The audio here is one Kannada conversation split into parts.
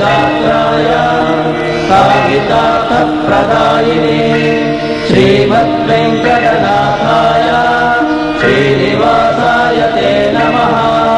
कल्पवृक्षाय कामितार्थप्रदायिने श्रीमद्वेङ्कटनाथाय श्रीनिवासाय ते नमः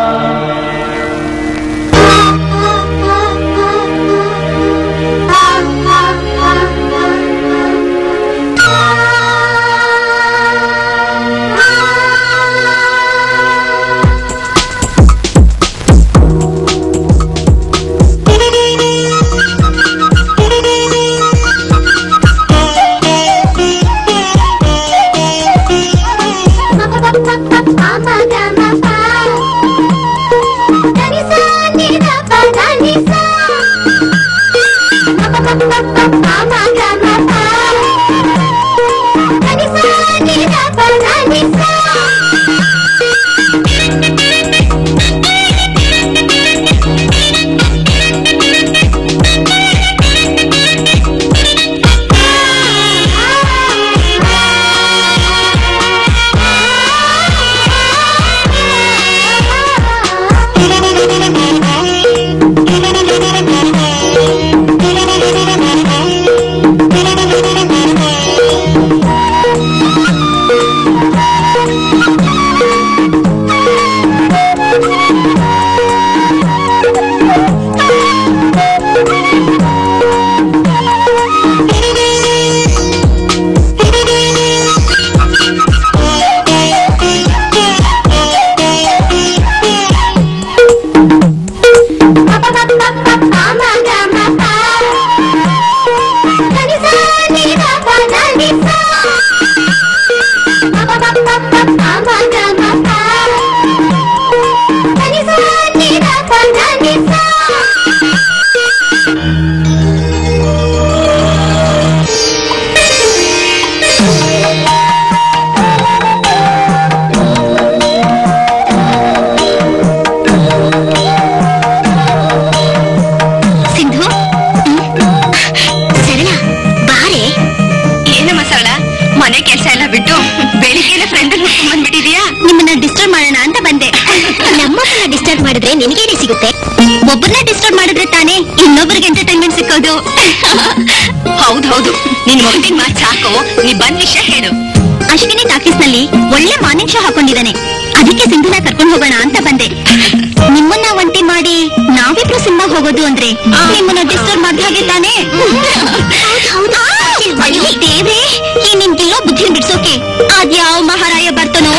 ಸಿಂಧು ಸರಳ ಬಾರೆ ಏನಮ್ಮ ಸರಳ ಮನೆ ಕೆಲಸ ಎಲ್ಲ ಬಿಟ್ಟು ಬೆಳಿಗ್ಗೆ ಫ್ರೆಂಡ್ ಹುಡ್ಕೊಂಡ್ ಬಂದ್ಬಿಟ್ಟಿದ್ಯಾ ನಿಮ್ಮನ್ನ ಡಿಸ್ಟರ್ಬ್ ಮಾಡೋಣ ಅಂತ ಬಂದೆ ನಮ್ಮನ್ನ ಡಿಸ್ಟರ್ಬ್ ಮಾಡಿದ್ರೆ ನಿನಗೇನೆ ಸಿಗುತ್ತೆ ಒಬ್ಬರನ್ನ ಡಿಸ್ಟರ್ಬ್ ಮಾಡಿದ್ರೆ ತಾನೇ ಇನ್ನೊಬ್ಬರಿಗೆ ಎಂಟರ್ಟೈನ್ಮೆಂಟ್ ಸಿಕ್ಕೋದು ಹೌದ್ ಹೌದು ನಿನ್ ಮಗನಿಗೆ ಮಾತ್ ಸಾಕು ನೀ ಬಂದ್ ವಿಷಯ ಹೇಳು ಅಶ್ವಿನಿ ಟಾಕೀಸ್ ನಲ್ಲಿ ಒಳ್ಳೆ ಮಾರ್ನಿಂಗ್ ಶೋ ಹಾಕೊಂಡಿದ್ದಾನೆ ಅದಕ್ಕೆ ಸಿಂಧುನ ಕರ್ಕೊಂಡು ಹೋಗೋಣ ಅಂತ ಬಂದೆ ನಿಮ್ಮನ್ನ ಒಂಟಿ ಮಾಡಿ ನಾವಿಬ್ರು ಸಿನಿಮಾ ಹೋಗೋದು ಅಂದ್ರೆ ನಿಮ್ಮನ್ನ ಡಿಸ್ಟರ್ಬ್ ಮಾಡಿದ ಹಾಗೆ ತಾನೇ ಅಯ್ಯೋ ದೇವ್ರೇ ಈ ನಿನ್ಗೆಲ್ಲೋ ಬುದ್ಧಿ ಬಿಡ್ಸೋಕೆ ಅದ್ಯಾವ ಮಹಾರಾಯ ಬರ್ತಾನೋ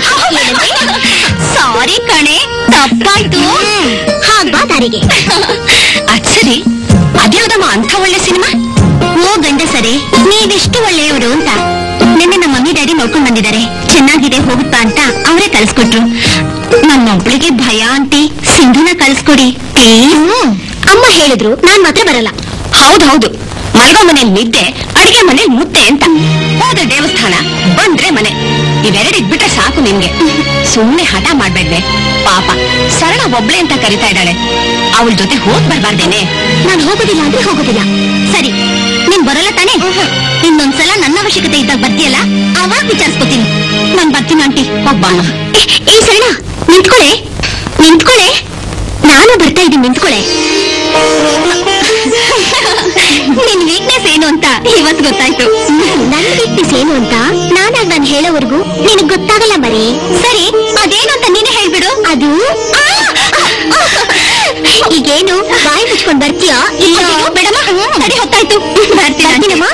ಸಾರಿ ಕಣೆ ತಪ್ಪಾಯ್ತು ಹಾಗ್ಬಾ ದಾರಿಗೆ ಅದ್ ಸರಿ ಅದ್ಯಾವ್ದಮ್ಮ ಅಂಥ ಒಳ್ಳೆ ಸಿನಿಮಾ ಓ ಗಂಡ ಸರಿ ನೀವೆಷ್ಟು ಒಳ್ಳೆಯವರು ಅಂತ ನಿನ್ನೆ ನಮ್ಮ ಮಮ್ಮಿ ಡ್ಯಾಡಿ ನೋಡ್ಕೊಂಡ್ ಬಂದಿದ್ದಾರೆ ಚೆನ್ನಾಗಿದೆ ಹೋಗುತ್ತಾ ಅಂತ ಅವರೇ ಕಳ್ಸ್ಕೊಟ್ರು ನನ್ನೊಬ್ಳಿಗೆ ಭಯ ಅಂತಿ ಸಿಂಧುನ ಕಳ್ಸ್ಕೊಡಿ ಪ್ಲೀಸ್ ಅಮ್ಮ ಹೇಳಿದ್ರು ನಾನ್ ಮಾತ್ರ ಬರಲ್ಲ ಹೌದ್ ಹೌದು ಮಲ್ಗೋ ಮನೇಲಿ ನಿದ್ದೆ ಅಡಿಗೆ ಮನೇಲಿ ಮುದ್ದೆ ಅಂತ ಹೋದ್ರೆ ದೇವಸ್ಥಾನ ಬಂದ್ರೆ ಮನೆ ಇವೆರಡು ಇದ್ಬಿಟ್ರೆ ಸಾಕು ನಿಮ್ಗೆ ಸುಮ್ನೆ ಹಠ ಮಾಡ್ಬೇಡ್ವೆ ಪಾಪ ಸರಳ ಒಬ್ಳೆ ಅಂತ ಕರಿತಾ ಇದ್ದಾಳೆ ಅವಳ ಜೊತೆ ಹೋಗ್ ಬರ್ಬಾರ್ದೇನೆ ನಾನ್ ಹೋಗೋದಿಲ್ಲ ಅಂದ್ರೆ ಹೋಗೋದಿಲ್ಲ ಸರಿ ನೀನ್ ಬರಲ್ಲ ತಾನೇ ಇನ್ನೊಂದ್ಸಲ ನನ್ನ ಅವಶ್ಯಕತೆ ಇದ್ದಾಗ ಬರ್ತೀಯಲ್ಲ ಅವಾಗ ವಿಚಾರಿಸ್ಕೊತೀನಿ ನಾನ್ ಬರ್ತೀನಿ ಆಂಟಿ ಒಬ್ಬ ಏ ಸರಳ ನಿಂತ್ಕೊಳೆ ನಿಂತ್ಕೊಳೆ ನಾನು ಬರ್ತಾ ಇದ್ದೀನಿ ನಿಂತ್ಕೊಳೆ ನಿನ್ ವೀಕ್ನೆಸ್ ಏನು ಅಂತ ಇವತ್ತು ಗೊತ್ತಾಯ್ತು ನನ್ ವೀಕ್ನೆಸ್ ಏನು ಅಂತ ನಾನಾಗ ನಾನು ಹೇಳೋವರೆಗೂ ನಿನಗ್ ಗೊತ್ತಾಗಲ್ಲ ಮರಿ ಸರಿ ಅದೇನು ಅಂತ ನೀನೇ ಹೇಳ್ಬಿಡು ಅದು ಈಗೇನು ಬಾಯಿ ಮುಚ್ಕೊಂಡ್ ಬರ್ತೀಯಾ ಇಲ್ಲ ಬೇಡಮ್ಮ ಸರಿ ಹೊತ್ತಾಯ್ತು ಬರ್ತೀನಮ್ಮ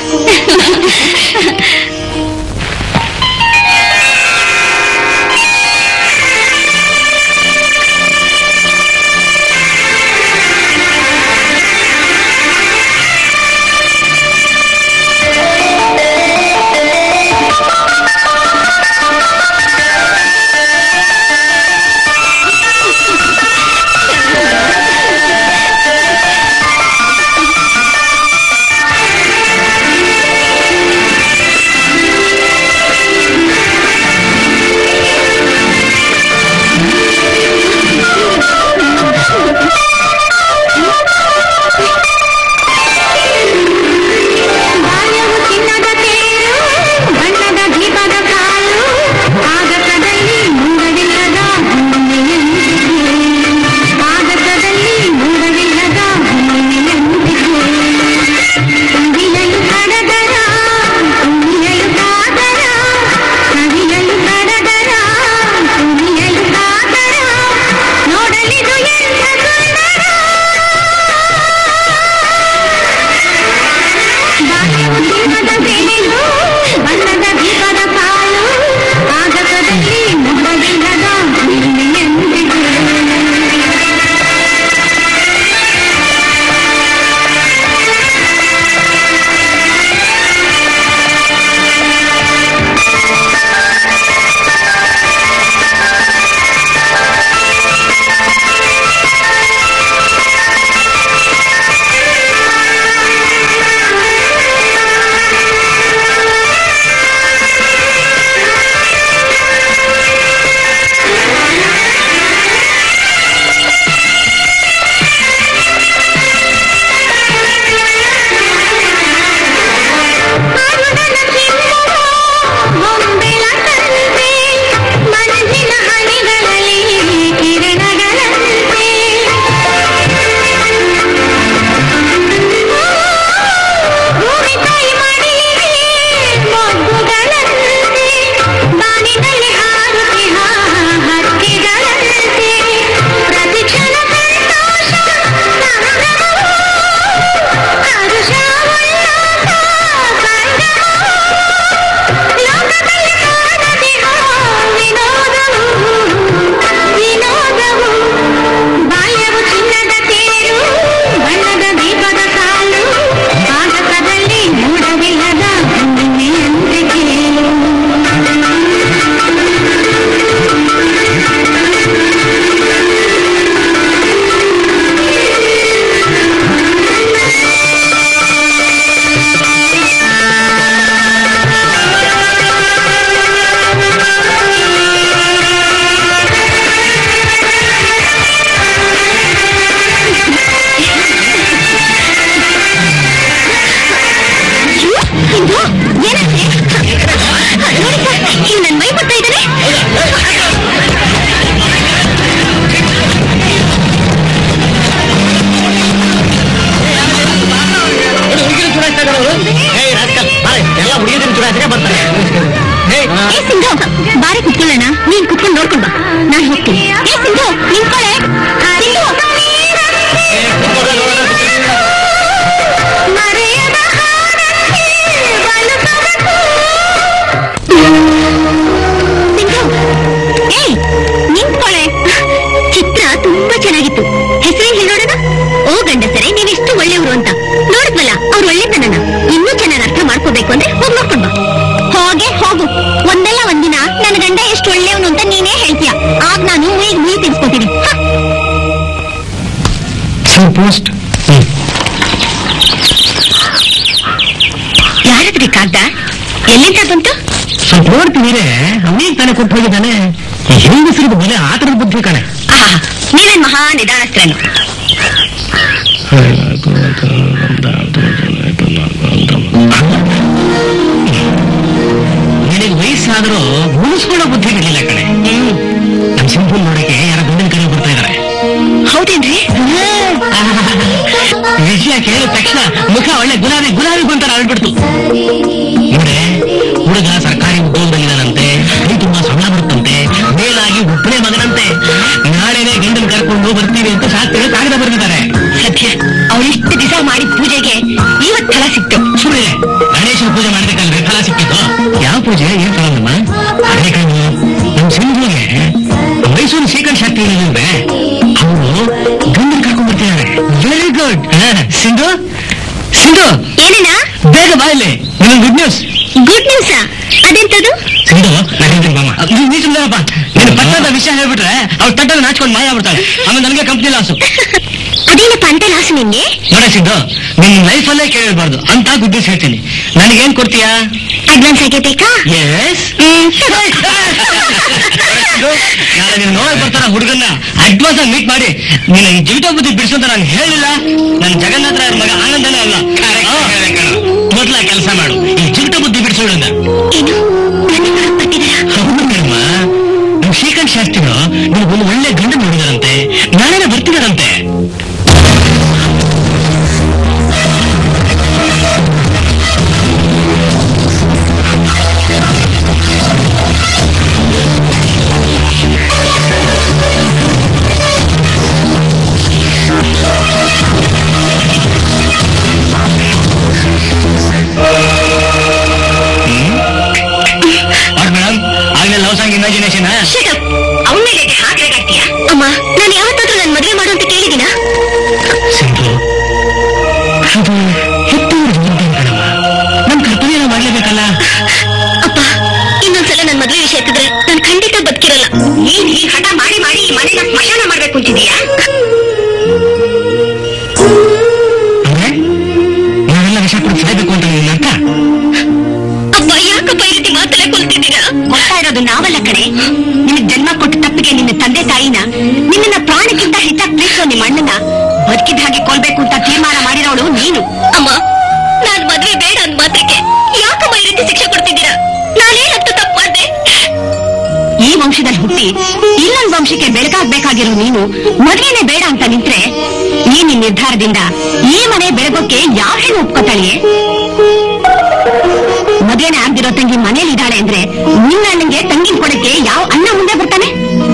ಆ ಬಣ್ಣದ ದೀಪದ ಕಾಲು ಆಗಸದಲ್ಲಿ ಮೊದಲಿಲ್ಲದ ಎಂದಿಗೂ ಬೆಳಕಂತೆ ಮನಸ್ಸಿನ ಹನಿಗಳಲ್ಲಿ ಕಿರಣಗಳಂತೆ ಭೂಮಿ ತಾಯಿ ಮಡಿಲಿಗೆ ಮೊಗ್ಗುಗಳಂತೆ ಬಾನಿನಲ್ಲಿ ಹಾರುತ್ತಿಹ ಹಕ್ಕಿಗಳಂತೆ ಪ್ರತಿ ಕ್ಷಣ ಸಂತೋಷ ಸಂಭ್ರಮವು ಹರುಷ ಉಲ್ಲಾಸ ಸಂಗಮವು ಲೋಕದಲ್ಲಿ ಕಾಣದಿಹ ವಿನೋದವು ವಿನೋದವು ಬಾಲ್ಯವು ಚಿನ್ನದ ತೇರು ಬಣ್ಣದ ದೀಪದ ಕಾಲು ಆಗಸದಲ್ಲಿ ಮೂಡವಿಲ್ಲದ ಹುಣ್ಣಿಮೆಯಂತೆ ಇದು ಏನಂತೆ ಇವ್ ನನ್ ಮೈ ಬರ್ತಾ ಇದ್ದಾನೆ ಎಲ್ಲ ಹುಡುಗಿದ್ರು ಚುಡಾಯಿಸಿಗೆ ಬರ್ತಾರೆ ಏ ಸಿಂಧು ಬಾರಿ ಕುತ್ಕೊಳ್ಳೋಣ ನೀನ್ ಕುತ್ಕೊಂಡು ನೋಡ್ಕೊಂಡ್ ಬಾ ನಾನ್ ಹೋಗ್ತೀನಿ ಏ ಸಿಂಧು ನಿಂತ್ಕೊಳ್ಳೆ ಸಿಂಧು ಮರೆಯದ ಹಾಡಕ್ಕೆ ಬಲುಪದಕ್ಕೂ. ಸಿಂಧು ಏಯ್ ನಿಂತ್ಕೊಳ್ಳೆ ಚಿತ್ರ ತುಂಬಾ ಚೆನ್ನಾಗಿತ್ತು ಹೆಸರೇನ್ ಹೇಳೋಣ ಓ ಗಂಡಸರೇ ನೀವೆಷ್ಟು ಒಳ್ಳೆಯವರು ಅಂತ ನೋಡಿದ್ವಲ್ಲ ಅವ್ರು ಒಳ್ಳೆತನನ ಇನ್ನೂ ಚೆನ್ನಾಗಿ ಅರ್ಥ ಮಾಡ್ಕೋಬೇಕು ಅಂದ್ರೆ ಹೋಗ್ ನೋಡ್ಕೊಂಡ್ ಬಾ ಹೋಗೆ ಹೋಗು ಒಂದಲ್ಲ ಒಂದಿನ ನನ್ನ ಗಂಡ ಎಷ್ಟು ಒಳ್ಳೆಯವನು ಅಂತ ನೀನೇ ಹೇಳ್ತೀಯ ಆಗ ನಾನು ಈಗ ನೀ ತಿನ್ಸ್ಕೊತೀನಿ ಪೋಸ್ಟ್ ಯಾರದ್ರಿ ಕಾಗ್ದ ಎಲ್ಲಿಂದ ಬಂತು ಸ್ವಲ್ಪ ನೋಡ್ತೀನಿ ಅವನಿಗೆ ತಾನೇ ಕೊಟ್ಟು ಹೋಗಿದ್ದಾನೆ ಹೆಂಗಸರಿಗೂ ಬೆಲೆ ಆ ಥರದ ಬುದ್ಧಿ ಕಣೆ ಆಹಾ ನೀವೇನ್ ಮಹಾ ನಿಧಾನಸ್ತ್ರನು ನಿನಗೆ ವಯಸ್ಸಾದ್ರೂ ಉಳಿಸ್ಕೊಳ್ಳೋ ಬುದ್ಧಿ ಬಿಡಲಿಲ್ಲ ಕಣೆ ನಮ್ ಸಿಂಪಲ್ ನೋಡಕ್ಕೆ ಯಾರ ಗಂಡನ ಕರೆ ಬರ್ತಾ ಇದಾರೆ ಹೌದೇನ್ರಿ ವಿಷಯ ಕೇಳಿದ ತಕ್ಷಣ ಮುಖ ಒಳ್ಳೆ ಗುಲಾಬಿ ಗುಲಾಬಿ ಬಂತರ ಅಳ್ಬಿಡ್ತು ನೋಡೆ ಹುಡುಗ ಸರ್ಕಾರಿ ಉದ್ಯೋಗದಲ್ಲಿದ್ದಾನಂತೆ ಕೈ ತುಂಬಾ ಸಂಬಳ ಬರುತ್ತಂತೆ ಮೇಲಾಗಿ ಒಬ್ಬನೇ ಮಗನಂತೆ ನಾಳೆನೆ ಗಂಡನ ಕರ್ಕೊಂಡು ಬರ್ತೀವಿ ಅಂತ ಶಾಸ್ತ್ರಿಗಳು ಕಾಗದ ಬರೆದಿದ್ದಾರೆ ಸದ್ಯ ಅವಳಿಷ್ಟು ದಿವಸ ಮಾಡಿದ ಪೂಜೆಗೆ ಇವತ್ ಫಲ ಸಿಕ್ತು ಸುಮ್ಮನೆ ಗಣೇಶನ ಪೂಜೆ ಮಾಡ್ಬೇಕಲ್ರಿ ಫಲ ಸಿಕ್ಕಿದ್ದು ಯಾವ ಪೂಜೆ ಏನ್ ಫಲನಮ್ಮ ಅದೇ ಕಣು ನಮ್ ಸಿಂಧುಗೆ ಮೈಸೂರು ಶ್ರೀಕಂಠ ಶಾಸ್ತ್ರಿ ಏನಂದ್ರೆ ಅವರು ಗಂಡನ ಕರ್ಕೊಂಡ್ ಬರ್ತಿದ್ದಾರೆ ವೆರಿ ಗುಡ್ ಸಿಂಧು ಸಿಂಧು ಏನೇನಾ ಬೇಗ ಬಾ ಇಲ್ಲಿ ನಿನ್ನ ಗುಡ್ ನ್ಯೂಸ್ ಗುಡ್ ನ್ಯೂಸ್ ಅದೆಂತದು ಸಿಂಧು ನಾನು ಹೇಳ್ತೀನಿ ಬಾಮ ನೀ ಸುಮ್ಮನೆಪ್ಪ ನೀನು ಪಟ್ಟದ ವಿಷಯ ಹೇಳ್ಬಿಟ್ರೆ ಅವ್ಳು ತಟ್ಟದ ನಾಚ್ಕೊಂಡು ಮಾಯ ಆಗ್ಬಿಡ್ತಾಳೆ ಆಮೇಲೆ ನನಗೆ ಕಂಪ್ನಿ ಲಾಸು ಅದೇನಪ್ಪ ಅಂತ ಲಾಸು ನಿನ್ಗೆ ನೋಡ ಸಿಂಧು ನಿನ್ನ ಲೈಫಲ್ಲೇ ಕೇಳಬಾರ್ದು ಅಂತ ಗುಡ್ ನ್ಯೂಸ್ ಹೇಳ್ತೀನಿ ನನಗೇನ್ ಕೊಡ್ತೀಯಾ ಅಡ್ವಾನ್ಸ್ ಆಗೇ ಬೇಕಾ ಎಸ್ ಹ್ಮ್. ನಾಳೆ ನೀನು ನೋಡಕ್ ಬರ್ತಾರ ಹುಡುಗನ್ನ ಅಡ್ವಾನ್ಸ್ ಆಗಿ ಮೀಟ್ ಮಾಡಿ ನಿನ್ನ ಈ ಜೀವಿತ ಬುದ್ಧಿ ಬಿಡಿಸು ಅಂತ ನಾನು ಹೇಳಿಲ್ಲ ನನ್ನ ಜಗನ್ನಾಥ ಅವ್ರ ಮಗ ಆನಂದನೇ ಅಲ್ಲ ಮೊದ್ಲ ಕೆಲಸ ಮಾಡು ಈ ಜೀವಿತ ಬುದ್ಧಿ ಬಿಡಿಸೋಳು ಅಂದ ಏನು ನನ್ನ ನೋಡಕ್ ಬರ್ತಿದಾರಾ ಹೌದು ಕಣಮ್ಮ ನಮ್ ಶ್ರೀಕಾಂತ್ ಶಾಸ್ತ್ರಿಗಳು ನೀವು ಒಂದು ಒಳ್ಳೆ ಗಂಡ ನೋಡಿದಾರಂತೆ ನಾಳೆನೆ ಬರ್ತಿದಾರಂತೆ ಇಮ್ಯಾಜಿನೇಷನ್ ಅವನ ಮೇಲೆ ಹಾಗೆ ರೇಗಾಡ್ತೀಯಾ ಅಮ್ಮ ನಾನು ಯಾವತ್ತಾದ್ರೂ ನನ್ನ ಮದುವೆ ಮಾಡು ಅಂತ ಕೇಳಿದಿನ ಸಿಂಧು ಅದು ಹೆತ್ತವರು ಜವಾಬ್ದಾರಿ ಕಣಮ್ಮ ನಮ್ ಕರ್ತವ್ಯನ ಮಾಡ್ಲೇಬೇಕಲ್ಲ ಅಪ್ಪ ಇನ್ನೊಂದ್ಸಲ ನನ್ನ ಮದುವೆ ವಿಷಯ ಎತ್ತಿದ್ರೆ ನಾನು ಖಂಡಿತ ಬದುಕಿರಲ್ಲ ನೀನ್ ಈ ಹಠ ಮಾಡಿ ಮಾಡಿ ಈ ಮನೆನ ಸ್ಮಶಾನ ಮಾಡ್ಬೇಕು ಅಂತಿದೀಯಾ ಅಂದ್ರೆ ನಾವೆಲ್ಲ ವಿಷ ಕುಡಿದು ಸಾಯ್ಬೇಕು ಅಂತ ನಿನ್ನ ಅರ್ಥ ಅಪ್ಪ ಯಾಕಪ್ಪ ಈ ರೀತಿ ಮಾತಲ್ಲೇ ಕೊಲ್ತಿದ್ದೀರಾ ಕೊಡ್ತಾ ಇರೋದು ನಾವಲ್ಲ ಕಡೆ ನಿನಗ್ ಜನ್ಮ ಕೊಟ್ಟ ತಪ್ಪಿಗೆ ನಿನ್ನ ತಂದೆ ತಾಯಿನ ನಿನ್ನ ಪ್ರಾಣಕ್ಕಿಂತ ಹೆಚ್ಚಾಗಿ ಪ್ರೀತಿಸೋ ನಿಮ್ಮ ಅಣ್ಣನ ಬದುಕಿದ ಹಾಗೆ ಕೊಲ್ಬೇಕು ಅಂತ ತೀರ್ಮಾನ ಮಾಡಿರೋಳು ನೀನು ಅಮ್ಮ ನಾನ್ ಮದ್ವೆ ಬೇಡ ಅಂದ್ ಮಾತ್ರಕ್ಕೆ ಯಾಕಮ್ಮ ಈ ರೀತಿ ಶಿಕ್ಷೆ ಕೊಡ್ತಿದ್ದೀರಾ ನಾನೇನಂತ ತಪ್ಪು ಮಾಡ್ದೆ ಈ ವಂಶದಲ್ಲಿ ಹುಟ್ಟಿ ಇನ್ನೊಂದು ವಂಶಕ್ಕೆ ಬೆಳಕಾಗ್ಬೇಕಾಗಿರೋ ನೀನು ಮದುವೆನೇ ಬೇಡ ಅಂತ ನಿಂತ್ರೆ ಈ ನಿನ್ ನಿರ್ಧಾರದಿಂದ ಈ ಮನೆ ಬೆಳಗೋಕೆ ಯಾವ ಹೆಣ್ಣು ಒಪ್ಕೋತಾಳಿಯೇ ಮದುವೆನೇ ಆಗ್ದಿರೋ ತಂಗಿ ಮನೇಲಿ ಇದ್ದಾಳೆ ಅಂದ್ರೆ ನಿನ್ನ ಅಣ್ಣಂಗೆ ತಂಗಿನ ಕೊಡಕ್ಕೆ ಯಾವ ಅಣ್ಣ ಮುಂದೆ ಬರ್ತಾನೆ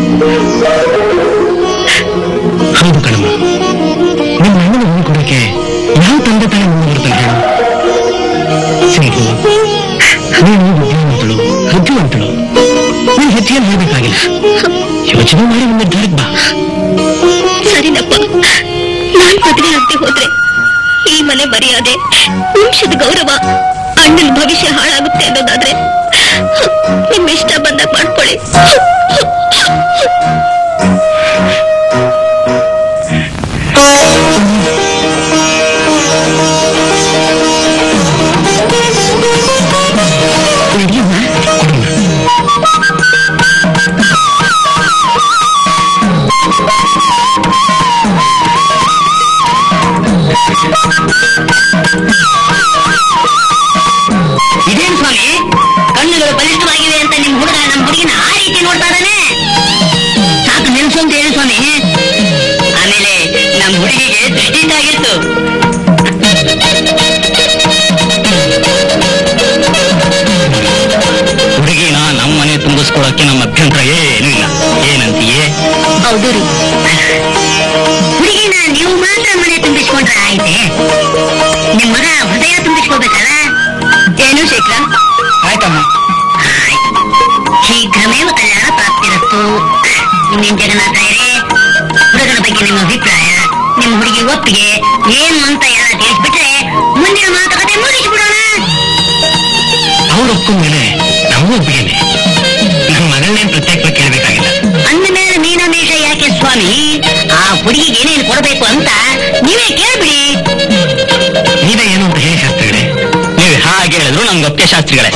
ಹೌದು ಕಣಮ್ಮ ನಿಮ್ಮ ಅಣ್ಣನ ಹೂವು ಕೊಡಕ್ಕೆ ಯಾವ ತಂದೆ ತಾಯಿ ಮುಂದೆ ಬರ್ತಾನೆ ಹೇಳು ಸಿಂಧು ನೀನು ಬುದ್ಧಿವಂತಳು ಬುದ್ಧಿವಂತಳು ನೀನು ಹೆಚ್ಚಿಗೆ ಹೇಳ್ಬೇಕಾಗಿಲ್ಲ ಯೋಚನೆ ಮಾಡಿ ಒಂದು ನಿರ್ಧಾರಕ್ಕೆ ಬಾ ಸರಿನಪ್ಪ ನಾನ್ ಮದ್ವೆ ಆಗದೆ ಹೋದ್ರೆ ಈ ಮನೆ ಮರ್ಯಾದೆ ವಂಶದ ಗೌರವ ಅಣ್ಣನ ಭವಿಷ್ಯ ಹಾಳಾಗುತ್ತೆ ಅನ್ನೋದಾದ್ರೆ ನಿಮ್ ಇಷ್ಟ ಬಂದ ಮಾಡ್ಕೊಳ್ಳಿ ನಡಿಯಮ್ಮ ಕೊಡೋಣ ಇದೇನು ಸ್ವಾಮಿ ಕಣ್ಣುಗಳು ಬಲಿಷ್ಠವಾಗಿವೆ ಅಂತ ನಿಮ್ ಹುಡುಗ ನಮ್ ಹುಡುಗಿನ ಆ ರೀತಿ ನೋಡ್ತಾ ಇದ್ದಾನೆ ಸಾಕು ನಿಲ್ಸು ಅಂತ ಹೇಳಿ ಸ್ವಾಮಿ ಆಮೇಲೆ ನಮ್ ಹುಡುಗಿಗೆ ದೃಷ್ಟಿ ಇದ್ದಾಗಿತ್ತು ಹುಡುಗಿನ ನಮ್ಮ ಮನೆ ತುಂಬಿಸ್ಕೊಳಕ್ಕೆ ನಮ್ಮ ಅಭ್ಯಂತರ ಏನೂ ಇಲ್ಲ ಏನಂತೀಯೇ ಹೌದು ರೀ ಹುಡುಗಿನ ನೀವು ಮಾತ್ರ ಮನೆ ತುಂಬಿಸ್ಕೊಂಡ್ರೆ ಆಯ್ತೆ ನಿಮ್ ಮಗ ಹೃದಯ ತುಂಬಿಸ್ಕೋಬೇಕಲ್ಲ ಏನು ಶೇಖರ ಆಯ್ತಮ್ಮ ಶೀಘ್ರಮೇವ ಕಲ್ಯಾಣ ಪ್ರಾಪ್ತಿರಸ್ತು ಇನ್ನೇನ್ ಜಗನ್ನಾಥ ಇರೇ ಹುಡುಗನ ಬಗ್ಗೆ ನಿಮ್ಮ ಅಭಿಪ್ರಾಯ ನಿಮ್ಮ ಹುಡುಗಿ ಒಪ್ಪಿಗೆ ಏನು ಅಂತ ಎಲ್ಲ ತಿಳಿಸ್ಬಿಟ್ರೆ ಮುಂದಿನ ಮಾತುಕತೆ ಮುಗಿಸ್ಬಿಡೋಣ ಅವ್ರು ಒಪ್ಕೊಂಡ್ಮೇಲೆ ನಾವು ಒಪ್ಪಿಗೆನೆ ನಮ್ಮ ಮಗಳನ್ನೇನ್ ಪ್ರತ್ಯೇಕವಾಗಿ ಕೇಳಬೇಕಾಗಿಲ್ಲ ಅಂದ ಮೇಲೆ ಮೀನಾಮೇಷ ಯಾಕೆ ಸ್ವಾಮಿ ಆ ಹುಡುಗಿಗೆ ಏನೇನು ಕೊಡಬೇಕು ಅಂತ ನೀವೇ ಕೇಳ್ಬಿಡಿ ನೀವೇ ಏನು ಅಂತ ಹೇಳಿ ಶಾಸ್ತ್ರಿಗಳೇ ನೀವು ಹಾಗೆ ಹೇಳಿದ್ರು ನಮ್ಗೆ ಒಪ್ಪಿಗೆ ಶಾಸ್ತ್ರಿಗಳೇ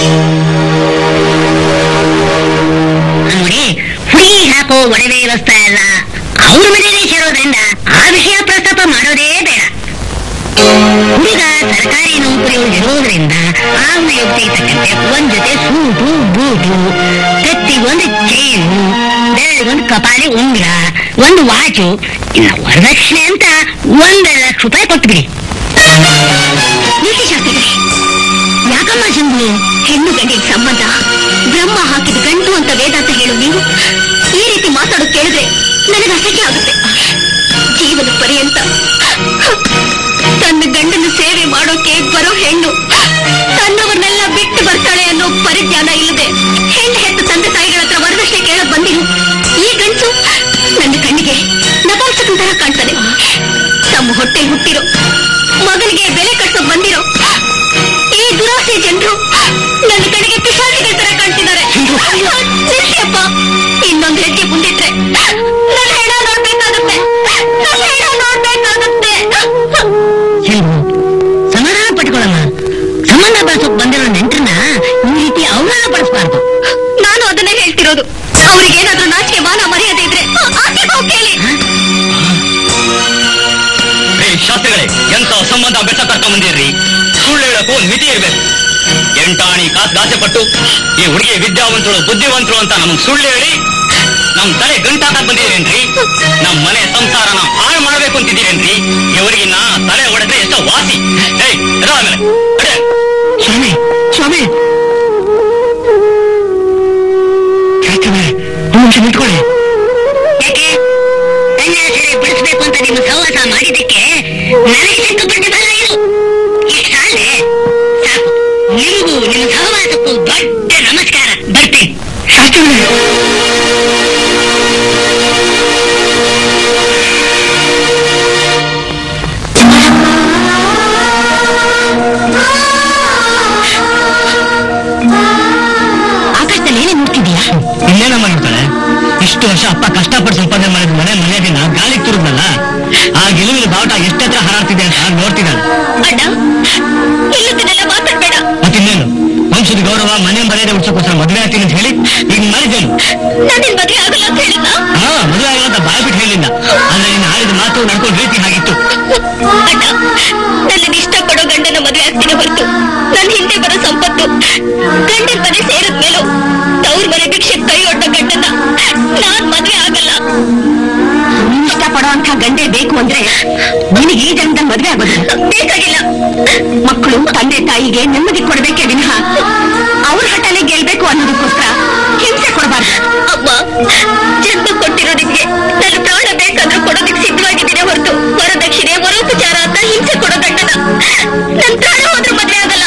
ನೋಡಿ ಹುಡುಗಿ ಹಾಕೋ ಒಡವೆ ವಸ್ತ್ರ ಎಲ್ಲ ಅವ್ರ ಮನೆಯಲ್ಲೇ ಸೇರೋದ್ರಿಂದ ಆ ವಿಷಯ ಪ್ರಸ್ತಾಪ ಮಾಡೋದೇ ಬೇಡ ಹುಡುಗ ಸರ್ಕಾರಿ ನೌಕರಿಯೊಳಗೆ ಇರೋದ್ರಿಂದ ಆ ಯೋಗ್ಯತೆಗೆ ತಕ್ಕಂತೆ ಒಂದ್ ಜೊತೆ ಸೂಟು ಬೂಟು ಕತ್ತಿ ಒಂದು ಚೈನು ಬೆರಳಿಗೊಂದು ಕಪಾಲಿ ಉಂಗುರ ಒಂದು ವಾಚು ಇನ್ನು ವರದಕ್ಷಿಣೆ ಅಂತ ಒಂದೆರಡು ಲಕ್ಷ ರೂಪಾಯಿ ಕೊಟ್ಬಿಡಿ ನೀತಿಶಾಸ್ತ್ರಿಗಳೇ ಯಾಕಮ್ಮ ಸಿಂಧು ಹೆಣ್ಣು ಗಂಡಿನ ಸಂಬಂಧ ಬ್ರಹ್ಮ ಹಾಕಿದ ಗಂಟು ಅಂತ ವೇದಾಂತ ಹೇಳು ನೀವು ಈ ರೀತಿ ಮಾತಾಡೋದು ಕೇಳಿದ್ರೆ ನನಗೆ ಅಸಹ್ಯ ಆಗುತ್ತೆ ಜೀವನ ಪರ್ಯಂತ ತನ್ನ ಗಂಡನ ಸೇವೆ ಮಾಡೋಕೆ ಬರೋ ಹೆಣ್ಣು ತನ್ನವನ್ನೆಲ್ಲ ಬಿಟ್ಟು ಬರ್ತಾಳೆ ಅನ್ನೋ ಪರಿಜ್ಞಾನ ಇಲ್ಲದೆ ಹೆಣ್ಣು ಹೆತ್ತ ತಂದೆ ತಾಯಿಗಳ ಹತ್ರ ವರದಕ್ಷಿಣೆ ಕೇಳಕ್ ಬಂದಿರು ಈ ಗಂಟು ನನ್ನ ಕಣ್ಣಿಗೆ ನಪಾಂಸಕನ ತರ ಕಾಣ್ತಾನೆ ತಮ್ಮ ಹೊಟ್ಟೆ ಹುಟ್ಟಿರೋ ಮಗನಿಗೆ ಬೆಲೆ ಕಟ್ಸೋಕ್ ಬಂದಿರೋ ಈ ದುರಾಸೆ ಜನರು ನನ್ನ ಕಡೆಗೆ ಪಿಶಾಚಿಗಳ ತರ ಕಾಣ್ತಿದ್ದಾರೆ ನಿಲ್ಸಿಯಪ್ಪ ಇನ್ನೊಂದು ಹೆಜ್ಜೆ ಮುಂದಿಟ್ರೆ ನನ್ನ ಹೆಣ ನೋಡ್ಬೇಕಾಗುತ್ತೆ ನನ್ನ ಹೆಣ ನೋಡ್ಬೇಕಾಗುತ್ತೆ ಸಮಾಧಾನ ಪಟ್ಕೊಳ್ಳಮ್ಮ ಸಂಬಂಧ ಬಳಸೋಕ್ ಬಂದಿರೋ ನೆಂಟ್ರನ್ನ ಈ ರೀತಿ ಅವಮಾನ ಪಡಿಸಬಾರ್ದು ನಾನು ಅದನ್ನೇ ಹೇಳ್ತಿರೋದು ಅವ್ರಿಗೇನಾದ್ರೂ ನಾಚಿಕೆ ಮಾನ ಮರ್ಯಾದೆ ಇದ್ರೆ ಆಚೆ ಹೋಗ್ ಕೇಳಿ ಏ ಶಾಸ್ತ್ರಿಗಳೇ ಎಂತ ಸಂಬಂಧ ಬೆಟ್ಟ ಕರ್ಕೊಂಡ್ ಬಂದಿರ್ರಿ ಸುಳ್ಳು ಹೇಳಕ್ಕೂ ಒಂದ್ ಮಿತಿ ಇರ್ಬೇಕು ಎಂಟಾಣಿ ಕಾಸ್ ದಾಸೆ ಪಟ್ಟು ಈ ಹುಡುಗಿ ವಿದ್ಯಾವಂತರು ಬುದ್ಧಿವಂತರು ಅಂತ ನಮಗ್ ಸುಳ್ಳು ಹೇಳಿ ನಮ್ ತಲೆ ಗಂಟಾಕಕ್ ಬಂದಿದ್ದೀರೇನ್ರಿ ನಮ್ ಮನೆ ಸಂಸಾರನ ಹಾಳು ಮಾಡ್ಬೇಕು ಅಂತಿದ್ದೀರೇನ್ರಿ ಇವರಿಗೆ ನಾ ತಲೆ ಹೊಡೆದ್ರೆ ಎಷ್ಟೋ ವಾಸಿ ಏಯ್ ಎಡ ಆಮೇಲೆ ಸ್ವಾಮಿ ಸ್ವಾಮಿ ನಿಮಿಷ ನಿಂತ್ಕೊಳ್ಳಿ ಯಾಕೆ ಕನ್ಯಾ ಸೀರೆ ಬಿಡಿಸ್ಬೇಕು ಅಂತ ನಿಮ್ಮ ಸಹವಾಸ ಮಾಡಿದ್ದಕ್ಕೆ ನನಗೆ ಸಿಕ್ಕು ಪ್ರತಿಫಲ ಇದು ಇಷ್ಟಾದ್ರೆ ಸಾಕು ನಿಮಗೂ ನಿಮ್ಮ ಸಹವಾಸಕ್ಕೂ ದೊಡ್ಡ ನಮಸ್ಕಾರ ಬರ್ತೀನಿ ಶಾಸ್ತ್ರಿಗಳೇ ಗೌರವ ಮನೆ ಮರ್ಯಾದೆ ಉಳಿಸೋಕೋಸ್ಕರ ಮದುವೆ ಆಗ್ತೀನಿ ಅಂತ ಹೇಳಿ ಈಗ ಮಾಡಿದ್ದೇನು ನಾನು ನಿನ್ ಮದ್ವೆ ಆಗಲ್ಲ ಅಂತ ಹೇಳಿದ ಹಾ ಮದುವೆ ಆಗಿಲ್ಲ ಅಂತ ಬಾಯ್ ಬಿಟ್ಟು ಹೇಳಿಲ್ಲ ಆದ್ರೆ ನೀನು ಆಡಿದ ಮಾತು ನಡ್ಕೊಂಡು ರೀತಿ ಹಾಗಿತ್ತು ಅಣ್ಣ ನನ್ನನ್ನು ಇಷ್ಟಪಡೋ ಗಂಡನ ಮದುವೆ ಆಗ್ತೀನಿ ಹೊರತು ನನ್ನ ಹಿಂದೆ ಬರೋ ಸಂಪತ್ತು ಗಂಡನ ಮನೆ ಸೇರಿದ ಮೇಲೂ ತವ್ರ ಮನೆ ಭಿಕ್ಷೆ ಕೈ ಒಡ್ಡ ಗಂಡನ ನಾನ್ ಮದ್ವೆ ಆಗಲ್ಲ ನೀನ್ ಇಷ್ಟಪಡುವಂತ ಗಂಡೆ ಬೇಕು ಅಂದ್ರೆ ನಿನಗೆ ಈ ಜನ್ಮದಲ್ಲಿ ಮದ್ವೆ ಆಗೋದಿಲ್ಲ ಬೇಕಾಗಿಲ್ಲ ಮಕ್ಕಳು ತಂದೆ ತಾಯಿಗೆ ನೆಮ್ಮದಿ ಕೊಡ್ಬೇಕೇ ವಿನಃ ಅವ್ರ ಹಠನೆ ಗೆಲ್ಬೇಕು ಅನ್ನೋದಕ್ಕೋಸ್ಕರ ಹಿಂಸೆ ಕೊಡಬಾರ್ದು ಅಮ್ಮ ಜನ್ಮ ಕೊಟ್ಟಿರೋ ನಿಮ್ಗೆ ನನ್ನ ಪ್ರಾಣ ಬೇಕಾದ್ರೂ ಕೊಡೋದಕ್ಕೆ ಸಿದ್ಧವಾಗಿದ್ದೀನಿ ಹೊರತು ವರದಕ್ಷಿಣೆ ವರೋಪಚಾರ ಅಂತ ಹಿಂಸೆ ಕೊಡೋ ಗಂಡನ ನನ್ ಪ್ರಾಣ ಹೋದ್ರೂ ಮದ್ವೆ ಆಗಲ್ಲ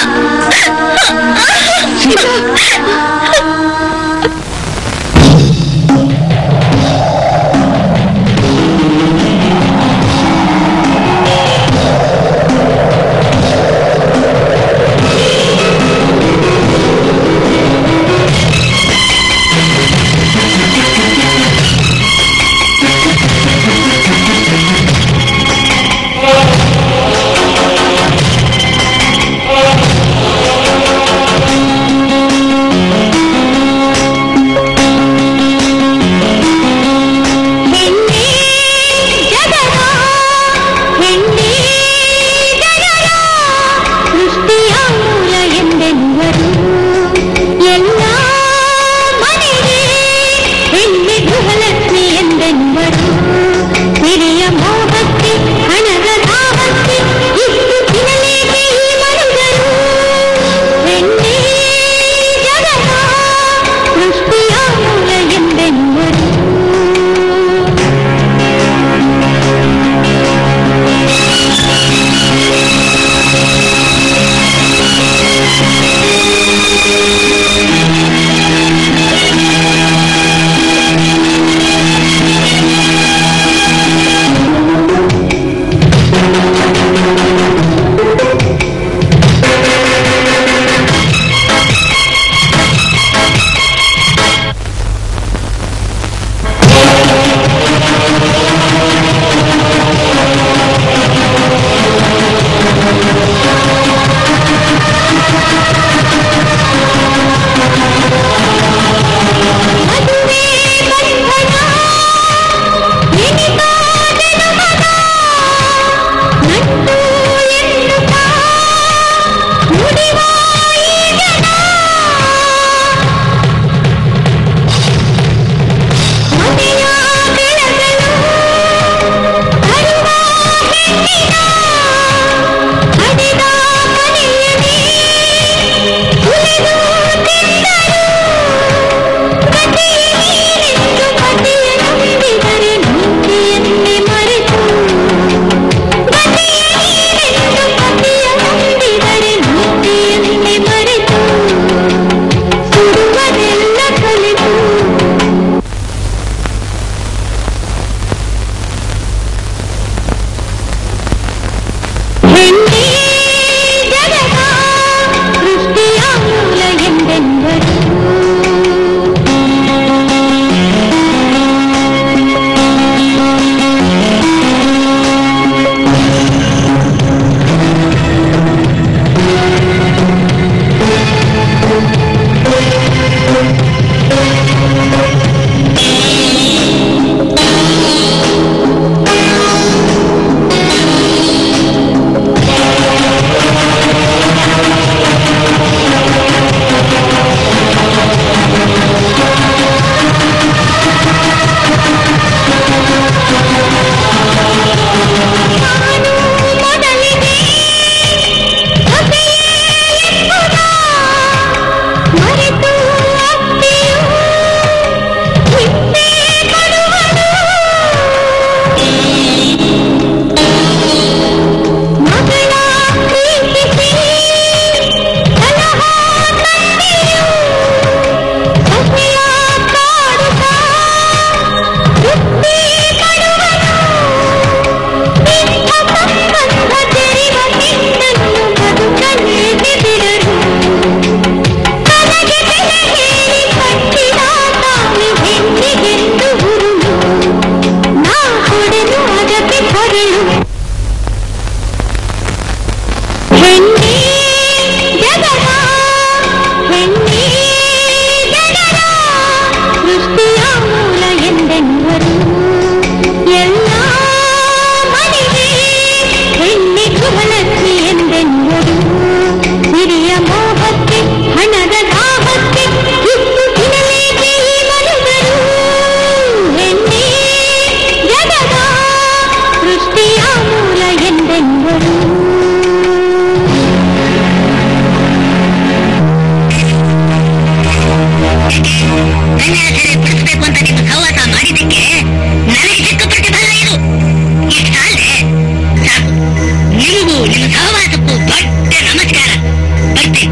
ಗಂಡಸರೆ ಬಿಡಿಸ್ಬೇಕು ಅಂತ ನಿಮ್ಮ ಸಹವಾಸ ಮಾಡಿದ್ದಕ್ಕೆ ನನಗೆ ಸಿಕ್ಕ ಪ್ರತಿಫಲ ಇದು ಇಷ್ಟ ಅಲ್ಲದೆ ಸಾಕು ನಿಮಗೂ ನಿಮ್ಮ ಸಹವಾಸಕ್ಕೂ ದೊಡ್ಡ ನಮಸ್ಕಾರ ಬರ್ತೀನಿ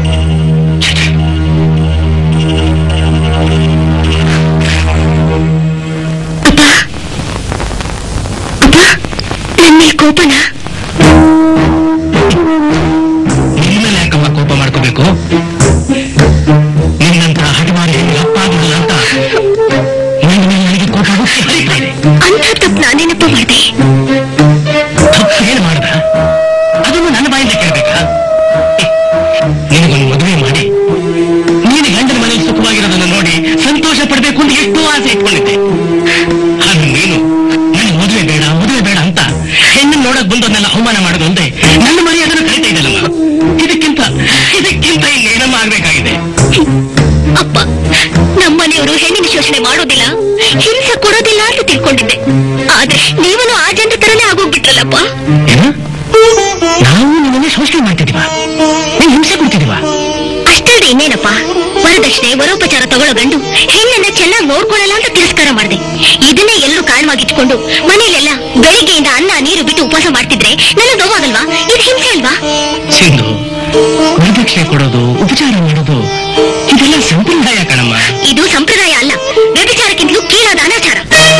ಅಪ್ಪ ಅಪ್ಪ ನನ್ನ ಮೇಲೆ ಕೋಪನಾ ನಿಮ್ಮಲ್ಲಿ ಯಾಕಮ್ಮ ಕೋಪ ಮಾಡ್ಕೋಬೇಕು ನಿನ್ನಂತ ಹಠಮಾರಿ ಹೆಣ್ಣು ಅಪ್ಪ ಆಗುದಿಲ್ಲ ಅಂತ ನನ್ನ ಮೇಲೆ ನನಗೆ ಕೋಪ ಹುಟ್ಟಿ ಹರಿತಾ ಇದೆ ಅಂಥ ತಪ್ಪು ನಾನೇನಪ್ಪ ಮಾಡಿದೆ ತಪ್ಪು ಏನು ಮಾಡ್ದ ಅದನ್ನು ನನ್ನ ಬಾಯಿಂದ ಕೇಳ್ಬೇಕಾ ನಿನಗೊಂದು ಮದುವೆ ಮಾಡಿ ನೀನು ಗಂಡನ ಮನೆಯಲ್ಲಿ ಸುಖವಾಗಿರೋದನ್ನು ನೋಡಿ ಸಂತೋಷ ಪಡಬೇಕು ಅಂತ ಎಷ್ಟೋ ಆಸೆ ಇಟ್ಕೊಂಡಿದ್ದೆ ಆದ್ರೆ ನೀನು ನನಗೆ ಮದುವೆ ಬೇಡ ಮದುವೆ ಬೇಡ ಅಂತ ಹೆಣ್ಣನ್ನು ನೋಡಕ್ ಬಂದವನ್ನೆಲ್ಲ ಅವಮಾನ ಮಾಡೋದು ಒಂದೇ ನನ್ನ ಮರ್ಯಾದನ್ನು ಕರಿತಾ ಇದ್ದಲ್ಲಮ್ಮ ಇದಕ್ಕಿಂತ ಇದಕ್ಕಿಂತ ಇನ್ನೇನಮ್ಮ ಆಗ್ಬೇಕಾಗಿದೆ ಅಪ್ಪ ನಮ್ಮನೆಯವರು ಹೆಣ್ಣಿನ ಶೋಷಣೆ ಮಾಡೋದಿಲ್ಲ ಹಿಂಸೆ ಕೊಡೋದಿಲ್ಲ ಅಂತ ತಿಳ್ಕೊಂಡಿದ್ದೆ ಆದ್ರೆ ನೀವನು ಆ ಜನರ ತರನೇ ಆಗೋಗ್ಬಿಟ್ರಲ್ಲಪ್ಪ ಏನು ನಾವು ನಿಮ್ಮನ್ನೇ ಶೋಷಣೆ ಮಾಡ್ತಿದೀವ ನೀನ್ ಹಿಂಸೆ ಕೊಡ್ತಿದೀವ ಅಷ್ಟಲ್ದೆ ಇನ್ನೇನಪ್ಪ ವರದಕ್ಷಿಣೆ ವರೋಪಚಾರ ತಗೊಳ್ಳೋ ಗಂಡು ಹೆಣ್ಣನ್ನ ಚೆನ್ನಾಗಿ ನೋಡ್ಕೊಳ್ಳಲ್ಲ ಅಂತ ತಿರಸ್ಕಾರ ಮಾಡಿದೆ ಇದನ್ನೇ ಎಲ್ಲರೂ ಕಾರಣವಾಗಿಟ್ಕೊಂಡು ಮನೇಲೆಲ್ಲ ಬೆಳಿಗ್ಗೆಯಿಂದ ಅನ್ನ ನೀರು ಬಿಟ್ಟು ಉಪವಾಸ ಮಾಡ್ತಿದ್ರೆ ನನಗೆ ನೋವಾಗಲ್ವಾ ಇದು ಹಿಂಸೆ ಅಲ್ವಾ ಸಿಂಧು ವರದಕ್ಷಿಣೆ ಕೊಡೋದು ಉಪಚಾರ ಮಾಡೋದು ಇದೆಲ್ಲ ಸಂಪ್ರದಾಯ ಕಣಮ್ಮ ಇದು ಸಂಪ್ರದಾಯ ಅಲ್ಲ ವ್ಯಭಿಚಾರಕ್ಕಿಂತಲೂ ಕೀಳಾದ ಅನಾಚಾರ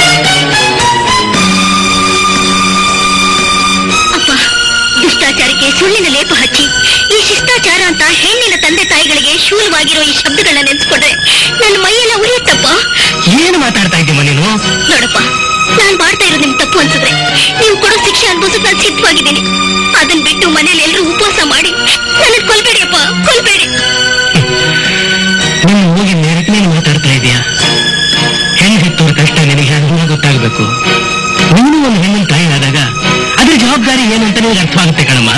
ಅಪ್ಪ ದುಷ್ಟಾಚಾರಕ್ಕೆ ಸುಳ್ಳಿನ ಲೇಪ ಹಚ್ಚಿ ಈ ಶಿಷ್ಟಾಚಾರ ಅಂತ ಹೆಣ್ಣಿನ ತಂದೆ ತಾಯಿಗಳಿಗೆ ಶೂಲವಾಗಿರೋ ಈ ಶಬ್ದಗಳನ್ನ ನೆನ್ಸ್ಕೊಂಡ್ರೆ ನನ್ನ ಮೈಯೆಲ್ಲ ಉರಿಯುತ್ತಪ್ಪ ಏನು ಮಾತಾಡ್ತಾ ಇದ್ದೀಮ್ಮ ನೀನು ನೋಡಪ್ಪ ನಾನ್ ಮಾಡ್ತಾ ಇರೋದು ನಿಮ್ ತಪ್ಪು ಅನ್ಸಿದ್ರೆ ನೀವು ಕೊಡೋ ಶಿಕ್ಷೆ ಅನ್ಭವಿಸೋಕ್ ನಾನು ಸಿದ್ಧವಾಗಿದ್ದೀನಿ ಅದನ್ ಬಿಟ್ಟು ಮನೇಲಿ ಎಲ್ರೂ ಉಪವಾಸ ಮಾಡಿ ನನಗ್ ಕೊಲ್ಬೇಡಿ ಅಪ್ಪ ಕೊಲ್ಬೇಡಿ ನಿನ್ನ ಹೋಗಿ ನೆರಕ್ಕೆ ನೀನು ಮಾತಾಡ್ತಾ ಇದೀಯಾ ಹೆಣ್ಣು ಹೆತ್ತೋರ ಕಷ್ಟ ನಿನಗೆ ಹೇಗೆ ಗೊತ್ತಾಗಬೇಕು ನೀನು ಒಂದು ಹೆಣ್ಣಿನ ತಾಯಿ ಆದಾಗ ಅದ್ರ ಜವಾಬ್ದಾರಿ ಏನು ಅಂತ ನಿನಗೆ ಅರ್ಥ ಆಗುತ್ತೆ ಕಣಮ್ಮ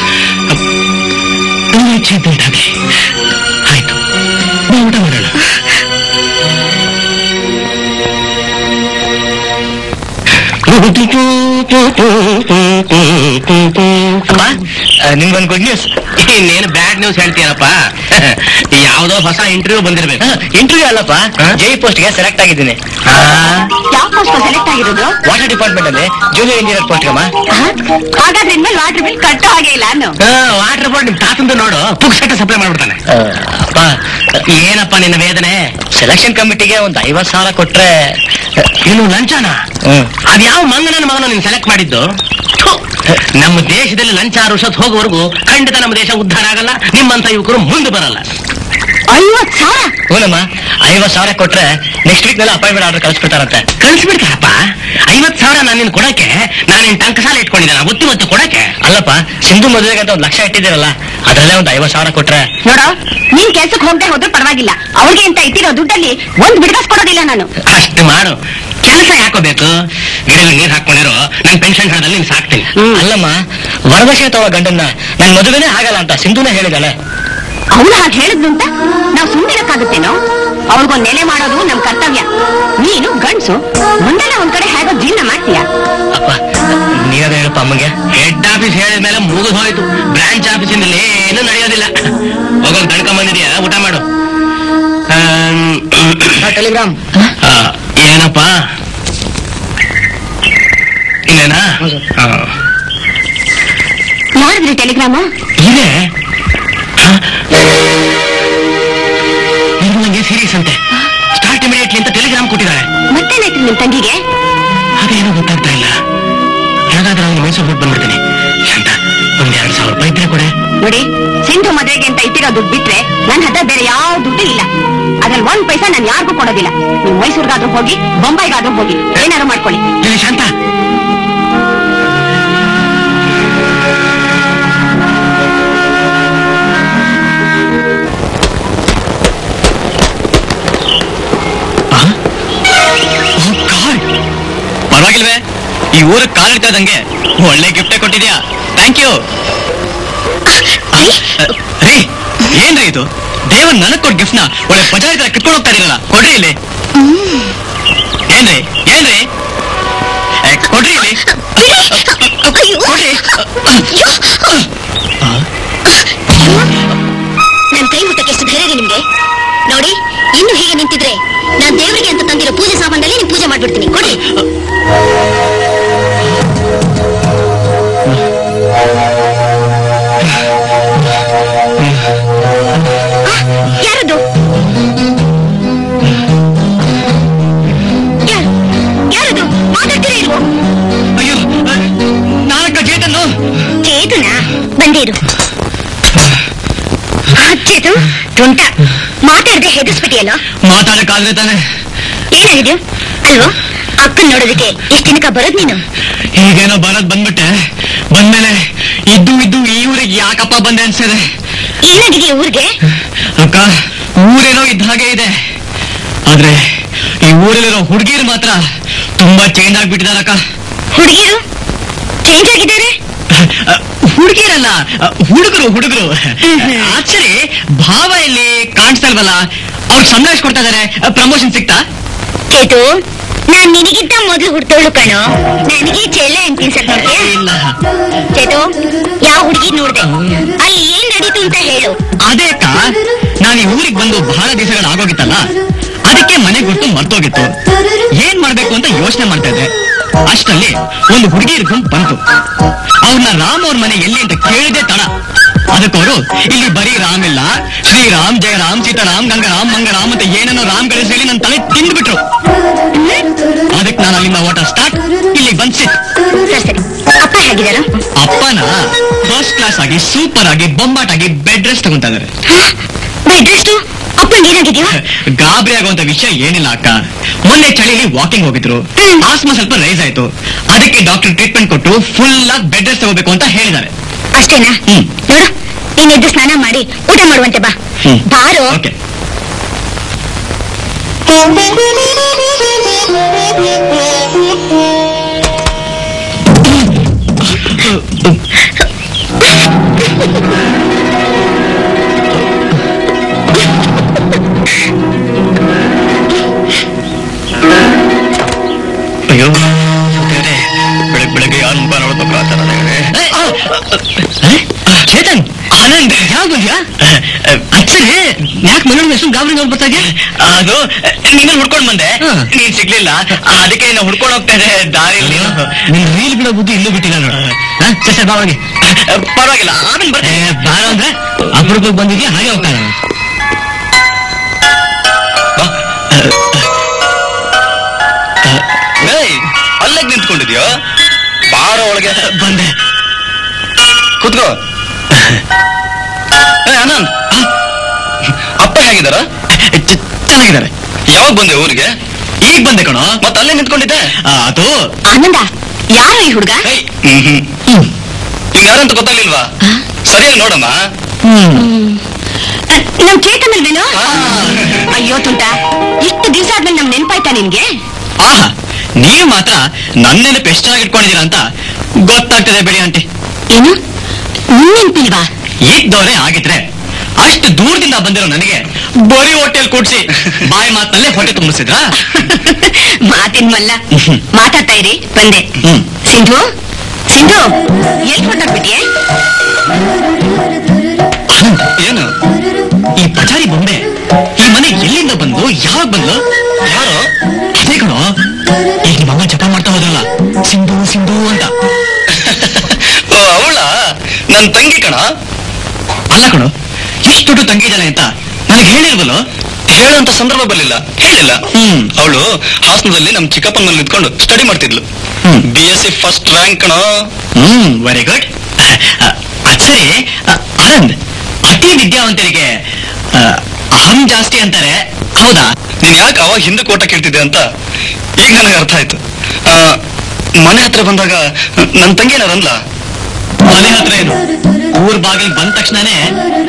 ನನ್ನ ಇಚ್ಛೆ ಇದ್ದಂತಾಗ್ಲಿ ಆಯ್ತು ಬಾ ಊಟ ಮಾಡೋಣ ಅಮ್ಮ ನಿಮ್ಗೊಂದು ಗುಡ್ ನ್ಯೂಸ್ ಇನ್ನೇನು ಬ್ಯಾಡ್ ನ್ಯೂಸ್ ಹೇಳ್ತೀಯನಪ್ಪ ಯಾವುದೋ ಹೊಸ ಇಂಟರ್ವ್ಯೂ ಬಂದಿರ್ಬೇಕು ಇಂಟರ್ವ್ಯೂ ಅಲ್ಲಪ್ಪ ಹಾ? ಜೈ ಪೋಸ್ಟ್ಗೆ ಸೆಲೆಕ್ಟ್ ಆಗಿದ್ದೀನಿ ಯಾವ ಪೋಸ್ಟ್ ಸೆಲೆಕ್ಟ್ ಆಗಿರೋದು ವಾಟರ್ ಡಿಪಾರ್ಟ್ಮೆಂಟ್ ಅಲ್ಲಿ ಜೂನಿಯರ್ ಇಂಜಿನಿಯರ್ ಪೋಸ್ಟ್ ಅಮ್ಮ ಹಾಗಾದ್ರೆ ಇನ್ಮೇಲೆ ವಾಟರ್ ಬಿಲ್ ಕಟ್ಟೋ ಹಾಗೆ ಇಲ್ಲ ಅನ್ನು ವಾಟರ್ ಬೋರ್ಡ್ ನಿಮ್ ತಾತಂದು ನೋಡು ಪುಕ್ಸೆಟ್ಟ ಸಪ್ಲೈ ಮಾಡ್ಬಿಡ್ತಾನೆ ಆ, ಅಪ್ಪ ಏನಪ್ಪ ನಿನ್ನ ವೇದನೆ ಸೆಲೆಕ್ಷನ್ ಕಮಿಟಿಗೆ ಒಂದು ಐವತ್ ಸಾವಿರ ಕೊಟ್ರೆ ಇನ್ನು ಲಂಚನ ಹ್ಮ್. ಅದ್ಯಾವ ಮಂಗನನ ಮಗನ ನೀನ್ ಸೆಲೆಕ್ಟ್ ಮಾಡಿದ್ದು ಥು, ನಮ್ಮ ದೇಶದಲ್ಲಿ ಲಂಚ ರುಷತ್ ಹೋಗೋವರೆಗೂ ಖಂಡಿತ ನಮ್ಮ ದೇಶ ಉದ್ಧಾರ ಆಗಲ್ಲ ನಿಮ್ಮಂತ ಯುವಕರು ಮುಂದೆ ಬರಲ್ಲ ಐವತ್ ಸಾವಿರ ಹೂನಮ್ಮ ಐವತ್ ಸಾವಿರ ಕೊಟ್ರೆ ನೆಕ್ಸ್ಟ್ ವೀಕ್ ನಲ್ಲಿ ಅಪಾಯಿಂಟ್ಮೆಂಟ್ ಆರ್ಡರ್ ಕಳಿಸ್ಬಿಡ್ತಾರಂತೆ ಕಳಿಸ್ಬಿಡ್ತಾರಪ್ಪ ಐವತ್ ಸಾವಿರ ನಾನು ನಿನ್ ಕೊಡಕ್ಕೆ ನಾನೇನ್ ಟಂಕಸಾಲ ಇಟ್ಕೊಂಡಿದ್ದಾನ ಒತ್ತಿ ಒತ್ತಿ ಕೊಡಕ್ಕೆ ಅಲ್ಲಪ್ಪ ಸಿಂಧು ಮದುವೆಗೆ ಅಂತ ಒಂದು ಲಕ್ಷ ಇಟ್ಟಿದ್ದೀರಲ್ಲ ಅದ್ರಲ್ಲೇ ಒಂದು ಐವತ್ ಸಾವಿರ ಕೊಟ್ರೆ ನೋಡು ನೀನ್ ಕೆಲ್ಸಕ್ಕೆ ಹೋಗದೆ ಹೋದ್ರೆ ಪರವಾಗಿಲ್ಲ ಅವ್ರಿಗೆ ಅಂತ ಇಟ್ಟಿರೋ ದುಡ್ಡಲ್ಲಿ ಒಂದ್ ಬಿಡ್ಗಾಸ್ ಕೊಡೋದಿಲ್ಲ ನಾನು ಅಷ್ಟು ಮಾಡು ಕೆಲಸ ಯಾಕೋಬೇಕು ಗಿಡಗಳು ನೀರ್ ಹಾಕೊಂಡಿರೋ ನನ್ ಪೆನ್ಷನ್ ಹಣದಲ್ಲಿ ನೀನ್ ಸಾಕ್ತೀನಿ ಅಲ್ಲಮ್ಮ ವರದಕ್ಷಿಣೆ ತಗೋ ಗಂಡನ್ನ ನನ್ ಮದುವೆನೇ ಆಗಲ್ಲ ಅಂತ ಸಿಂಧುನೇ ಹೇಳಿದಾಳೆ ಅವಳು ಹಾಗೆ ಹೇಳಿದ್ನು ಅಂತ ನಾವು ಸುಮ್ಮನಿರಕ್ಕಾಗುತ್ತೇನೋ ಅವ್ರಿಗೊಂದ್ ನೆಲೆ ಮಾಡೋದು ನಮ್ ಕರ್ತವ್ಯ ನೀನು ಗಂಡ್ಸು ಮುಂದೆಲ್ಲ ಒಂದ್ ಕಡೆ ಹೇಗೋ ಜೀವನ ಮಾಡ್ತೀಯ ಅಪ್ಪ ನೀವೇ ಹೇಳಪ್ಪ ಅಮ್ಮಂಗೆ ಹೆಡ್ ಆಫೀಸ್ ಹೇಳಿದ ಮೇಲೆ ಮುಗಿದು ಹೋಯ್ತು ಬ್ರಾಂಚ್ ಆಫೀಸಿಂದ ಏನು ನಡೆಯೋದಿಲ್ಲ ಹೋಗೋದು ತಡ್ಕೊಂಡ್ ಬಂದಿದ್ಯಾ ಊಟ ಮಾಡು ಆಮ್, ಟೆಲಿಗ್ರಾಮ್ ಆ, ಏನಪ್ಪ ಇನ್ನೇನಾ ಹೌದು. ಆ, ನೋಡಿದ್ರಿ ಟೆಲಿಗ್ರಾಮ ಇದೆ ಹ? ಇದು ನಂಗೆ ಸೀರಿಯಸ್ ಅಂತೆ ಸ್ಟಾರ್ಟ್ ಇಮಿಡಿಯೇಟ್ಲಿ ಅಂತ ಟೆಲಿಗ್ರಾಮ್ ಕೊಟ್ಟಿದ್ದಾರೆ ಮತ್ತೇನಾಯ್ತು ನಿಮ್ ತಂಗಿಗೆ ಅದೇನೋ ಗೊತ್ತಾಗ್ತಾ ಇಲ್ಲ ಹೇಗಾದ್ರೆ ಅವ್ನು ಮೈಸೂರು ಬಿಟ್ಟು ಬಂದ್ಬಿಡ್ತೀನಿ ಶಾಂತ ಒಂದ್ ಎರಡ್ ಸಾವಿರ ರೂಪಾಯಿ ಇದ್ರೆ ಕೊಡೆ ನೋಡಿ ಸಿಂಧು ಮದ್ವೆಗೆ ಅಂತ ಇಟ್ಟಿರೋ ದುಡ್ಡು ಬಿಟ್ರೆ ನನ್ ಹತ್ರ ಬೇರೆ ಯಾವ ದುಡ್ಡು ಇಲ್ಲ ಅದ್ರಲ್ಲಿ ಒಂದ್ ಪೈಸಾ ನಾನು ಯಾರಿಗೂ ಕೊಡೋದಿಲ್ಲ ನೀವು ಮೈಸೂರ್ಗಾದ್ರೂ ಹೋಗಿ ಬೊಂಬೈಗಾದ್ರೂ ಹೋಗಿ ಏನಾದ್ರು ಮಾಡ್ಕೊಳ್ಳಿ ಏ, ಶಾಂತ ಆ? Oh God! ಪರವಾಗಿಲ್ವೇ ಈ ಊರಿಗೆ ಕಾಲಿಡ್ತಾ ಇದ್ದಂಗೆ ಒಳ್ಳೆ ಗಿಫ್ಟೇ ಕೊಟ್ಟಿದ್ಯಾ ಥ್ಯಾಂಕ್ ಯು ರೀ ಏನ್ರಿ ಇದು ದೇವನ್ ನನಗ್ ಕೊಟ್ಟು ಗಿಫ್ಟ್ ನ ಒಳ್ಳೆ ಪಜಾರಿ ತರ ಕಿತ್ಕೊಂಡು ಹೋಗ್ತಾ ಇದೀರಲ್ಲ ಕೊಡ್ರಿ ಇಲ್ಲಿ ಏನ್ರಿ ಏನ್ರಿ ಏ, ಕೊಡ್ರಿ ಇಲ್ಲಿ ಕೊಡ್ರಿ ನನ್ ಕೈ ಮುಟ್ಟಕ್ಕೆ ಎಷ್ಟು ಧೈರ್ಯ ಇದೆ ನಿಮ್ಗೆ ನೋಡಿ ಇನ್ನು ಹೀಗೆ ನಿಂತಿದ್ರೆ ನಾನ್ ದೇವರಿಗೆ ಅಂತ ತಂದಿರೋ ಪೂಜೆ ಸಾಮಾನಲ್ಲಿ ನೀನ್ ಪೂಜೆ ಮಾಡ್ಬಿಡ್ತೀನಿ ಕೊಡಿ ಆ, ಯಾರದು ಯಾರು ಯಾರದು ಮಾತಾಡ್ತೀರಾ ಇಲ್ವೋ ಅಯ್ಯೋ ನಾನಕ್ಕ ಚೇತನ್ನು ಚೇತನ ಬಂದೇ ಇರು ಆ, ಚೇತು ತುಂಟ ಮಾತಾಡದೆ ಹೆದರ್ಸ್ಬಿಟ್ಟಿಯಲ್ಲ ಮಾತಾಡಕ್ಕಾದ್ರೆ ತಾನೆ ಏನಾಗಿದ್ಯೋ ಅಲ್ವೋ ಅಕ್ಕನ್ ನೋಡೋದಕ್ಕೆ ಎಷ್ಟ್ ದಿನಕ್ಕ ಬರೋದ್ ನೀನು ಈಗೇನೋ ಬರೋದ್ ಬಂದ್ಬಿಟ್ಟೆ ಬಂದ್ಮೇಲೆ ಇದ್ದು ಇದ್ದು ಈ ಊರಿಗೆ ಯಾಕಪ್ಪ ಬಂದೆ ಅನ್ಸಿದೆ ಏನಾಗಿದೆ ಊರ್ಗೆ ಅಕ್ಕ ಊರೇನೋ ಇದ್ದ ಹಾಗೆ ಇದೆ ಆದ್ರೆ ಈ ಊರಲ್ಲಿರೋ ಹುಡುಗಿರು ಮಾತ್ರ ತುಂಬಾ ಚೇಂಜ್ ಆಗ್ಬಿಟ್ಟಿದಾರಕ್ಕ ಹುಡುಗಿರು ಚೇಂಜ್ ಆಗಿದ್ದಾರೆ ಹುಡುಗಿರಲ್ಲ ಹುಡುಗರು ಹುಡುಗರು ಹ್ಮ್. ಆಕ್ಚುಲಿ ಭಾವ ಇಲ್ಲಿ ಕಾಣಿಸ್ತಾ ಇಲ್ವಲ್ಲ ಅವ್ರಿಗೆ ಸಂಬಳ ಎಷ್ಟು ಕೊಡ್ತಾ ಇದಾರೆ ಪ್ರಮೋಷನ್ ಸಿಗ್ತಾ ಚೇತು ನಾನ್ ನಿನಗಿಂತ ಮೊದ್ಲು ಹುಡ್ತೋಳು ಕಣೋ ನನಗೆ ಚೆಳ್ಳೆ ಅಂತೀನಿ ಸರ್ ನೋಡ್ತೀಯಾ ಇಲ್ಲ ಚೇತು ಯಾವ ಹುಡುಗಿ ನೋಡ್ದೆ ಅಲ್ಲಿ ಏನ್ ನಡೀತು ಅಂತ ಹೇಳು ಅದೇ ಅಕ್ಕ ನಾನು ಈ ಊರಿಗೆ ಬಂದು ಬಹಳ ದಿವಸಗಳು ಆಗೋಗಿತ್ತಲ್ಲ ಅದಕ್ಕೆ ಮನೆ ಗುರ್ತು ಮರ್ತೋಗಿತ್ತು ಏನ್ ಮಾಡ್ಬೇಕು ಅಂತ ಯೋಚನೆ ಮಾಡ್ತಾ ಇದ್ದೆ ಅಷ್ಟರಲ್ಲಿ ಒಂದು ಹುಡುಗಿಯರ ಗುಂಪು ಬಂತು ಅವ್ರನ್ನ ರಾಮ್ ಅವ್ರ ಮನೆ ಎಲ್ಲಿ ಅಂತ ಕೇಳಿದೆ ತಡ ಅದಕ್ಕವರು ಇಲ್ಲಿ ಬರೀ ರಾಮ್ ಇಲ್ಲ ಶ್ರೀರಾಮ್ ಜಯರಾಮ್ ಸೀತಾರಾಮ್ ಗಂಗರಾಮ್ ಮಂಗರಾಮ್ ಅಂತ ಏನೇನೋ ರಾಮ್ಗಳು ಹೇಳಿ ನನ್ನ ತಲೆ ತಿಂದ್ಬಿಟ್ರು ಅದಕ್ಕೆ ನಾನು ಅಲ್ಲಿಂದ ಓಟ ಸ್ಟಾರ್ಟ್ ಇಲ್ಲಿ ಬಂದ್ ಸಿಕ್ ಸರಿ ಸರಿ ಅಪ್ಪ ಹೇಗಿದಾರ ಅಪ್ಪನ ಫಸ್ಟ್ ಕ್ಲಾಸ್ ಆಗಿ ಸೂಪರ್ ಆಗಿ ಬೊಂಬಾಟಾಗಿ ಬೆಡ್ ರೆಸ್ಟ್ ತಗೊಂತಾ ಇದಾರೆ ಬೆಡ್ ರೆಸ್ಟು ಅಪ್ಪಂಗೆ ಏನಾಗಿದ್ಯೋ ಗಾಬರಿ ಆಗುವಂತ ವಿಷಯ ಏನಿಲ್ಲ ಅಕ್ಕ ಮೊನ್ನೆ ಚಳಿಲಿ ವಾಕಿಂಗ್ ಹೋಗಿದ್ರು ಹ್ಮ್. ಆಸ್ಮಾ ಸ್ವಲ್ಪ ರೈಸ್ ಆಯ್ತು ಅದಕ್ಕೆ ಡಾಕ್ಟರ್ ಟ್ರೀಟ್ಮೆಂಟ್ ಕೊಟ್ಟು ಫುಲ್ ಆಗಿ ಬೆಡ್ ರೆಸ್ಟ್ ತಗೋಬೇಕು ಅಂತ ಹೇಳಿದ್ದಾರೆ ಅಷ್ಟೇನಾ ಹ್ಮ್. ನೋಡು ನೀನ್ ಎದ್ದು ಸ್ನಾನ ಮಾಡಿ ಊಟ ಮಾಡುವಂತೆ ಬಾ ಹ್ಮ್. ಬಾರೋ ಓಕೆ ಅಯ್ಯೋ ದೇವ್ರೇ, ಬೆಳಗ್ ಬೆಳಗ್ಗೆ ಯಾರು ಮುಖ ನೋಡ್ಬೇಕು ಚೇತನ್ ಆನಂದ್ ಯಾವಾಗ ಬಂದ್ಯಾ ಅಚ್ಚರಿ ಯಾಕೆ ಮನೆ ಹೆಸರು ಗಾಬರಿ ನೋಡಿ ಬರ್ತಾ ಇದೆಯಾ ಅದು ನೀನು ಹುಡ್ಕೊಂಡ್ ಬಂದೆ ನೀನ್ ಸಿಗ್ಲಿಲ್ಲ ಅದಕ್ಕೆ ಇನ್ನು ಹುಡ್ಕೊಂಡು ಹೋಗ್ತಾ ಇದೆ ದಾರಿಯಲ್ಲಿ ನಿನ್ ರೀಲ್ ಬಿಡೋ ಬುದ್ಧಿ ಇನ್ನೂ ಬಿಟ್ಟಿಲ್ಲ ನೋಡು ಸರ್ ಬಾವಾಗಿ ಪರವಾಗಿಲ್ಲ ಆಮೇಲೆ ಬರ್ತೇನೆ ಬಾರ ಅಂದ್ರೆ ಅಪರೂಪಕ್ಕೆ ಬಂದಿದ್ಯಾ ಹಾಗೆ ಹೋಗ್ತಾ ಇದ್ದಾನೆ. ಬಾ. ಅಲ್ಲಾಗ ನಿಂತ್ಕೊಂಡಿದ್ಯೋ ಬಾರ ಒಳಗೆ ಬಂದೆ ಕುತ್ಕೋ ಏ ಆನಂದ್ ಅಪ್ಪ ಹೇಗಿದಾರ ಚ- ಚೆನ್ನಾಗಿದ್ದಾರೆ ಯಾವಾಗ ಬಂದೆ ಊರಿಗೆ ಈಗ ಬಂದೆ ಕಣೋ ಮತ್ತೆ ಅಲ್ಲೇ ನಿಂತ್ಕೊಂಡಿದ್ದೆ ಆ, ಅದು ಆನಂದ ಯಾರು ಈ ಹುಡುಗ ಏಯ್, ಇವ್ ಯಾರಂತ ಗೊತ್ತಾಗ್ಲಿಲ್ವಾ ಸರಿಯಾಗಿ ನೋಡಮ್ಮ ನಮ್ ಚೇತನ್ ಅಲ್ವೇನೋ ಅಯ್ಯೋ ತುಂಟ ಇಷ್ಟು ದಿವಸ ಆದ್ಮೇಲೆ ನಮ್ ನೆನ್ಪಾಯ್ತಾ ನಿನ್ಗೆ ಆಹಾ ನೀವು ಮಾತ್ರ ನನ್ನ ನೆನಪು ಎಷ್ಟು ಚೆನ್ನಾಗಿ ಇಟ್ಕೊಂಡಿದ್ದೀರಾ ಅಂತ ಗೊತ್ತಾಗ್ತದೆ ಬಿಡಿ ಆಂಟಿ ಏನು ನಿನ್ ನೆನ್ಪಿಲ್ವಾ ಇದ್ದವರೇ ಆಗಿದ್ರೆ ಅಷ್ಟು ದೂರದಿಂದ ಬಂದಿರೋ ನನಗೆ ಬರೀ ಹೊಟ್ಟೆಲ್ ಕೂಡ್ಸಿ ಬಾಯಿ ಮಾತಲ್ಲೇ ಹೊಟ್ಟೆ ತುಂಬಿಸಿದ್ರಾ ಮಾತಿನ ಮಲ್ಲ ಹ್ಮ್. ಮಾತಾಡ್ತಾ ಇರಿ ಬಂದೆ ಹ್ಮ್. ಸಿಂಧು ಸಿಂಧು ಎಲ್ಲಿ ಹೊರಟಾಗ್ಬಿಟ್ಟಿಯೇ ಆನಂದ್, ಏನು ಈ ಪಚಾರಿ ಬೊಂಬೆ ಈ ಮನೆ ಎಲ್ಲಿಂದ ಬಂದು ಯಾವಾಗ ಬಂದು ಯಾರು ಅದೇ ಕಣೋ ಈಗ ನಿಮ್ಮ ಅಮ್ಮ ಜಪ ಮಾಡ್ತಾ ಹೋದ್ರಲ್ಲ ಸಿಂಧು ಸಿಂಧು ಅಂತ ಓ ಅವಳ ನನ್ ತಂಗಿ ಕಣ ಅಲ್ಲ ಕಣೋ ಎಷ್ಟು ದೊಡ್ಡ ತಂಗಿ ಇದ್ದಾಳೆ ಅಂತ ನನಗೆ ಹೇಳಿರ್ವಲ್ಲೋ ಹೇಳುವಂತ ಸಂದರ್ಭ ಬರ್ಲಿಲ್ಲ ಹೇಳಿಲ್ಲ ಹ್ಮ್. ಅವಳು ಹಾಸನದಲ್ಲಿ ನಮ್ ಚಿಕ್ಕಪ್ಪನ ಮನೇಲಿ ನಿಂತ್ಕೊಂಡು ಸ್ಟಡಿ ಮಾಡ್ತಿದ್ಲು ಹ್ಮ್. B S C first rank ಕಣ ಹ್ಮ್ ವೆರಿ ಗುಡ್ ಅಚ್ಚರಿ ಆನಂದ್ ಅತಿ ವಿದ್ಯಾವಂತರಿಗೆ ಆ, ಅಹಂ ಜಾಸ್ತಿ ಅಂತಾರೆ ಹೌದಾ ನೀನ್ ಯಾಕೆ ಅವಾಗ ಹಿಂದಕ್ಕೆ ಓಟ ಕೇಳ್ತಿದ್ದೆ ಅಂತ ಈಗ ನನಗೆ ಅರ್ಥ ಆಯ್ತು ಆ, ಮನೆ ಹತ್ರ ಬಂದಾಗ ನನ್ ತಂಗಿ ಏನಾರ ಅನ್ಲ ಮನೆ ಹತ್ರ ಏನು ಊರ್ ಬಾಗಿಲ್ ಬಂದ ತಕ್ಷಣನೇ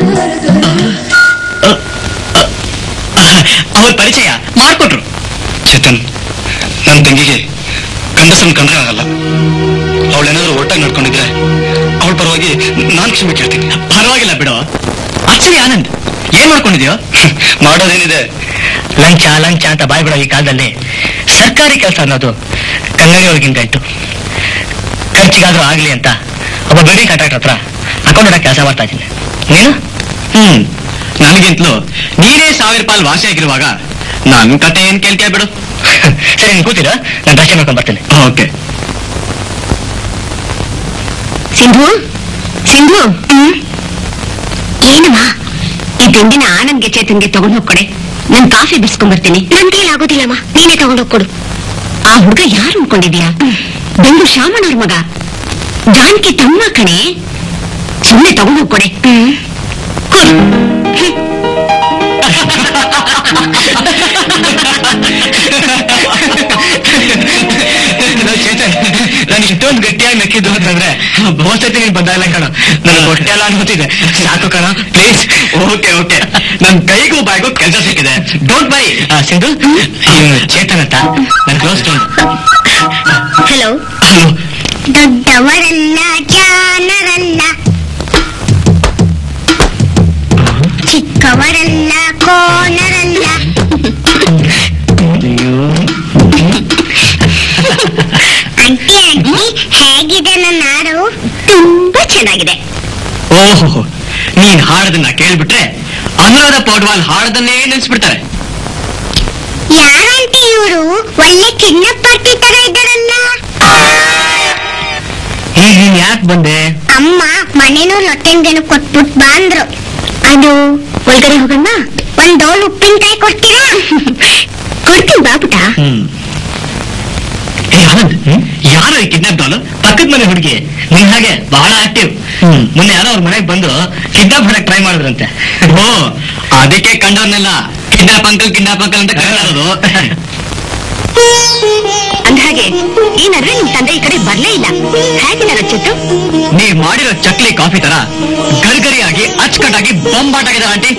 ಅವ್ರ ಪರಿಚಯ ಮಾಡ್ಕೊಟ್ರು ಚೇತನ್ ನನ್ ತಂಗಿಗೆ ಗಂಡಸನ್ ಕಂಡ್ರೆ ಆಗಲ್ಲ ಅವಳೇನಾದ್ರೂ ಒಟ್ಟಾಗಿ ನಡ್ಕೊಂಡಿದ್ರೆ ಅವಳ ಪರವಾಗಿ ನಾನ್ ಕ್ಷಮೆ ಕೇಳ್ತೀನಿ ಪರವಾಗಿಲ್ಲ ಬಿಡು ಅಚ್ಚರಿ ಆನಂದ್ ಏನ್ ಮಾಡ್ಕೊಂಡಿದ್ಯೋ ಮಾಡೋದೇನಿದೆ ಲಂಚ ಲಂಚ ಅಂತ ಬಾಯ್ ಬಿಡೋ ಈ ಕಾಲದಲ್ಲಿ ಸರ್ಕಾರಿ ಕೆಲಸ ಅನ್ನೋದು ಕನ್ನಡಿಯವ್ರಿಗಿಂತ ಇತ್ತು ಖರ್ಚಿಗಾದ್ರೂ ಆಗ್ಲಿ ಅಂತ ಒಬ್ಬ ಬಿಲ್ಡಿಂಗ್ ಕಾಂಟ್ರಾಕ್ಟರ್ ಹತ್ರ ಅಕೌಂಟ್ ಕೆಲಸ ಮಾಡ್ತಾ ಇದ್ದೀನಿ ನೀನು ಹ್ಮ್ ನನಗಿಂತಲೂ ನೀನೇ ಸಾವಿರ ಪಾಲ್ ವಾಸಿ ಆಗಿರುವಾಗ ನನ್ ಕತೆ ಏನ್ ಕೇಳ್ತೀಯ ಬಿಡು ಸರಿ ನೀನ್ ಕೂತೀರಾ ನಾನು ದರ್ಶನ ಮಾಡ್ಕೊಂಡ್ ಬರ್ತೇನೆ ಓಕೆ ಸಿಂಧು ಸಿಂಧು ಏನಮ್ಮ ಈ ತಿಂಡಿನ ಆನಂದ್ಗೆ ಚೇತನ್ಗೆ ತಗೊಂಡು ಹೋಗ್ಕೊಡೆ ನನ್ ಕಾಫಿ ಬಿಡ್ಸ್ಕೊಂಡ್ ಬರ್ತೀನಿ ನನ್ ಕೈಲಿ ಆಗೋದಿಲ್ಲಮ್ಮ ನೀನೇ ತಗೊಂಡು ಹೋಗ್ಕೊಡು ಆ ಹುಡುಗ ಯಾರು ಅನ್ಕೊಂಡಿದ್ಯಾ ಬೆಂದು ಶಾಮಣ್ಣವ್ರ ಮಗ ಜಾನಕಿ ತಮ್ಮ ಕಣೆ ಸುಮ್ಮನೆ ತಗೊಂಡು ಹೋಗ್ಕೊಡೆ ಕೊಡು ಚೇತನ್ ನಾನು ಇಷ್ಟೊಂದು ಗಟ್ಟಿಯಾಗಿ ನಕ್ಕಿದ್ದು ಅಂತಂದ್ರೆ ಬಹುಸತಿ ನೀನ್ ಬಂದಾಗಲ್ಲ ಕಣ ನನ್ನ ಹೊಟ್ಟೆ ಎಲ್ಲ ಅನ್ಕೋತಿದೆ ಸಾಕು ಕಣ ಪ್ಲೀಸ್ ಓಕೆ ಓಕೆ ನನ್ ಕೈಗೂ ಬಾಯ್ಗೂ ಕೆಲಸ ಸಿಕ್ಕಿದೆ ಡೋಂಟ್ ಬೈ ಸಿಂಧು ಇವ್ನು ಚೇತನ್ ಅಂತ ನನ್ನ ಕ್ಲೋಸ್ ಫ್ರೆಂಡ್ ಹಲೋ ಹಲೋ ದೊಡ್ಡವರಲ್ಲ ಜಾನರಲ್ಲ ಚಿಕ್ಕವರಲ್ಲ ಕೋನರಲ್ಲ ಆಂಟಿ ಆಂಟಿ ಹೇಗಿದೆ ನನ್ನ ಹಾಡು ತುಂಬಾ ಚೆನ್ನಾಗಿದೆ ಓಹೋ ನೀನ್ ಹಾಡದನ್ನ ಕೇಳ್ಬಿಟ್ರೆ ಅನುರಾಧ ಪೌಡ್ವಾಲ್ ಹಾಡದನ್ನೇ ನೆನ್ಸ್ಬಿಡ್ತಾರೆ ಯಾರಂಟಿ ಇವರು ಒಳ್ಳೆ ಕಿನ್ನಪ್ಪಟ್ಟಿ ತರ ಇದ್ದಾರಲ್ಲ ಈಗ ನೀನ್ ಯಾಕೆ ಬಂದೆ ಅಮ್ಮ ಮನೇನೂ ಲೊಟ್ಟೆಂಗೇನು ಕೊಟ್ಬಿಟ್ ಬಾ ಅಂದ್ರು ಅದು ಒಳಗಡೆ ಹೋಗಣ್ಣ ಒಂದ್ ಡೋಲ್ ಉಪ್ಪಿನಕಾಯಿ ಕೊಡ್ತೀರಾ ಕೊಡ್ತೀನಿ ಬಾಪುಟ ಹ್ಮ್ ಏ ಆನಂದ್ ಯಾರು ಈ ಕಿಡ್ನಾಪ್ ಡಾಲು ಪಕ್ಕದ ಮನೆ ಹುಡುಗಿ ನಿನ್ ಹಾಗೆ ಬಹಳ ಆಕ್ಟಿವ್ ಮೊನ್ನೆ ಯಾರೋ ಅವ್ರ ಮನೆಗೆ ಬಂದು ಕಿಡ್ನಾಪ್ ಮಾಡಕ್ ಟ್ರೈ ಮಾಡಿದ್ರಂತೆ ಓ ಅದಕ್ಕೆ ಕಂಡವ್ರನ್ನೆಲ್ಲ ಕಿಡ್ನಾಪ್ ಅಂಕಲ್ ಕಿಡ್ನಾಪ್ ಅಂಕಲ್ ಅಂತ ಕರೆಯೋದು ಅಂದ್ಹಾಗೆ ಈ ನಡುವೆ ನಿಮ್ ತಂದೆ ಈ ಕಡೆ ಬರ್ಲೇ ಇಲ್ಲ ಹೇಗಿದ್ದಾರೆ ಚಿತ್ತು ನೀವ್ ಮಾಡಿರೋ ಚಕ್ಲಿ ಕಾಫಿ ತರ ಗರ್ಗರಿಯಾಗಿ ಅಚ್ಚುಕಟ್ಟಾಗಿ ಬೊಂಬಾಟಾಗಿದೆ ಆಂಟಿ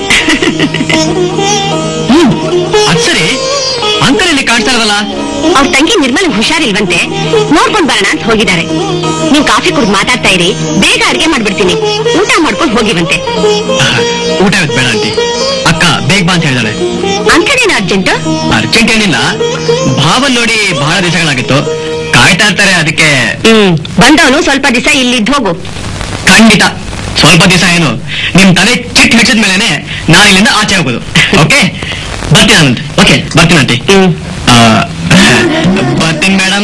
ಹ್ಮ್ ಅದ್ ಸರಿ ಅಂಕಲ್ ಇಲ್ಲಿ ಕಾಣಿಸ್ತಾ ಇರಲ್ಲ ಅವ್ರ ತಂಗಿ ನಿರ್ಮಲ್ ಹುಷಾರಿಲ್ವಂತೆ ನೋಡ್ಕೊಂಡ್ ಬರೋಣ ಅಂತ ಹೋಗಿದ್ದಾರೆ ನೀವ್ ಕಾಫಿ ಕುಡ್ದು ಮಾತಾಡ್ತಾ ಇರಿ ಬೇಗ ಅಡ್ಗೆ ಮಾಡ್ಬಿಡ್ತೀನಿ ಊಟ ಮಾಡ್ಕೊಂಡು ಹೋಗಿವಂತೆ ಊಟ ಇವತ್ತು ಬೇಡ ಆಂಟಿ ಅಕ್ಕ ಬೇಗ ಬಾ ಅಂತ ಹೇಳಿದಾಳೆ ಅಂಕನೇನು ಅರ್ಜೆಂಟ್ ಅರ್ಜೆಂಟ್ ಏನಿಲ್ಲ ಭಾವನ್ ನೋಡಿ ಬಹಳ ದಿವಸಗಳಾಗಿತ್ತು ಕಾಯ್ತಾ ಇರ್ತಾರೆ ಅದಕ್ಕೆ ಹ್ಮ್ ಬಂದವನು ಸ್ವಲ್ಪ ದಿವಸ ಇಲ್ಲಿದ್ದು ಹೋಗು ಖಂಡಿತ ಸ್ವಲ್ಪ ದಿವಸ ಏನು ನಿಮ್ ತಲೆ ಚಿಟ್ ಹಿಡಿಸಿದ ಮೇಲೆನೆ ನಾನು ಇಲ್ಲಿಂದ ಆಚೆ ಹೋಗೋದು ಓಕೆ ಬರ್ತೀನಿ ಆನಂದ್ ಓಕೆ ಬರ್ತೀನಿ ಆಂಟಿ ಹ್ಮ್ ಆ, ಬರ್ತೀನಿ ಮೇಡಮ್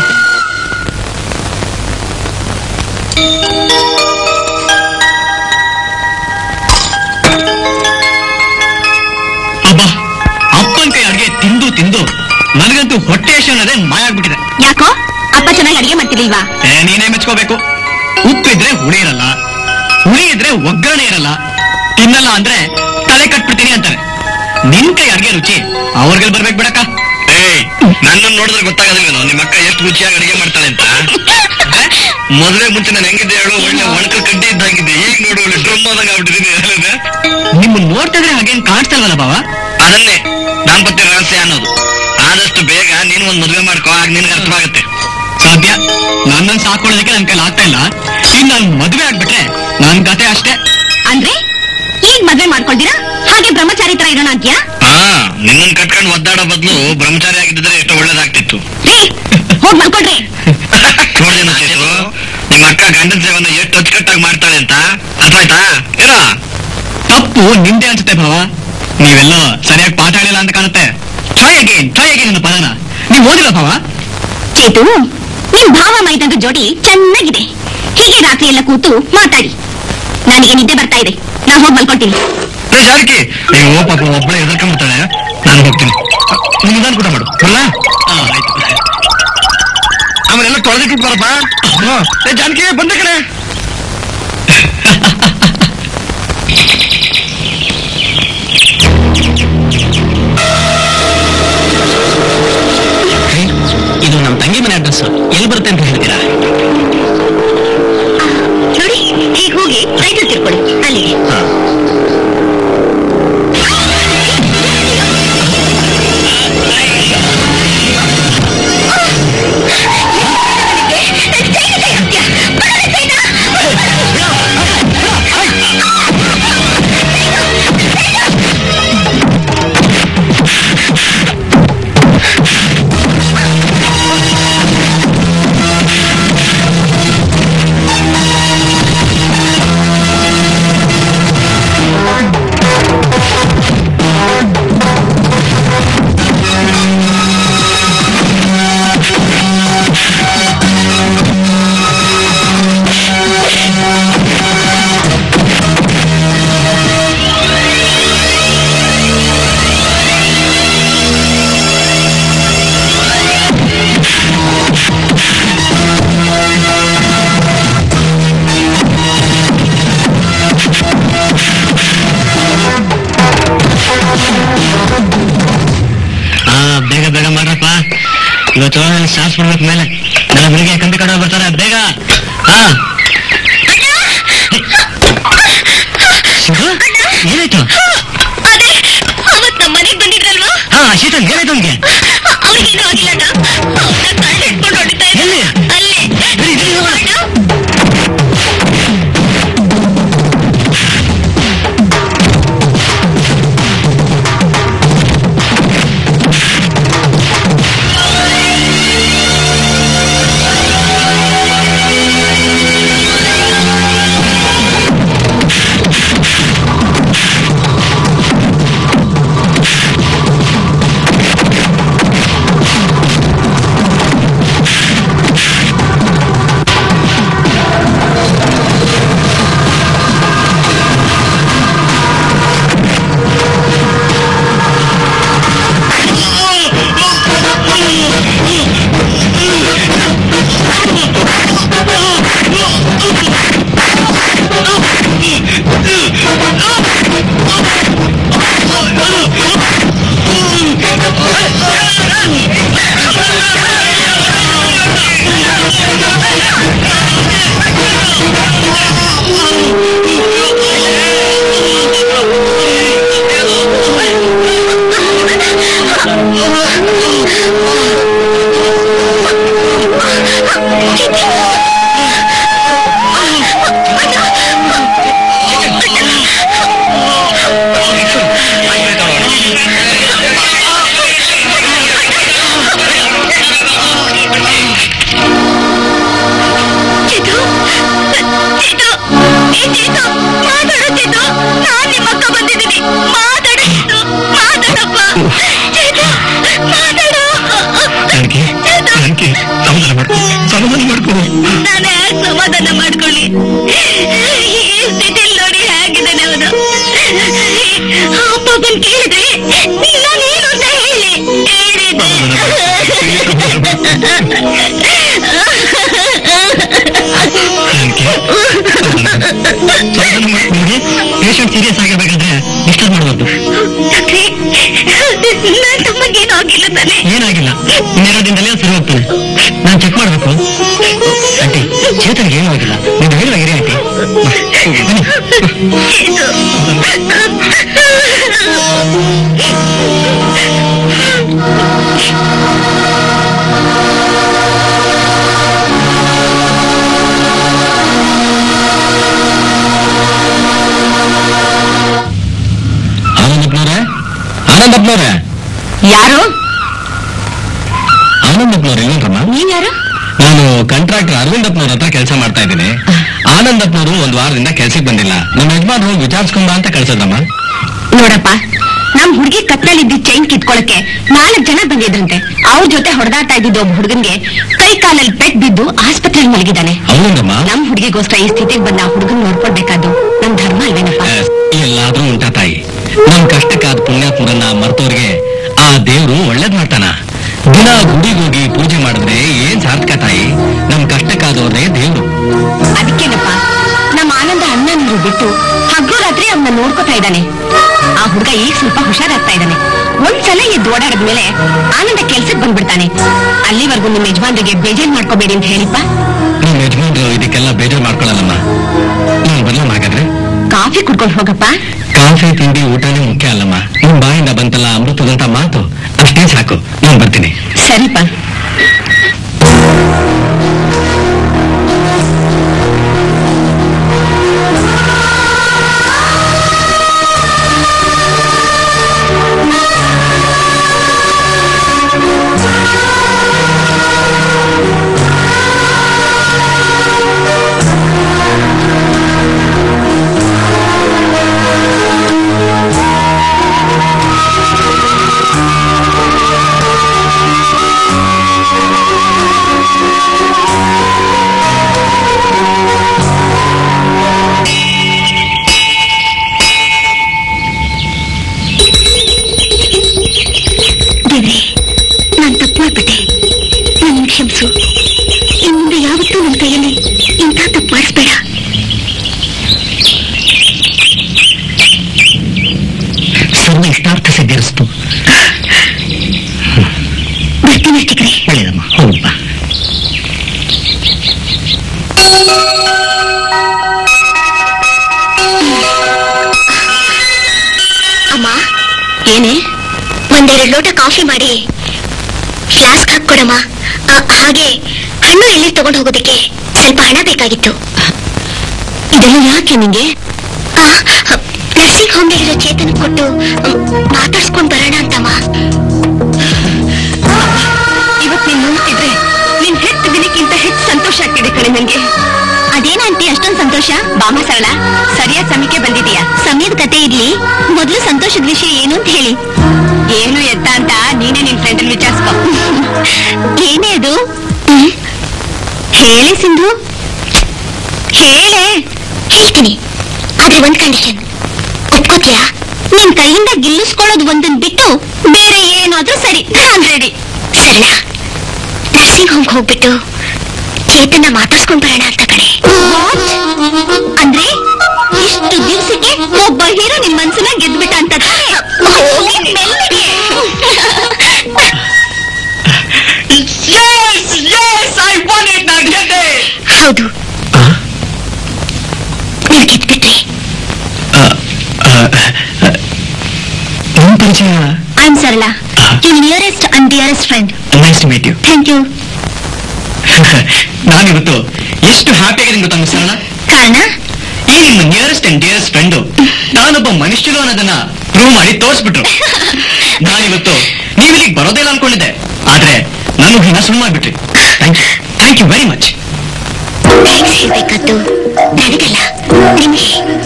ಅಬ್ಬಾ ಅಪ್ಪನ ಕೈ ಅಡ್ಗೆ ತಿಂದು ತಿಂದು ನನಗಂತೂ ಹೊಟ್ಟೆ ಹಸಿವು ಅನ್ನೋದೇ ಮಾಯ ಆಗ್ಬಿಟ್ಟಿದೆ ಯಾಕೋ ಅಪ್ಪ ಚೆನ್ನಾಗಿ ಅಡಿಗೆ ಮಾಡ್ತಿರ್ಲಿಲ್ವಾ ಏ, ನೀನೇ ಮೆಚ್ಕೋಬೇಕು ಉಪ್ಪಿದ್ರೆ ಹುಳಿ ಇರಲ್ಲ ಹುಳಿ ಇದ್ರೆ ಒಗ್ಗರಣೆ ಇರಲ್ಲ ತಿನ್ನಲ್ಲ ಅಂದ್ರೆ ತಲೆ ಕಟ್ಬಿಡ್ತೀನಿ ಅಂತಾರೆ ನಿನ್ ಕೈ ಅಡ್ಗೆ ರುಚಿ ಅವ್ರಿಗೆ ಬರ್ಬೇಕು ಬಿಡಕ್ಕ ಏಯ್ ನನ್ನನ್ನು ನೋಡಿದ್ರೆ ಗೊತ್ತಾಗೋದಿಲ್ವೇನೋ ನಿಮ್ಮ ಅಕ್ಕ ಎಷ್ಟು ರುಚಿಯಾಗಿ ಅಡಿಗೆ ಮಾಡ್ತಾಳೆ ಅಂತ ಮದುವೆ ಮುಂಚೆ ನಾನು ಹೆಂಗಿದ್ದೆ ಹೇಳು ಒಳ್ಳೆ ಒಣಕ ಕಡ್ಡಿ ಇದ್ದಾಗಿದ್ದೆ ಈಗ ನೋಡು ಒಳ್ಳೆ ಡ್ರಮ್ ಆದಂಗ ಆಗ್ಬಿಟ್ಟಿದ್ದೀನಿ ಹೇಳದೆ ನಿಮ್ಮನ್ನ ನೋಡ್ತಾ ಇದ್ರೆ ಹಾಗೇನ್ ಕಾಣಿಸ್ತಲ್ವಲ್ಲ ಬಾವ ಅದನ್ನೇ ದಾಂಪತ್ಯ ರಹಸ್ಯ ಅನ್ನೋದು ಆದಷ್ಟು ಬೇಗ ನೀನು ಒಂದ್ ಮದುವೆ ಮಾಡ್ಕೋ ಆಗ ನಿನ್ಗೆ ಅರ್ಥವಾಗುತ್ತೆ ಸಾಧ್ಯ ನನ್ನನ್ನು ಸಾಕೊಳ್ಳೋದಕ್ಕೆ ನನ್ ಕೈಲಿ ಆಗ್ತಾ ಇಲ್ಲ ಇನ್ ನನ್ ಮದ್ವೆ ಆಗ್ಬಿಟ್ರೆ ನನ್ ಕತೆ ಅಷ್ಟೇ ಅಂದ್ರೆ ಈಗ ಮದ್ವೆ ಮಾಡ್ಕೊಳ್ತೀರಾ ಹಾಗೆ ಬ್ರಹ್ಮಚಾರಿ ತರ ಇರೋಣ ಅಂತ್ಯಾ ಹಾ ನಿನ್ನನ್ ಕಟ್ಕೊಂಡು ಒದ್ದಾಡೋ ಬದಲು ಬ್ರಹ್ಮಚಾರಿ ಆಗಿದ್ದರೆ ಎಷ್ಟೋ ಒಳ್ಳೇದಾಗ್ತಿತ್ತು ರೀ ಹೋಗ್ ಮಲ್ಕೊಳ್ರಿ ನೋಡ್ದೇನೋ ಚೇತು ನಿಮ್ಮ ಅಕ್ಕ ಗಂಡನ ಸೇವನ್ನ ಎಷ್ಟು ಅಚ್ಚುಕಟ್ಟಾಗಿ ಮಾಡ್ತಾಳೆ ಅಂತ ಅರ್ಥ ಆಯ್ತಾ ಏನೋ ತಪ್ಪು ನಿಮ್ದೇ ಅನ್ಸುತ್ತೆ ಭಾವ ನೀವೆಲ್ಲೋ ಸರಿಯಾಗಿ ಪಾಠ ಹೇಳಿಲ್ಲ ಅಂತ ಕಾಣುತ್ತೆ ಟ್ರೈ ಅಗೇನ್ ಟ್ರೈ ಅಗೇನ್ ನನ್ನ ಪದನ ನೀವ್ ಓದಿಲ್ಲ ಭಾವ ಚೇತು ನಿಮ್ ಭಾವ ಮೈದಂದು ಜೋಡಿ ಚೆನ್ನಾಗಿದೆ ಹೀಗೆ ರಾತ್ರಿ ಎಲ್ಲ ಕೂತು ಮಾತಾಡಿ ನನಗೆ ನಿದ್ದೆ ಬರ್ತಾ ಇದೆ ನಾ ಹೋಗಿ ಮಲ್ಕೊಳ್ತೀನಿ ಏ ಜಾನಕಿ ನೀವು ಪಾಪ ಒಬ್ಬಳೆ ಎದುರ್ಕೊಂಡ್ಬಿಡ್ತಾಳೆ ನಾನು ಹೋಗ್ತೀನಿ ನೀನು ನಿಧಾನ ಕೂಟ ಮಾಡು ಬರಲ್ಲ ಆಮೇಲೆ ಎಲ್ಲ ತೊಳೆದಿಟ್ಟು ಬರಪ್ಪ ಹ್ಮ್. ಏ ಜಾನಕಿ ಬಂದೆ ಕಡೆ ಇದು ನಮ್ಮ ತಂಗಿ ಮನೆ ಅಡ್ರೆಸ್ ಎಲ್ಲಿ ಬರುತ್ತೆ ಅಂತ ಹೇಳ್ತೀರಾ ನೋಡಿ ಈಗ ಹೋಗಿ ರೈಟ್ ತಿರ್ಕೊಳ್ಳಿ ಅಲ್ಲಿಗೆ ಏ ಇವತ್ತು ಸಾಸ್ ಬಿಡ್ಬೇಕು ಮೇಲೆ ನನ್ನ ಬೆಳಿಗ್ಗೆ ಕಂಬಿ ಕಡೆ ಬರ್ತಾರೆ ಬೇಗ ಹಾ ಸಿಂಧು, ಏನಾಯ್ತು ಅದೇ ಅವತ್ ನಮ್ಮ ಮನೆಗ್ ಬಂದಿದ್ರಲ್ವಾ ಹಾ ಶೀತಲ್ ಏನಾಯ್ತು ಅವ್ನಿಗೆ ಅವ್ರಿಗೇನು ಆಗಿಲ್ಲ ಅಣ್ಣ ಅವ್ರನ್ನ ಕಳ್ಳ ಹಿಡ್ಕೊಂಡು ಹೊಡಿತಾ ಇದ್ರು. ಎಲ್ಲಿ? ಅಲ್ಲೇ ನಡಿ, ನಡಿ, ಹೋಗೋಣ. ಅಣ್ಣ, ಚೇತು ಚೇತು ಏ ಚೇತು ಮಾತಾಡು ಚೇತು ನಾನ್ ನಿಮ್ಮ ಅಕ್ಕ ಬಂದಿದ್ದೀನಿ ಮಾತಾಡು ಚೇತು ಮಾತಾಡಪ್ಪ ಚೇತು ಮಾತಾಡು ನನಗೆ ನನಗೆ ಸಮಾಧಾನ ಮಾಡ್ಕೊ ಸಮಾಧಾನ ಮಾಡ್ಕೊ ನಾನು ಯಾಕೆ ಸಮಾಧಾನ ಮಾಡ್ಕೊಳ್ಳಿ ಈ ಸ್ಥಿತಿಲ್ ನೋಡಿ ಹೇಗಿದ್ದಾನೆ ಅವನು ಅಪ್ಪ ಬಂದು ಕೇಳಿದ್ರೆ ನಾನೇನು ಅಂತ ಹೇಳಿ ಸಮಾಧಾನ ಮಾಡ್ಕೊಂಡು ಪೇಷಂಟ್ ಸೀರಿಯಸ್ ಆಗಿರ್ಬೇಕಾದ್ರೆ ಡಿಸ್ಟರ್ಬ್ ಮಾಡಬಾರ್ದು ನನ್ ತಮ್ಮಗೇನು ಆಗಿಲ್ಲ ತಾನೆ ಏನಾಗಿಲ್ಲ ಇನ್ನೆರಡು ದಿನದಲ್ಲೇ ಸರಿ ಹೋಗ್ತಾನೆ ನಾನು ಚೆಕ್ ಮಾಡ್ಬೇಕು ಆಂಟಿ ಚೇತನ್ಗೆ ಏನೂ ಆಗಿಲ್ಲ ನೀವು ಹೇಳುವಾಗಿರಿ ಆಂಟಿ ಬನ್ನಿ ಆನಂದಪ್ಪನವ್ರೆ ಆನಂದಪ್ಪನವ್ರೆ ಯಾರು ಆನಂದಪ್ಪನವ್ರೆ ಇಲ್ಲೇನ್ರಮ್ಮ ನೀನ್ ಯಾರು ನಾನು ಕಾಂಟ್ರಾಕ್ಟರ್ ಅರವಿಂದಪ್ಪನವ್ರ ಹತ್ರ ಕೆಲಸ ಮಾಡ್ತಾ ಇದ್ದೀನಿ ಆನಂದಪ್ಪನವರು ಒಂದ್ ವಾರದಿಂದ ಕೆಲ್ಸಕ್ಕೆ ಬಂದಿಲ್ಲ ನಮ್ಮ ಯಜಮಾನ್ರು ವಿಚಾರಿಸ್ಕೊಂಬ ಅಂತ ಕಳ್ಸದ್ರಮ್ಮ ನೋಡಪ್ಪ ನಮ್ ಹುಡುಗಿ ಕತ್ತಲಿದ್ದ ಚೈನ್ ಕಿತ್ಕೊಳಕ್ಕೆ ನಾಲ್ಕು ಜನ ಬಂದಿದ್ರಂತೆ ಅವ್ರ ಜೊತೆ ಹೊಡೆದಾಡ್ತಾ ಇದ್ದಿದ್ದು ಒಬ್ಬ ಹುಡುಗನ್ಗೆ ಕೈ ಕಾಲಲ್ಲಿ ಪೆಟ್ ಬಿದ್ದು ಆಸ್ಪತ್ರೆಯಲ್ಲಿ ಮಲಗಿದ್ದಾನೆ ಹೌದಮ್ಮ ನಮ್ ಹುಡುಗಿಗೋಸ್ಕರ ಈ ಸ್ಥಿತಿಗೆ ಬಂದ ಹುಡುಗನ್ ನೋಡ್ಕೊಳ್ಬೇಕಾದ್ದು ನಮ್ ಧರ್ಮ ಅಲ್ವೇನಪ್ಪ ಎಲ್ಲಾದ್ರೂ ಉಂಟಾ ತಾಯಿ ನಮ್ ಕಷ್ಟಕ್ಕಾದ ಪುಣ್ಯಾತ್ಮರನ್ನ ಮರ್ತವ್ರಿಗೆ ಆ ದೇವ್ರು ಒಳ್ಳೇದ್ ಮಾಡ್ತಾನ ದಿನ ಗುಡಿಗೆ ಹೋಗಿ ಪೂಜೆ ಮಾಡಿದ್ರೆ ಏನ್ ಸಾರ್ಥಕ ತಾಯಿ ನಮ್ ಕಷ್ಟಕ್ಕಾದವ್ರೇ ದೇವ್ರು ಅದಕ್ಕೇನಪ್ಪ ನಮ್ಮ ಆನಂದ ಅಣ್ಣ ನೀರು ಬಿಟ್ಟು ಹಗ್ಲು ರಾತ್ರಿ ಅವನ್ನ ನೋಡ್ಕೊತಾ ಇದ್ದಾನೆ ಆ ಹುಡುಗ ಈಗ ಸ್ವಲ್ಪ ಹುಷಾರಾಗ್ತಾ ಇದ್ದಾನೆ ಒಂದ್ಸಲ ಎದ್ದು ಓಡಾಡಿದ್ಮೇಲೆ ಆನಂದ ಕೆಲ್ಸಕ್ಕೆ ಬಂದ್ಬಿಡ್ತಾನೆ ಅಲ್ಲಿವರೆಗೂ ನಿಮ್ಮ ಯಜಮಾನ್ರಿಗೆ ಬೇಜಾರ್ ಮಾಡ್ಕೋಬೇಡಿ ಅಂತ ಹೇಳಿಪ್ಪ ನಮ್ ಯಜಮಾನ್ರು ಇದಕ್ಕೆಲ್ಲ ಬೇಜಾರ್ ಮಾಡ್ಕೊಳಲ್ಲಮ್ಮ ನೀನ್ ಬರ್ಲಮ್ಮ ಹಾಗಾದ್ರೆ ಕಾಫಿ ಕುಡ್ಕೊಂಡು ಹೋಗಪ್ಪ ಕಾಫಿ ತಿಂಡಿ ಊಟನೇ ಮುಖ್ಯ ಅಲ್ಲಮ್ಮ ನಿಮ್ ಬಾಯಿಂದ ಬಂತಲ್ಲ ಅಮೃತದಂತ ಮಾತು ಅಷ್ಟೇ ಸಾಕು ನಾನು ಬರ್ತೀನಿ ಸರಿಪ ದೇವ್ರೆ ನಾನ್ ತಪ್ಪು ಮಾಡ್ಬಿಟ್ಟೆ ನನ್ನ ಕ್ಷಮಿಸು ಇನ್ನು ಯಾವತ್ತೂ ನನ್ನ ಕೈಯಲ್ಲಿ ಇಂಥ ತಪ್ಪು ಮಾಡಿಸ್ಬೇಡ ಸರ್ವ ಇಷ್ಟಾರ್ಥ ಸಿದ್ಧಿರಿಸ್ತು ಬರ್ತೀನಿ ಅಷ್ಟೇ ಒಳ್ಳೇದಮ್ಮ ಹೋಗಪ್ಪ ಅಮ್ಮ ಏನೇ ಒಂದೆರಡು ಲೋಟ ಕಾಫಿ ಮಾಡಿ ಫ್ಲಾಸ್ಕ್ ಹಾಕೊಡಮ್ಮ ಹಾಗೆ ಹಣ್ಣು ಎಲ್ಲಿ ತಗೊಂಡು ಹೋಗೋದಕ್ಕೆ ಸ್ವಲ್ಪ ಹಣ ಬೇಕಾಗಿತ್ತು ಇದೆಲ್ಲ ಯಾಕೆ ನಿಂಗೆ ಆ, ನರ್ಸಿಂಗ್ ಹೋಮ್ನಲ್ಲಿರೋ ಚೇತನ ಕೊಟ್ಟು ಮ್, ಮಾತಾಡ್ಸ್ಕೊಂಡ್ ಬರೋಣ ಅಂತಮ್ಮ ಇವತ್ ನೀನ್ ನೋಡ್ತಿದ್ರೆ ನಿನ್ ಹೆತ್ತ ದಿನಕ್ಕಿಂತ ಹೆಚ್ಚು ಸಂತೋಷ ಆಗ್ತಿದೆ ಕಣೆ ನನ್ಗೆ ಅದೇನಂತೆ ಅಷ್ಟೊಂದು ಸಂತೋಷ ಬಾಮ ಸರಳ ಸರಿಯಾದ ಸಮಯಕ್ಕೆ ಬಂದಿದೀಯಾ ಸಮಯದ ಕತೆ ಇರ್ಲಿ ಮೊದಲು ಸಂತೋಷದ ವಿಷಯ ಏನು ಅಂತ ಹೇಳಿ ಏನು ಎತ್ತ ಅಂತ ನೀನೇ ನಿನ್ ಫ್ರೆಂಡ್ ವಿಚಾರಿಸ್ಕೊ ಏನೇ ಅದು ಹ್ಮ್? ಹೇಳಿ ಸಿಂಧು ಹೇಳೆ ಹೇಳ್ತೀನಿ ಆದ್ರೆ ಒಂದ್ ಕಂಡೀಷನ್ ಒಪ್ಕೋತೀಯಾ ನಿನ್ ಕೈಯಿಂದ ಗಿಲ್ಲಿಸ್ಕೊಳ್ಳೋದು ಒಂದನ್ ಬಿಟ್ಟು ಬೇರೆ ಏನಾದ್ರೂ ಸರಿ ನಾನ್ ರೆಡಿ ಸರಳ ನರ್ಸಿಂಗ್ ಹೋಮ್ ಹೋಗ್ಬಿಟ್ಟು ಚೇತನ ಮಾತಾಡ್ಸ್ಕೊಂಡ್ ಬರೋಣ ಅಂತ ಕಡೆ ಅಂದ್ರೆ ಇಷ್ಟು ದಿವ್ಸಕ್ಕೆ ಒಬ್ಬ ಹೀರೋ ನಿಮ್ ಮನ್ಸನ್ನ ಗೆದ್ಬಿಟ್ಟ ಅಂತ ತಾನೇ? ಹೋಗಿ ಮೆಲ್ಲಗೆ. ಹೌದು ನೀವು ಗೆದ್ಬಿಟ್ರಿ ನಿಮ್ ಪರಿಚಯ I am Sarala you nearest and dearest friend nice to meet you thank you ನಾನಿವತ್ತು ಎಷ್ಟು ಹ್ಯಾಪಿ ಆಗಿದ್ದೀನಿ ಗೊತ್ತಾ ಮಿಸ್ ಸರಳ ಕಾರಣ ಈ ನಿಮ್ಮ ನಿಯರೆಸ್ಟ್ ಅಂಡ್ ಡಿಯರೆಸ್ಟ್ ಫ್ರೆಂಡು ನಾನೊಬ್ಬ ಮನುಷ್ಯನು ಅನ್ನೋದನ್ನ ಪ್ರೂವ್ ಮಾಡಿ ತೋರಿಸ್ಬಿಟ್ರು ನಾನಿವತ್ತು ನೀವು ಇಲ್ಲಿಗೆ ಬರೋದೇ ಇಲ್ಲ ಅನ್ಕೊಂಡಿದ್ದೆ ಆದ್ರೆ ನಾನು ಹಿನ ಸುಳ್ಳು ಮಾಡ್ಬಿಟ್ರಿ thank you thank you very much thanks ಹೇಳ್ಬೇಕಾದ್ದು ನನಗಲ್ಲ ನಿಮಗೆ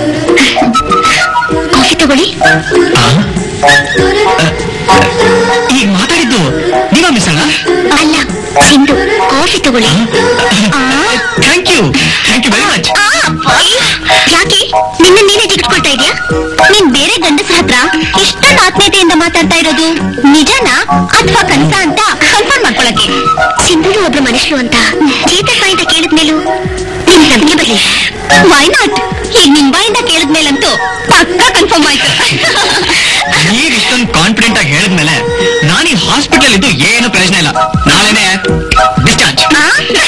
ಕಾಫಿ ತಗೊಳ್ಳಿ ಈಗ ಮಾತಾಡಿದ್ದು ನೀವ ಮಿಸ್ ಅಲ್ಲ ಅಲ್ಲ ಸಿಂಧು ಕಾಫಿ ತಗೊಳ್ಳಿ thank you thank you very much ಆ, ಅಯ್ಯೋ, ಯಾಕೆ ನಿನ್ನ ನೀನೇ ಜಿಗಿಟ್ಕೊಳ್ತಾ ಇದೆಯಾ ನೀನ್ ಬೇರೆ ಗಂಡಸರ ಹತ್ರ ಇಷ್ಟೊಂದು ಆತ್ಮೀಯತೆಯಿಂದ ಮಾತಾಡ್ತಾ ಇರೋದು ನಿಜನಾ ಅಥವಾ ಕನಸ ಅಂತ ಕನ್ಫರ್ಮ್ ಮಾಡ್ಕೊಳಕ್ಕೆ ಸಿಂಧುಲು ಒಬ್ರು ಮನುಷ್ಯರು ಅಂತ ಚೇತನ್ ಬಾಯಿಂದ ಕೇಳಿದ್ಮೇಲೂ ನಿನ್ ನಂಬಿಕೆ ಬರ್ಲಿ ವೈ ನಾಟ್ ಈಗ ನಿನ್ ಬಾಯಿಂದ ಕೇಳಿದ್ಮೇಲಂತೂ ಪಕ್ಕಾ ಕನ್ಫರ್ಮ್ ಆಯ್ತು ನೀವ್ ಇಷ್ಟೊಂದು ಕಾನ್ಫಿಡೆಂಟ್ ಆಗಿ ಹೇಳಿದ್ಮೇಲೆ ನಾನು ಈ ಹಾಸ್ಪಿಟಲ್ ಇದ್ದು ಏನು ಪ್ರಯೋಜನ ಇಲ್ಲ ನಾಳೆನೆ ಡಿಸ್ಚಾರ್ಜ್ ಆ?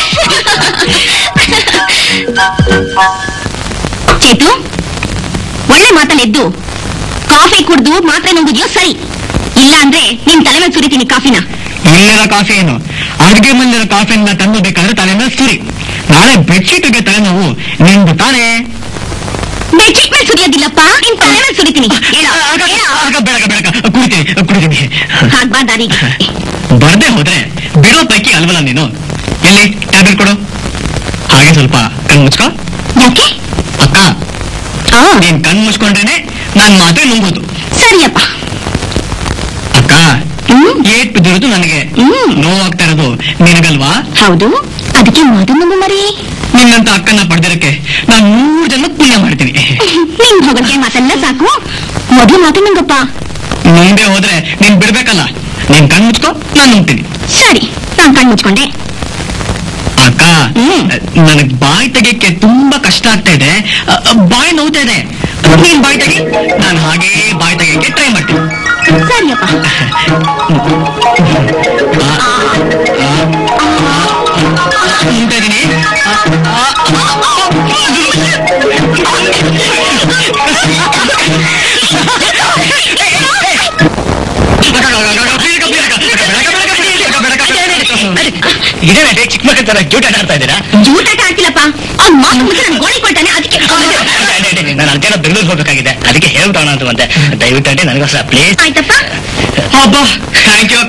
ಚೇತು ಒಳ್ಳೆ ಮಾತನ್ನೆದ್ದು ಕಾಫಿ ಕುಡ್ದು ಮಾತ್ರೆ ನುಂಗಿದ್ಯೋ ಸರಿ ಇಲ್ಲ ಅಂದ್ರೆ ನಿನ್ ತಲೆ ಮೇಲೆ ಸುರಿತೀನಿ ಕಾಫಿನ ಇಲ್ಲಿರೋ ಕಾಫಿ ಏನು ಅಡುಗೆ ಮನೆಯಲ್ಲಿರೋ ಕಾಫಿಯನ್ನ ತಂದು ಬೇಕಾದ್ರೆ ತಲೆನ ಸುರಿ ನಾಳೆ ಬೆಡ್ಶೀಟ್ಗೆ ತಲೆನೋವು ನಿಮ್ದು ತಾನೇ ಬೆಡ್ಶೀಟ್ ಮೇಲೆ ಸುರಿಯೋದಿಲ್ಲಪ್ಪ ನಿನ್ ತಲೆ ಮೇಲೆ ಸುರಿತೀನಿ ಹೇಳ ಆಗ ಬೆಳಕ ಬೆಳಕ ಕುಡಿತೀನಿ ಕುಡಿತೀನಿ ಹಾಗ್ಬಾ ದಾರಿಗೆ ಬರ್ದೇ ಹೋದ್ರೆ ಬಿಡೋ ಪೈಕಿ ಅಲ್ವಲ್ಲ ನೀನು ಎಲ್ಲಿ ಟ್ಯಾಬ್ಲೆಟ್ ಕೊಡು ಹಾಗೆ ಸ್ವಲ್ಪ ಕಣ್ ಮುಚ್ಕೋ ಯಾಕೆ ಅಕ್ಕ ಆ, ನೀನ್ ಕಣ್ ಮುಚ್ಕೊಂಡ್ರೇನೆ ನಾನ್ ಮಾತ್ರ ನುಂಗೋದು ಸರಿಯಪ್ಪ ಅಕ್ಕ ಹ್ಮ್ ಏಟ್ ಬಿದ್ದಿರೋದು ನನಗೆ ಹ್ಮ್. ನೋವಾಗ್ತಾ ಇರೋದು ನಿನಗಲ್ವಾ ಹೌದು ಅದಕ್ಕೆ ಮೊದಲು ಮರಿ ನಿನ್ನಂತ ಅಕ್ಕನ್ನ ಪಡೆದಿರಕ್ಕೆ ನಾನು ನೂರು ಜನ ಪುಣ್ಯ ಮಾಡ್ತೀನಿ ನಿನ್ ಹೊಗಳಿಕೆ ಮಾತಲ್ಲ ಸಾಕು ಮೊದಲು ಮಾತು ನಂಗಪ್ಪ ಮುಂದೆ ಹೋದ್ರೆ ನೀನ್ ಬಿಡ್ಬೇಕಲ್ಲ ನೀನ್ ಕಣ್ ಮುಚ್ಕೋ ನಾನ್ ನುಂಗ್ತೀನಿ ಸರಿ ನಾನ್ ಕಣ್ಣು ಮುಚ್ಕೊಂಡೆ ಅಕ್ಕ ಹ್ಮ್. ನನಗ್ ಬಾಯಿ ತೆಗಿಯಕ್ಕೆ ತುಂಬಾ ಕಷ್ಟ ಆಗ್ತಾ ಇದೆ ಅ, ಅ, ಬಾಯಿ ನೋವ್ತಾ ಇದೆ ನೀನ್ ಬಾಯಿ ತೆಗಿ ನಾನು ಹಾಗೇ ಬಾಯಿ ತೆಗಿಯಕ್ಕೆ ಟ್ರೈ ಮಾಡ್ತೀನಿ ಸರಿಯಪ್ಪ ನುಂಗ್ತಾ ಇದೀನಿ ಅ, ಅ, ಇದೇನಂటే ಚಿಕ್ಕ ಮಕ್ಕಳ ತರ ಜೂಟ ಆಡ್ತಾ ಇದ್ದೀರಾ ಜೂಟಾಟ ಆಡ್ತಿಲ್ಲಪ್ಪ ಅವ್ನ್ ಮಾತು ಮುಂಚೆ ನನ್ ಗೋಳಿ ಕೊಡ್ತಾನೆ ಅದಕ್ಕೆ ನಾನು ಅರ್ಜೆಂಟ್ ಬೆಂಗಳೂರು ಹೋಗ್ಬೇಕಾಗಿದೆ ಅದಕ್ಕೆ ಹೇಳ್ತಾಣ ಅಂತ ಬಂದೆ ದಯವಿಟ್ಟು ಅಡ್ಡಿ ನನಗೋಸ್ಕರ ಪ್ಲೇಸ್ ಆಯ್ತಪ್ಪ ಅಬ್ಬಾ ಥ್ಯಾಂಕ್ ಯು ಅಕ್ಕ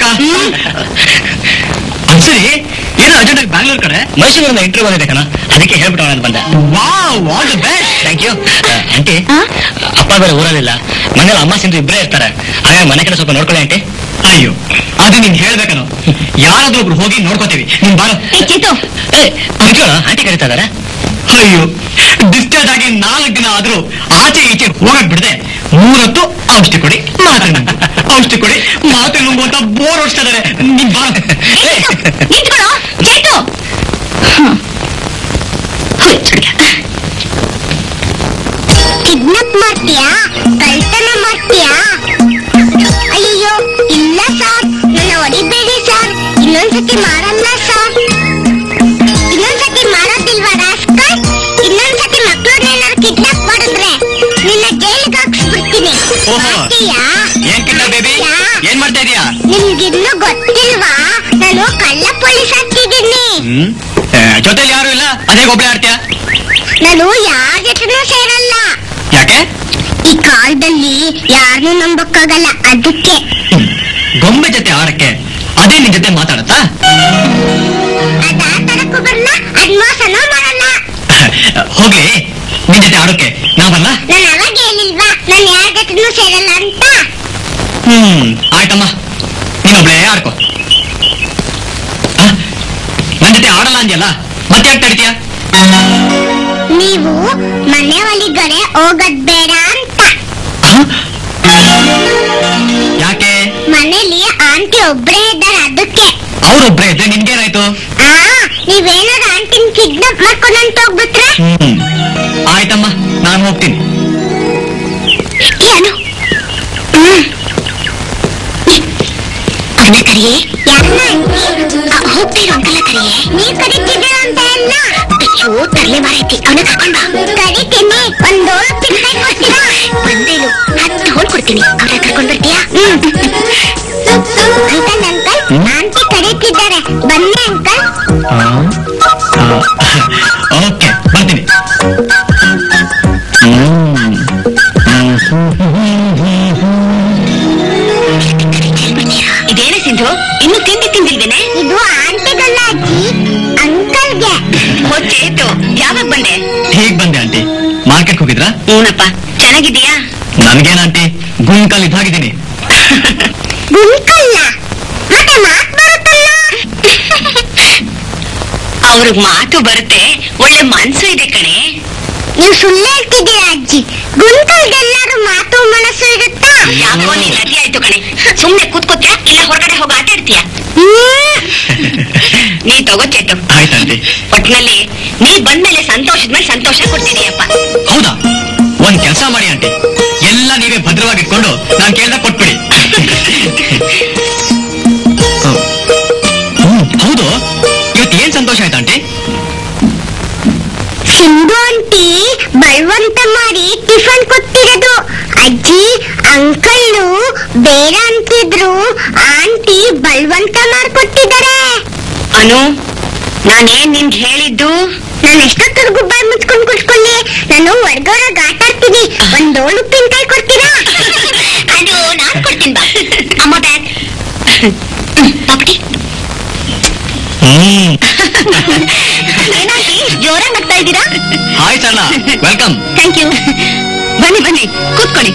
ಅದ್ ಸರಿ ಏನೋ ಅರ್ಜೆಂಟ್ ಆಗಿ ಬ್ಯಾಂಗ್ಳೂರ್ ಕಡೆ ಮೈಸೂರಿಂದ ಇಂಟರ್ವ್ಯೂ ಬಂದಿದೆ ಕಣ ಅದಕ್ಕೆ ಹೇಳ್ಬಿಟ್ಟೋಣ ಅಂತ ಬಂದೆ wow all the best thank you aunty ಆ? ಅಪ್ಪ ಬೇರೆ ಊರಲ್ಲಿಲ್ಲ ಮನೇಲಿ ಅಮ್ಮ ಸಿಂಧು ಇಬ್ಬರೇ ಇರ್ತಾರೆ ಹಾಗಾಗಿ ಮನೆ ಕಡೆ ಸ್ವಲ್ಪ ನೋಡ್ಕೊಳ್ಳಿ ಆಂಟಿ ಅಯ್ಯೋ ಅದು ನೀನ್ ಹೇಳ್ಬೇಕನು ಯಾರಾದ್ರೂ ಒಬ್ರು ಹೋಗಿ ನೋಡ್ಕೋತೀವಿ ನೀನ್ ಬಾರೋ ಏ, ಚೇತು ಏ ನಿಜವಾಗ್ಲೂ ಆಂಟಿ ಕರೀತಾ ಇದಾರೆ ಅಯ್ಯೋ ಡಿಸ್ಚಾರ್ಜ್ ಆಗಿ ನಾಲ್ಕು ದಿನ ಆದ್ರೂ ಆಚೆ ಈಚೆ ಹೋಗಕ್ ಬಿಡದೆ ಮೂರತ್ತು ಔಷಧಿ ಕೊಡಿ ಮಾತ್ರೆ ನುಂಗು ಔಷಧಿ ಕೊಡಿ ಮಾತ್ರೆ ನುಂಗು ಅಂತ ಬೋರ್ ಹೊಡ್ಸ್ತಾ ಇದಾರೆ ನೀನ್ ಬಾ ಏ, ಚೇತು, ನಿಂತ್ಕೊಳ್ಳೋ ಚೇತು ಕಿಡ್ನಾಪ್ ಮಾಡ್ತೀಯಾ ಕಳ್ತನ ಮಾಡ್ತೀಯಾ ಅಯ್ಯೋ ಇಲ್ಲ ಸರ್ ನನ್ನ ಹೊಡಿಬೇಡಿ ಸರ್ ಇನ್ನೊಂದ್ಸತಿ ಓಹೋ ಏನ್ ಕಿಂಡ ಬೇಬಿ ಏನ್ ಮಾಡ್ತಾ ಇದೀಯಾ ನಿಮ್ಗಿನ್ನು ಗೊತ್ತಿಲ್ವಾ ನಾನು ಕಳ್ಳ ಪೊಲೀಸ್ ಆಗ್ತಿದ್ದೀನಿ ಹ್ಮ್ ಏ, ಜೊತೆಲಿ ಯಾರು ಇಲ್ಲ ಅದೇ ಒಬ್ಳೆ ಆಡ್ತೀಯ ನಾನು ಯಾರ ಜೊತೆನೂ ಸೇರಲ್ಲ ಯಾಕೆ ಈ ಕಾಲದಲ್ಲಿ ಯಾರನ್ನೂ ನಂಬಕ್ಕಾಗಲ್ಲ ಅದಕ್ಕೆ ಗೊಂಬೆ ಜೊತೆ ಆಡಕ್ಕೆ ಅದೇ ನಿನ್ ಜೊತೆ ಮಾತಾಡತ್ತಾ ಅದ ತರಕ್ಕೂ ಬರಲ್ಲ ಅದ್ ಮೋಸನೂ ಮಾಡಲ್ಲ ಹೋಗ್ಲಿ ನಿನ್ ಜೊತೆ ಆಡೋಕೆ ನಾವಲ್ಲ ನಾನು ಅವಾಗ ಹೇಳಿಲ್ವಾ ನಾನು ಯಾರ ಜೊತೆನೂ ಸೇರಲ್ಲ ಅಂತ ಹ್ಮ್ ಆಯ್ತಮ್ಮ ನೀನೊಬ್ಳೆ ಆಡ್ಕೋ ಆ, ನನ್ ಜೊತೆ ಆಡಲ್ಲ ಅಂದ್ಯಲ್ಲ ಮತ್ತೆ ಯಾಕೆ ತಡಿತೀಯ ನೀವು ಮನೆ ಒಳಗಡೆ ಹೋಗೋದ್ ಬೇಡ ಅಂತ ಯಾಕೆ ಮನೇಲಿ ಆಂಟಿ ಒಬ್ರೇ ಇದ್ದಾರೆ ಅದಕ್ಕೆ ಅವ್ರೊಬ್ರೆ ಇದ್ರೆ ನಿನ್ಗೇನಾಯ್ತು ಆ ನೀವೇನಾದ್ರು ಆಂಟಿನ ಕಿಡ್ನಾಪ್ ಮಾಡ್ಕೊಂಡಂತ ಹೋಗ್ಬಿಟ್ರೆ ಹ್ಮ್ ಆಯ್ತಮ್ಮ ನಾನು ಹೋಗ್ತೀನಿ ಏನು ಅವನ ಕರಿಯೇ ಯಾರನ್ನ ಹೋಗ್ತೀರೋ ಅಂಕಲ ಕರಿಯೇ ನೀ ಕರಿತಿದ್ದೀರ ಅಂತ ಎಲ್ಲ ಅಯ್ಯೋ ತರಲೆ ಮಾರೈತಿ ಅವನ ಕರ್ಕೊಂಡ ಕರಿತೀನಿ ಒಂದು ತಿಂಗಳು ಕೊಡ್ತೀರಾ ಒಂದೇಳು ಹತ್ತು ಹೋಳ್ ಕೊಡ್ತೀನಿ ಅವನ ಕರ್ಕೊಂಡ್ ಬರ್ತೀಯಾ ಅಂಕಲ್ ಅಂಕಲ್ ಆಂಟಿ ಕರೀತಿದ್ದಾರೆ ಬನ್ನಿ ಅಂಕಲ್ ಓಕೆ ಬರ್ತೀನಿ ಹ್ಮ್. ಇದೇನೇ ಸಿಂಧು ಇನ್ನು ತಿಂಡಿ ತಿಂದಿಲ್ವೇನೆ ಇದು ಆಂಟಿಗಲ್ಲ ಅಜ್ಜಿ ಅಂಕಲ್ಗೆ ಹೊಚ್ಚೇತು ಯಾವಾಗ ಬಂದೆ ಹೀಗ್ ಬಂದೆ ಆಂಟಿ ಮಾರ್ಕೆಟ್ ಹೋಗಿದ್ರಾ ಹ್ಞೂನಪ್ಪ ಚೆನ್ನಾಗಿದ್ದೀಯಾ ನನ್ಗೇನ್ ಆಂಟಿ ಗುಂಕಲ್ ಇದ್ದಾಗಿದ್ದೀನಿ ಗುಂಕಲ್ಲ ಮತ್ತೆ ಮಾತ್ ಬರುತ್ತಲ್ಲ ಅವ್ರಿಗೆ ಮಾತು ಬರುತ್ತೆ ಒಳ್ಳೆ ಮನ್ಸು ಇದೆ ಕಣೆ ನೀವು ಸುಳ್ಳು ಹೇಳ್ತಿದ್ದೀರಾ ಅಜ್ಜಿ ಗುಂಕಲ್ಗೆಲ್ಲರೂ ಮಾತು ಮನಸ್ಸು ಇರುತ್ತಾ ಯಾಕೋ ನೀನ್ ನದಿ ಆಯ್ತು ಕಣೆ ಸುಮ್ನೆ ಕೂತ್ಕೋತ್ಯಾ ಇಲ್ಲ ಹೊರಗಡೆ ಹೋಗಿ ಆಟ ಆಡ್ತೀಯಾ ಹ್ಮ್. ನೀ ತಗೋ ಚೇತು ಆಯ್ತಂಟಿ ಒಟ್ನಲ್ಲಿ ನೀ ಬಂದ್ಮೇಲೆ ಸಂತೋಷದ ಮೇಲೆ ಸಂತೋಷ ಕೊಡ್ತೀನಿಯಪ್ಪ ಹೌದಾ ಒಂದ್ ಕೆಲಸ ಮಾಡಿ ಆಂಟಿ ಎಲ್ಲ ನೀವೇ ಭದ್ರವಾಗಿ ಇಟ್ಕೊಂಡು ನಾನ್ ಕೇಳ್ದ ಕೊಟ್ಬಿಡಿ ಹ್ಮ್, ಹೌದು ಇವತ್ತು ಏನ್ ಸಂತೋಷ ಆಯ್ತಾ ಆಂಟಿ ಸಿಂಧು ಆಂಟಿ ಬಲವಂತ ಮಾಡಿ ಟಿಫನ್ ಕೊಟ್ಟಿರೋದು ಅಜ್ಜಿ ಅಂಕಲ್ಲು ಬೇಡ ಅಂತಿದ್ರು ಆಂಟಿ ಬಲವಂತ ಮಾಡ್ಕೊಟ್ಟಿದ್ದಾರೆ ಅನು ನಾನೇನ್ ನಿನ್ಗೆ ಹೇಳಿದ್ದು ನಾನು ಎಷ್ಟೊತ್ತರೆಗೂ ಬಾಯಿ ಮುಚ್ಕೊಂಡು ಕುತ್ಕೊಳ್ಳಿ ನಾನು ಹೊರ್ಗವ್ರಾಗ ಆಟ ಆಡ್ತೀನಿ ಒಂದ್ ಓಳು ಉಪ್ಪಿನಕಾಯಿ ಕೊಡ್ತೀರಾ ಅದು ನಾನ್ ಕೊಡ್ತೀನಿ ಬಾ ಅಮ್ಮ ಬ್ಯಾಗ್ ಪಾಪಟಿ ಹ್ಮ್ ಏನಾಗಿ ಜೋರಾಗಿ ನಗ್ತಾ ಇದ್ದೀರಾ ಹಾಯ್ ಸಣ್ಣ ವೆಲ್ಕಮ್ ಥ್ಯಾಂಕ್ ಯು ಬನ್ನಿ ಬನ್ನಿ ಕೂತ್ಕೊಳ್ಳಿ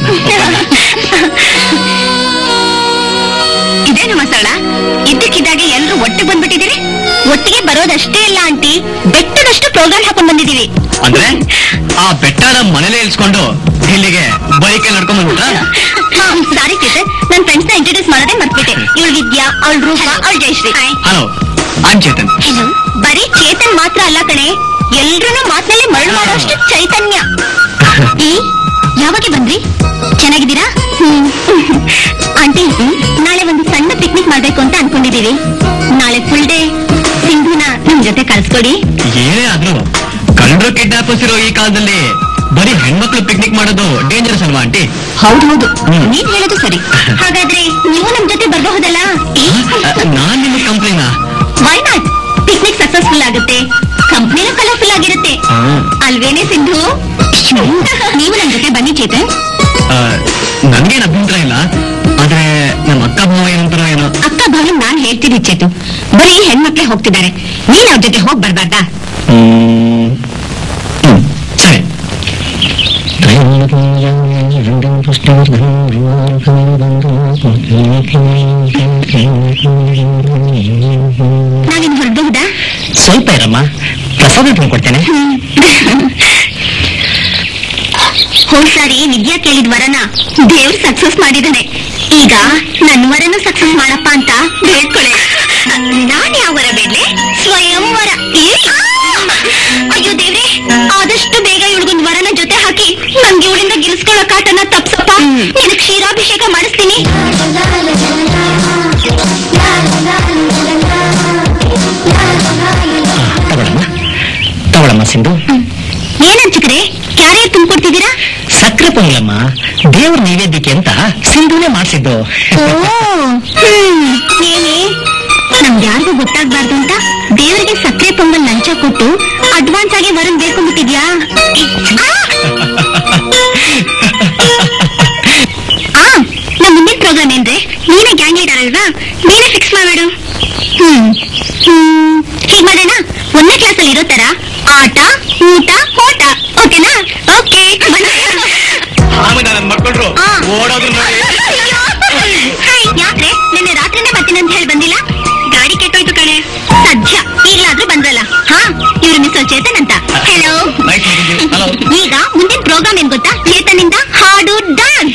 ಇದೇನು ಮಸಾಲ ಇದ್ದಕ್ಕಿದ್ದಾಗೆ ಎಲ್ರು ಒಟ್ಟಿಗೆ ಬಂದ್ಬಿಟ್ಟಿದ್ದೀರಿ ಒಟ್ಟಿಗೆ ಬರೋದಷ್ಟೇ ಅಲ್ಲ ಆಂಟಿ ಬೆಟ್ಟದಷ್ಟು ಪ್ರೋಗ್ರಾಮ್ ಹಾಕೊಂಡ್ ಬಂದಿದೀವಿ ಅಂದ್ರೆ ಆ ಬೆಟ್ಟನ ಮನೇಲೆ ಇಲ್ಸ್ಕೊಂಡು ಇಲ್ಲಿಗೆ ಬೈಕೆ ನಡ್ಕೊಂಡ್ ಬಂದ್ಬಿಟ್ರಾ ಸಾರಿ ಟೀಚರ್ ನನ್ನ ಫ್ರೆಂಡ್ಸ್ ನ ಇಂಟ್ರೊಡ್ಯೂಸ್ ಮಾಡೋದೇ ಮರ್ತ್ಬಿಟ್ಟೆ ಇವಳು ವಿದ್ಯಾ ಅವಳ ರೂಪ ಅವಳ Jayashree hello I'm Chetan hello ಬರೀ ಚೇತನ್ ಮಾತ್ರ ಅಲ್ಲ ಕಣೆ ಎಲ್ರನ್ನೂ ಮಾತಿನಲ್ಲಿ ಮರಳು ಮಾಡೋಷ್ಟು ಚೈತನ್ಯ ಈ ಯಾವಾಗ ಬಂದ್ರಿ ಚೆನ್ನಾಗಿದ್ದೀರಾ ಆಂಟಿ ನಾಳೆ ಒಂದು ಸಣ್ಣ ಪಿಕ್ನಿಕ್ ಮಾಡ್ಬೇಕು ಅಂತ ಅನ್ಕೊಂಡಿದೀವಿ ನಾಳೆ ಫುಲ್ ಡೇ ಸಿಂಧುನ ನಮ್ ಜೊತೆ ಕಳ್ಸ್ಕೊಡಿ ಏನೇ ಆದ್ರೂ ಕಳ್ಳರು ಕಿಡ್ನಾಪರ್ಸ್ ಇರೋ ಈ ಕಾಲದಲ್ಲಿ ಬರೀ ಹೆಣ್ಮಕ್ಳು ಪಿಕ್ನಿಕ್ ಮಾಡೋದು ಡೇಂಜರಸ್ ಅಲ್ವಾ ಆಂಟಿ ಹೌದು ಹೌದು ಹ್ಮ್. ನೀವ್ ಹೇಳೋದು ಸರಿ ಹಾಗಾದ್ರೆ ನೀವು ನಮ್ ಜೊತೆ ಬರ್ಬಹುದಲ್ಲ ನಾನ್ ನಿಮ್ಮ ಕಂಪ್ನಿನ ವೈ ನಾಟ್ ಪಿಕ್ನಿಕ್ ಸಕ್ಸಸ್ಫುಲ್ ಆಗುತ್ತೆ ಕಂಪ್ನಿನೂ ಕಲರ್ಫುಲ್ ಆಗಿರುತ್ತೆ ಅಲ್ವೇನೆ ಸಿಂಧು ನೀವು ನಮ್ ಜೊತೆ ಬನ್ನಿ ಚೇತನ್ ನನ್ಗೇನ್ ಅಭ್ಯಂತರ ಇಲ್ಲ ಆದ್ರೆ ನಮ್ಮ ಅಕ್ಕ ಭಾವ ಏನಂತಾರೋ ಏನೋ ಅಕ್ಕ ಭಾವನ್ ನಾನ್ ಹೇಳ್ತೀನಿ ಚೇತು ಬರೀ ಹೆಣ್ಮಕ್ಳೇ ಹೋಗ್ತಿದ್ದಾರೆ ನೀನ್ ಅವ್ರ ಜೊತೆ ಹೋಗ್ ಬರ್ಬಾರ್ದಾ ಹ್ಮ್. ಹ್ಮ್, ಸರಿ ನಾವಿನ್ ಹೊರಡಬಹುದಾ ಸ್ವಲ್ಪ ಇರಮ್ಮ ಪ್ರಸಾದ ತಂದ್ಕೊಡ್ತೇನೆ ಹೋದ್ ಸಾರಿ ವಿದ್ಯಾ ಕೇಳಿದ ವರನ ದೇವ್ರು ಸಕ್ಸಸ್ ಮಾಡಿದಾನೆ ಈಗ ನನ್ ವರನು ಸಕ್ಸಸ್ ಮಾಡಪ್ಪ ಅಂತ ಬೇಡ್ಕೊಳೆ ನಾನ್ ಯಾವ ವರ ಬೇಡ್ಲೆ ಸ್ವಯಂ ವರ ಏ? ಅಯ್ಯೋ ದೇವ್ರೆ ಆದಷ್ಟು ಬೇಗ ಇವಳಿಗೊಂದ್ ವರನ ಜೊತೆ ಹಾಕಿ ನನ್ಗೆ ಇವಳಿಂದ ಗಿಲ್ಸ್ಕೊಳ್ಳೋ ಕಾಟನ ತಪ್ಸಪ್ಪ ನಿನ್ ಕ್ಷೀರಾಭಿಷೇಕ ಮಾಡಿಸ್ತೀನಿ ತಗೊಳಮ್ಮ ತಗೊಳಮ್ಮ ಸಿಂಧು ಏನ್ ಹಂಚಿಕ್ರೆ ಕ್ಯಾರಿಯರ್ ತುಂಬಿಕೊಡ್ತಿದ್ದೀರಾ ಸಕ್ಕರೆ ಪೊಂಗಲಮ್ಮ ದೇವ್ರ ನೈವೇದ್ಯಕ್ಕೆ ಅಂತ ಸಿಂಧುನೇ ಮಾಡಿಸಿದ್ದು ಓ ಹ್ಮ್ ಏನೇ ನಮ್ಗೆ ಯಾರಿಗೂ ಗೊತ್ತಾಗ್ಬಾರ್ದು ಅಂತ ದೇವರಿಗೆ ಸಕ್ಕರೆ ಪೊಂಗಲ್ ಲಂಚ ಕೊಟ್ಟು ಅಡ್ವಾನ್ಸ್ ಆಗಿ ವರನ್ ಬೇಡ್ಕೊಂಡ್ಬಿಟ್ಟಿದ್ಯಾ ಆ ನಮ್ ಮುಂದಿನ ಪ್ರೋಗ್ರಾಮ್ ಏನ್ರಿ ನೀನೇ ಗ್ಯಾಂಗ್ ಲೀಡರ್ ಅಲ್ವಾ ನೀನೇ ಫಿಕ್ಸ್ ಮಾಡ್ಬೇಡು ಹ್ಮ್ ಹ್ಮ್ ಹೀಗ್ ಮಾಡೋಣ ಒಂದನೇ ಕ್ಲಾಸಲ್ಲಿ ಇರೋ ತರ ಆಟ ಊಟ ಓಟ ಓಕೆನಾ ಓಕೆ ಆಮೇಲೆ ನನ್ನ ಮಕ್ಕಳು ಆ. ಓಡೋದ್ರು ನೋಡಿ ಹಾಯ್ ಯಾಕ್ರೆ ನಿನ್ನೆ ರಾತ್ರಿನೇ ಬರ್ತೀನಿ ಅಂತ ಹೇಳಿ ಬಂದಿಲ್ಲ ಗಾಡಿ ಕೆಟ್ಟೋಯ್ತು ಕಣೆ ಸದ್ಯ ಈಗ್ಲಾದ್ರೂ ಬಂದ್ರಲ್ಲ ಹಾ ಇವ್ರು ಮಿಸ್ಟರ್ ಚೇತನ್ ಅಂತ hello Nice meeting you. Hello. ಈಗ ಮುಂದಿನ ಪ್ರೋಗ್ರಾಮ್ ಏನ್ ಗೊತ್ತಾ ಚೇತನಿಂದ ಹಾಡು ಡಾನ್ಸ್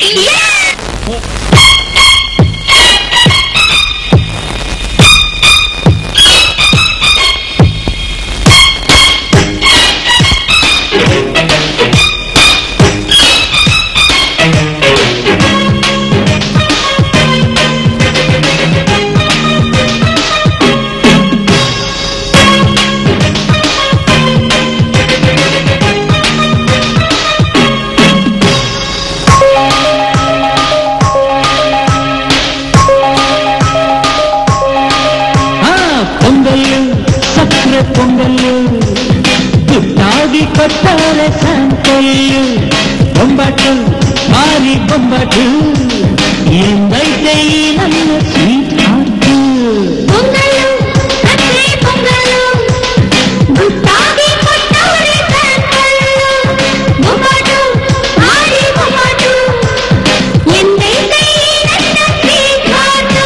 ಆ ಪೊಂಗಲ್ಲು ಸಕ್ಕರೆ ಪೊಂಗಲ್ಲು ದುಡ್ಡಾಗಿ ಕೊಟ್ಟರೆ ಸಂತೆಯು ಬೊಂಬಾಟು ಮಾರಿ ಬೊಂಬಾಟು ಎಂದೈತೆ ಈ ನನ್ನ ಸ್ವೀಟ್ ಹಾರ್ಟು ಪೊಂಗಲ್ಲು ಸಕ್ಕರೆ ಪೊಂಗಲ್ಲು ಗುಟ್ಟಾಗಿ ಕೊಟ್ಟವರೆ ಸ್ಯಾಂಪಲ್ಲು ಬೊಂಬಾಟು ಮಾಡಿ ಬೊಂಬಾಟು ಎಂದೈತೆ ಈ ನನ್ನ ಸ್ವೀಟ್ ಹಾರ್ಟು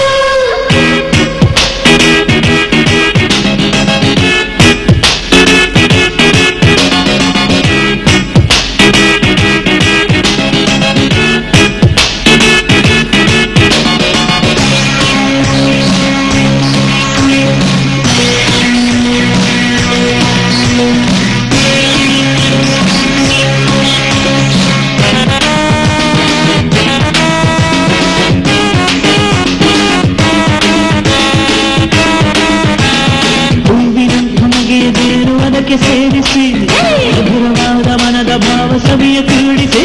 ಹೂವಿನ ನಮಗೆ ಬೇರು ಅದಕ್ಕೆ ಸೇರಿಸಿ ಮಧುರವಾದ ಮನದ ಭಾವ ಸವಿಯ ಕೂಡಿಸಿ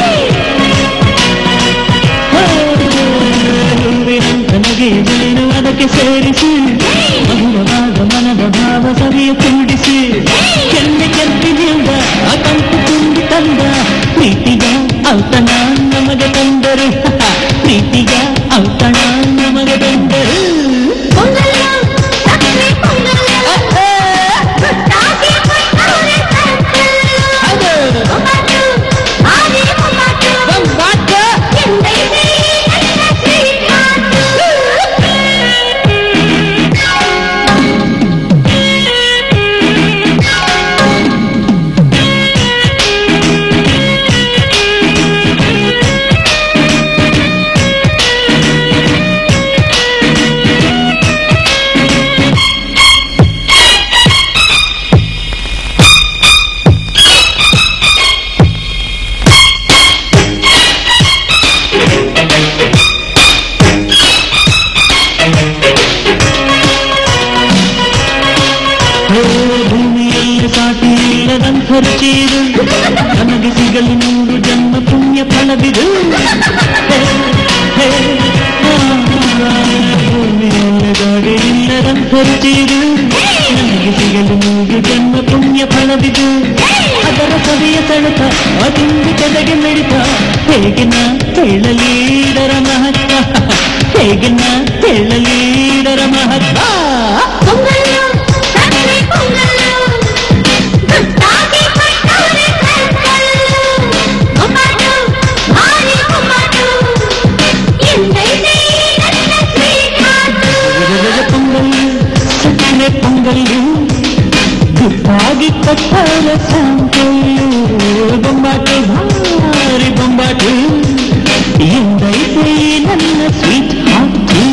ಹೂವಿನ ನಮಗೆ ಬೇರು ಅದಕ್ಕೆ ಸೇರಿಸಿ ಮಧುರವಾದ ಮನದ ಭಾವ ಸವಿಯ ಕೂಡಿಸಿ ಕೆಂದೆ ಕೆಂಪಿನಿಂದ ಆ ಕಂಪು ತುಂಬಿ ತಂದ ಪ್ರೀತಿಗ ಔತಣ ನಮಗೆ ತಂದರು ಪ್ರೀತಿಗ ಔತಣ ನಮಗೆ ತಂದರು ಪೊಂಗಲ್ಲು ಸಕ್ಕರೆ ಪೊಂಗಲ್ಲು ಗುಟ್ಟಾಗಿ ಕೊಟ್ಟವರೆ ಸ್ಯಾಂಪಲ್ಲು ಬೊಂಬಾಟು ಮಾಡಿ ಬೊಂಬಾಟು ಎಂದೈತೆ ಈ ನನ್ನ ಸ್ವೀಟ್ ಹಾರ್ಟು ಹೇ ಭೂಮಿಯಲ್ಲಿ ಸಾಟಿ ಇಲ್ಲದಂಥ ರುಚಿದು ನಮಗೆ ಸಿಗಲು ನೂರು ಜನ್ಮ ಪುಣ್ಯ ಫಲವಿದು ಹೇ, ಹೇ, ಆ, ಭೂಮಿಯಲ್ಲಿ ದಾಡಿ ಇಲ್ಲದಂಥ ರುಚಿದು ನಮಗೆ ಸಿಗಲು ನೂರು ಜನ್ಮ ಪುಣ್ಯ ಫಲವಿದು ಅದರ ಸವಿಯ ಸೆಳೆತ ಆ ತಿಂಡಿ ಕಡೆಗೆ ಮಿಡಿತ ಹೇಗೆ ನಾ ಹೇಳಲೀಡರ ಮಹತ್ವ ಹೇಗೆ ನಾ ಹೇಳಲೀಡರ ಮಹತ್ವ ಪೊಂಗಲ್ಲು ಸಕ್ಕರೆ ಪೊಂಗಲ್ಲು ಗುಟ್ಟಾಗಿ ಕೊಟ್ಟವರೆ ಸ್ಯಾಂಪಲ್ಲು ಬೊಂಬಾಟು ಮಾಡಿ ಬೊಂಬಾಟು ಎಂದೈತೆ ಈ ನನ್ನ ಸ್ವೀಟ್ ಹಾರ್ಟು ವಿಧದ ಪೊಂಗಲ್ಲು ಸಕ್ಕರೆ ಪೊಂಗಲ್ಲು ಗುಟ್ಟಾಗಿ ಕೊಟ್ಟಾಗ ಸಂತೆಯು ಬೊಂಬಾಟು ಭಾರಿ ಬೊಂಬಾಟು ಎಂದೈತೆ ಈ ನನ್ನ ಸ್ವೀಟ್ ಹಾರ್ಟು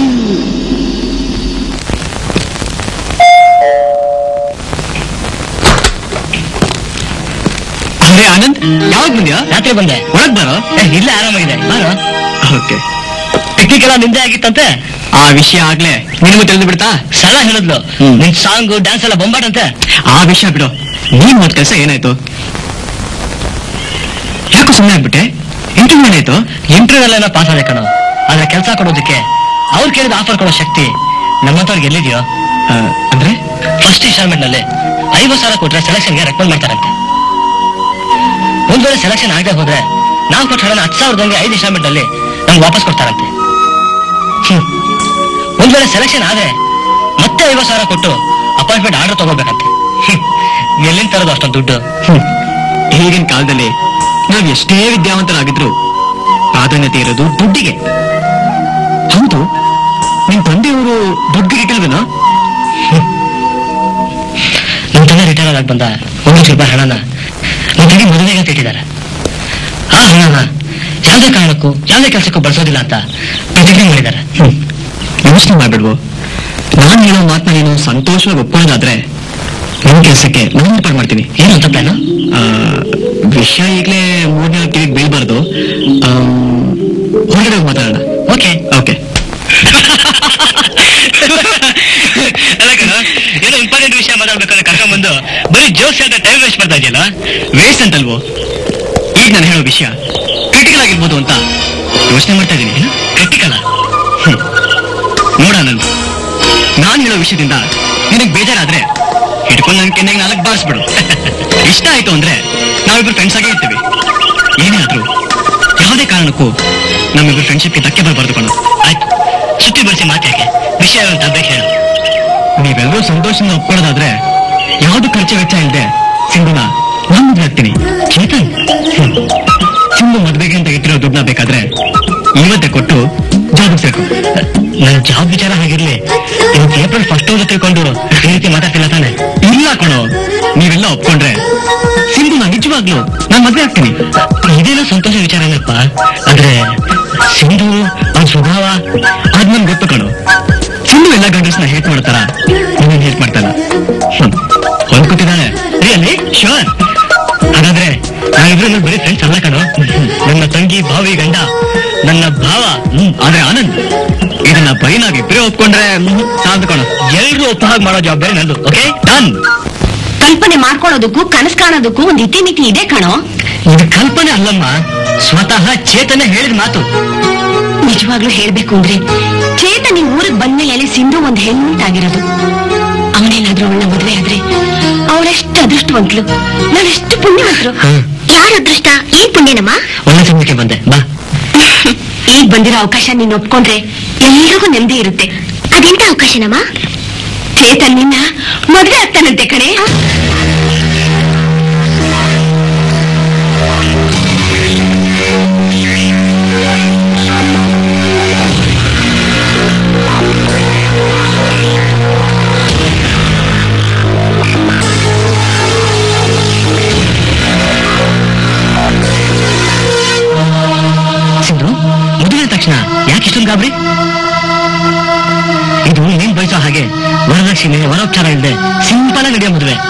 ಅರೆ ಆನಂದ್ ಯಾವಾಗ ಬಂದ್ಯಾ ರಾತ್ರಿ ಬಂದೆ ಒಳಗ್ ಬಾರೋ ಏ, ಇಲ್ಲ ಆರಾಮಾಗಿದೆ ಬಾರೋ ಓಕೆ ಟೆಕ್ನಿಕ್ ಎಲ್ಲ ನಿಂದೆ ಆಗಿತ್ತಂತೆ ಆ ವಿಷಯ ಆಗ್ಲೇ ನಿನಗೂ ತಿಳಿದು ಬಿಡ್ತಾ ಸಲ ಹೇಳಿದ್ಲು ಹ್ಮ್. ನಿನ್ ಸಾಂಗು ಡ್ಯಾನ್ಸ್ ಎಲ್ಲ ಬೊಂಬಾಟಂತೆ ಆ ವಿಷಯ ಬಿಡು ನೀನ್ ಮಾಡ್ ಕೆಲಸ ಏನಾಯ್ತು ಯಾಕೋ ಸುಮ್ಮನೆ ಆಗ್ಬಿಟ್ಟೆ ಇಂಟರ್ವ್ಯೂ ಏನಾಯ್ತು ಇಂಟರ್ವ್ಯೂ ಎಲ್ಲ ಪಾಸ್ ಆದೆ ಕಣೋ ಆದ್ರೆ ಕೆಲಸ ಕೊಡೋದಕ್ಕೆ ಅವ್ರು ಕೇಳಿದ ಆಫರ್ ಕೊಡೋ ಶಕ್ತಿ ನಮ್ಮಂತವ್ರಿಗೆ ಎಲ್ಲಿದೆಯೋ ಆ, ಅಂದ್ರೆ ಫಸ್ಟ್ ಇನ್ಸ್ಟಾಲ್ಮೆಂಟ್ ನಲ್ಲಿ ಐವತ್ತು ಸಾವಿರ ಕೊಟ್ರೆ ಸೆಲೆಕ್ಷನ್ಗೆ ರೆಕಮೆಂಡ್ ಮಾಡ್ತಾರಂತೆ ಒಂದ್ ವೇಳೆ ಸೆಲೆಕ್ಷನ್ ಆಗದೆ ಹೋದ್ರೆ ನಾವು ಕೊಟ್ಟ ಹಣ ಹತ್ತು ಸಾವಿರದಂಗೆ ಐದು ಇನ್ಸ್ಟಾಲ್ಮೆಂಟ್ ನಲ್ಲಿ ನಮ್ಗೆ ವಾಪಸ್ ಕೊಡ್ತಾರಂತೆ ಹ್ಮ್. ಒಂದ್ ವೇಳೆ ಸೆಲೆಕ್ಷನ್ ಆದ್ರೆ ಮತ್ತೆ ಐವತ್ತು ಸಾವಿರ ಕೊಟ್ಟು ಅಪಾಯಿಂಟ್ಮೆಂಟ್ ಆರ್ಡರ್ ತಗೋಬೇಕಂತೆ ಹ್ಮ್. ಎಲ್ಲಿಂದ ತರೋದು ಅಷ್ಟೊಂದು ದುಡ್ಡು ಹ್ಮ್. ಈಗಿನ ಕಾಲದಲ್ಲಿ ನಾವ್ ಎಷ್ಟೇ ವಿದ್ಯಾವಂತರಾಗಿದ್ರು ಪ್ರಾಧಾನ್ಯತೆ ಇರೋದು ದುಡ್ಡಿಗೆ ಹೌದು ನಿಮ್ ತಂದೆಯವರು ದುಡ್ಡಿಗೆ ಇಟ್ಟಿಲ್ವೇನೋ ನಮ್ಮ ತಂದೆ ರಿಟೈರ್ ಆದಾಗ ಬಂದ ಒಂದು ಲಕ್ಷ ರೂಪಾಯಿ ಹಣನ ನಮ್ಮ ತಂಗಿ ಮದುವೆಗೆ ಅಂತ ಇಟ್ಟಿದ್ದಾರೆ ಆ ಹಣನ ಯಾವುದೇ ಕಾರಣಕ್ಕೂ ಯಾವುದೇ ಕೆಲಸಕ್ಕೂ ಬಳಸೋದಿಲ್ಲ ಅಂತ ಪ್ರತಿಜ್ಞೆ ಮಾಡಿದ್ದಾರೆ ಯೋಚನೆ ಮಾಡ್ಬಿಡ್ವು ನಾನ್ ಹೇಳೋ ಮಾತನ್ನ ನೀನು ಸಂತೋಷವಾಗಿ ಒಪ್ಕೊಳ್ಳೋದಾದ್ರೆ ನಿನ್ ಕೆಲಸಕ್ಕೆ ನಾನು ಏರ್ಪಾಡು ಮಾಡ್ತೀನಿ ಏನು ಅಂತ ಪ್ಲಾನು ಆ, ವಿಷಯ ಈಗಲೇ ಮೂರನೇ ಟಿವಿಗೆ ಬೀಳ್ಬಾರ್ದು ಆಮ್, ಹೊರಗಡೆ ಹೋಗಿ ಮಾತಾಡೋಣ ಓಕೆ ಓಕೆ ಅಲ್ಲ ಕಣ ಏನೋ ಇಂಪಾರ್ಟೆಂಟ್ ವಿಷಯ ಮಾತಾಡ್ಬೇಕಾದ್ರೆ ಕರ್ಕೊಂಡ್ಬಂದು ಬರೀ ಜೋಕ್ಸ್ ಅಂತ ಟೈಮ್ ವೇಸ್ಟ್ ಮಾಡ್ತಾ ಇದೆಯಲ್ಲ ವೇಸ್ಟ್ ಅಂತಲ್ವೋ ಈಗ ನಾನು ಹೇಳೋ ವಿಷಯ ಕ್ರಿಟಿಕಲ್ ಆಗಿರ್ಬೋದು ಅಂತ ಯೋಚನೆ ಮಾಡ್ತಾ ಇದ್ದೀನಿ ಕ್ರಿಟಿಕಲ್ ನೋಡ ನನ್ ನಾನ್ ಹೇಳೋ ವಿಷಯದಿಂದ ನಿನಗೆ ಬೇಜಾರಾದ್ರೆ ಹಿಡ್ಕೊಂಡು ನನ್ ಕೆನ್ನೆಗೆ ನಾಲ್ಕು ಬಾರಿಸ್ಬಿಡು ಇಷ್ಟ ಆಯ್ತು ಅಂದ್ರೆ ನಾವಿಬ್ರು ಫ್ರೆಂಡ್ಸ್ ಆಗೇ ಇರ್ತೀವಿ ಏನೇ ಆದ್ರೂ ಯಾವುದೇ ಕಾರಣಕ್ಕೂ ನಮ್ಮಿಬ್ರು ಫ್ರೆಂಡ್ಶಿಪ್ಗೆ ಧಕ್ಕೆ ಬರಬಾರ್ದು ಕಣೋ ಆಯ್ತು ಸುತ್ತಿ ಬರ್ಸಿ ಮಾತಾಕೆ ವಿಷಯ ಅಂತ ಬೇಕು ಹೇಳು ನೀವೆಲ್ಲರೂ ಸಂತೋಷದಿಂದ ಒಪ್ಕೊಳ್ಳೋದಾದ್ರೆ ಯಾವ್ದು ಖರ್ಚು ವೆಚ್ಚ ಇಲ್ಲದೆ ಸಿಂಧುನ ನಾನ್ ಮದ್ವೆ ಆಗ್ತೀನಿ ಚೇತನ್ ಹ್ಮ್. ಸಿಂಧು ಮದ್ವೆಗೆ ಅಂತ ಇಟ್ಟಿರೋ ದುಡ್ಡನ್ನ ಬೇಕಾದ್ರೆ ಇವತ್ತೇ ಕೊಟ್ಟು ಜಾಬ್ ಸೇರ್ಕೊ ನನ್ ಜಾಬ್ ವಿಚಾರ ಹಾಗಿರ್ಲಿ ಇವತ್ತು ಏಪ್ರಿಲ್ ಫಸ್ಟ್ ಹೋಗಿ ತಿಳ್ಕೊಂಡು ಈ ರೀತಿ ಮಾತಾಡ್ತಿಲ್ಲ ತಾನೆ ಇಲ್ಲ ಕಣೋ ನೀವೆಲ್ಲ ಒಪ್ಕೊಂಡ್ರೆ ಸಿಂಧುನ ನಿಜವಾಗ್ಲೂ ನಾನ್ ಮದ್ವೆ ಆಗ್ತೀನಿ ಇದೇನೋ ಸಂತೋಷ ವಿಚಾರನಪ್ಪ ಆದ್ರೆ ಸಿಂಧು ಅವ್ನ ಸ್ವಭಾವ ಅದ್ ನನ್ ಗೊತ್ತು ಕಣೋ ಸಿಂಧು ಎಲ್ಲ ಗಂಡಸ್ನ ಹೇಟ್ ಮಾಡ್ತಾರ ನೀವೇನ್ ಹೇಟ್ ಮಾಡ್ತಾರ ಹೊಂದ್ಕೊತಿದ್ದಾಳೆ ರಿಯಲಿ ಶೋರ್ ಹಾಗಾದ್ರೆ ನಾವಿಬ್ರು ಬರೀ ಫ್ರೆಂಡ್ಸ್ ಅಲ್ಲ ಕಣೋ ನನ್ನ ತಂಗಿ ಭಾವಿ ಗಂಡ ನನ್ನ ಭಾವ ಹ್ಮ್ ಆದ್ರೆ ಆನಂದ್ ಇದನ್ನ ಬೈನಾಗಿ ಇಬ್ಬರೇ ಒಪ್ಕೊಂಡ್ರೆ ಹ್ಮ್, ಸಾಕು ಕಣೋ ಎಲ್ರು ಒಪ್ಪ ಹಾಗೆ ಮಾಡೋ ಜವಾಬ್ದಾರಿ ನಂದು ಓಕೆ ಡನ್ ಕಲ್ಪನೆ ಮಾಡ್ಕೊಳ್ಳೋದಕ್ಕೂ ಕನಸು ಕಾಣೋದಕ್ಕೂ ಒಂದು ಇತಿಮಿತಿ ಇದೆ ಕಣೋ ಇದು ಕಲ್ಪನೆ ಅಲ್ಲಮ್ಮ ಸ್ವತಃ ಚೇತನ ಹೇಳಿದ ಮಾತು ನಿಜವಾಗ್ಲೂ ಹೇಳ್ಬೇಕು ಅಂದ್ರೆ ಚೇತನ್ ಈ ಊರಿಗೆ ಬಂದ್ಮೇಲೆ ಸಿಂಧು ಒಂದ್ ಹೆಣ್ಣಾಗಿರೋದು ಅವನೇನಾದ್ರೂ ಅವಳನ್ನ ಮದುವೆ ಆದ್ರೆ ಅವಳೆಷ್ಟು ಅದೃಷ್ಟವಂತಲು ನಾವೆಷ್ಟು ಪುಣ್ಯವಂತರು ಯಾರ ಅದೃಷ್ಟ ಏನ್ ಪುಣ್ಯನಮ್ಮ ಒಳ್ಳೆ ಸಮಯಕ್ಕೆ ಬಂದೆ ಬಾ ಈಗ ಬಂದಿರೋ ಅವಕಾಶ ನೀನ್ ಒಪ್ಕೊಂಡ್ರೆ ಎಲ್ರಿಗೂ ನೆಮ್ಮದಿ ಇರುತ್ತೆ ಅದೆಂತ ಅವಕಾಶನಮ್ಮ ಚೇತನ್ ನಿನ್ನ ಮದುವೆ ಆಗ್ತಾನಂತೆ ಕಣೆ ಸಿಂಧು ಮದುವೆ ಆದ ತಕ್ಷಣ ಯಾಕೆ ಇಷ್ಟೊಂದು ಗಾಬರಿ ಇದು ನೀನ್ ಬಯಸೋ ಹಾಗೆ ವರದಕ್ಷಿಣೆ ವರೋಪಚಾರ ಇಲ್ಲದೆ ಸಿಂಪಲ್ ಆಗಿ ನಡೆಯೋ ಮದುವೆ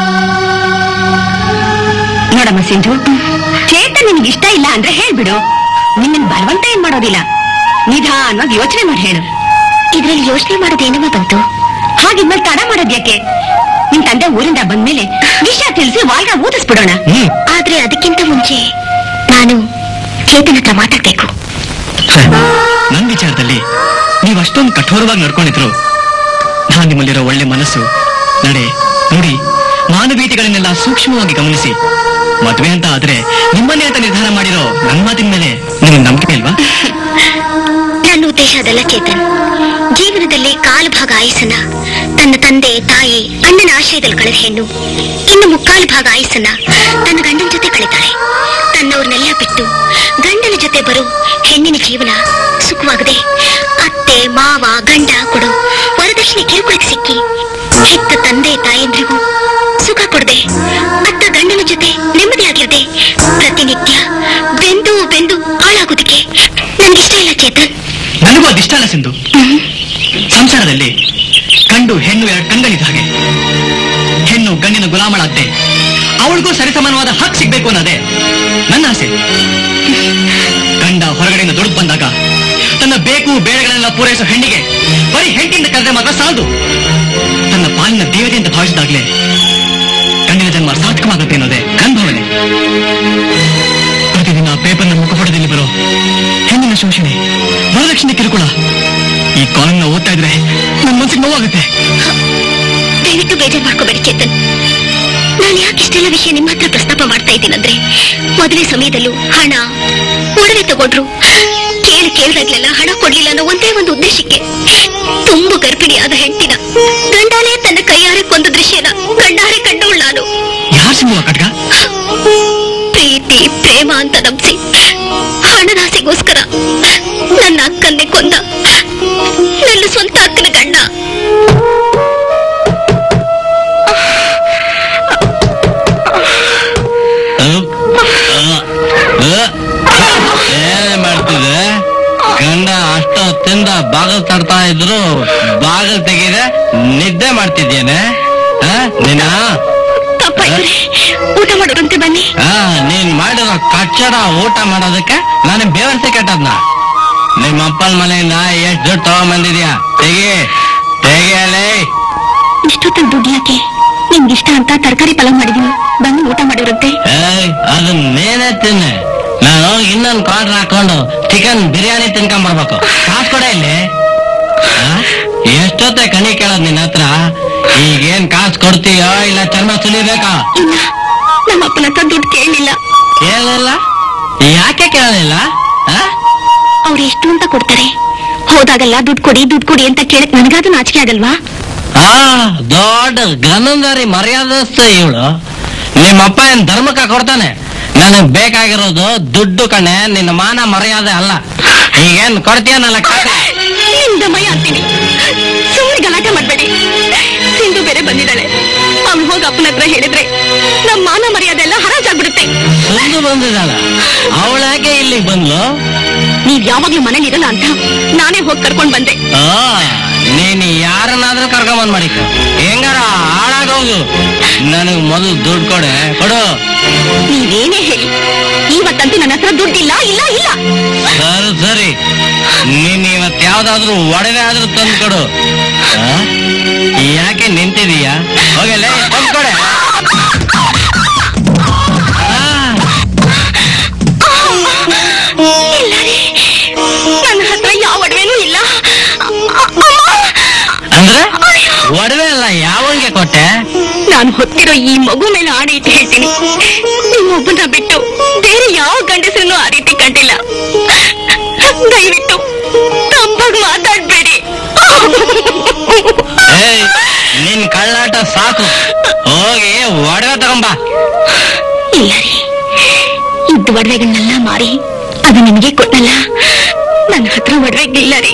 ನೋಡಮ್ಮ ಸಿಂಧು ಚೇತನ್ ನಿನ್ಗೆ ಇಷ್ಟ ಇಲ್ಲ ಅಂದ್ರೆ ಹೇಳ್ಬಿಡು ನಿನ್ನ ಬಲವಂತ ಏನ್ ಮಾಡೋದಿಲ್ಲ ನಿಧಾನವಾಗಿ ಯೋಚನೆ ಮಾಡಿ ಹೇಳು ಇದ್ರಲ್ಲಿ ಯೋಚನೆ ಮಾಡೋದೇನಮ್ಮ ಬಂತು ಹಾಗಿದ್ಮೇಲೆ ತಡ ಮಾಡೋದ್ಯಾಕೆ ನಿನ್ ತಂದೆ ಊರಿಂದ ಬಂದ್ಮೇಲೆ ವಿಷಯ ತಿಳಿಸಿ ವಾಲ್ಗ ಊದಿಸ್ಬಿಡೋಣ ಹ್ಮ್ ಆದ್ರೆ ಅದಕ್ಕಿಂತ ಮುಂಚೆ ನಾನು ಚೇತನ್ ಹತ್ರ ಮಾತಾಡ್ಬೇಕು ನನ್ ವಿಚಾರದಲ್ಲಿ ನೀವು ಅಷ್ಟೊಂದು ಕಠೋರವಾಗಿ ನಡ್ಕೊಂಡಿದ್ರು ನಾನ್ ನಿಮ್ಮಲ್ಲಿರೋ ಒಳ್ಳೆ ಮನಸ್ಸು ನಡೆ ನುಡಿ ಮಾನವೀಯತೆಗಳನ್ನೆಲ್ಲ ಸೂಕ್ಷ್ಮವಾಗಿ ಗಮನಿಸಿ ಮದ್ವೆ ಅಂತ ಆದ್ರೆ ನಿಮ್ಮನ್ನೇ ಅಂತ ನಿರ್ಧಾರ ಮಾಡಿರೋ ನನ್ ಮಾತಿನ ಮೇಲೆ ನಿಮ್ಗೆ ನಂಬಿಕೆ ಇಲ್ವಾ ನನ್ನ ಉದ್ದೇಶ ಅದಲ್ಲ ಚೇತನ್ ಜೀವನದಲ್ಲಿ ಕಾಲು ಭಾಗ ಆಯುಸ್ಸನ್ನ ತನ್ನ ತಂದೆ ತಾಯಿ ಅಣ್ಣನ ಆಶ್ರಯದಲ್ಲಿ ಕಳೆದ ಹೆಣ್ಣು ಇನ್ನು ಮುಕ್ಕಾಲು ಭಾಗ ಆಯುಸ್ಸನ್ನ ತನ್ನ ಗಂಡನ ಜೊತೆ ಕಳೀತಾಳೆ ತನ್ನವ್ರನ್ನೆಲ್ಲ ಬಿಟ್ಟು ಗಂಡನ ಜೊತೆ ಬರೋ ಹೆಣ್ಣಿನ ಜೀವನ ಸುಖವಾಗದೆ ಅತ್ತೆ ಮಾವ ಗಂಡ ಕೊಡೋ ವರದಕ್ಷಿಣೆ ಕಿರುಕುಳಕ್ಕೆ ಸಿಕ್ಕಿ ಹೆತ್ತ ತಂದೆ ತಾಯಂದ್ರಿಗೂ ಸುಖ ಕೊಡದೆ ಅತ್ತ ಗಂಡನ ಜೊತೆ ನೆಮ್ಮದಿಯಾಗಿರದೆ ಪ್ರತಿನಿತ್ಯ ಬೆಂದು ಬೆಂದು ಹಾಳಾಗೋದಕ್ಕೆ ನನ್ಗಿಷ್ಟ ಇಲ್ಲ ಚೇತನ್ ನನಗೂ ಅದಿಷ್ಟ ಅಲ್ಲ ಸಿಂಧು ಸಂಸಾರದಲ್ಲಿ ಗಂಡು ಹೆಣ್ಣು ಎರಡು ಕಂಗಳಿದ್ದ ಹಾಗೆ ಹೆಣ್ಣು ಗಂಡಿನ ಗುಲಾಮಳಾದ್ದೆ ಅವಳಿಗೂ ಸರಿಸಮಾನವಾದ ಹಕ್ ಸಿಗ್ಬೇಕು ಅನ್ನೋದೇ ನನ್ನ ಆಸೆ ಗಂಡ ಹೊರಗಡೆಯಿಂದ ದುಡ್ಡು ಬಂದಾಗ ತನ್ನ ಬೇಕು ಬೇಳೆಗಳನ್ನೆಲ್ಲ ಪೂರೈಸೋ ಹೆಣ್ಣಿಗೆ ಬರೀ ಹೆಂಡಿಂದ ಕರೆದ್ರೆ ಮಾತ್ರ ಸಾಲದು ತನ್ನ ಪಾಲಿನ ದೇವತೆ ಅಂತ ಭಾವಿಸಿದಾಗ್ಲೇ ಗಂಡಿನ ಜನ್ಮ ಸಾರ್ಥಕವಾಗುತ್ತೆ ಅನ್ನೋದೇ ನನ್ನ ಭಾವನೆ ಪ್ರತಿದಿನ ಮಾನ ಶೋಷಣೆ ವರದಕ್ಷಿಣೆ ಕಿರುಕುಳ ಈ ಕಾಲಂನ ಓದ್ತಾ ಇದ್ರೆ ನನ್ನ ಮನ್ಸಿಗೆ ನೋವಾಗುತ್ತೆ ದಯವಿಟ್ಟು ಬೇಜಾರು ಮಾಡ್ಕೋಬೇಡಿ ಚೇತನ್ ನಾನು ಯಾಕೆ ಇಷ್ಟೆಲ್ಲ ವಿಷಯ ನಿಮ್ಮ ಹತ್ರ ಪ್ರಸ್ತಾಪ ಮಾಡ್ತಾ ಇದ್ದೀನಂದ್ರೆ ಮದುವೆ ಸಮಯದಲ್ಲೂ ಹಣ ಒಡವೆ ತಗೊಂಡ್ರು ಕೇಳಿ ಕೇಳ್ದಾಗ್ಲೆಲ್ಲ ಹಣ ಕೊಡ್ಲಿಲ್ಲ ಅನ್ನೋ ಒಂದೇ ಒಂದು ಉದ್ದೇಶಕ್ಕೆ ತುಂಬು ಗರ್ಭಿಣಿಯಾದ ಹೆಂಡತಿನ ಗಂಡಾಲೇ ತನ್ನ ಕೈಯಾರೆ ಕೊಂದ ದೃಶ್ಯನ ಕಣ್ಣಾರೆ ಕಂಡವಳು ನಾನು ಯಾರು ಸಿಂಹ ಕಟ್ಗ ಪ್ರೀತಿ ಪ್ರೇಮ ಅಂತ ನಂಬಿಸಿ ಹಣದಾಸೆಗೋಸ್ಕರ ನನ್ನ ಅಕ್ಕನ್ನೇ ಕೊಂದ ನನ್ನ ಸ್ವಂತ ಅಕ್ಕನ ಗಂಡ ಏನೇ ಮಾಡ್ತಿದೆ ಗಂಡ ಅಷ್ಟು ತಿಂದ ಬಾಗಲ್ ತಡ್ತಾ ಇದ್ರು ಬಾಗಲ್ ತೆಗಿದೆ ನಿದ್ದೆ ಮಾಡ್ತಿದ್ದೇನೆ ನೀನ ತಪ್ಪಾಯ್ತಾರೆ ಊಟ ಮಾಡೋರಂತೆ ಬನ್ನಿ ಆ, ನೀನ್ ಮಾಡಿರೋ ಕಚ್ಚಡ ಊಟ ಮಾಡೋದಕ್ಕೆ ನಾನು ಬೇವರ್ಸಿ ಕೆಟ್ಟದ್ನ ನಿಮ್ಮ ಅಪ್ಪನ ಮನೆಯಿಂದ ಎಷ್ಟು ದುಡ್ಡು ತಗೊಂಬಂದಿದ್ಯಾ ತೆಗಿ ತೆಗಿಯಲೇ ಇಷ್ಟೊತ್ತಲ್ಲಿ ದುಡ್ಡು ಯಾಕೆ ನಿಮ್ಗೆ ಇಷ್ಟ ಅಂತ ತರಕಾರಿ ಪಲಾವ್ ಮಾಡಿದೀನಿ ಬನ್ನಿ ಊಟ ಮಾಡಿರಂತೆ ಏಯ್ ಅದು ನೀನೇ ತಿನ್ನೆ ನಾನು ಇನ್ನೊಂದು ಕಾರ್ಡ್ರ್ ಹಾಕೊಂಡು ಚಿಕನ್ ಬಿರಿಯಾನಿ ತಿನ್ಕೊಂಡ್ ಬರ್ಬೇಕು ಕಾಸು ಕೊಡ ಇಲ್ಲಿ ಆ? ಎಷ್ಟೊತ್ತೆ ಕಣಿ ಕೇಳೋದ್ ನಿನ್ನ ಹತ್ರ ಈಗೇನ್ ಕಾಸು ಕೊಡ್ತೀಯೋ ಇಲ್ಲ ಚರ್ಮ ಸುಲಿಬೇಕಾ ಇಲ್ಲ ನಮ್ಮ ಅಪ್ಪನ ಹತ್ರ ದುಡ್ಡು ಕೇಳಲಿಲ್ಲ ಕೇಳಲಿಲ್ಲ ಯಾಕೆ ಕೇಳಲಿಲ್ಲ ಆ? ಅವ್ರು ಎಷ್ಟು ಅಂತ ಕೊಡ್ತಾರೆ ಹೋದಾಗಲ್ಲ ದುಡ್ಡು ಕೊಡಿ ದುಡ್ಡು ಕೊಡಿ ಅಂತ ಕೇಳಕ್ ನನಗಾದ್ರೂ ನಾಚಿಕೆ ಆಗಲ್ವಾ ಆ ದೊಡ್ಡ ಗನಂದಾರಿ ಮರ್ಯಾದಸ್ತ ಇವಳು ನಿಮ್ಮಪ್ಪ ಏನ್ ಧರ್ಮಕ್ಕ ಕೊಡ್ತಾನೆ ನನಗ್ ಬೇಕಾಗಿರೋದು ದುಡ್ಡು ಕಣೆ ನಿನ್ನ ಮಾನ ಮರ್ಯಾದೆ ಅಲ್ಲ ಈಗೇನ್ ಕೊಡ್ತೀಯನಲ್ಲ ಕಾಸು ನಿಮ್ದ ಮೈ ಅಂತೀನಿ ಸುಮ್ಮನೆ ಗಲಾಟೆ ಮಾಡ್ಬೇಡಿ ಸಿಂಧು ಬೇರೆ ಬಂದಿದ್ದಾಳೆ ಅವ್ನು ಹೋಗಿ ಅಪ್ಪನ ಹತ್ರ ಹೇಳಿದ್ರೆ ನಮ್ಮ ಮಾನ ಮರ್ಯಾದೆ ಎಲ್ಲ ಹರಾಜಾಗ್ಬಿಡುತ್ತೆ ಸುಂದು ಬಂದಿದ್ದಾಳ ಅವಳಾಗೆ ಇಲ್ಲಿಗೆ ಬಂದ್ಲು ನೀವ್ ಯಾವಾಗ್ಲೂ ಮನೇಲಿ ಇರಲ್ಲ ಅಂತ ನಾನೇ ಹೋಗಿ ಕರ್ಕೊಂಡ್ ಬಂದೆ ಆ ನೀನ್ ಯಾರನ್ನಾದ್ರೂ ಕರ್ಕೊಂಬಂದ್ ಮಾಡಿಕ ಹೆಂಗಾರ ಹಾಳಾಗೋಗು ನನಗ್ ಮೊದಲು ದುಡ್ಡು ಕೊಡೆ ಕೊಡು ನೀವೇನೇ ಹೇಳಿ ಇವತ್ತಂತೂ ನನ್ನ ಹತ್ರ ದುಡ್ಡಿಲ್ಲ ಇಲ್ಲ ಇಲ್ಲ ಸರಿ ಸರಿ ನೀನ್ ಇವತ್ ಯಾವ್ದಾದ್ರೂ ಒಡವೆ ಆದ್ರೂ ತಂದು ಕೊಡು ಆ? ಯಾಕೆ ನಿಂತಿದೀಯ ಹೋಗಲೇ ತಂದು ಕೊಡೆ ಆ, ಇಲ್ಲ ರೀ ನನ್ನ ಹತ್ರ ಯಾವ ಒಡವೆನೂ ಇಲ್ಲ ಅಂದ್ರೆ ಒಡವೆ ಅಲ್ಲ ಯಾವಂಗೆ ಕೊಟ್ಟೆ ನಾನು ಹೊತ್ತಿರೋ ಈ ಮಗು ಮೇಲೆ ಆಡಿ ಇಟ್ಟು ಹೇಳ್ತೀನಿ ನಿಮ್ಮೊಬ್ಬನ ಬಿಟ್ಟು ಬೇರೆ ಯಾವ ಗಂಡಸರನ್ನು ಆ ರೀತಿ ಕಂಡಿಲ್ಲ ದಯವಿಟ್ಟು ತಂಪಾಗಿ ಮಾತಾಡ್ಬೇಡಿ ಏಯ್ ನಿನ್ ಕಳ್ಳಾಟ ಸಾಕು ಹೋಗಿ ಒಡವೆ ತಗೊಂಬ ಇಲ್ಲ ರೀ ಇದ್ದ ಒಡವೆಗಳನ್ನೆಲ್ಲ ಮಾರಿ ಅದು ನಿಮಗೆ ಕೊಟ್ಟಲ್ಲ ನನ್ನ ಹತ್ರ ಒಡವೆಗಳಿಲ್ಲ ರೀ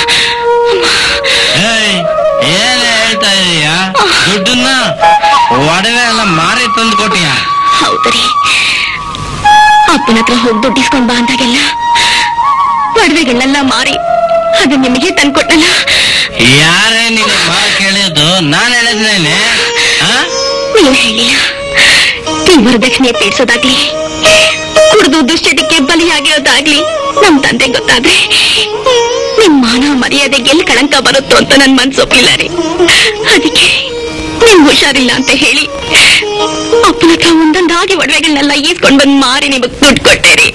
ಏಯ್ ಏನ್ ಹೇಳ್ತಾ ಇದೀಯ ದುಡ್ಡನ್ನ ಒಡವೆ ಎಲ್ಲ ಮಾರಿ ತಂದು ಕೊಟ್ಟಿಯ ಹೌದ್ರಿ ಅಪ್ಪನ ಹತ್ರ ಹೋಗಿ ದುಡ್ಡಿಸ್ಕೊಂಡ್ ಬಾ ಅಂದಾಗೆಲ್ಲ ಒಡವೆಗಳನ್ನೆಲ್ಲ ಮಾರಿ ಅದು ನಿಮಗೆ ತಂದ್ಕೊಟ್ಟಲ್ಲ ಯಾರೇ ನಿನ್ನ ಮಾತು ಕೇಳಿದ್ದು ನಾನ್ ಹೇಳಿದ್ನೇನೆ ಆ? ನೀವು ಹೇಳಿಲ್ಲ ಈ ವರದಕ್ಷಿಣೆ ಪೀಡ್ಸೋದಾಗ್ಲಿ ಕುಡಿದು ದುಶ್ಚಟಕ್ಕೆ ಬಲಿಯಾಗಿರೋದಾಗ್ಲಿ ನಮ್ ತಂದೆ ಗೊತ್ತಾದ್ರೆ ನಿಮ್ ಮಾನ ಮರ್ಯಾದೆ ಎಲ್ಲಿ ಕಳಂಕ ಬರುತ್ತೋ ಅಂತ ನನ್ ಮನ್ಸು ಒಪ್ಲಿಲ್ಲ ರೀ ಅದಕ್ಕೆ ನಿಮ್ ಹುಷಾರಿಲ್ಲ ಅಂತ ಹೇಳಿ ಅಪ್ಪನ ಹತ್ರ ಒಂದೊಂದಾಗಿ ಒಡವೆಗಳನ್ನೆಲ್ಲ ಈಸ್ಕೊಂಡ್ ಬಂದ್ ಮಾರಿ ನಿಮಗ್ ದುಡ್ಡು ಕೊಟ್ಟೆ ರೀ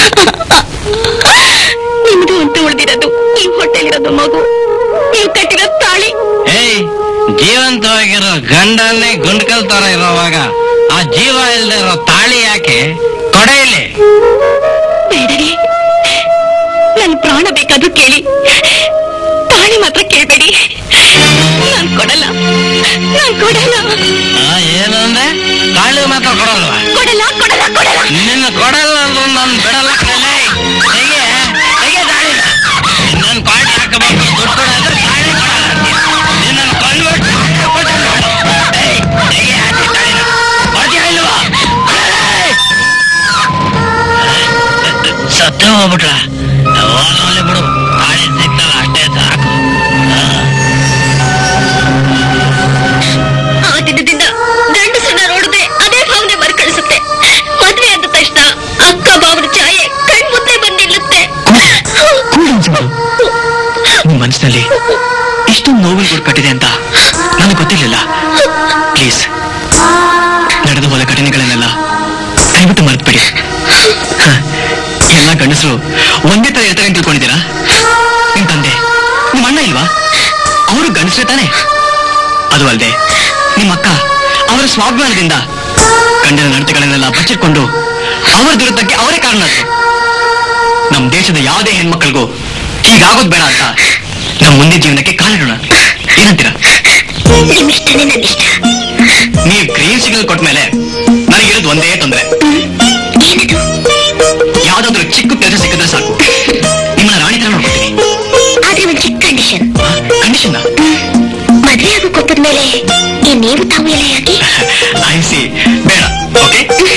ನಿಮ್ದು ಅಂತ ಉಳ್ದಿರೋದು ಈ ಹೊಟ್ಟೆಲಿರೋದು ಮಗು ನೀವು ಕಟ್ಟಿರೋ ತಾಳಿ ಏಯ್ ಜೀವಂತವಾಗಿರೋ ಗಂಡನ್ನೇ ಗುಂಡ್ಕಲ್ ತರ ಇರೋವಾಗ ಆ ಜೀವ ಇಲ್ದೇ ಇರೋ ತಾಳಿ ಯಾಕೆ ಕೊಡೆ ಇಲ್ಲಿ ಬೇಡರಿ ನನ್ ಪ್ರಾಣ ಬೇಕಾದ್ರೂ ಕೇಳಿ ತಾಳಿ ಮಾತ್ರ ಕೇಳ್ಬೇಡಿ ನಾನ್ ಕೊಡಲ್ಲ ನಾನ್ ಕೊಡಲ್ಲ ಆ, ಏನಂದ್ರೆ ತಾಳಿ ಮಾತ್ರ ಕೊಡಲ್ವಾ ಕೊಡಲ್ಲ ಕೊಡಲ್ಲ ಕೊಡಲ್ಲ ನಿನ್ನ ಕೊಡಲ್ಲ ಅಂದ್ರೆ ನಾನು ಬಿಡಲ್ಲ ಕಣಲೆ. ಹೇಗೆ ಹೇಗೆ ತಾಳಿ ನನ್ನ ಪಾಟಿ ಹಾಕಬೇಕು ದುಡ್ಡು ಕೊಡೋದ್ರೆ ತಾಳಿ ಕೊಡಲ್ಲ ಅಂತೀಯ. ನಿನ್ನನ್ನು ಕೊಂದ್ಬಿಟ್ಟು ತಾಳಿ ಕೊಟ್ಟು ನೋಡು. ಏಯ್, ಹೇಗೆ ಹಾಕಿ ತಾಳಿನ? ಕೊಡ್ತೀಯ ಇಲ್ವಾ? ಏಯ್! ಸತ್ತು ಹೋಗ್ಬಿಟ್ರ ಹೋಗಲಿ ಬಿಡು ತಾಳಿ ಸಿಗ್ತಲ್ಲ ಅಷ್ಟೇ ಸಾಕು ಆ ದಿನದಿಂದ ಗಂಡಸನ್ನ ನೋಡಿದ್ರೆ ಅದೇ ಭಾವನೆ ಮರುಕಳಿಸುತ್ತೆ ಮದ್ವೆ ಆದ ತಕ್ಷಣ ಅಕ್ಕ ಬಾವನ ಛಾಯೆ ಕಣ್ಮುಂದೆ ಬಂದ್ ನಿಲ್ಲುತ್ತೆ ನಿಮ್ ಮನಸ್ಸಿನಲ್ಲಿ ಇಷ್ಟೊಂದು ನೋವು ಕಟ್ಟಿದೆ ಅಂತ ನನಗೆ ಗೊತ್ತಿರ್ಲಿಲ್ಲ ಪ್ಲೀಸ್ ನಡೆದು ಹೋದ ಘಟನೆಗಳನ್ನೆಲ್ಲ ದಯವಿಟ್ಟು ಮರೆತುಬಿಡಿ ಎಲ್ಲ ಗಂಡಸರು ಒಂದೇ ತರ ಇರ್ತಾರೆ ಅಂತ ತಿಳ್ಕೊಂಡಿದ್ದೀರಾ ನಿಮ್ ತಂದೆ ನಿಮ್ಮ ಅಣ್ಣ ಇಲ್ವಾ ಅವರು ಗಂಡಸ್ರೇ ತಾನೆ ಅದು ಅಲ್ಲದೆ ನಿಮ್ಮ ಅಕ್ಕ ಅವರ ಸ್ವಾಭಿಮಾನದಿಂದ ಗಂಡನ ನಡತೆಗಳನ್ನೆಲ್ಲ ಬಚ್ಚಿಟ್ಕೊಂಡು ಅವರ ದುರತಕ್ಕೆ ಅವರೇ ಕಾರಣ ನಮ್ಮ ದೇಶದ ಯಾವುದೇ ಹೆಣ್ಮಕ್ಳಿಗೂ ಹೀಗಾಗೋದ್ ಬೇಡ ಅಂತ ನಮ್ಮ ಮುಂದೆ ಜೀವನಕ್ಕೆ ಕಾಲಿಡೋಣ ಏನಂತೀರಾ ನಿಮ್ಮಿಷ್ಟನೇ ನನ್ನಿಷ್ಟ ನೀವು ಗ್ರೀನ್ ಸಿಗ್ನಲ್ ಕೊಟ್ಟ ಮೇಲೆ ನನಗಿರೋದು ಒಂದೇ ತೊಂದರೆ ಏನದು ಯಾವ್ದಾದ್ರು ಚಿಕ್ಕ ಕೆಲಸ ಸಿಕ್ಕಿದ್ರೆ ಸಾಕು ನಿಮ್ಮನ್ನ ರಾಣಿ ತರ ನೋಡ್ಕೊತೀನಿ ಆದ್ರೆ ಒಂದ್ ಚಿಕ್ಕ ಕಂಡೀಷನ್ ಕಂಡೀಷನ್ ಮದ್ವೆ ಆಗೋ ಕೊಪ್ಪದ ಮೇಲೆ ಈ ನೀವು ತಾವು ಎಲ್ಲ ಯಾಕೆ ಐಸಿ ಬೇಡ ಓಕೆ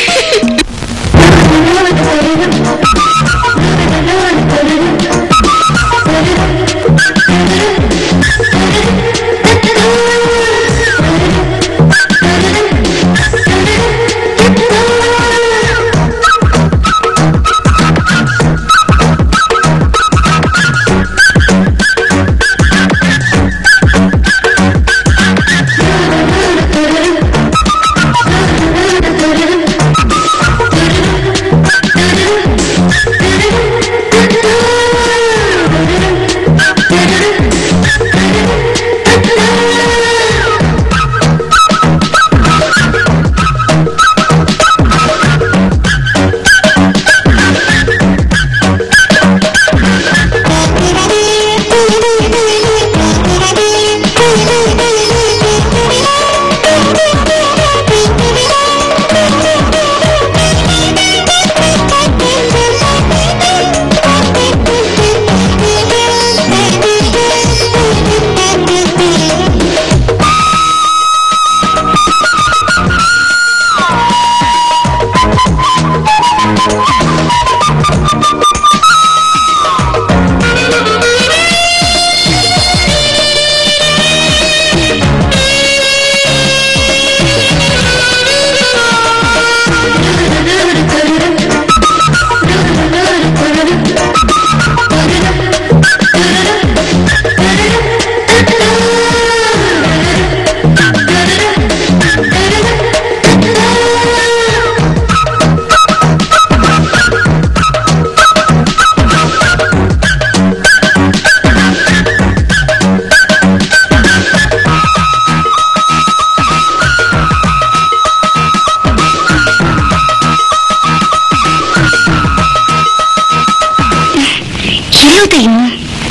ಎಲ್ಲೋತ ಇನ್ನು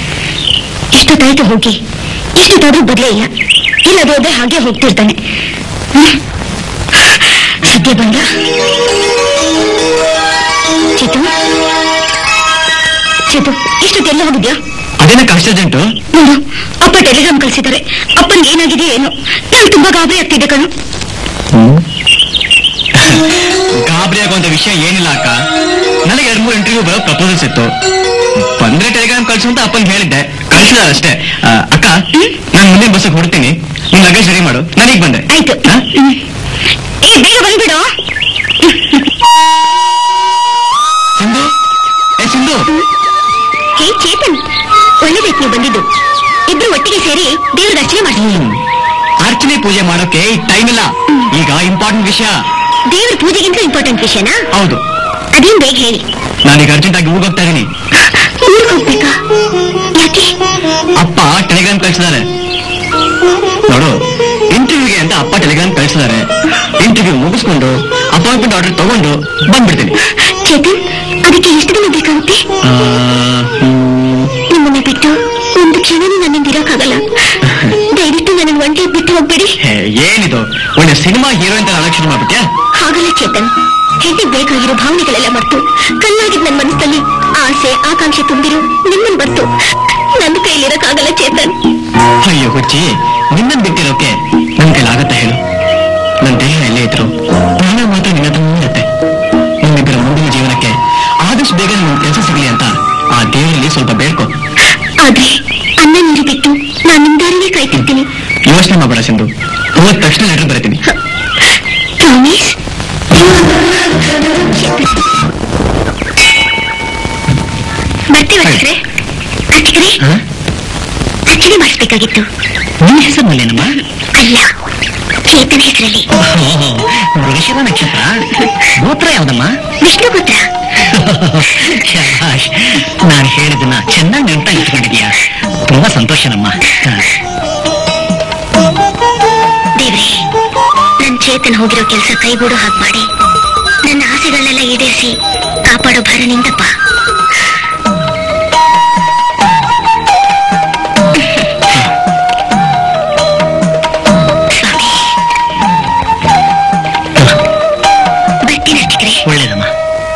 ಇಷ್ಟೊತ್ತಾಯ್ತು ಹೋಗಿ ಇಷ್ಟೊತ್ತಾದ್ರೂ ಬದಲೇ ಇಲ್ಲ ಇಲ್ಲದು ಅದೇ ಹಾಗೆ ಹೋಗ್ತಿರ್ತಾನೆ ಹ್ಮ್. ಸದ್ಯ ಬಂದ ಚಿತು ಚಿತು ಇಷ್ಟೊತ್ತೆಲ್ಲ ಹೋಗಿದ್ಯಾ ಅದೇನಕ್ಕೆ ಅಷ್ಟರ್ಜೆಂಟು ನೋಡು ಅಪ್ಪ ಟೆಲಿಗ್ರಾಮ್ ಕಳ್ಸಿದ್ದಾರೆ ಅಪ್ಪನ್ಗೆ ಏನಾಗಿದೆ ಏನೋ ನಾನು ತುಂಬಾ ಗಾಬರಿ ಆಗ್ತಿದ್ದೆ ಕಣು ಗಾಬರಿ ಆಗುವಂತ ವಿಷಯ ಏನಿಲ್ಲ ಅಕ್ಕ ನನಗೆ ಎರಡ್ ಮೂರು ಇಂಟರ್ವ್ಯೂ ಬರೋ ಪ್ರಪೋಸಲ್ಸ್ ಇತ್ತು ಬಂದ್ರೆ ಟೆಲಿಗ್ರಾಮ್ ಕಳ್ಸು ಅಂತ ಅಪ್ಪನ್ ಹೇಳಿದ್ದೆ ಕಳ್ಸಿದಾರೆ ಅಷ್ಟೇ ಆ, ಅಕ್ಕ ನಾನು ಮುಂದಿನ ಬಸ್ಸಿಗೆ ಹೊಡ್ತೀನಿ ನೀನ್ ಲಗೇಜ್ ರೆಡಿ ಮಾಡು ನಾನೀಗ ಬಂದೆ ಆಯ್ತು ಹಾ? ಹ್ಮ್. ಏ ಬೇಗ ಬಂದ್ಬಿಡು ಸಿಂಧು ಏ ಸಿಂಧು ಹೇ ಚೇತನ್ ಒಳ್ಳೇದೈತ್ ನೀವು ಬಂದಿದ್ದು ಇಬ್ರು ಒಟ್ಟಿಗೆ ಸೇರಿ ದೇವ್ರಿಗೆ ಅರ್ಚನೆ ಮಾಡಿ ಹ್ಮ್. ಅರ್ಚನೆ ಪೂಜೆ ಮಾಡೋಕೆ ಈಗ ಟೈಮ್ ಇಲ್ಲ ಈಗ ಇಂಪಾರ್ಟೆಂಟ್ ವಿಷಯ ದೇವ್ರ ಪೂಜೆಗಿಂತ ಇಂಪಾರ್ಟೆಂಟ್ ವಿಷಯನಾ ಹೌದು ಅದೇನ್ ಬೇಗ ಹೇಳಿ ನಾನೀಗ ಅರ್ಜೆಂಟ್ ಆಗಿ ಊರಿಗೆ ಹೋಗ್ತಾ ಇದೀನಿ ಊರಿಗೆ ಹೋಗ್ಬೇಕಾ ಯಾಕೆ ಅಪ್ಪ ಟೆಲಿಗ್ರಾಮ್ ಕಳ್ಸಿದ್ದಾರೆ ನೋಡು ಇಂಟರ್ವ್ಯೂಗೆ ಅಂತ ಅಪ್ಪ ಟೆಲಿಗ್ರಾಮ್ ಕಳ್ಸಿದ್ದಾರೆ ಇಂಟರ್ವ್ಯೂ ಮುಗಿಸ್ಕೊಂಡು ಅಪಾಯಿಂಟ್ಮೆಂಟ್ ಆರ್ಡರ್ ತಗೊಂಡು ಬಂದ್ಬಿಡ್ತೀನಿ ಚೇತನ್ ಅದಕ್ಕೆ ಎಷ್ಟು ದಿನ ಬೇಕಾಗುತ್ತೆ ಆ, ಹ್ಮ್, ನಿಮ್ಮನ್ನ ಬಿಟ್ಟು ಒಂದು ಕ್ಷಣನೂ ನನ್ನಿಂದ ಇರೋಕ್ಕಾಗಲ್ಲ ದಯವಿಟ್ಟು ನನ್ನ ಒಂಟಿ ಬಿಟ್ಟು ಹೋಗ್ಬೇಡಿ ಹೇ, ಏನಿದು ಒಳ್ಳೆ ಸಿನಿಮಾ ಹೀರೋಯಿನ್ ತರ ಅಲಕ್ಷಣ ಮಾಡ್ಬಿಟ್ಯಾ ಹಾಗಲ್ಲ ಚೇತನ್ ಹೆಣ್ಣಿಗೆ ಬೇಕಾಗಿರೋ ಭಾವನೆಗಳೆಲ್ಲ ಮರ್ತು ಕಲ್ಲಾಗಿದ್ ನನ್ನ ಮನಸ್ಸಲ್ಲಿ ಆಸೆ ಆಕಾಂಕ್ಷೆ ತುಂಬಿರು ನಿಮ್ಮನ್ ಬರ್ತು ನನ್ನ ಕೈಲಿರಕ್ಕಾಗಲ್ಲ ಚೇತನ್ ಅಯ್ಯೋ ಹುಚ್ಚಿ ನಿನ್ನನ್ ಬಿಟ್ಟಿರೋಕೆ ನನ್ ಕೈಲಾಗತ್ತ ಹೇಳು ನನ್ ದೇಹ ಎಲ್ಲೇ ಇದ್ರು ಪ್ರಾಣ ಮಾತ್ರ ನಿನ್ನ ಹತ್ರ ಇರುತ್ತೆ ನಿಮ್ಮಿಬ್ಬರ ಮುಂದಿನ ಜೀವನಕ್ಕೆ ಆದಷ್ಟು ಬೇಗ ನಿಮ್ಗೆ ಕೆಲಸ ಸಿಗಲಿ ಅಂತ ಆ ದೇವರಲ್ಲಿ ಸ್ವಲ್ಪ ಬೇಡ್ಕೊ ಆದ್ರೆ ಅನ್ನ ನೀರು ಬಿಟ್ಟು ನಾನು ನಿಮ್ ದಾರಿನೇ ಕಾಯ್ತಿರ್ತೀನಿ ಯೋಚನೆ ಮಾಡಬೇಡ ಸಿಂಧು ಹೋದ ತಕ್ಷಣ ಲೆಟರ್ ಬರೀತೀನಿ ಪ್ರಾಮಿಸ್ ಬರ್ತೀವಿ ಅರ್ಚಕ್ರೆ ಅರ್ಚಕ್ರೆ ಅರ್ಚನೆ ಮಾಡಿಸ್ಬೇಕಾಗಿತ್ತು ನಿನ್ನ ಹೆಸರು ಮೇಲೇನಮ್ಮ ಅಲ್ಲ ಚೇತನ ಹೆಸರಲ್ಲಿ ಮೃಗಶಿರ ನಕ್ಷತ್ರ ಗೋತ್ರ ಯಾವ್ದಮ್ಮ ವಿಷ್ಣುಪುತ್ರ ಶಭಾಷ್ ನಾನು ಹೇಳಿದ್ದನ್ನ ಚೆನ್ನಾಗಿ ನೆನಪ ಇಟ್ಕೊಂಡಿದ್ಯಾ ತುಂಬಾ ಸಂತೋಷನಮ್ಮ ದೇವ್ರೆ ನನ್ ಚೇತನ್ ಹೋಗಿರೋ ಕೆಲಸ ಕೈಗೂಡು ಹಾಗೆ ಮಾಡಿ ನನ್ನ ಆಸೆಗಳನ್ನೆಲ್ಲ ಈಡೇರಿಸಿ ಕಾಪಾಡೋ ಭಾರ ನಿಂದಪ್ಪ ಸ್ವಾಮಿ ಬರ್ತೀನಿ ಅಷ್ಟಿಕ್ರೆ ಒಳ್ಳೇದಮ್ಮ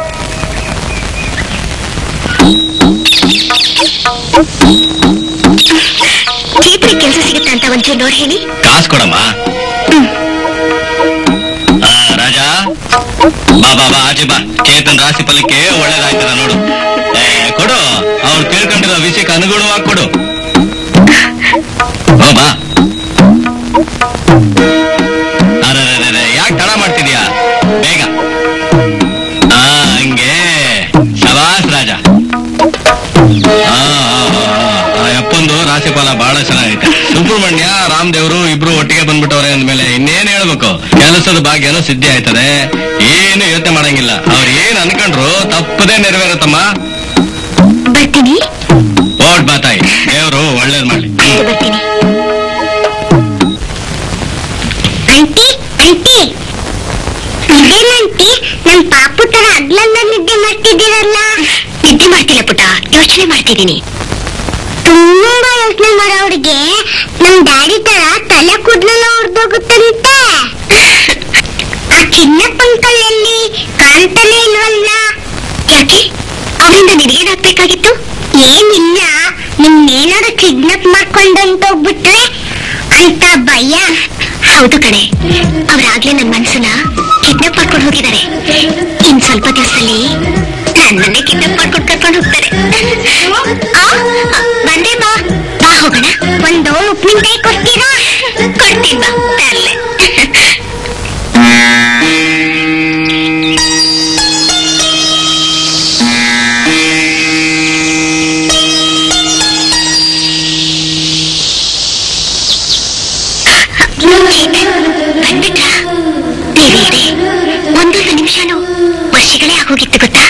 ಚೇತನ ಕೆಲಸ ಸಿಗುತ್ತೆ ಅಂತ ಒಂಚೂರು ನೋಡಿ ಹೇಳಿ ಕಾಸು ಕೊಡಮ್ಮ ಆ, ರಾಜ ಬಾ ಬಾ ಬಾ ಆಚೆ ಬಾ ಚೇತನ್ ರಾಶಿ ಫಲಕ್ಕೆ ಒಳ್ಳೇದಾಯ್ತದ ನೋಡು ಏ, ಕೊಡು ಅವ್ರು ತಿಳ್ಕೊಂಡಿರೋ ವಿಷಯಕ್ಕೆ ಅನುಗುಣವಾಗಿ ಕೊಡು ಹೋ ಬಾ ಯಾಕೆ ತಡ ಮಾಡ್ತಿದ್ಯಾ ಬೇಗ ಆ ಹಂಗೆ ಶಬಾಸ್ ರಾಜ ಆ, ಆ, ಆ, ಆ, ಅಪ್ಪಂದು ರಾಶಿಫಲ ಬಹಳ ಚೆನ್ನಾಗೈತೆ ಸುಬ್ರಹ್ಮಣ್ಯ ರಾಮದೇವರು ಇಬ್ರು ಒಟ್ಟಿಗೆ ಬಂದ್ಬಿಟ್ಟವ್ರೆ ಅಂದ್ಮೇಲೆ ಇನ್ನೇನ್ ಹೇಳ್ಬೇಕು ಕೆಲಸದ ಭಾಗ್ಯನೂ ಸಿದ್ಧಿ ಆಯ್ತದೆ ಏನು ಯೋಚನೆ ಮಾಡಂಗಿಲ್ಲ ಅವ್ರು ಏನ್ ಅನ್ಕೊಂಡ್ರು ತಪ್ಪದೇ ನೆರವೇರತ್ತಮ್ಮ ಬರ್ತೀನಿ ಓಟ್ ಬಾ ತಾಯಿ ದೇವ್ರು ಒಳ್ಳೇದ್ ಮಾಡ್ಲಿ ಆಯ್ತು ಬರ್ತೀನಿ ಆಂಟಿ ಆಂಟಿ ಇದೇನಂಟಿ ನಮ್ ಪಾಪು ತರ ಹಗ್ಲಲ್ಲ ನಿದ್ದೆ ಮಾಡ್ತಿದ್ದೀರಲ್ಲ ನಿದ್ದೆ ಮಾಡ್ತಿಲ್ಲ ಪುಟ ಯೋಚನೆ ಮಾಡ್ತಿದ್ದೀನಿ ತುಂಬಾ ಯೋಚನೆ ಮಾಡೋರಿಗೆ ನಮ್ ಡ್ಯಾಡಿ ತರ ತಲೆ ಕೂದಲೆಲ್ಲ ಹೊಡೆದೋಗುತ್ತಂತೆ ಆ ಚಿನ್ನಪ್ಪನ್ ಕಲ್ಲಲ್ಲಿ ಕಾಣ್ತಾನೆ ಇಲ್ವಲ್ಲ ಯಾಕೆ ಅವರಿಂದ ನಿನಗೇನಾಗ್ಬೇಕಾಗಿತ್ತು ಏನಿಲ್ಲ ನಿಮ್ನೇನಾದ್ರು ಕಿಡ್ನಾಪ್ ಮಾಡ್ಕೊಂಡಂತ ಹೋಗ್ಬಿಟ್ರೆ ಅಂತ ಭಯ ಹೌದು ಕಣೆ ಅವ್ರಾಗ್ಲೇ ನನ್ ಮನ್ಸನ್ನ ಕಿಡ್ನಾಪ್ ಮಾಡ್ಕೊಂಡು ಹೋಗಿದ್ದಾರೆ ಇನ್ ಸ್ವಲ್ಪ ದಿವಸದಲ್ಲಿ ನನ್ನನ್ನೇ ಕಿಡ್ನಾಪ್ ಮಾಡ್ಕೊಂಡು ಕರ್ಕೊಂಡು ಹೋಗ್ತಾರೆ ಆ, ಆ, ಬಂದೆ ಬಾ ಬಾ ಹೋಗೋಣ ಒಂದು ಉಪ್ಪಿನಕಾಯಿ ಕೊಡ್ತೀರಾ ಕೊಡ್ತೀನಿ ಬಾ ತರ್ಲೆ ಬಂದ್ಬಿಟ್ರಾ ದೇವಿಯರೇ ಒಂದೊಂದು ನಿಮಿಷನೂ ವರ್ಷಗಳೇ ಆಗೋಗಿತ್ತು ಗೊತ್ತಾ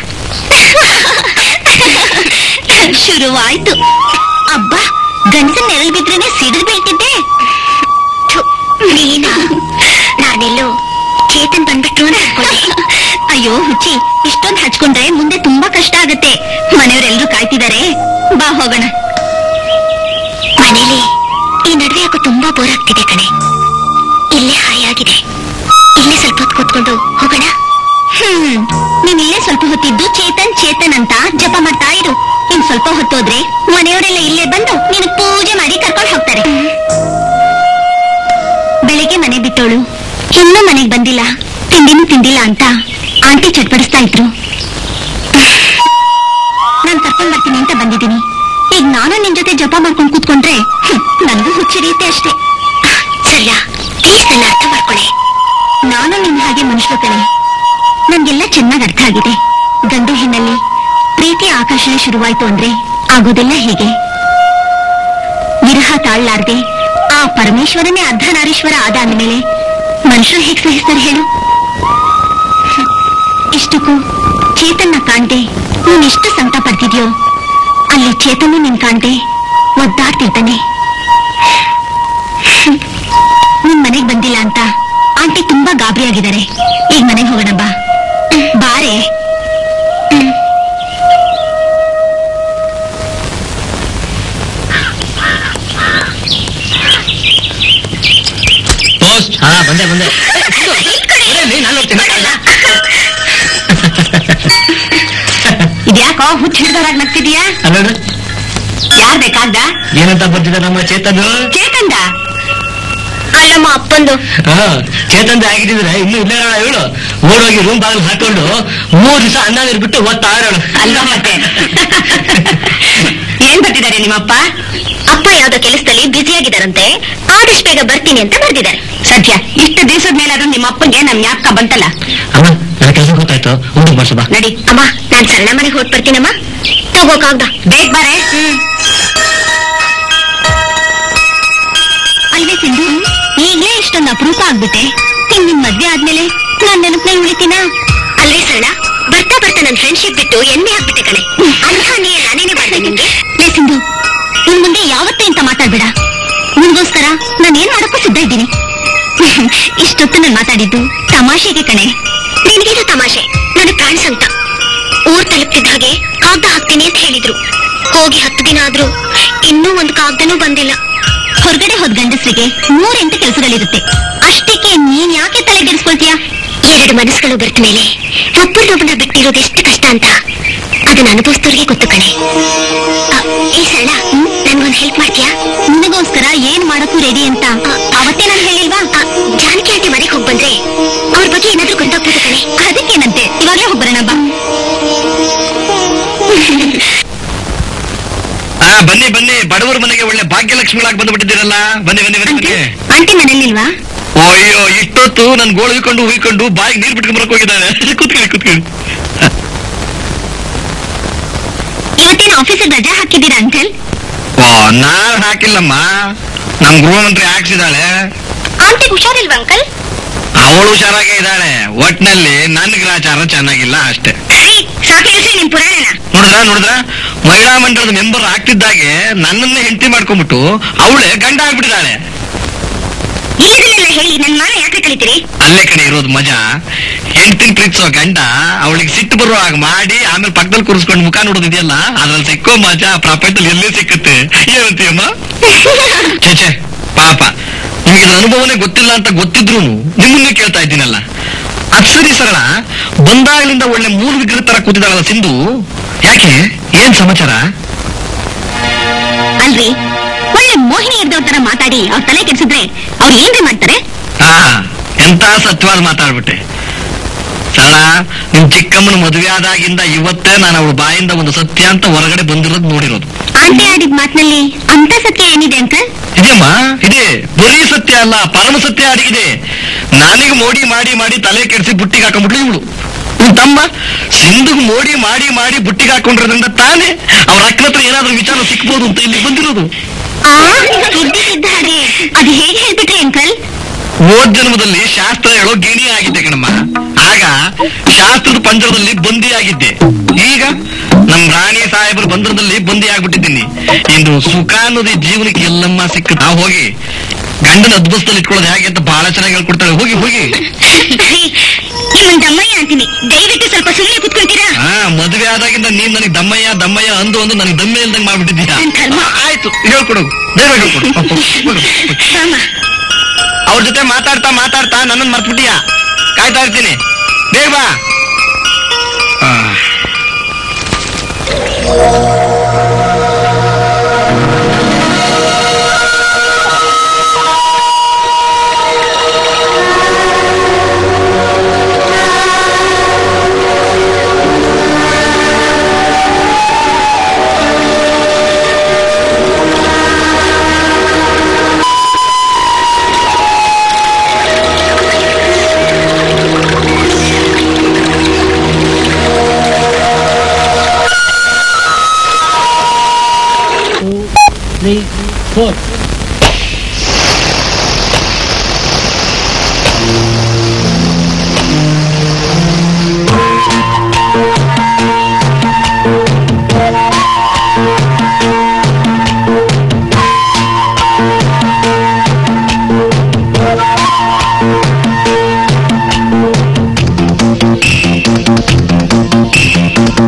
ಶುರುವಾಯ್ತು ಅಬ್ಬ ಗಂಡಸನ್ ನೆರಳು ಬಿದ್ರೇನೆ ಸಿಡಿದು ಬೀಳ್ತಿದ್ದೆ ಥು, ನೀನಾ ನಾನೆಲ್ಲೋ ಚೇತನ್ ಬಂದ್ಬಿಟ್ರು ಅಂತ ಅನ್ಕೊಂಡೆ ಅಯ್ಯೋ ಹುಚ್ಚಿ ಇಷ್ಟೊಂದು ಹಚ್ಕೊಂಡ್ರೆ ಮುಂದೆ ತುಂಬಾ ಕಷ್ಟ ಆಗತ್ತೆ ಮನೆಯವರೆಲ್ಲರೂ ಕಾಯ್ತಿದ್ದಾರೆ ಬಾ ಹೋಗೋಣ ಮನೇಲಿ ಈ ನಡುವೆ ಯಾಕೋ ತುಂಬಾ ಬೋರ್ ಆಗ್ತಿದೆ ಕಣೆ ಇಲ್ಲೇ ಹಾಯಾಗಿದೆ ಇಲ್ಲೇ ಸ್ವಲ್ಪ ಹೊತ್ತು ಕೂತ್ಕೊಂಡು ಹೋಗೋಣ ಹ್ಮ್ ನೀನ್ ಇಲ್ಲೇ ಸ್ವಲ್ಪ ಹೊತ್ತಿದ್ದು ಚೇತನ್ ಚೇತನ್ ಅಂತ ಜಪ ಮಾಡ್ತಾ ಇರು ಇನ್ ಸ್ವಲ್ಪ ಹೊತ್ತೋದ್ರೆ ಮನೆಯವರೆಲ್ಲ ಇಲ್ಲೇ ಬಂದು ನಿನ್ ಪೂಜೆ ಮಾಡಿ ಕರ್ಕೊಂಡು ಹೋಗ್ತಾರೆ ಬೆಳಿಗ್ಗೆ ಮನೆ ಬಿಟ್ಟೋಳು ಇನ್ನೂ ಮನೆಗ್ ಬಂದಿಲ್ಲ ತಿಂಡಿನೂ ತಿಂದಿಲ್ಲ ಅಂತ ಆಂಟಿ ಚಟ್ಪಡಿಸ್ತಾ ಇದ್ರು ನಾನ್ ಕರ್ಕೊಂಡ್ ಬರ್ತೀನಿ ಅಂತ ಬಂದಿದ್ದೀನಿ ಈಗ ನಾನು ನಿನ್ ಜೊತೆ ಜಪ ಮಾಡ್ಕೊಂಡು ಕೂತ್ಕೊಂಡ್ರೆ ಹ್ಮ್, ನನ್ಗೂ ಹುಚ್ಚಿರಿಯುತ್ತೆ ಅಷ್ಟೇ ಸರಿಯಾ ಪ್ಲೀಸ್ ನನ್ನ ಅರ್ಥ ಮಾಡ್ಕೊಳ್ಳಿ ನಾನು ನಿನ್ನ ಹಾಗೆ ಮನುಷ್ಯ ಕಣೆ ನನ್ಗೆಲ್ಲ ಚೆನ್ನಾಗಿ ಅರ್ಥ ಆಗಿದೆ ಗಂಡು ಹೆಣ್ಣಲ್ಲಿ ಪ್ರೀತಿ ಆಕರ್ಷಣೆ ಶುರುವಾಯ್ತು ಅಂದ್ರೆ ಆಗೋದೆಲ್ಲ ಹೇಗೆ ವಿರಹ ತಾಳ್ಲಾರ್ದೆ ಆ ಪರಮೇಶ್ವರನೇ ಅರ್ಧನಾರೀಶ್ವರ ಆದ ಅಂದ್ಮೇಲೆ ಮನುಷ್ಯರು ಹೇಗ್ ಸಹಿಸ್ತಾರೆ ಹೇಳು ಹ್ಮ್. ಇಷ್ಟಕ್ಕೂ ಚೇತನ್ನ ಕಾಣ್ದೆ ನೀನ್ ಎಷ್ಟು ಸಂಕಟ ಪಡ್ತಿದ್ಯೋ ಅಲ್ಲಿ ಚೇತನ ನಿನ್ ಕಾಣ್ದೆ ಒದ್ದಾಡ್ತಿರ್ತಾನೆ ಹ್ಮ್. ನಿನ್ ಮನೆಗ್ ಬಂದಿಲ್ಲ ಅಂತ ಆಂಟಿ ತುಂಬಾ ಗಾಬರಿ ಆಗಿದ್ದಾರೆ ಈಗ ಮನೆಗೆ ಹೋಗೋಣ ಬಾ ಬಾರೆ ಪೋಸ್ಟ್ ಹಾ ಬಂದೆ ಬಂದೆ ನಾನು ಹೋಗ್ತೀನಿ ಇದ್ಯಾಕೋ ಹುಚ್ಚ ಹಿಡ್ದವ್ರಾಗ್ ನಗ್ತಿದೀಯಾ ಅಲ್ಲೋಡು ಯಾರ್ ಬೇಕಾಗ್ದ ಏನಂತ ಬರ್ತಿದ್ದ ನಮ್ಮ ಚೇತನ್ ಚೇತಂದ ಅಲ್ಲಮ್ಮ ಅಪ್ಪಂದು ಹಾ ಚೇತನ್ ಆಗಿದ್ರೆ ಇನ್ನು ಇಲ್ಲೇ ಇರೋಣ ಇವಳು ಓಡೋಗಿ ರೂಮ್ ಬಾಗಿಲು ಹಾಕೊಂಡು ಮೂರ್ ದಿವಸ ಅನ್ನ ನೀರು ಬಿಟ್ಟು ಓದ್ತಾ ಇರೋಳು ಅಲ್ವಾ ಮತ್ತೆ ಏನ್ ಬರ್ತಿದ್ದಾರೆ ನಿಮ್ಮಪ್ಪ ಅಪ್ಪ ಯಾವ್ದೋ ಕೆಲಸದಲ್ಲಿ ಬ್ಯುಸಿಯಾಗಿದ್ದಾರಂತೆ ಆದಷ್ಟು ಬೇಗ ಬರ್ತೀನಿ ಅಂತ ಬರ್ದಿದ್ದಾರೆ ಸತ್ಯ ಇಷ್ಟು ದಿವಸದ ಮೇಲಾದ್ರೂ ನಿಮ್ಮ ಅಪ್ಪಂಗೆ ನಮ್ ಜ್ಞಾಪಕ ಬಂತಲ್ಲ ಅಮ್ಮ ನನ್ನ ಕೆಲಸ ಗೊತ್ತಾಯ್ತು ಊಟ ಮಾಡ್ಸು ಬಾ ನಡಿ ಅಮ್ಮ ನಾನ್ ಸಣ್ಣ ಮನೆಗೆ ಹೊರಟ್ ಬರ್ತೀನಮ್ಮ ತಗೋಕಾಗ್ದ ಬೇಗ ಬಾರೆ ಅಲ್ವೇ ಸಿಂಧು ಈಗ್ಲೇ ಇಷ್ಟೊಂದು ನೀನ್ ಅಪರೂಪ ಆಗ್ಬಿಟ್ಟೆ ಇನ್ ನಿನ್ ಮದ್ವೆ ಆದ್ಮೇಲೆ ನಾನ್ ನೆನಪಿನಲ್ಲಿ ಉಳಿತೀನ ಅಲ್ವೇ ಸರಳ ಬರ್ತಾ ಬರ್ತಾ ನನ್ ಫ್ರೆಂಡ್ಶಿಪ್ ಬಿಟ್ಟು ಎಣ್ಣೆ ಆಗ್ಬಿಟ್ಟೆ ಕಣೆ ಅಂಥ ನೀ ನಾನೇನೆ ಮಾಡ್ದೆ ನಿಮ್ಗೆ ಲೇ ಸಿಂಧು ಇನ್ ಮುಂದೆ ಯಾವತ್ತೇ ಅಂತ ಮಾತಾಡ್ಬೇಡ ನಿನ್ಗೋಸ್ಕರ ನಾನು ಏನ್ ಮಾಡಕ್ಕೂ ಸಿದ್ಧ ಇದ್ದೀನಿ ಇಷ್ಟೊತ್ತು ನಾನು ಮಾತಾಡಿದ್ದು ತಮಾಷೆಗೆ ಕಣೆ ನಿನಗೇನು ತಮಾಷೆ ನನಗೆ ಫ್ರೆಂಡ್ಸ್ ಅಂತ ಊರ್ ತಲುಪ್ತಿದ್ದ ಹಾಗೆ ಕಾಗ್ದ ಹಾಕ್ತೀನಿ ಅಂತ ಹೇಳಿದ್ರು ಹೋಗಿ ಹತ್ತು ದಿನ ಆದ್ರೂ ಇನ್ನೂ ಒಂದು ಕಾಗ್ದನೂ ಬಂದಿಲ್ಲ ಹೊರಗಡೆ ಹೋದ್ ಗಂಡಸ್ರಿಗೆ ನೂರೆಂಟು ಕೆಲಸಗಳಿರುತ್ತೆ ಅಷ್ಟಕ್ಕೆ ನೀನ್ ಯಾಕೆ ತಲೆ ಕೆಡಿಸ್ಕೊಳ್ತೀಯ ಎರಡು ಮನಸ್ಸುಗಳು ಬೆರ್ತ ಮೇಲೆ ಒಬ್ಬರನ್ನೊಬ್ಬನ ಬಿಟ್ಟಿರೋದು ಎಷ್ಟು ಕಷ್ಟ ಅಂತ ಅದನ್ನ ಅನುಭವಿಸ್ತವ್ರಿಗೆ ಗೊತ್ತು ಕಣೆ ಆ, ಏ ಸರಳ ನನ್ಗೊಂದು ಹೆಲ್ಪ್ ಮಾಡ್ತೀಯಾ ನಿನಗೋಸ್ಕರ ಏನ್ ಮಾಡಕ್ಕೂ ರೆಡಿ ಅಂತ ಅವತ್ತೇ ನಾನು ಹೇಳಿಲ್ವಾ ಆ, ಜಾನಕಿ ಆಂಟಿ ಮನೆಗೆ ಹೋಗಿ ಬಂದ್ರೆ ಅವ್ರ ಬಗ್ಗೆ ಏನಾದ್ರೂ ಗೊತ್ತಾಗ್ಬೋದು ಕಣೆ ಅದಕ್ಕೇನಂತೆ ಇವಾಗ್ಲೇ ಹೋಗ್ಬರೋಣ ಬಾ ಹಾ ಬನ್ನಿ ಬನ್ನಿ ಬಡವರ ಮನೆಗೆ ಒಳ್ಳೆ ಭಾಗ್ಯಲಕ್ಷ್ಮಿಗಳಾಗಿ ಬಂದ್ಬಿಟ್ಟಿದ್ದೀರಲ್ಲ ಬನ್ನಿ ಬನ್ನಿ ಬನ್ನಿ ಬನ್ನಿ ಆಂಟಿ ಮನೇಲಿಲ್ವಾ ಅಯ್ಯೋ ಇಷ್ಟೊತ್ತು ನನ್ ಗೋಳು ಹುಯ್ಕೊಂಡು ಹುಯ್ಕೊಂಡು ಬಾಯಿಗೆ ನೀರ್ ಬಿಟ್ಕೊಂಡ್ ಬರಕ್ ಹೋಗಿದ್ದಾಳೆ ಕುತ್ಕೊಳ್ಳಿ ಕುತ್ಕೊಳ್ಳಿ ಇವತ್ತೇನು ಆಫೀಸಿಗೆ ರಜಾ ಹಾಕಿದ್ದೀರಾ ಅಂಕಲ್ ಓ ನಾನ್ ಹಾಕಿಲ್ಲಮ್ಮ ನಮ್ ಗೃಹ ಮಂತ್ರಿ ಹಾಕ್ಸಿದಾಳೆ ಆಂಟಿ ಹುಷಾರಿಲ್ವಾ ಅಂಕಲ್ ಅವಳು ಹುಷಾರಾಗೇ ಇದ್ದಾಳೆ ಒಟ್ನಲ್ಲಿ ನನ್ ಗ್ರಾಚಾರ ಚೆನ್ನಾಗಿಲ್ಲ ಅಷ್ಟೇ ಸಾಕು ಇಳಿಸಿ ನಿಮ್ ಪುರಾಣನ ನೋಡಿದ್ರ ನೋಡಿದ್ರ ಮಹಿಳಾ ಮಂಡಳದ ಮೆಂಬರ್ ಆಗ್ತಿದ್ದಾಗೆ ನನ್ನನ್ನೇ ಹೆಂಡತಿ ಮಾಡ್ಕೊಂಡ್ಬಿಟ್ಟು ಅವಳೇ ಗಂಡ ಆಗ್ಬಿಟ್ಟಿದ್ದಾಳೆ ಇಲ್ಲದನ್ನೆಲ್ಲ ಹೇಳಿ ನನ್ ಮಾನ ಯಾಕೆ ಕಲಿತೀರಿ ಅಲ್ಲೇ ಕಡೆ ಇರೋದು ಮಜಾ ಹೆಂಡತಿನ ಪ್ರೀತಿಸೋ ಗಂಡ ಅವಳಿಗೆ ಸಿಟ್ಟು ಬರೋ ಹಾಗೆ ಮಾಡಿ ಆಮೇಲೆ ಪಕ್ಕದಲ್ಲಿ ಕೂರಿಸ್ಕೊಂಡು ಮುಖ ನೋಡೋದಿದೆಯಲ್ಲ ಅದ್ರಲ್ಲಿ ಸಿಕ್ಕೋ ಮಜಾ ಪ್ರಪಂಚದಲ್ಲಿ ಎಲ್ಲೇ ಸಿಕ್ಕತ್ತೆ ಏನಂತೀಯಮ್ಮ ಛೇ ಛೇ ಪಾಪ ನಿಮಗೆ ಇದ್ರ ಅನುಭವನೇ ಗೊತ್ತಿಲ್ಲ ಅಂತ ಗೊತ್ತಿದ್ರು ನಿಮ್ಮನ್ನೇ ಕೇಳ್ತಾ ಇದ್ದೀನಲ್ಲ ಅದ್ ಸರಿ ಸರಳ ಬಂದಾಗಲಿಂದ ಒಳ್ಳೆ ಮೂಲ ವಿಗ್ರಹ ತರ ಕೂತಿದ್ದಾಳಲ್ಲ ಸಿಂಧು ಯಾಕೆ ಏನ್ ಸಮಾಚಾರ ಅಲ್ರಿ ಒಳ್ಳೆ ಮೋಹಿನಿ ಇರ್ದವ್ರ ತರ ಮಾತಾಡಿ ಅವ್ರ ತಲೆ ಕೆಡಿಸಿದ್ರೆ ಅವ್ರು ಏನ್ರಿ ಮಾಡ್ತಾರೆ ಹಾ ಎಂತ ಸತ್ಯವಾದ ಮಾತಾಡ್ಬಿಟ್ಟೆ ಸರಳ ನಿಮ್ ಚಿಕ್ಕಮ್ಮನ ಮದುವೆ ಆದಾಗಿಂದ ಇವತ್ತೇ ನಾನು ಅವಳ ಬಾಯಿಂದ ಒಂದು ಸತ್ಯ ಅಂತ ಹೊರಗಡೆ ಬಂದಿರೋದು ನೋಡಿರೋದು ಆಂಟಿ ಆಡಿದ ಮಾತಿನಲ್ಲಿ ಅಂತ ಸತ್ಯ ಏನಿದೆ ಅಂಕಲ್ ಇದೆಯಮ್ಮ ಇದೆ ಬರೀ ಸತ್ಯ ಅಲ್ಲ ಪರಮ ಸತ್ಯ ಅಡಗಿದೆ ನನಗೆ ಮೋಡಿ ಮಾಡಿ ಮಾಡಿ ತಲೆ ಕೆಡಿಸಿ ಬುಟ್ಟಿಗೆ ಹಾಕೊಂಡ್ಬಿಟ್ಲು ಇವಳು ಇವ್ನ್ ತಮ್ಮ ಸಿಂಧುಗ್ ಮೋಡಿ ಮಾಡಿ ಮಾಡಿ ಬುಟ್ಟಿಗೆ ಹಾಕೊಂಡಿರೋದ್ರಿಂದ ತಾನೇ ಅವ್ರ ಅಕ್ಕನ ಹತ್ರ ಏನಾದ್ರೂ ವಿಚಾರ ಸಿಕ್ಬೋದು ಅಂತ ಇಲ್ಲಿ ಬಂದಿರೋದು ಆ ಇದ್ದಿದ್ದ ಹಾಗೆ ಅದು ಹೇಗೆ ಹೇಳ್ಬಿಟ್ರಿ ಅಂಕಲ್ ಹೋದ್ ಜನ್ಮದಲ್ಲಿ ಶಾಸ್ತ್ರ ಹೇಳೋ ಗಿಣಿ ಆಗಿದ್ದೆ ಕಣಮ್ಮ ಆಗ ಶಾಸ್ತ್ರದ ಪಂಜರದಲ್ಲಿ ಬಂದಿ ಆಗಿದ್ದೆ ಈಗ ನಮ್ ರಾಣಿ ಸಾಹೇಬರ ಬಂಧನದಲ್ಲಿ ಬಂದಿ ಆಗ್ಬಿಟ್ಟಿದ್ದೀನಿ ಇನ್ನು ಸುಖ ಅನ್ನೋದು ಈ ಜೀವನಕ್ಕೆ ಎಲ್ಲಮ್ಮ ಸಿಕ್ಕ ನಾವು ಹೋಗಿ ಗಂಡನ ಅದ್ಭುತದಲ್ಲಿ ಇಟ್ಕೊಳ್ಳೋದು ಹೇಗೆ ಅಂತ ಬಹಳ ಚೆನ್ನಾಗಿ ಹೇಳ್ಕೊಡ್ತಾಳೆ ಹೋಗಿ ಹೋಗಿ ನಿಮ್ಮನ್ ದಮ್ಮಯ್ಯ ಅಂತೀನಿ ದಯವಿಟ್ಟು ಸ್ವಲ್ಪ ಸುಮ್ಮನೆ ಕುತ್ಕೊಳ್ತೀರಾ ಹಾ ಮದುವೆ ಆದಾಗಿಂದ ನೀನ್ ನನಗೆ ದಮ್ಮಯ್ಯ ದಮ್ಮಯ್ಯ ಅಂದು ಅಂದು ನನಗೆ ದಮ್ಮೆ ಇಲ್ದಂಗ್ ಮಾಡ್ಬಿಟ್ಟಿದ್ಯಾ ನನ್ ಕರ್ಮ. ಆ, ಆಯ್ತು ಹೇಳ್ಕೊಡು ಬೇಗ ಹೇಳ್ಕೊಡು ಹೋಗು, ಹೋಗು, ಹೋಗು. ರಾಮ ಅವ್ರ ಜೊತೆ ಮಾತಾಡ್ತಾ ಮಾತಾಡ್ತಾ ನನ್ನನ್ನು ಮರ್ತ್ಬಿಟ್ಟಿಯಾ ಕಾಯ್ತಾ ಇರ್ತೀನಿ ಬೇಗ ಬಾ ಆ. three, four.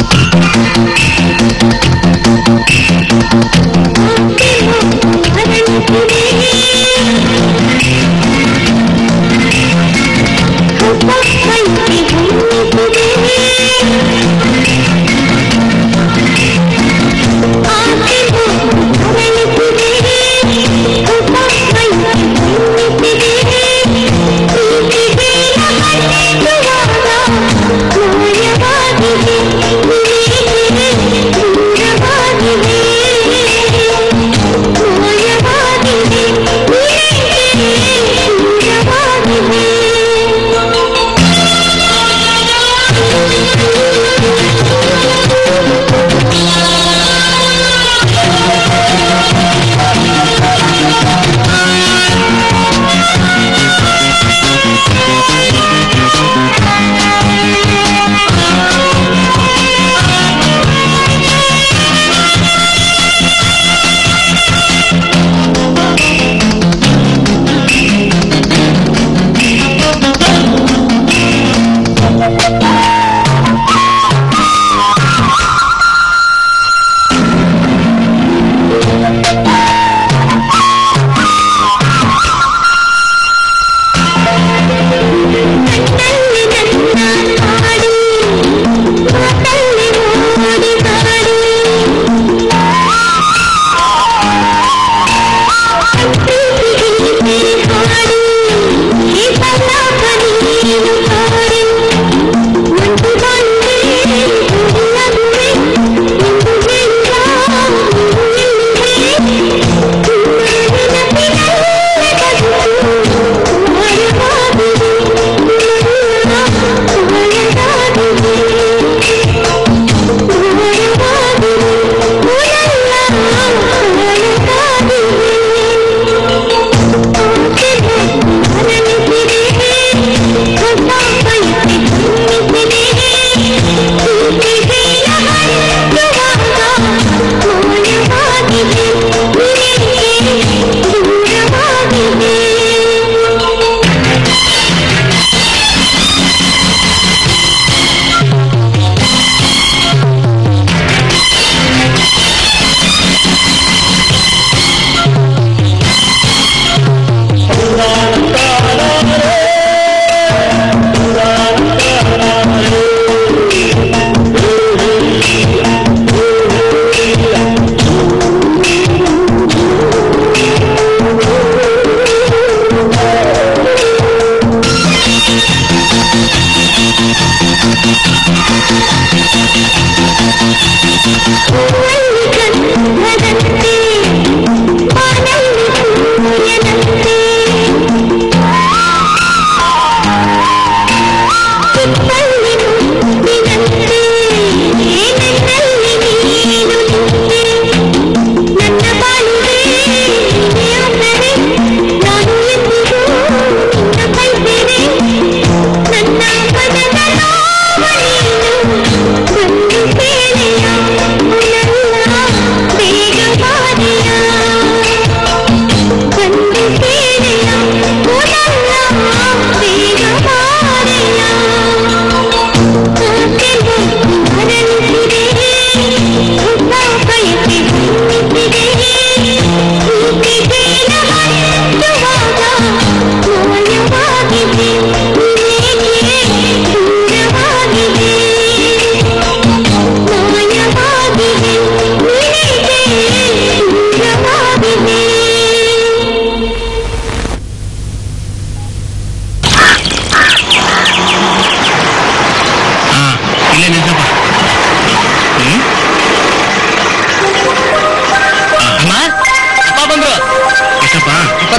ಆ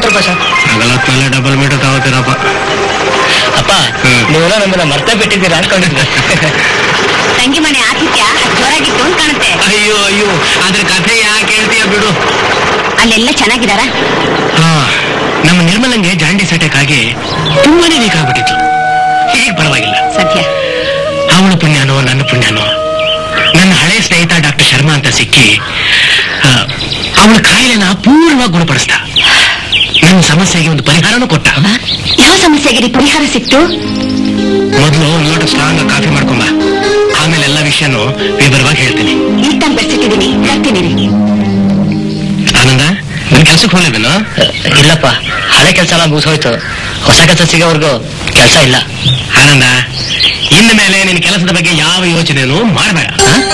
ನಲವತ್ತು ರೂಪಾಯಿ ಸರ್ ನಲವತ್ತಲ್ಲ ಡಬಲ್ ಮೀಟರ್ ತಗೋತೀರಪ್ಪ ಅಪ್ಪ ಹ್ಮ್. ನೀವೆಲ್ಲ ನಮ್ಮನ್ನ ಮರ್ತೇ ಬಿಟ್ಟಿದ್ದೀರಾ ಅನ್ಕೊಂಡಿದ್ದೆ ತಂಗಿ ಮನೆ ಆತಿಥ್ಯ ಜೋರಾಗಿತ್ತು ಅಂತ ಕಾಣುತ್ತೆ ಅಯ್ಯೋ ಅಯ್ಯೋ ಅದ್ರ ಕಥೆ ಯಾಕೆ ಹೇಳ್ತೀಯ ಬಿಡು ಅಲ್ಲೆಲ್ಲ ಚೆನ್ನಾಗಿದಾರ ಹಾ ನಮ್ಮ ನಿರ್ಮಲಂಗೆ ಜಾಂಡೀಸ್ ಅಟ್ಯಾಕ್ ಆಗಿ ತುಂಬಾನೇ ವೀಕ್ ಆಗ್ಬಿಟ್ಟಿತ್ತು ಈಗ ಪರವಾಗಿಲ್ಲ ಸತ್ಯ ಅವಳ ಪುಣ್ಯನೋ ನನ್ನ ಪುಣ್ಯನೋ ನನ್ನ ಹಳೆ ಸ್ನೇಹಿತ ಡಾಕ್ಟರ್ ಶರ್ಮಾ ಅಂತ ಸಿಕ್ಕಿ ಅವಳ ಕಾಯಿಲೆನ ಪೂರ್ಣವಾಗಿ ಗುಣಪಡಿಸ್ದ ನನ್ನ ಸಮಸ್ಯೆಗೆ ಒಂದು ಪರಿಹಾರನೂ ಕೊಟ್ಟ ಯಾವ ಸಮಸ್ಯೆಗೆ ರೀ ಪರಿಹಾರ ಸಿಕ್ತು ಮೊದಲು ನೋಡು ಸ್ಟ್ರಾಂಗ್ ಕಾಫಿ ಮಾಡ್ಕೊಂಬ ಆಮೇಲೆ ಎಲ್ಲ ವಿಷಯನೂ ವಿವರವಾಗಿ ಹೇಳ್ತೀನಿ ಈಗ ತಾನು ಬೆಳೆಸಿಟ್ಟಿದ್ದೀನಿ ಬರ್ತೀನಿ ರೀ ಆನಂದ ನನ್ ಕೆಲ್ಸಕ್ಕೆ ಹೋಗ್ಲೇವೇನೋ ಇಲ್ಲಪ್ಪ ಹಳೆ ಕೆಲಸ ಎಲ್ಲ ಮುಗಿಸೋಯ್ತು ಹೊಸ ಕೆಲಸ ಸಿಗೋವರೆಗೂ ಕೆಲಸ ಇಲ್ಲ ಆನಂದ ಇನ್ನು ಮೇಲೆ ನಿನ್ನ ಕೆಲಸದ ಬಗ್ಗೆ ಯಾವ ಯೋಚನೆನೂ ಮಾಡಬೇಡ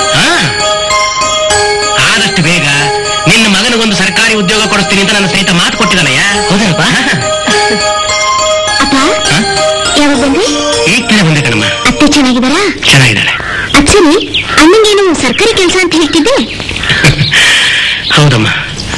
ಆದಷ್ಟು ಬೇಗ ನಿನ್ನ ಮಗನಿಗೊಂದು ಸರ್ಕಾರಿ ಉದ್ಯೋಗ ಕೊಡಿಸ್ತೀನಿ ಅಂತ ನನ್ನ ಸ್ನೇಹಿತ ಮಾತು ಕೊಟ್ಟಿದ್ದಾನಯ್ಯ ಹೌದಪ್ಪ ಅಪ್ಪ ಯಾವಾಗ ಬಂದ್ರಿ ಈಗ ತಾನೇ ಬಂದೆ ಕಣಮ್ಮ ಅತ್ತೆ ಚೆನ್ನಾಗಿದಾರಾ ಚೆನ್ನಾಗಿದ್ದಾಳೆ ಅಚ್ಚರಿ ಅಣ್ಣಂಗೇನು ಸರ್ಕಾರಿ ಕೆಲಸ ಅಂತ ಹೇಳ್ತಿದ್ದೆ ಹೌದಮ್ಮ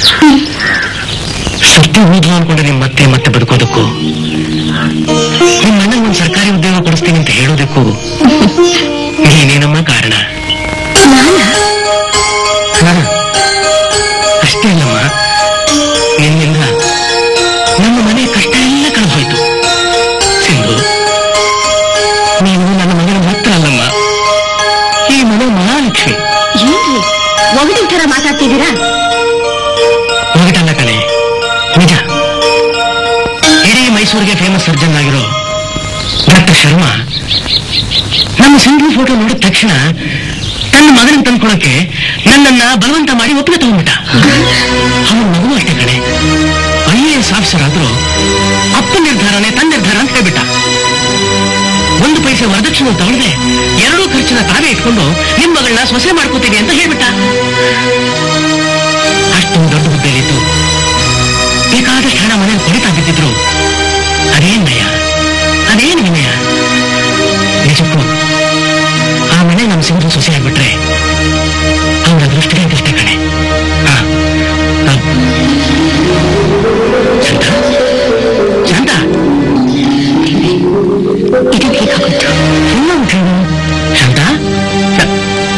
ಸತ್ಯ ಹೋದ್ಲು ಅನ್ಕೊಂಡ್ರೆ ನಿಮ್ ಮತ್ತೆ ಮತ್ತೆ ಬದುಕೋದಕ್ಕೂ ನಿಮ್ಮ ಅಣ್ಣಂಗೆ ಒಂದು ಸರ್ಕಾರಿ ಉದ್ಯೋಗ ಕೊಡಿಸ್ತೀನಿ ಅಂತ ಹೇಳೋದಕ್ಕೂ ನೀನೇನಮ್ಮ ಕಾರಣ ನಾನಾ ಹಾ. ಅಷ್ಟೇ ಅಲ್ಲಮ್ಮ ನಿನ್ನಿಂದ ನಮ್ಮ ಮನೆ ಕಷ್ಟ ಎಲ್ಲ ಕಳೆದು ಹೋಯ್ತು ಸಿಂಧು ನೀನು ನನ್ನ ಮಗನ ಮಾತ್ರ ಅಲ್ಲಮ್ಮ ಈ ಮನೆ ಮಹಾಲಕ್ಷ್ಮಿ ಏನ್ರಿ ಒಗಟಿನ ಥರ ಮಾತಾಡ್ತಿದ್ದೀರಾ ಹೋಗಿಟಲ್ಲ ಕಣೆ ನಿಜ ಇಡೀ ಮೈಸೂರಿಗೆ ಫೇಮಸ್ ಸರ್ಜನ್ ಆಗಿರೋ ಡಾಕ್ಟರ್ ಶರ್ಮಾ ನಮ್ಮ ಸಿಂಧು ಫೋಟೋ ನೋಡಿದ ತಕ್ಷಣ ತನ್ನ ಮಗನ ತಂದ್ಕೊಳಕ್ಕೆ ನನ್ನನ್ನ ಬಲವಂತ ಮಾಡಿ ಒಪ್ಪಿಗೆ ತಗೊಂಡ್ಬಿಟ್ಟ ಅವನ ಮಗು ಅಷ್ಟೇ ಕಣೆ ಐ ಎ ಎಸ್ ಆಫೀಸರ್ ಆದ್ರೂ ಅಪ್ಪ ನಿರ್ಧಾರನೇ ತನ್ನ ನಿರ್ಧಾರ ಅಂತ ಹೇಳ್ಬಿಟ್ಟ ಒಂದು ಪೈಸೆ ವರದಕ್ಷಿಣೆ ತಗೊಳ್ಳದೆ ಎರಡೂ ಖರ್ಚಿನ ತಾವೇ ಇಟ್ಕೊಂಡು ನಿಮ್ ಮಗಳನ್ನ ಸೊಸೆ ಮಾಡ್ಕೋತೀವಿ ಅಂತ ಹೇಳ್ಬಿಟ್ಟ ಅಷ್ಟೊಂದು ದೊಡ್ಡ ಹುದ್ದೆಯಲ್ಲಿದ್ದು ಬೇಕಾದಷ್ಟು ಹಣ ಮನೇಲಿ ಕೊಡಿತಾ ಬಿದ್ದಿದ್ರು ಅದೇನ್ ನಯ ಅದೇನ್ ವಿನಯ ನಿಜಕ್ಕೂ ಆ ಮನೆ ನಮ್ಮ ಸಿಂಧು ಸೊಸೆ ಆಗ್ಬಿಟ್ರೆ ಅವರ ದೃಷ್ಟಿಗೆ ಅದೃಷ್ಟೇ ಕಣೆ ಹಾ. ಹಾ. ಶಾಂತ ಶಾಂತ ಇದು ಹೇಗಾಗೋಯ್ತು ಎಲ್ಲ ಉಂಟೇನು? ಶಾಂತ ಶಾ-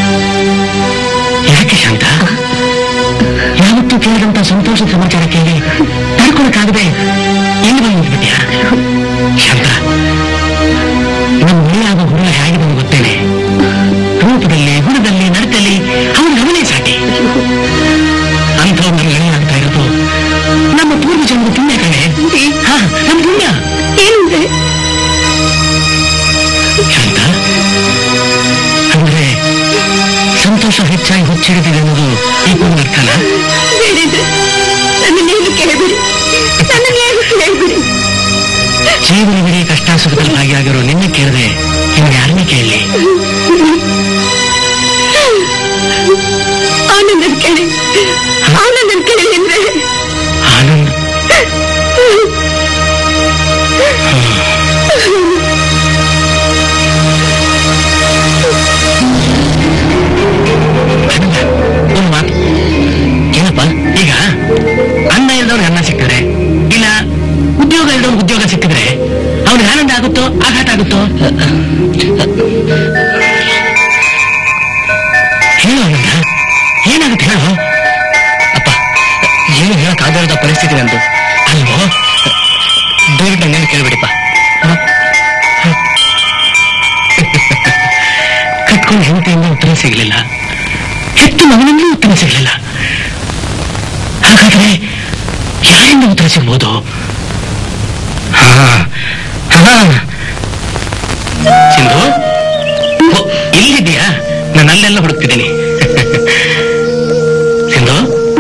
ಯಾಕೆ ಶಾಂತ ಯಾವತ್ತೂ ಕೇಳಿದಂತ ಸಂತೋಷದ ಸಮಾಚಾರ ಕೇಳಿ ತಡ್ಕೊಳಕ್ಕಾಗದೆ ಎಲ್ಲಿ ಬಂದು ನಿಂತ್ಬಿಟ್ಯಾ ಶಾಂತ ನಮ್ಮ ಮನೆಯಾಗ ಹುಡುಗ ಹೇಗಿದೆ ಗೊತ್ತೇನೆ ರೂಪದಲ್ಲಿ ಗುಣದಲ್ಲಿ ನಡತೆಯಲ್ಲಿ ಅವನ ಗಮನೇ ಸಾಟಿ ಅಂಥವ್ರು ನಮ್ಮ ಮನೆ ಆಗ್ತಾ ಇರೋದು ನಮ್ಮ ಪೂರ್ವಜನ್ಮ ಪುಣ್ಯ ಕಣೆ ಹಾ ನಮ್ಮ ಪುಣ್ಯ ಏನಂದ್ರೆ ಶಾಂತ ಅಂದ್ರೆ ಸಂತೋಷ ಹೆಚ್ಚಾಗಿ ಹುಚ್ಚಿಡಿದಿದೆ ಅನ್ನೋದು ಈ ಒಂದು ಅರ್ಥನ ಬೇಡಿದ್ರೆ ನನ್ನನ್ನೇನು ಕೇಳಬೇಡಿ ನನ್ನನ್ನೇನು ಕೇಳಬೇಡಿ ಜೀವನವಿಡೀ ಕಷ್ಟ ಸುಖದಲ್ಲಿ ಭಾಗಿಯಾಗಿರೋ ನಿನ್ನೆ ಕೇಳದೆ ಇನ್ನು ಯಾರನ್ನೇ ಕೇಳಲಿ ಆನಂದನ್ ಕೇಳಿ ಆನಂದನ್ ಕೇಳಿ ಅಂದ್ರೆ ಆನಂದ್ ಒಂದು ಮಾತು ಏನಪ್ಪ ಈಗ ಅನ್ನ ಇಲ್ದವ್ರಿಗೆ ಅನ್ನ ಸಿಕ್ಕಿದ್ರೆ ಇಲ್ಲ ಉದ್ಯೋಗ ಇಲ್ದವ್ರಿಗೆ ಉದ್ಯೋಗ ಸಿಕ್ಕಿದ್ರೆ ಅವ್ನಿಗೆ ಆನಂದ ಆಗುತ್ತೋ ಆಘಾತ ಆಗುತ್ತೋ ಹೇಳು ಆನಂದ ಏನಾಗುತ್ತೆ ಹೇಳು ಅಪ್ಪ ಏನು ಹೇಳಕ್ಕಾಗದ ಪರಿಸ್ಥಿತಿ ನಂದು ಅಲ್ವೋ ದಯವಿಟ್ಟು ನನ್ನೇನು ಕೇಳ್ಬಿಡಿಪ್ಪ ಕಟ್ಕೊಂಡು ಹೆಂಡತಿಯಿಂದ ಉತ್ತರ ಸಿಗಲಿಲ್ಲ ಹೆತ್ತು ಮಗನಿಂದಲೂ ಉತ್ತರ ಸಿಗಲಿಲ್ಲ ಹಾಗಾದ್ರೆ ಯಾರಿಂದ ಉತ್ತರ ಸಿಗ್ಬೋದು ಹಾ ಹಾ ಸಿಂಧು ಓ, ಇಲ್ಲಿದ್ದೀಯಾ ನಾನು ಅಲ್ಲೆಲ್ಲ ಹುಡುಕ್ತಿದ್ದೀನಿ ಸಿಂಧು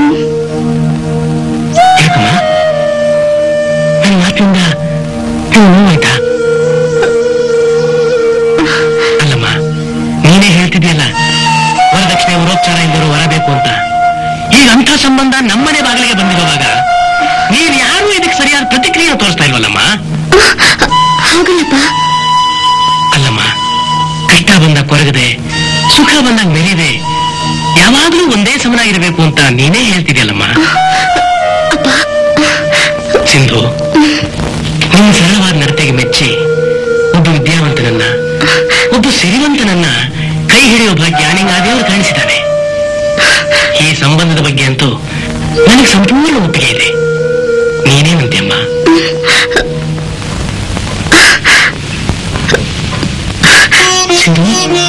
ಯಾಕಮ್ಮ ನನ್ನ ಮಾತಿಂದ ನೀವು ನೋವಾಯ್ತಾ ಅಲ್ಲಮ್ಮ ನೀನೇ ಹೇಳ್ತಿದ್ಯಲ್ಲ ವರದಕ್ಷಿಣೆ ವರೋಪಚಾರ ಇಲ್ಲವರು ವರಬೇಕು ಅಂತ ಈಗ ಅಂಥ ಸಂಬಂಧ ನಮ್ಮನೆ ಬಾಗಿಲಿಗೆ ಬಂದಿರುವಾಗ ನೀನ್ ಯಾರು ಇದಕ್ಕೆ ಸರಿಯಾದ ಪ್ರತಿಕ್ರಿಯೆ ತೋರಿಸ್ತಾ ಇಲ್ವಲ್ಲಮ್ಮ ಹಾಗಲ್ಲಪ್ಪ ಅಲ್ಲಮ್ಮ ಕಷ್ಟ ಬಂದಾಗ ಕೊರಗದೆ ಸುಖ ಬಂದಾಗ ಮೆರಿದೆ ಯಾವಾಗ್ಲೂ ಒಂದೇ ಸಮನಾಗಿರ್ಬೇಕು ಅಂತ ನೀನೇ ಹೇಳ್ತಿದ್ಯಲ್ಲಮ್ಮ ಅಪ್ಪ ಸಿಂಧು ಜ್ಞಾನಿಗಾದೇವರು ಕಾಣಿಸಿದ್ದಾನೆ ಈ ಸಂಬಂಧದ ಬಗ್ಗೆ ಅಂತೂ ನನಗೆ ಸಂಪೂರ್ಣ ಒಪ್ಪಿಗೆ ಇದೆ ನೀನೇನಂತೆ ಅಮ್ಮ ಸಿಂಧು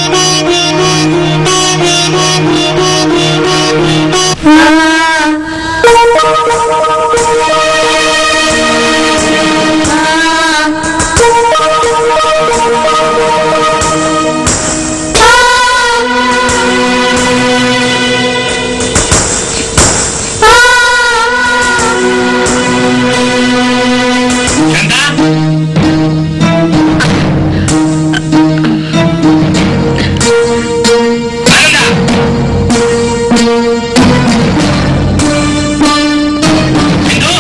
ಚಂದ ಆನಂದ ಸಿಂಧು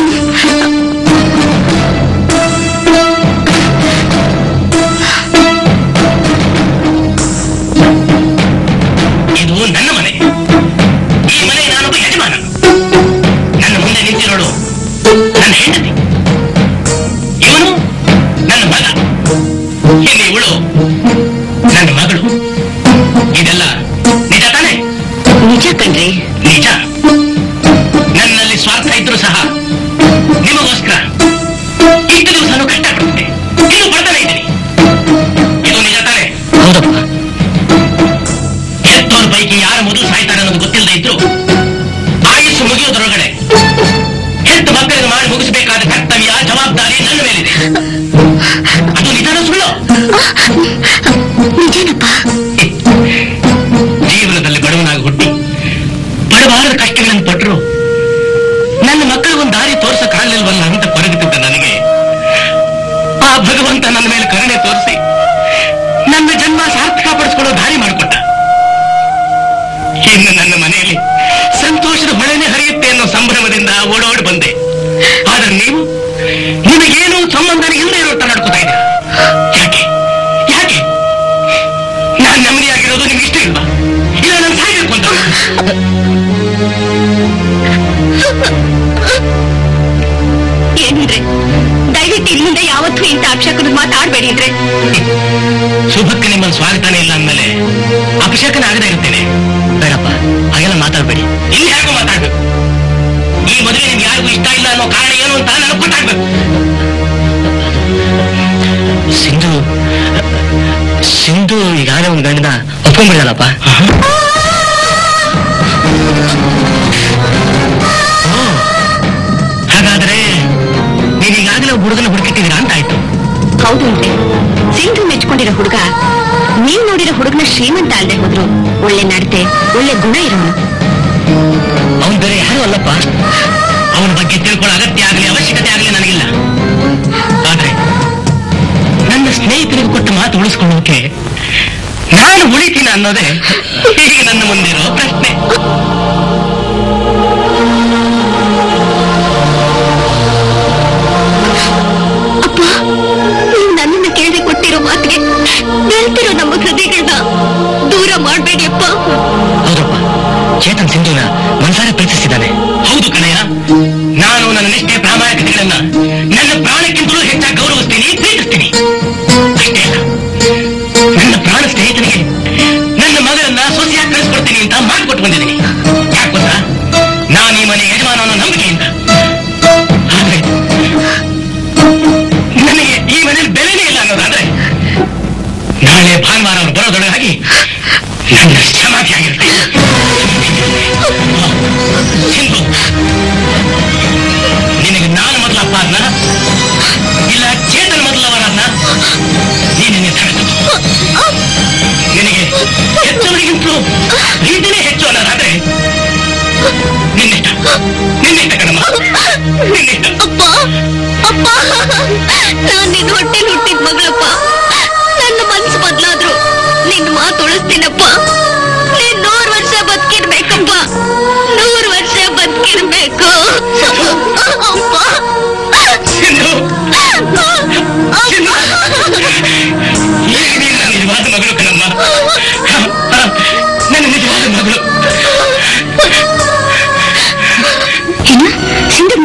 ಇದು ನನ್ನ ಮನೆ ಈ ಮನೆ ನಾನೊಬ್ಬ ಯಜಮಾನ ನನ್ನ ಮುಂದೆ ನಿಂತಿರೋಳು ನನ್ನ ಹೆಂಡತಿ ಇವನು ನನ್ನ ಮಗ ಇಲ್ಲಿ ಇವಳು ನನ್ನ ಮಗಳು ಇದೆಲ್ಲ ನಿಜ ತಾನೇ ನಿಜ ಕಣ್ರಿ ನಿಜ ನನ್ನಲ್ಲಿ ಸ್ವಾರ್ಥ ಇದ್ರೂ ಸಹ ನಿಮಗೋಸ್ಕರ ಇಷ್ಟು ದಿವಸನೂ ಕಷ್ಟಪಡ್ತಿದ್ದೆ ಇನ್ನು ಬರ್ತಾನೆ ಇದ್ದೀನಿ ಇದು ನಿಜ ತಾನೇ ಹೌದಪ್ಪ ಎತ್ತೋರ್ ಪೈಕಿ ಯಾರ ಮೊದಲು ಸಾಯ್ತಾರೆ ಅನ್ನೋದು ಗೊತ್ತಿಲ್ಲದೆ ಇದ್ರು ಆಯುಸ್ಸು ಮುಗಿಯೋದ್ರೊಳಗಡೆ ಹೆತ್ತು ಮಕ್ಕಳನ್ನು ಮಾಡಿ ಮುಗಿಸಬೇಕಾದ ಕರ್ತವ್ಯ ಜವಾಬ್ದಾರಿ ನನ್ನ ಮೇಲಿದೆ ಅದು ನಿಜಾನ ಸುಳ್ಳು ನಿಜನಪ್ಪ ಜೀವನದಲ್ಲಿ ಬಡವನಾಗಿ ಹುಟ್ಟಿ ಪಡಬಾರದ ಕಷ್ಟಗಳನ್ನು ಪಟ್ಟರು ನನ್ನ ಮಕ್ಕಳಿಗೊಂದು ದಾರಿ ತೋರ್ಸಕ್ಕಾಗಲಿಲ್ವಲ್ಲ ಅಂತ ಕೊರಗುತ್ತಿದ್ದ ನನಗೆ ಆ ಭಗವಂತ ನನ್ನ ಮೇಲೆ ಕರುಣೆ ತೋರಿಸಿ ನನ್ನ ಜನ್ಮ ಸಾರ್ಥಕ ಪಡಿಸ್ಕೊಳ್ಳೋ ದಾರಿ ಮಾಡಿಕೊಟ್ಟ ಇನ್ನು ನನ್ನ ಮನೆಯಲ್ಲಿ ಸಂತೋಷದ ಹೊಳೆನೆ ಹರಿಯುತ್ತೆ ಅನ್ನೋ ಸಂಭ್ರಮದಿಂದ ಓಡೋಡಿ ಬಂದೆ ಆದ್ರೆ ನೀವು ನಿಮಗೇನು ಸಂಬಂಧ ಇಲ್ಲದೆ ಇರೋ ತರ ನಡ್ಕೋತಾ ಇದ್ದೀರಾ ಯಾಕೆ ಯಾಕೆ ನಾನ್ ನೆಮ್ಮದಿಯಾಗಿರೋದು ನಿಮ್ಗೆ ಇಷ್ಟ ಇಲ್ವಾ ಇಲ್ಲ ನಾನು ಸಾಯ್ಬೇಕು ಅಂತ ಏನಿದ್ರೆ ದಯವಿಟ್ಟು ಇಲ್ಲಿಂದ ಯಾವತ್ತೂ ಇಂಥ ಅಕ್ಷಕದ ಮಾತಾಡ್ಬೇಡಿ ಅಂದ್ರೆ ಶುಭಕ್ಕೆ ನಿಮ್ಮನ್ನು ಸ್ವಾಗತನೇ ಇಲ್ಲ ಅಂದ್ಮೇಲೆ ಅಪಶಕನ ಆಗದೆ ಇರ್ತೇನೆ ಬೇಡಪ್ಪ ಹಾಗೆಲ್ಲ ಮಾತಾಡ್ಬೇಡಿ ಇಲ್ಲಿ ಹೇಗೋ ಮಾತಾಡ್ಬೇಕು ಈ ಮದುವೆ ನಿಮ್ಗೆ ಯಾರಿಗೂ ಇಷ್ಟ ಇಲ್ಲ ಅನ್ನೋ ಕಾರಣ ಏನು ಅಂತ ನನಗೆ ಗೊತ್ತಾಗ್ಬೇಕು ಸಿಂಧು ಸಿಂಧು ಈಗಾಗಲೇ ಒಂದು ಗಂಡನ ಒಪ್ಕೊಂಡ್ಬಿಡಲ್ಲಪ್ಪ ಹಾಗಾದ್ರೆ ನೀವು ಈಗಾಗಲೇ ಒಬ್ಬ ಹುಡುಗನ ಹುಡುಕಿಟ್ಟಿದ್ದೀರಾ ಅಂತ ಆಯ್ತು ಹೌದು ಅಂದ್ರೆ ಸಿಂಧು ಮೆಚ್ಕೊಂಡಿರೋ ಹುಡುಗ ನೀವ್ ನೋಡಿರೋ ಹುಡುಗನ ಶ್ರೀಮಂತ ಅಲ್ಲದೆ ಹೋದ್ರು ಒಳ್ಳೆ ನಡತೆ ಒಳ್ಳೆ ಗುಣ ಇರೋನು ಅವನು ಬೇರೆ ಯಾರು ಅಲ್ಲಪ್ಪ ಅವನ ಬಗ್ಗೆ ತಿಳ್ಕೊಳ್ಳೋ ಅಗತ್ಯ ಆಗಲಿ ಅವಶ್ಯಕತೆ ಆಗಲಿ ನನಗಿಲ್ಲ ಆದ್ರೆ ನನ್ನ ಸ್ನೇಹಿತರಿಗೆ ಕೊಟ್ಟ ಮಾತು ಉಳಿಸ್ಕೊಳ್ಳೋಕೆ ನಾನು ಉಳಿತೀನ ಅನ್ನೋದೇ ಈಗ ನನ್ನ ಮುಂದಿರೋ ಪ್ರಶ್ನೆ ಅಪ್ಪ ನೀವು ನನ್ನನ್ನ ಕೇಳಿ ಕೊಟ್ಟಿರೋ ಮಾತಿಗೆ ಬೆಳ್ತಿರೋ ನಮ್ಮ ಹೃದಯಗಳನ್ನ ದೂರ ಮಾಡ್ಬೇಡಿ ಅಪ್ಪ ಹೌದಪ್ಪ ಚೇತನ್ ಸಿಂಧುನ ಮನಸಾರೆ ಪ್ರೀತಿಸಿದ್ದಾನೆ ಹೌದು ಕಣಯ್ಯ ನಾನು ನನ್ನ ನಿಷ್ಠೆ ಪ್ರಾಮಾಣಿಕತೆಗಳನ್ನ ನನ್ನ ಪ್ರಾಣಕ್ಕಿಂತಲೂ ಹೆಚ್ಚಾಗಿ ಗೌರವಿಸ್ತೀನಿ ಪ್ರೀತಿಸ್ತೀನಿ ಅಷ್ಟೇ ಅಲ್ಲ ನನ್ನ ಪ್ರಾಣ ಸ್ನೇಹಿತನಿಗೆ ನನ್ನ ಮಗಳನ್ನ ಸೊಸೆಯಾಗಿ ಕಳಿಸ್ಕೊಡ್ತೀನಿ ಅಂತ ಮಾತು ಕೊಟ್ಟು ಬಂದಿದ್ದೀನಿ ಯಾಕೆ ಗೊತ್ತಾ ನಾನು ಈ ಮನೆ ಯಜಮಾನ ಅನ್ನೋ ನಂಬಿಕೆಯಿಂದ ಆದ್ರೆ ನನಗೆ ಈ ಮನೇಲಿ ಬೆಲೆನೇ ಇಲ್ಲ ಅನ್ನೋದಾದ್ರೆ ನಾಳೆ ಭಾನುವಾರ ಅವ್ರು ಬರೋದೊಳಗಾಗಿ ನನ್ನ ಸಮಾಧಿ ಆಗಿರುತ್ತೆ ಸಿಂಧು ನಿನಗೆ ನಾನು ಮೊದಲಪ್ಪ ಅನ್ನ ಇಲ್ಲ ಚೇತನ್ ಮೊದಲವರನ್ನ ನೀನು ನಿರ್ಧಾರ ತಗೋ. ನಿನಗೆ ಹೆಚ್ಚವರಿಗಿಂತಲೂ ಪ್ರೀತಿನೇ ಹೆಚ್ಚು ಅನ್ನೋದಾದ್ರೆ ನಿನ್ನಿಷ್ಟ ನಿನ್ನಿಷ್ಟ ಕಣಮ್ಮ ನಿನ್ನಿಷ್ಟ ಅಪ್ಪ ಅಪ್ಪ ನಾನ್ ನಿನ್ ಹೊಟ್ಟೆಲ್ ಹುಟ್ಟಿದ ಮಗಳಪ್ಪ ನನ್ನ ಮನ್ಸು ಬದ್ಲಾದ್ರು ನಿನ್ ಮಾತು ಉಳಿಸ್ತೀನಪ್ಪ ನಿನ್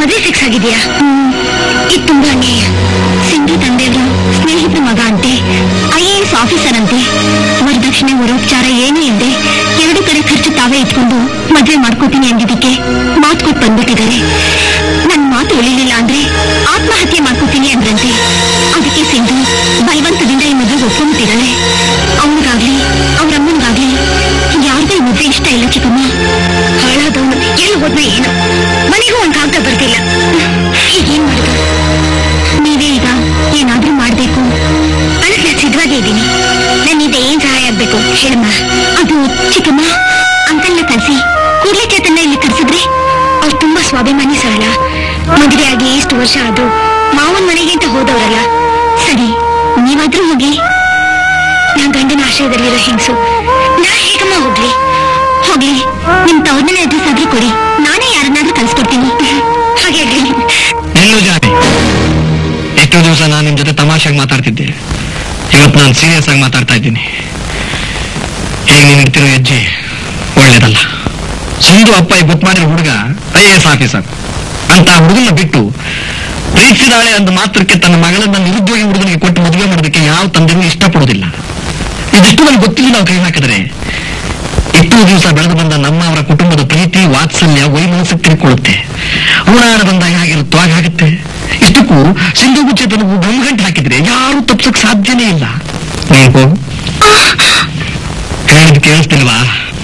ಮದುವೆ ಫಿಕ್ಸ್ ಆಗಿದೆಯಾ ಇದು ತುಂಬಾ ಅನ್ಯಾಯ ಸಿಂಧು ತಂದೆಯವರು ಸ್ನೇಹಿತರ ಮಗ ಅಂತೆ ಐ ಎ ಎಸ್ ಆಫೀಸರ್ ಅಂತೆ ವರದಕ್ಷಿಣೆ ವರೋಪಚಾರ ಏನೂ ಇಲ್ಲದೆ ಎರಡು ಕಡೆ ಖರ್ಚು ತಾವೇ ಇಟ್ಕೊಂಡು ಮದುವೆ ಮಾಡ್ಕೋತೀನಿ ಅಂದಿದ್ದಕ್ಕೆ ಮಾತು ಕೊಟ್ಟು ಬಂದ್ಬಿಟ್ಟಿದ್ದಾರೆ ನನ್ನ ಮಾತು ಉಳಿಲಿಲ್ಲ ಅಂದ್ರೆ ಆತ್ಮಹತ್ಯೆ ಮಾಡ್ಕೋತೀನಿ ಅಂದ್ರಂತೆ ಅದಕ್ಕೆ ಸಿಂಧು ಬಲವಂತದಿಂದ ಈ ಮದುವೆ ಒಪ್ಕೊಂಡ್ಬಿಟ್ಟಿದ್ದಾಳೆ ಅವನಿಗಾಗ್ಲಿ ಅವ್ರಮ್ಮನಿಗಾಗ್ಲಿ ಯಾರಿಗೂ ಈ ಮದುವೆ ಇಷ್ಟ ಇಲ್ಲ ಚಿಕ್ಕಮ್ಮ ಹಾಳಾದವನು ಎಲ್ಲಿ ಹೋದ್ನ ಏನು ಮನೆಗೂ ಒಂದು ಕಾಗ್ದ ಬರ್ತಿಲ್ಲ ಏನ್ ಮಾಡುದು ನೀವೇ ಈಗ ಏನಾದ್ರೂ ಮಾಡ್ಬೇಕು ಅದಕ್ಕೆ ನಾನು ಸಿದ್ಧವಾಗೇ ಇದ್ದೀನಿ ನನ್ನಿಂದ ಏನ್ ಸಹಾಯ ಆಗ್ಬೇಕು ಹೇಳಮ್ಮ ಅದು ಚಿಕ್ಕಮ್ಮ ಅಂಕಲ್ನ ಕಲ್ಸಿ ಕೂಡ್ಲೆ ಚೇತನ ಇಲ್ಲಿ ಕರ್ಸಿದ್ರೆ ಅವ್ರು ತುಂಬಾ ಸ್ವಾಭಿಮಾನಿ ಸರಳ ಮದುವೆ ಆಗಿ ಎಷ್ಟು ವರ್ಷ ಆದ್ರೂ ಮಾವನ್ ಮನೆಗೆ ಅಂತ ಹೋದವರಲ್ಲ ಸರಿ ನೀವಾದ್ರೂ ಹೋಗಿ ನಾನ್ ಗಂಡನ ಆಶ್ರಯದಲ್ಲಿರೋ ಹೆಂಗಸು ನಾ ಹೇಗಮ್ಮ ಹೋಗ್ಲಿ ಹೋಗ್ಲಿ ನಿಮ್ ತವ್ರನ್ನ ಅಡ್ರೆಸ್ ಆದ್ರೂ ಕೊಡಿ ನಾನೇ ಯಾರನ್ನಾದ್ರೂ ಕಳ್ಸ್ಕೊಡ್ತೀನಿ ಹಾಗೆ ಆಗ್ಲಿ ನಿಲ್ಲು ಜಾನಿ ಎಷ್ಟೋ ದಿವಸ ನಾನು ನಿಮ್ ಜೊತೆ ತಮಾಷೆಗೆ ಮಾತಾಡ್ತಿದ್ದೆ ಇವತ್ತು ನಾನು ಸೀರಿಯಸ್ ಆಗಿ ಮಾತಾಡ್ತಾ ಇದ್ದೀನಿ ಈಗ ನೀನು ಇಡ್ತಿರೋ ಹೆಜ್ಜೆ ಒಳ್ಳೇದಲ್ಲ ಸಿಂಧು ಅಪ್ಪ ಈ ಗೊತ್ತು ಮಾಡಿರೋ ಹುಡುಗ ಐ ಎ ಎಸ್ ಆಫೀಸರ್ ಅಂತ ಹುಡುಗನ ಬಿಟ್ಟು ಪ್ರೀತಿಸಿದಾಳೆ ಅಂದ ಮಾತ್ರಕ್ಕೆ ತನ್ನ ಮಗಳನ್ನ ನಿರುದ್ಯೋಗಿ ಹುಡುಗನಿಗೆ ಕೊಟ್ಟು ಮದುವೆ ಮಾಡೋದಕ್ಕೆ ಯಾವ ತಂದೆನೂ ಇಷ್ಟಪಡೋದಿಲ್ಲ ಇದಿಷ್ಟು ನನಗೆ ಗೊತ್ತಿಲ್ಲ ನಾವು ಕೈ ಹಾಕಿದ್ರೆ ಇಷ್ಟು ದಿವಸ ಬೆಳೆದು ಬಂದ ನಮ್ಮ ಅವರ ಕುಟುಂಬದ ಪ್ರೀತಿ ವಾತ್ಸಲ್ಯ ವೈಮನಸ್ಸು ತಿಳ್ಕೊಳ್ಳುತ್ತೆ ಋಣಾನ ಬಂದಾಗ ಹೇಗಿರುತ್ತೋ ಹಾಗಾಗುತ್ತೆ ಇಷ್ಟಕ್ಕೂ ಸಿಂಧು ಗುಚ್ಚೇತನಗೂ ಗಂಗಂಟು ಹಾಕಿದ್ರೆ ಯಾರೂ ತಪ್ಸಕ್ ಸಾಧ್ಯನೇ ಇಲ್ಲ ನೀನ್ ಹೋಗು ಹೇಳಿದ್ ಕೇಳಿಸ್ತಿಲ್ವಾ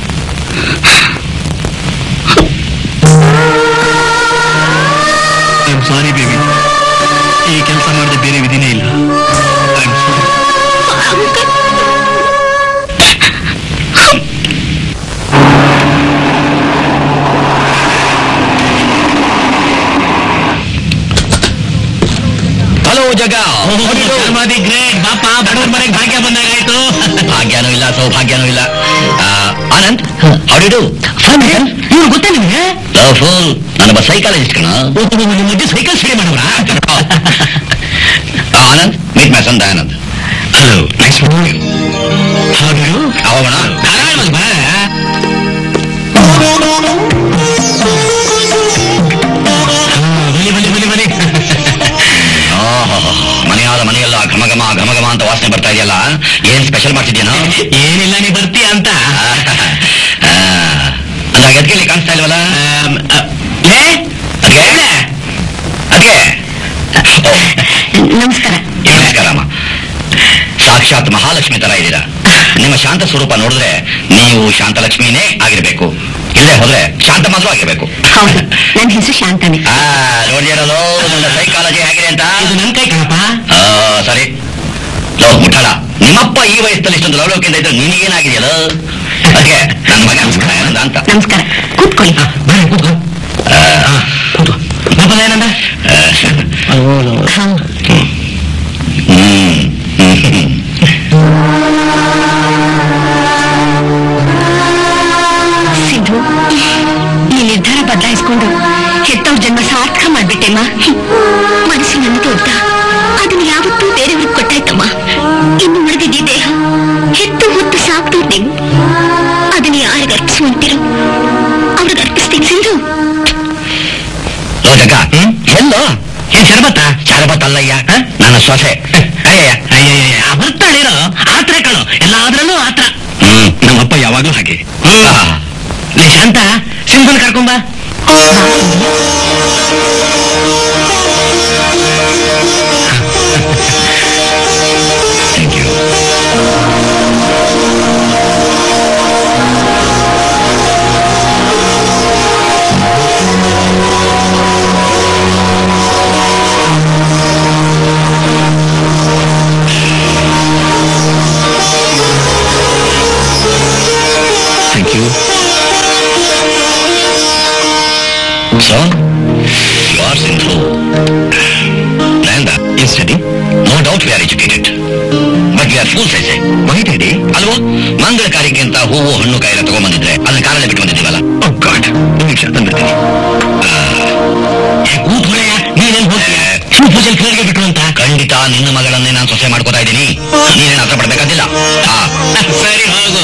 ಸಾರಿ ಬೇಬಿ ಈ ಕೆಲಸ ಮಾಡಿದ ಬೇರೆ ವಿಧಿನೇ ಇಲ್ಲ I'm sorry. ಹಲೋ ಜಗ ಗ್ರೇಟ್ ಬಾಪ ಬಡವ್ರ ಮನೆಗೆ ಭಾಗ್ಯ ಬಂದಾಗಾಯ್ತು ಭಾಗ್ಯನೂ ಇಲ್ಲ ಸೌಭಾಗ್ಯನೂ ಇಲ್ಲ ಆ, ಆನಂದ್ ಹೌಡಿಡು ಇವ್ರು ಗೊತ್ತಾ ನಿಮ್ಗೆ ಫುಲ್ ನಾನೊಬ್ಬ ಸೈಕಾಲಜಿಸ್ಟ್ ಕಣ ನಿಮ್ಮ ಮಧ್ಯೆ ಸೈಕಲ್ ಸ್ಟಡಿ ಮಾಡೋರ Anand meet my son Dayanand hello nice ಹೌದು ಹೋಗೋಣ ಧಾರಾಳವಾಗಿ ಬಾ ಬಲಿ ಬಲಿ ಬಲಿ ಬಲಿ ಮನೆಯಾದ ಮನೆಯೆಲ್ಲ ಘಮ ಘಮ ಘಮ ಘಮ ಅಂತ ವಾಸನೆ ಬರ್ತಾ ಇದೆಯಲ್ಲ ಏನ್ ಸ್ಪೆಷಲ್ ಮಾಡ್ತಿದ್ಯೇನೋ ಏನಿಲ್ಲ ನೀ ಬರ್ತೀಯ ಅಂತ ಅಂದಾಗ ಎದ್ಗೆಲ್ಲಿ ಕಾಣಿಸ್ತಾ ಇಲ್ವಲ್ಲ ಆಮ್, ಅ, ಏ ಅದ್ಗೆ ಅದ್ಗೆ ನಮಸ್ಕಾರ ನಮಸ್ಕಾರಮ್ಮ ಸಾಕ್ಷಾತ್ ಮಹಾಲಕ್ಷ್ಮಿ ತರ ಇದ್ದೀರಾ ನಿಮ್ಮ ಶಾಂತ ಸ್ವರೂಪ ನೋಡಿದ್ರೆ ನೀವು ಶಾಂತಲಕ್ಷ್ಮಿನೇ ಆಗಿರ್ಬೇಕು ಇಲ್ಲೇ ಹೋದ್ರೆ ಶಾಂತ ಮಾತ್ರ ಆಗಿರ್ಬೇಕು ಹೌದು ನನ್ನ ಹೆಸರು ಶಾಂತಾನೆ ಆ ನೋಡಿದಿರೋದು ನನ್ನ ಸೈಕಾಲಜಿ ಹೇಗಿದೆ ಅಂತ ಇದು ನನ್ ಕೈ ಕಣಪ್ಪ ಆ, ಸರಿ ಲೋ ಮುಠಳ ನಿಮ್ಮಪ್ಪ ಈ ವಯಸ್ಸಲ್ಲಿ ಇಷ್ಟೊಂದು ಲವಲೋಕಿಯಿಂದ ಇದ್ರೆ ನಿನಗೇನಾಗಿದೆಯಲ್ಲ ಅದಕ್ಕೆ ನನ್ನ ಮಗ ದಯಾನಂದ ಅಂತ ನಮಸ್ಕಾರ ಕೂತ್ಕೊಳ್ಳಿ ಹಾ, ಬರ್ರಿ ಕೂತ್ಕೋ ಆ, ಹಾ, ಕೂತ್ಕೋ ಪಾಪ ಏನಂದ ಆ, ಹಾ. ಹ್ಮ್ ಹ್ಮ್. ಸಿಂಧು ಈ ನಿರ್ಧಾರ ಬದಲಾಯಿಸ್ಕೊಂಡು ಹೆತ್ತವ್ರ ಜನ್ಮ ಸಾರ್ಥಕ ಮಾಡ್ಬಿಟ್ಟೆಮ್ಮ ಮನಸ್ಸು ನನ್ನ ತೋರ್ತ ಅದನ್ನ ಯಾವತ್ತೂ ಬೇರೆಯವ್ರಿಗೆ ಕೊಟ್ಟಾಯ್ತಮ್ಮ ಇನ್ನು ಉಳಿದಿದ್ದ ಈ ದೇಹ ಹೆತ್ತು ಹೊತ್ತು ಸಾಕ್ತು ನೀವು ಅದನ್ನ ಯಾರಿಗೆ ಅರ್ಪಿಸುವಂತಿರೋ ಅವ್ರಿಗೆ ಅರ್ಪಿಸ್ತೀನಿ ಸಿಂಧು ಲೋ ಜಗ್ಗ ಹ್ಮ್? ಎಲ್ಲೋ ಏನ್ ಶರಬತ್ತ ಶರಬತ್ ಅಲ್ಲಯ್ಯ ನನ್ನ ಸೊಸೆ ಅಯ್ಯಯ್ಯ ಅಯ್ಯಯ್ಯ ಬರ್ತಾಳಿರೋ ಆತ್ರ ಕಣೋ ಎಲ್ಲಾದ್ರಲ್ಲೂ ಆತ್ರ ಹ್ಮ್ ನಮ್ಮಪ್ಪ ಯಾವಾಗ್ಲೂ ಹಾಗೆ ಆ, ಲೇ ಶಾಂತ ಸಿಂಪಲ್ ಕರ್ಕೊಂಬ thank you. Thank you So, you are Sindhu. Nanda, yes study no doubt we are educated. But we are fools, I say. Why daddy ಅಲ್ವೋ ಮಂಗಳ ಕಾರ್ಯಕ್ಕೆ ಅಂತ ಹೂವು ಹಣ್ಣು ಕಾಯಿಲೆ ತಗೊಂಡ್ಬಂದಿದ್ರೆ ಅದನ್ನ ಕಾರಲ್ಲೇ ಬಿಟ್ಟು ಬಂದಿದ್ದೀವಲ್ಲ ಓ ಗಾಡ್ ನಿಮಿಷ ತಂದಿರ್ತೀನಿ ಕೂತ್ಕೊಳ್ಳಯ್ಯ ನೀನೇನ್ ಹೋಗ್ತೀಯ ಶಿವ ಪೂಜೆಲ್ ಕೇಳಿಗೆ ಬಿಟ್ರು ಅಂತ ಖಂಡಿತ ನಿನ್ನ ಮಗಳನ್ನೇ ನಾನು ಸೊಸೆ ಮಾಡ್ಕೋತಾ ಇದ್ದೀನಿ ನೀನೇನು ಹತ್ರ ಪಡ್ಬೇಕಾದಿಲ್ಲ ಆ, ಸರಿ ಹೋಗು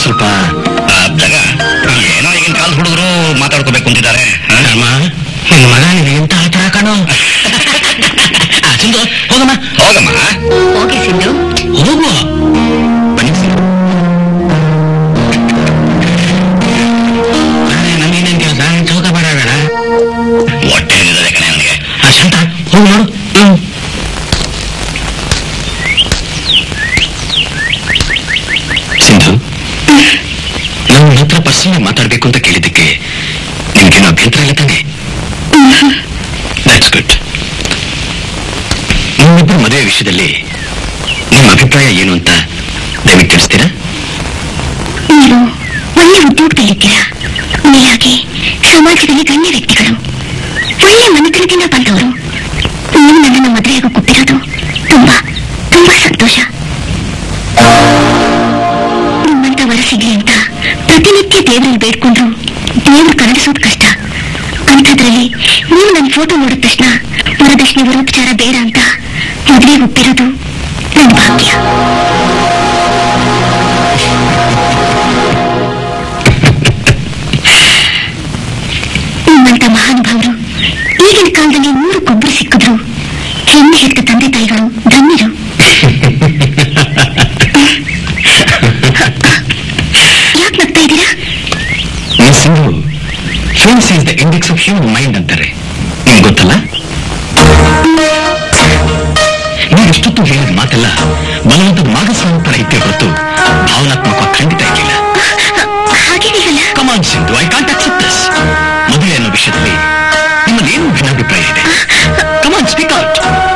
ಸ್ವಲ್ಪ ಜಗ ಏನೋ ಈಗಿನ ಕಾಲದ ಹುಡುಗರು ಮಾತಾಡ್ಕೋಬೇಕು ಅಂತಿದ್ದಾರೆ ಹ? ಅಮ್ಮ ನಿನ್ನ ಮಗ ನಿನಗೆ ಎಂತ ಆತರ ಕಾಣೋ ಆ, ಸಿಂಧು ಹೋಗಮ್ಮ ಹೋಗಮ್ಮ ಹೋಗಿ ಸಿಂಧು ಹೋಗು ಬನ್ನಿ ಸಿಂಧು ನಮಗೇನೇನ್ ಕೆಲಸ ಚೌಕ ಬರಬೇಡ ಹೊಟ್ಟೆ ಹರಿದಿದೆ ಕಣೆ ನನಗೆ ಆ ಶಾಂತ ಹೋಗಿ ನೋಡು ಹ್ಮ್ ಸಿಂಧು ನಾನು ನಿನ್ನ ಹತ್ರ ಪರ್ಸನಲ್ ಮಾತಾಡ್ಬೇಕು ಅಂತ ಕೇಳಿದ್ದಕ್ಕೆ ನಿಮ್ಗೇನು ಅಭ್ಯಂತರ ಇಲ್ಲ ತಾನೆ ದಟ್ಸ್ ಗುಡ್ ನಿಮ್ಮಿಬ್ಬರ ಮದುವೆ ವಿಷಯದಲ್ಲಿ ನಿಮ್ಮ ಅಭಿಪ್ರಾಯ ಏನು ಅಂತ ದಯವಿಟ್ಟು ತಿಳಿಸ್ತೀರಾ ನೀವು ಒಳ್ಳೆ ಉದ್ಯೋಗದಲ್ಲಿದ್ದೀರಾ ಮೇಲಾಗಿ ಸಮಾಜದಲ್ಲಿ ಗಣ್ಯ ವ್ಯಕ್ತಿಗಳು ಒಳ್ಳೆ ಮನೆತನದಿಂದ ಬಂದವರು ನೀವು ನನ್ನನ್ನು ಮದುವೆಯಾಗ ಕೊಟ್ಟಿರೋದು ತುಂಬಾ ತುಂಬಾ ಸಂತೋಷ ನಿಮ್ಮಂತ ವರ ಸಿಗ್ಲಿ ಅಂತ ಪ್ರತಿನಿತ್ಯ ದೇವರಲ್ಲಿ ಬೇಡ್ಕೊಂಡ್ರು ದೇವರು ಕರುಣಿಸೋದು ಕಷ್ಟ ಅಂಥದ್ರಲ್ಲಿ ನೀವು ನನ್ನ ಫೋಟೋ ನೋಡಿದ ತಕ್ಷಣ ವರದಕ್ಷಿಣೆ ವರೋಪಚಾರ ಬೇಡ ಅಂತ ಮದುವೆ ಒಪ್ಪಿರೋದು ನನ್ನ ಭಾಗ್ಯ ನಿಮ್ಮಂತ ಮಹಾನುಭಾವರು ಈಗಿನ ಕಾಲದಲ್ಲಿ ನೂರಕ್ಕೊಬ್ಬರು ಸಿಕ್ಕಿದ್ರು ಹೆಣ್ಣು ಹೆತ್ತ ತಂದೆ ತಾಯಿಗಳು ಧನ್ಯರು ಯಾಕೆ ನಗ್ತಾ ಇದ್ದೀರಾ miss Sindhu face is the index of human mind ಅಂತಾರೆ ನಿಮ್ಗೆ ಗೊತ್ತಲ್ಲ ನೀವು ಇಷ್ಟೊತ್ತು ಹೇಳಿದ ಮಾತೆಲ್ಲ ಬಲವಂತದ ಮಾಗಸ್ವಾಮಿ ತರ ಇತ್ತೆ ಹೊರತು ಭಾವನಾತ್ಮಕ ಖಂಡಿತ ಇರಲಿಲ್ಲ ಹಾಗೇನಿರಲ್ಲ come on Sindhu I can't accept this ಮದುವೆ ಅನ್ನೋ ವಿಷಯದಲ್ಲಿ ನಿಮ್ಮಲ್ಲಿ ಏನು ಭಿನ್ನಾಭಿಪ್ರಾಯ ಇದೆ ಕಮಾನ್ ಸ್ಪೀಕ್ ಔಟ್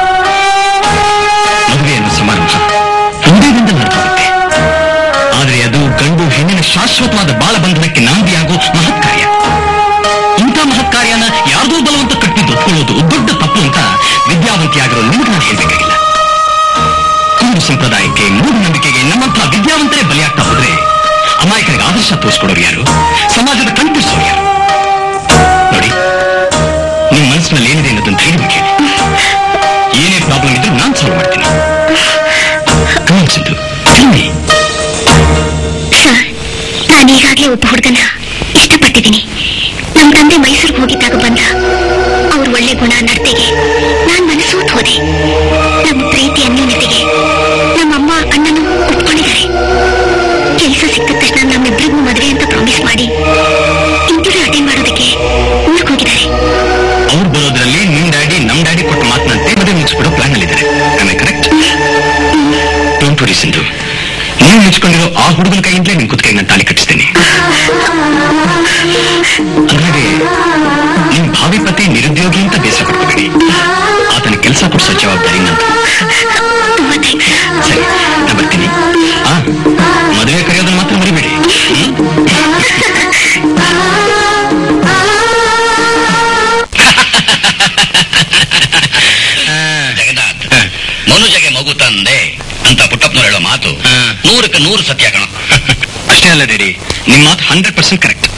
ಮದುವೆ ಅನ್ನೋ ಸಮಾರಂಭ ಹೃದಯದಿಂದ ನಡೆದೋಗುತ್ತೆ ಆದರೆ ಅದು ಗಂಡು ಹೆಣ್ಣಿನ ಶಾಶ್ವತವಾದ ಬಾಳಬಂಧನಕ್ಕೆ ನಾಂದಿಯಾಗೋ ಮಹತ್ ಕಾರ್ಯ ಇಂಥ ಮಹತ್ ಕಾರ್ಯನ ಯಾರ್ದೋ ಬಲವಂತ ಕಟ್ಟಿದ್ದು ಒಪ್ಕೊಳ್ಳೋದು ದೊಡ್ಡ ತಪ್ಪು ಅಂತ ವಿದ್ಯಾವಂತಿಯಾಗಿರೋ ನಿಮ್ಗೆ ನಾನು ಹೇಳ್ಬೇಕಾಗಿಲ್ಲ ಕುಂದು ಸಂಪ್ರದಾಯಕ್ಕೆ ಮೂಢನಂಬಿಕೆಗೆ ನಮ್ಮಂತಹ ವಿದ್ಯಾವಂತರೇ ಬಲಿಯಾಗ್ತಾ ಹೋದ್ರೆ ಅಮಾಯಕರಿಗೆ ಆದರ್ಶ ತೋರಿಸ್ಕೊಡೋರು ಯಾರು ಸಮಾಜದ ಕಣ್ಪಿಡಿಸೋರು ಯಾರು ನೋಡಿ ನಿಮ್ಮ ಮನಸ್ಸಿನಲ್ಲಿ ಏನಿದೆ ಅನ್ನೋದನ್ನ ಧೈರ್ಯವಾಗಿ ಹೇಳಿ ಏನೇ ಪ್ರಾಬ್ಲಮ್ ಇದ್ರೂ ನಾನು ಸಾಲ್ವ್ ಮಾಡ್ತೀನಿ come on Sindhu tell me. Sir ನಾನು ಈಗಾಗಲೇ ಒಬ್ಬ ಹುಡುಗನ ಇಷ್ಟಪಟ್ಟಿದ್ದೀನಿ ನಮ್ಮ ತಂದೆ ಮೈಸೂರಿಗೆ ಹೋಗಿದ್ದಾಗ ಬಂದ ಅವ್ರ ಒಳ್ಳೆ ಗುಣ ನಡತೆಗೆ ನಾನ್ ಮನಸ್ಸೋತ್ ಹೋದೆ ನಮ್ಮ ಪ್ರೀತಿ ಅನ್ಯೋನ್ಯತೆಗೆ ನಮ್ಮಮ್ಮ ಅಣ್ಣನು ಒಪ್ಕೊಂಡಿದ್ದಾರೆ ಕೆಲಸ ಸಿಕ್ಕಿದ ತಕ್ಷಣ ನಮ್ಮಿಬ್ಬರಿಗೂ ಮದುವೆ ಅಂತ ಪ್ರಾಮಿಸ್ ಮಾಡಿ ಇಂಟರ್ವ್ಯೂ ಅಟೆಂಡ್ ಮಾಡೋದಕ್ಕೆ ಊರಿಗೆ ಹೋಗಿದ್ದಾರೆ ಅವ್ರು ಬರೋದ್ರಲ್ಲಿ ನಿಮ್ ಡ್ಯಾಡಿ ನಮ್ ಡ್ಯಾಡಿ ಕೊಟ್ಟ ಮಾತನಂತೆ ಮದುವೆ ಮುಗಿಸ್ಬಿಡೋ ಪ್ಲಾನ್ ಅಲ್ಲಿದ್ದಾರೆ I correct don't worry Sindhu ನೀವು ಮುಚ್ಕೊಂಡಿರೋ ಆ ಹುಡುಗನ ಕೈಯಿಂದಲೇ ನಿಮ್ ಕುತ್ತಿಗೆ ನಾನು ತಾಳಿ ಕಟ್ಟಿಸ್ತೇನೆ ಹಾಗೆ ನಿಮ್ ಭಾವಿ ಪತಿ ನಿರುದ್ಯೋಗಿ ಅಂತ ಬೇಸರ ಪಡ್ಕೋಬೇಡಿ ಆತನ ಕೆಲಸ ಕೊಡಿಸೋ ಜವಾಬ್ದಾರಿ ನಂದು ತುಂಬಾ ಥ್ಯಾಂಕ್ಸ್ ಸರಿ ನಾ ಬರ್ತೀನಿ ಆ ಮದುವೆ ಕರೆಯೋದನ್ನ ಮಾತ್ರ ಮರಿಬೇಡಿ ಹ್ಮ್? ಜಗನ್ನಾಥ್ ಮನುಜಗೆ ಮಗು ತಂದೆ ಅಂತ ಪುಟ್ಟಪ್ಪನವ್ರು ಹೇಳೋ ಮಾತು ಹಾ. ನೂರಕ್ಕೆ ನೂರು ಸತ್ಯ ಕಣ ಅಷ್ಟೇ ಅಲ್ಲ ಡ್ಯಾಡಿ ನಿಮ್ ಮಾತು ಹಂಡ್ರೆಡ್ ಪರ್ಸೆಂಟ್ ಕರೆಕ್ಟ್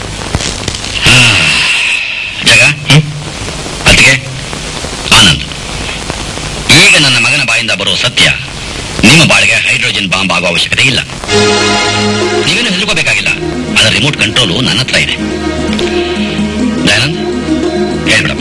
ಜಗ ಅದಕ್ಕೆ ಆನಂದ್ ಈಗ ನನ್ನ ಮಗನ ಬಾಯಿಂದ ಬರೋ ಸತ್ಯ ನಿಮ್ಮ ಬಾಳಿಗೆ ಹೈಡ್ರೋಜನ್ ಬಾಂಬ್ ಆಗುವ ಅವಶ್ಯಕತೆ ಇಲ್ಲ ನೀವೇನು ಹೆದರ್ಕೋಬೇಕಾಗಿಲ್ಲ ಅದರ ರಿಮೋಟ್ ಕಂಟ್ರೋಲು ನನ್ನ ಹತ್ರ ಇದೆ ದಯಾನಂದ್ ಹೇಳ್ಬಿಡಪ್ಪ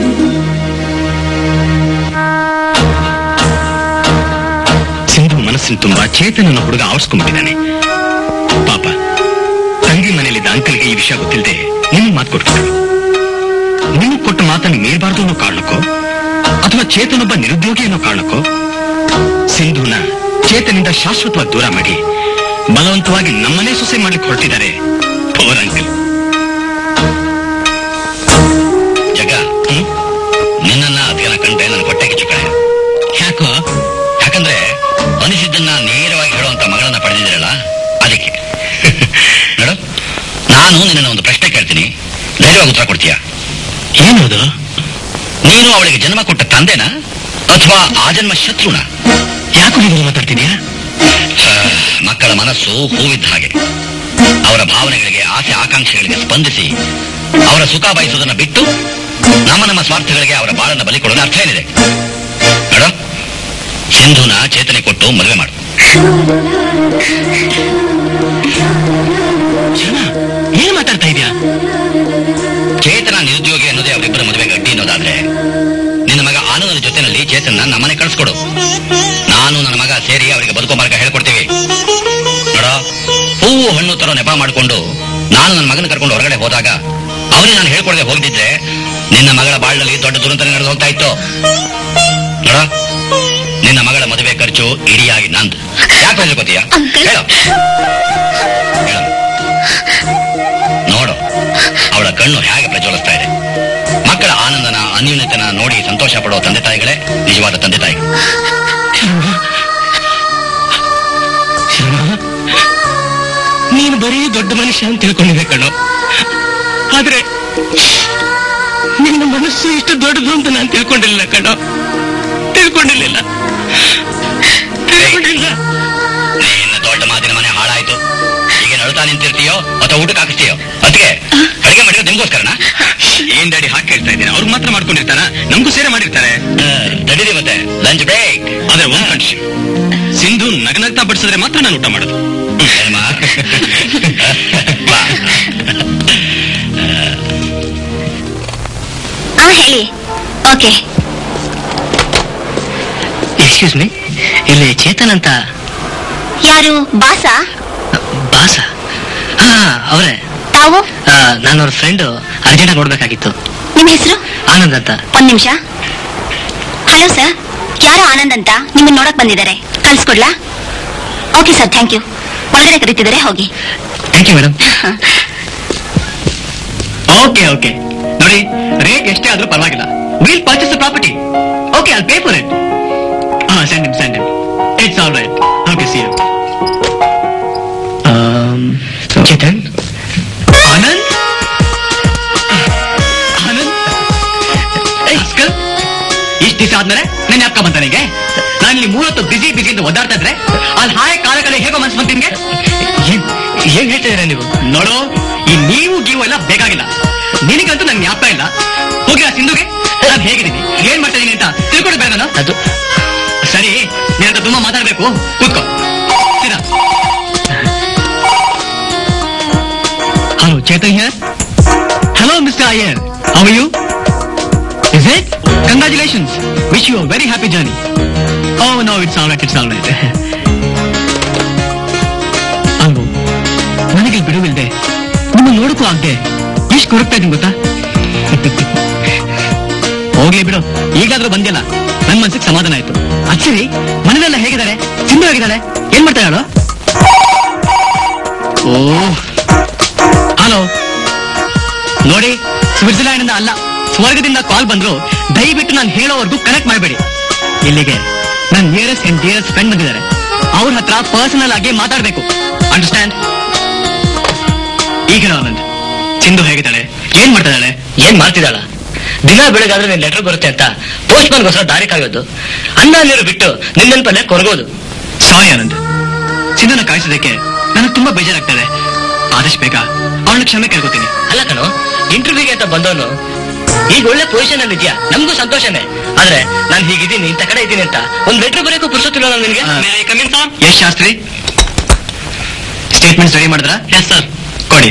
ಸಿಂಧು ಮನಸ್ಸಿನ ತುಂಬಾ ಚೇತನನ ಹುಡುಗ ಆವರ್ಸ್ಕೊಂಡ್ಬಿಟ್ಟಿದ್ದಾನೆ ಪಾಪ ತಂಗಿ ಮನೆಯಲ್ಲಿದ್ದ ಅಂಕಲ್ಗೆ ಈ ವಿಷಯ ಗೊತ್ತಿಲ್ಲದೆ ನಿಮಗೆ ಮಾತು ಕೊಟ್ಬಿಟ್ರು ನಿಮಗೆ ಕೊಟ್ಟ ಮಾತನ್ನು ಮೀರಬಾರ್ದು ಅನ್ನೋ ಕಾರಣಕ್ಕೋ ಅಥವಾ ಚೇತನೊಬ್ಬ ನಿರುದ್ಯೋಗಿ ಅನ್ನೋ ಕಾರಣಕ್ಕೋ ಸಿಂಧುನ ಚೇತನಿಂದ ಶಾಶ್ವತವಾಗಿ ದೂರ ಮಾಡಿ ಬಲವಂತವಾಗಿ ನಮ್ಮನೆ ಸೊಸೆ ಮಾಡ್ಲಿಕ್ಕೆ ಹೊರಟಿದ್ದಾರೆ ಪವರ್ ಅಂಕಲ್ ಜಗ ಹ್ಮ್? ನಿನ್ನನ್ನ ಅಧ್ಯಯನ ಕಂಡ್ರೆ ನನ್ನ ಹೊಟ್ಟೆ ಕಿಚ್ಚು ಕಡೆ ಯಾಕೋ ಯಾಕಂದ್ರೆ ಅನಿಸಿದ್ದನ್ನ ನೇರವಾಗಿ ಹೇಳುವಂತ ಮಗಳನ್ನ ಪಡೆದಿದ್ದೀರಲ್ಲ ಅದಕ್ಕೆ ನೋಡು ನಾನು ನಿನ್ನ ಒಂದು ಪ್ರಶ್ನೆ ಕೇಳ್ತೀನಿ ಧೈರ್ಯವಾಗಿ ಉತ್ತರ ಕೊಡ್ತೀಯಾ ಏನದು ನೀನು ಅವಳಿಗೆ ಜನ್ಮ ಕೊಟ್ಟ ತಂದೆನಾ ಅಥವಾ ಆ ಜನ್ಮ ಶತ್ರುನ ಯಾಕೋ ಹೀಗೆ ಮಾತಾಡ್ತಿದ್ಯಾ ಮಕ್ಕಳ ಮನಸ್ಸು ಹೂವಿದ್ದ ಹಾಗೆ ಅವರ ಭಾವನೆಗಳಿಗೆ ಆಸೆ ಆಕಾಂಕ್ಷೆಗಳಿಗೆ ಸ್ಪಂದಿಸಿ ಅವರ ಸುಖ ಬಯಸುವುದನ್ನ ಬಿಟ್ಟು ನಮ್ಮ ನಮ್ಮ ಸ್ವಾರ್ಥಗಳಿಗೆ ಅವರ ಬಾಳನ್ನ ಬಲಿ ಕೊಡೋದು ಅರ್ಥ ಏನಿದೆ ನೋಡು ಸಿಂಧುನ ಚೇತನೆ ಕೊಟ್ಟು ಮದುವೆ ಮಾಡು ಏನ್ ಮಾತಾಡ್ತಾ ಇದೀಯಾ ಚೇತನ ನಿರುದ್ಯೋಗಿ ಅನ್ನೋದೇ ಅವರಿಬ್ಬರ ಮದುವೆಗೆ ಅಡ್ಡಿ ಅನ್ನೋದಾದ್ರೆ ನಿನ್ನ ಮಗ ಆನಂದನ ಜೊತೆನಲ್ಲಿ ಚೇತನ ನಮ್ಮನೆ ಕಳಿಸ್ಕೊಡು ನಾನು ನನ್ನ ಮಗ ಸೇರಿ ಅವರಿಗೆ ಬದುಕೋ ಮಾರ್ಗ ಹೇಳ್ಕೊಡ್ತೀವಿ ನೋಡ ಹೂವು ಹಣ್ಣು ತರೋ ನೆಪ ಮಾಡಿಕೊಂಡು ನಾನು ನನ್ನ ಮಗನ ಕರ್ಕೊಂಡು ಹೊರಗಡೆ ಹೋದಾಗ ಅವನಿಗೆ ನಾನು ಹೇಳ್ಕೊಡದೆ ಹೋಗಿದ್ದೆ ನಿನ್ನ ಮಗಳ ಬಾಳಲ್ಲಿ ದೊಡ್ಡ ದುರಂತ ನಡೆದು ಹೋಗ್ತಾ ಇತ್ತು ನೋಡ ನಿನ್ನ ಮಗಳ ಮದುವೆ ಖರ್ಚು ಇಡಿಯಾಗಿ ನಂದು ಯಾಕೆ ಹೇಳ್ಕೊತೀಯ ಅಂಕಲ್. ಹೇಳು ಹೇಳು. ನೋಡು ಅವಳ ಕಣ್ಣು ಹೇಗೆ ಪ್ರಜ್ವಲಿಸ್ತಾ ಇದೆ ಮಕ್ಕಳ ಆನಂದನ ಅನ್ಯೂನ್ಯತನ ನೋಡಿ ಸಂತೋಷ ಪಡುವ ತಂದೆ ತಾಯಿಗಳೇ ನಿಜವಾದ ತಂದೆ ತಾಯಿಗಳು ನೀನು ಬರೀ ದೊಡ್ಡ ಮನುಷ್ಯ ಅಂತ ತಿಳ್ಕೊಂಡಿದ್ದೆ ಕಣೋ ಆದ್ರೆ ನಿನ್ನ ಮನಸ್ಸು ಇಷ್ಟು ದೊಡ್ಡದು ಅಂತ ನಾನು ತಿಳ್ಕೊಂಡಿಲ್ಲ ಕಣೋ ತಿಳ್ಕೊಂಡಿರ್ಲಿಲ್ಲ ತಿಳ್ಕೊಂಡಿಲ್ಲ ನಿನ್ನ ದೊಡ್ಡ ಮಾತಿನ ಮನೆ ಹಾಳಾಯ್ತು ಈಗ ನಡುತ್ತಾ ನಿಂತಿರ್ತೀಯೋ ಅಥವಾ ಊಟಕ್ಕೆ ಹಾಕಿಸ್ತೀಯೋ ಅದಕ್ಕೆ ಅಡಿಗೆ ಮಾಡಿರೋದು ನಿಮ್ಗೋಸ್ಕರನ ಏನ್ ಡ್ಯಾಡಿ ಹಾಕಿ ಕೇಳ್ತಾ ಇದ್ದೀನಿ ಅವ್ರಿಗೆ ಮಾತ್ರ ಮಾಡ್ಕೊಂಡಿರ್ತಾರ ನಮಗೂ ಸೇರೆ ಮಾಡಿರ್ತಾರೆ ತಡೀರಿ ಮತ್ತೆ ಲಂಚ್ ಬ್ರೇಕ್ ಆದ್ರೆ ಒಂದ್ ಕಂಡೀಷನ್ ಸಿಂಧು ನಗನಗ್ತಾ ಬಡಿಸಿದ್ರೆ ಮಾತ್ರ ನಾನು ಊಟ ಮಾಡೋದು ಆ ಹೇಳಿ ಓಕೆ ಎಕ್ಸ್ಕ್ಯೂಸ್ ಮೀ ಇಲ್ಲಿ ಚೇತನ್ ಅಂತ ಯಾರು ಬಾಸ ಬಾಸ ಹಾ ಅವರೇ ತಾವು ನಾನು ಅವ್ರ ಫ್ರೆಂಡ್ ಅರ್ಜೆಂಟ್ ನೋಡ್ಬೇಕಾಗಿತ್ತು ನಿಮ್ಮ ಹೆಸರು ಆನಂದ್ ಅಂತ ಒಂದ್ ನಿಮಿಷ ಹಲೋ ಸರ್ ಯಾರೋ ಆನಂದ್ ಅಂತ ನಿಮ್ಮನ್ನ ನೋಡಕ್ ಬಂದಿದ್ದಾರೆ ಕಳ್ಸ್ಕೊಡ್ಲಾ ಓಕೆ ಸರ್ ಥ್ಯಾಂಕ್ ಯು ಒಳಗಡೆ ಕರೀತಿದ್ದಾರೆ ಹೋಗಿ thank you madam okay okay ನೋಡಿ ರೇಟ್ ಎಷ್ಟೇ ಆದ್ರೂ ಪರವಾಗಿಲ್ಲ will purchase property okay I pay for it ಹಾ send him send him it's all right okay see you Chetan Anand Anand ಅಸ್ಕಲ್ ಇಷ್ಟು ದಿವಸ ಆದ್ಮೇಲೆ ನನ್ನ ಅಕ್ಕ ಬಂತ ನಿಂಗೆ ನಾನು ಇಲ್ಲಿ ಮೂವತ್ತು ಬಿಸಿ ಬಿಸಿ ಅಂತ ಒದ್ದಾಡ್ತಾ ಇದ್ರೆ ಅಲ್ಲಿ ಹಾಯ್ ಕಾಲ ಕಡೆ ಹೇಗೋ ಮನ್ಸು ಬಂತ ನಿಮ್ಗೆ ಏನ್ ಏನ್ ಹೇಳ್ತಿದ್ದೀರಾ ನೀವು ನೋಡು ಈ ನೀವು ಗೀವು ಎಲ್ಲ ಬೇಕಾಗಿಲ್ಲ ನಿನಗಂತೂ ನನ್ ಜ್ಞಾಪಕ ಇಲ್ಲ ಹೋಗಿ ಆ ಸಿಂಧುಗೆ ನಾನು ಹೇಗಿದ್ದೀನಿ ಏನ್ ಮಾಡ್ತಾ ಇದೀನಿ ಅಂತ ತಿಳ್ಕೊಳ್ಬೇಡ ನಾನು ಅದು ಸರಿ ನೀನಂತ ತುಂಬಾ ಮಾತಾಡ್ಬೇಕು ಕೂತ್ಕೋ ಸೀದಾ hello Chetan here hello mister Iyer how you Is it? Congratulations. Wish you a very happy journey. Oh no, it's all right, it's all right. ಅಲ್ವೋ ನನಗೆ ಬಿಡುವಿಲ್ದೆ ನಿಮ್ಮ ನೋಡಕ್ಕೂ ಆಗದೆ ಎಷ್ಟು ಕೊರಗ್ತಾ ಇದ್ದೀನಿ ಗೊತ್ತಾ ಹೋಗ್ಲಿ ಬಿಡು ಈಗಾದ್ರೂ ಬಂದಿಲ್ಲ ನನ್ ಮನ್ಸಿಗೆ ಸಮಾಧಾನ ಆಯ್ತು ಅದ್ ಸರಿ ಮನೇಲೆಲ್ಲ ಹೇಗಿದ್ದಾರೆ ಸಿಂಧು ಹೇಗಿದ್ದಾಳೆ ಏನ್ ಮಾಡ್ತಾ ಹೇಳು ಓ ಹಲೋ ನೋಡಿ ಸ್ವಿಟ್ಜರ್ಲ್ಯಾಂಡ್ ಇಂದ ಅಲ್ಲ ಸ್ವರ್ಗದಿಂದ ಕಾಲ್ ಬಂದ್ರು ದಯವಿಟ್ಟು ನಾನು ಹೇಳೋವರೆಗೂ ಕನೆಕ್ಟ್ ಮಾಡಬೇಡಿ ಇಲ್ಲಿಗೆ ನನ್ನ ನಿಯರೆಸ್ಟ್ ಅಂಡ್ ಡಿಯರೆಸ್ಟ್ ಫ್ರೆಂಡ್ ಬಂದಿದ್ದಾರೆ ಅವ್ರ ಹತ್ರ ಪರ್ಸನಲ್ ಆಗಿ ಮಾತಾಡ್ಬೇಕು ಅಂಡರ್ಸ್ಟ್ಯಾಂಡ್ ಈಗ ಆನಂದ್ ಸಿಂಧು ಹೇಗಿದ್ದಾಳೆ ಏನ್ ಮಾಡ್ತಾ ಇದ್ದಾಳೆ ಏನ್ ಮಾಡ್ತಿದ್ದಾಳ ದಿನ ಬೆಳಗಾದ್ರೆ ನಿನ್ ಲೆಟರ್ ಬರುತ್ತೆ ಅಂತ ಪೋಸ್ಟ್ ಗೋಸ್ಕರ ದಾರಿ ಕಾಯೋದು ಅನ್ನ ನೀರು ಬಿಟ್ಟು ನಿನ್ ನೆನಪಲ್ಲೇ ಕೊರಗೋದು ಸಾರಿ ಆನಂದ್ ಸಿಂಧುನ ಕಾಯಿಸೋದಕ್ಕೆ ನನಗೆ ತುಂಬಾ ಬೇಜಾರಾಗ್ತದೆ ಆದಷ್ಟು ಬೇಗ ಅವಳನ್ನ ಕ್ಷಮೆ ಕೇಳ್ಕೊತೀನಿ ಅಲ್ಲ ಕಣೋ ಇಂಟರ್ವ್ಯೂಗೆ ಅಂತ ಬಂದವನು ಈಗ ಒಳ್ಳೆ ಪೊಸಿಷನ್ ಅಲ್ಲಿ ಇದೆಯಾ ನಮಗೂ ಸಂತೋಷನೇ ಆದ್ರೆ ನಾನು ಹೀಗಿದ್ದೀನಿ ಇಂಥ ಕಡೆ ಇದ್ದೀನಿ ಅಂತ ಒಂದ್ ಲೆಟರ್ ಬರೆಯಕ್ಕೂ ಪುರ್ಸೊತ್ತಿಲ್ಲ ನಿನಗೆ ಯಶ್ ಶಾಸ್ತ್ರಿ ಸ್ಟೇಟ್ಮೆಂಟ್ಸ್ ರೆಡಿ ಮಾಡಿದ್ರ ಎಸ್ ಸರ್ ಕೊಡಿ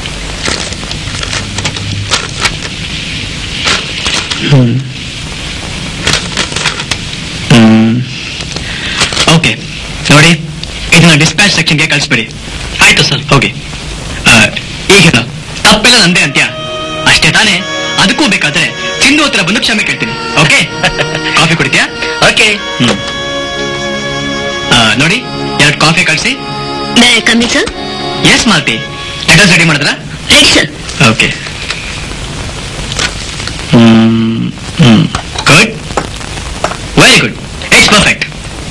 ಓಕೆ ನೋಡಿ ಇದನ್ನ ಡಿಸ್ಪ್ಯಾಚ್ ಸೆಕ್ಷನ್ಗೆ ಕಳಿಸ್ಬಿಡಿ ಆಯ್ತು ಸರ್ ಓಕೆ ಈಗ ತಪ್ಪೆಲ್ಲ ನಂದೇ ಅಂತ್ಯ ಅಷ್ಟೇ ತಾನೇ ಅದಕ್ಕೂ ಬೇಕಾದ್ರೆ ಸಿಂಧು ಹತ್ರ ಬಂದು ಕ್ಷಮೆ ಕೇಳ್ತೀನಿ ಓಕೆ ಕಾಫಿ ಕುಡಿತೀಯಾ ಓಕೆ ಹ್ಮ್. ಆ, ನೋಡಿ ಎರಡು ಕಾಫಿ ಕಳಿಸಿ ಕಮ್ಮಿ sir yes Malti letters ready ಮಾಡಿದ್ರ ready sir okay good very good it's perfect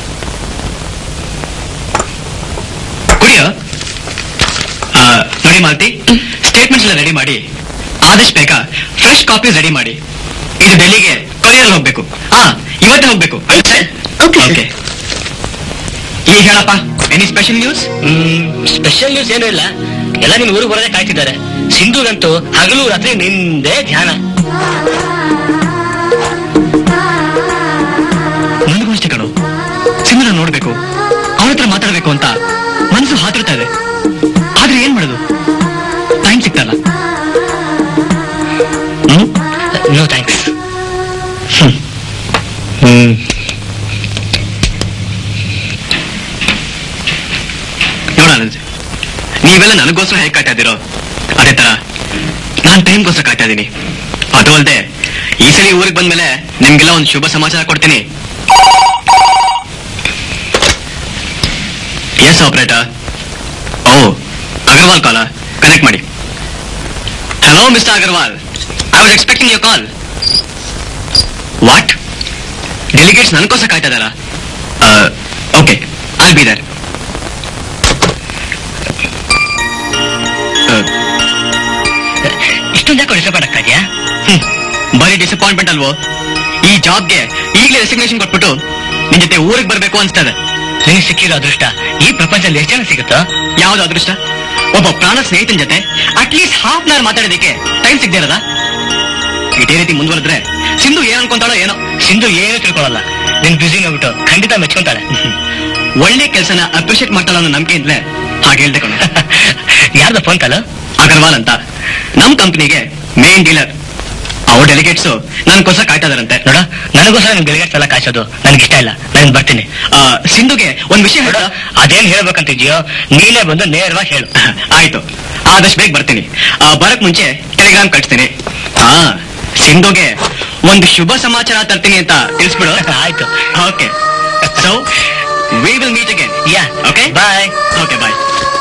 ಕುಡಿಯೋ ಆ, ನೋಡಿ ಮಾಲ್ತಿ ಸ್ಟೇಟ್ಮೆಂಟ್ಸ್ ಎಲ್ಲ ರೆಡಿ ಮಾಡಿ ಆದಷ್ಟು ಬೇಗ ಫ್ರೆಶ್ ಕಾಪೀಸ್ ರೆಡಿ ಮಾಡಿ ಇದು ಡೆಲ್ಲಿಗೆ ಕೊರಿಯರ್ ಹೋಗ್ಬೇಕು ಹಾ ಇವತ್ತೇ ಹೋಗ್ಬೇಕು Okay, sir. ಓಕೆ ಈಗ ಹೇಳಪ್ಪ any special news special news ಏನೂ ಇಲ್ಲ ಎಲ್ಲ ನಿನ್ ಊರಿಗೆ ಬರೋದೇ ಕಾಯ್ತಿದ್ದಾರೆ ಸಿಂಧುಗಂತೂ ಹಗಲು ರಾತ್ರಿ ನಿಂದೇ ಧ್ಯಾನ ನನಗೂ ಅಷ್ಟೇ ಕಣು ಸಿಂಧುನ ನೋಡ್ಬೇಕು ಅವಳ ಹತ್ರ ಮಾತಾಡ್ಬೇಕು ಅಂತ ಮನಸ್ಸು ಹಾತಿರ್ತಾ ಇದೆ ಆದ್ರೆ ಏನ್ ಮಾಡೋದು ಟೈಮ್ ಸಿಕ್ತಲ್ಲ ಹ್ಮ್ ನೋ ಥ್ಯಾಂಕ್ಸ್ ಹ್ಮ್ ನೋಡ ಆನಂದ್ ನೀವೆಲ್ಲ ನನಗೋಸ್ಕರ ಹೇಗೆ ಕಾಯ್ತಾ ಇದ್ದೀರೋ ಅದೇ ತರ ನಾನ್ ಟೈಮ್ಗೋಸ್ಕರ ಕಾಯ್ತಾ ಇದ್ದೀನಿ ಅದು ಅಲ್ಲದೆ ಈ ಸಲ ಊರಿಗೆ ಬಂದ್ಮೇಲೆ ನಿಮ್ಗೆಲ್ಲ ಒಂದು ಶುಭ ಸಮಾಚಾರ ಕೊಡ್ತೀನಿ ಎಸ್ ಆಪರೇಟರ್ ಓ ಅಗರ್ವಾಲ್ ಕಾಲ ಕನೆಕ್ಟ್ ಮಾಡಿ hello mister Agarwal I was expecting your call what delegates ನನಗೋಸ್ಕರ ಕಾಯ್ತಾ ಇದಾರ ಓಕೆ ಐಲ್ ಬಿ ದರ್ ಇಷ್ಟೊಂದು ಯಾಕೋ ಡಿಸಪಾಯಿಂಟ್ ಆಗ್ತಾ ಬರೀ ಡಿಸಪಾಯಿಂಟ್ಮೆಂಟ್ ಅಲ್ವೋ ಈ ಜಾಬ್ಗೆ ಈಗಲೇ ರೆಸಿಗ್ನೇಷನ್ ಕೊಟ್ಬಿಟ್ಟು ನಿನ್ ಜೊತೆ ಊರಿಗೆ ಬರ್ಬೇಕು ಅನ್ಸ್ತದೆ ನಿನಗೆ ಸಿಕ್ಕಿರೋ ಅದೃಷ್ಟ ಈ ಪ್ರಪಂಚದಲ್ಲಿ ಎಷ್ಟು ಜನ ಸಿಗುತ್ತೋ ಯಾವ್ದು ಅದೃಷ್ಟ ಒಬ್ಬ ಪ್ರಾಣ ಸ್ನೇಹಿತನ ಜೊತೆ ಅಟ್ಲೀಸ್ಟ್ ಹಾಫ್ ಅನ್ ಅವರ್ ಮಾತಾಡೋದಕ್ಕೆ ಟೈಮ್ ಸಿಗದೆ ಇರೋದ ಇದೇ ರೀತಿ ಮುಂದುವರೆದ್ರೆ ಸಿಂಧು ಏನ್ ಅನ್ಕೊಂತಾಳೋ ಏನೋ ಸಿಂಧು ಏನು ತಿಳ್ಕೊಳ್ಳಲ್ಲ ನಿನ್ ಬ್ಯುಸಿ ನೋಡ್ಬಿಟ್ಟು ಖಂಡಿತ ಮೆಚ್ಕೊಂತಾಳೆ ಒಳ್ಳೆ ಕೆಲಸನ ಅಪ್ರಿಶಿಯೇಟ್ ಮಾಡ್ತಾಳ ಅನ್ನೋ ನಂಬಿಕೆಯಿಂದಲೇ ಹಾಗೆ ಹೇಳ್ದೆ ಕಣ ಯಾರ್ದ ಫೋನ್ ಕಾಲು ಅಗರ್ವಾಲ್ ಅಂತ ನಮ್ ಕಂಪ್ನಿಗೆ ಮೇನ್ ಡೀಲರ್ ಅವ್ರ ಡೆಲಿಗೇಟ್ಸ್ ನನ್ಗೋಸ್ಕರ ಕಾಯ್ತಾ ಇದಾರಂತೆ ನೋಡ ನನಗೋಸ್ಕರ ನಿಮ್ ಡೆಲಿಗೇಟ್ಸ್ ಎಲ್ಲ ಕಾಯ್ಸೋದು ನನಗೆ ಇಷ್ಟ ಇಲ್ಲ ನಾನು ಬರ್ತೀನಿ ಆ, ಸಿಂಧುಗೆ ಒಂದ್ ವಿಷಯ ನೋಡ ಹೇಳ ಅದೇನ್ ಹೇಳ್ಬೇಕಂತಿದ್ಯೋ ನೀನೇ ಬಂದು ನೇರವಾಗಿ ಹೇಳು ಆಯ್ತು ಆದಷ್ಟು ಬೇಗ ಬರ್ತೀನಿ ಆ, ಬರಕ್ ಮುಂಚೆ ಟೆಲಿಗ್ರಾಮ್ ಕಳಿಸ್ತೀನಿ ಹಾ ಸಿಂಧುಗೆ ಒಂದು ಶುಭ ಸಮಾಚಾರ ತರ್ತೀನಿ ಅಂತ ತಿಳಿಸ್ಬಿಡು ಆಯ್ತು okay so we will meet again yeah okay bye okay bye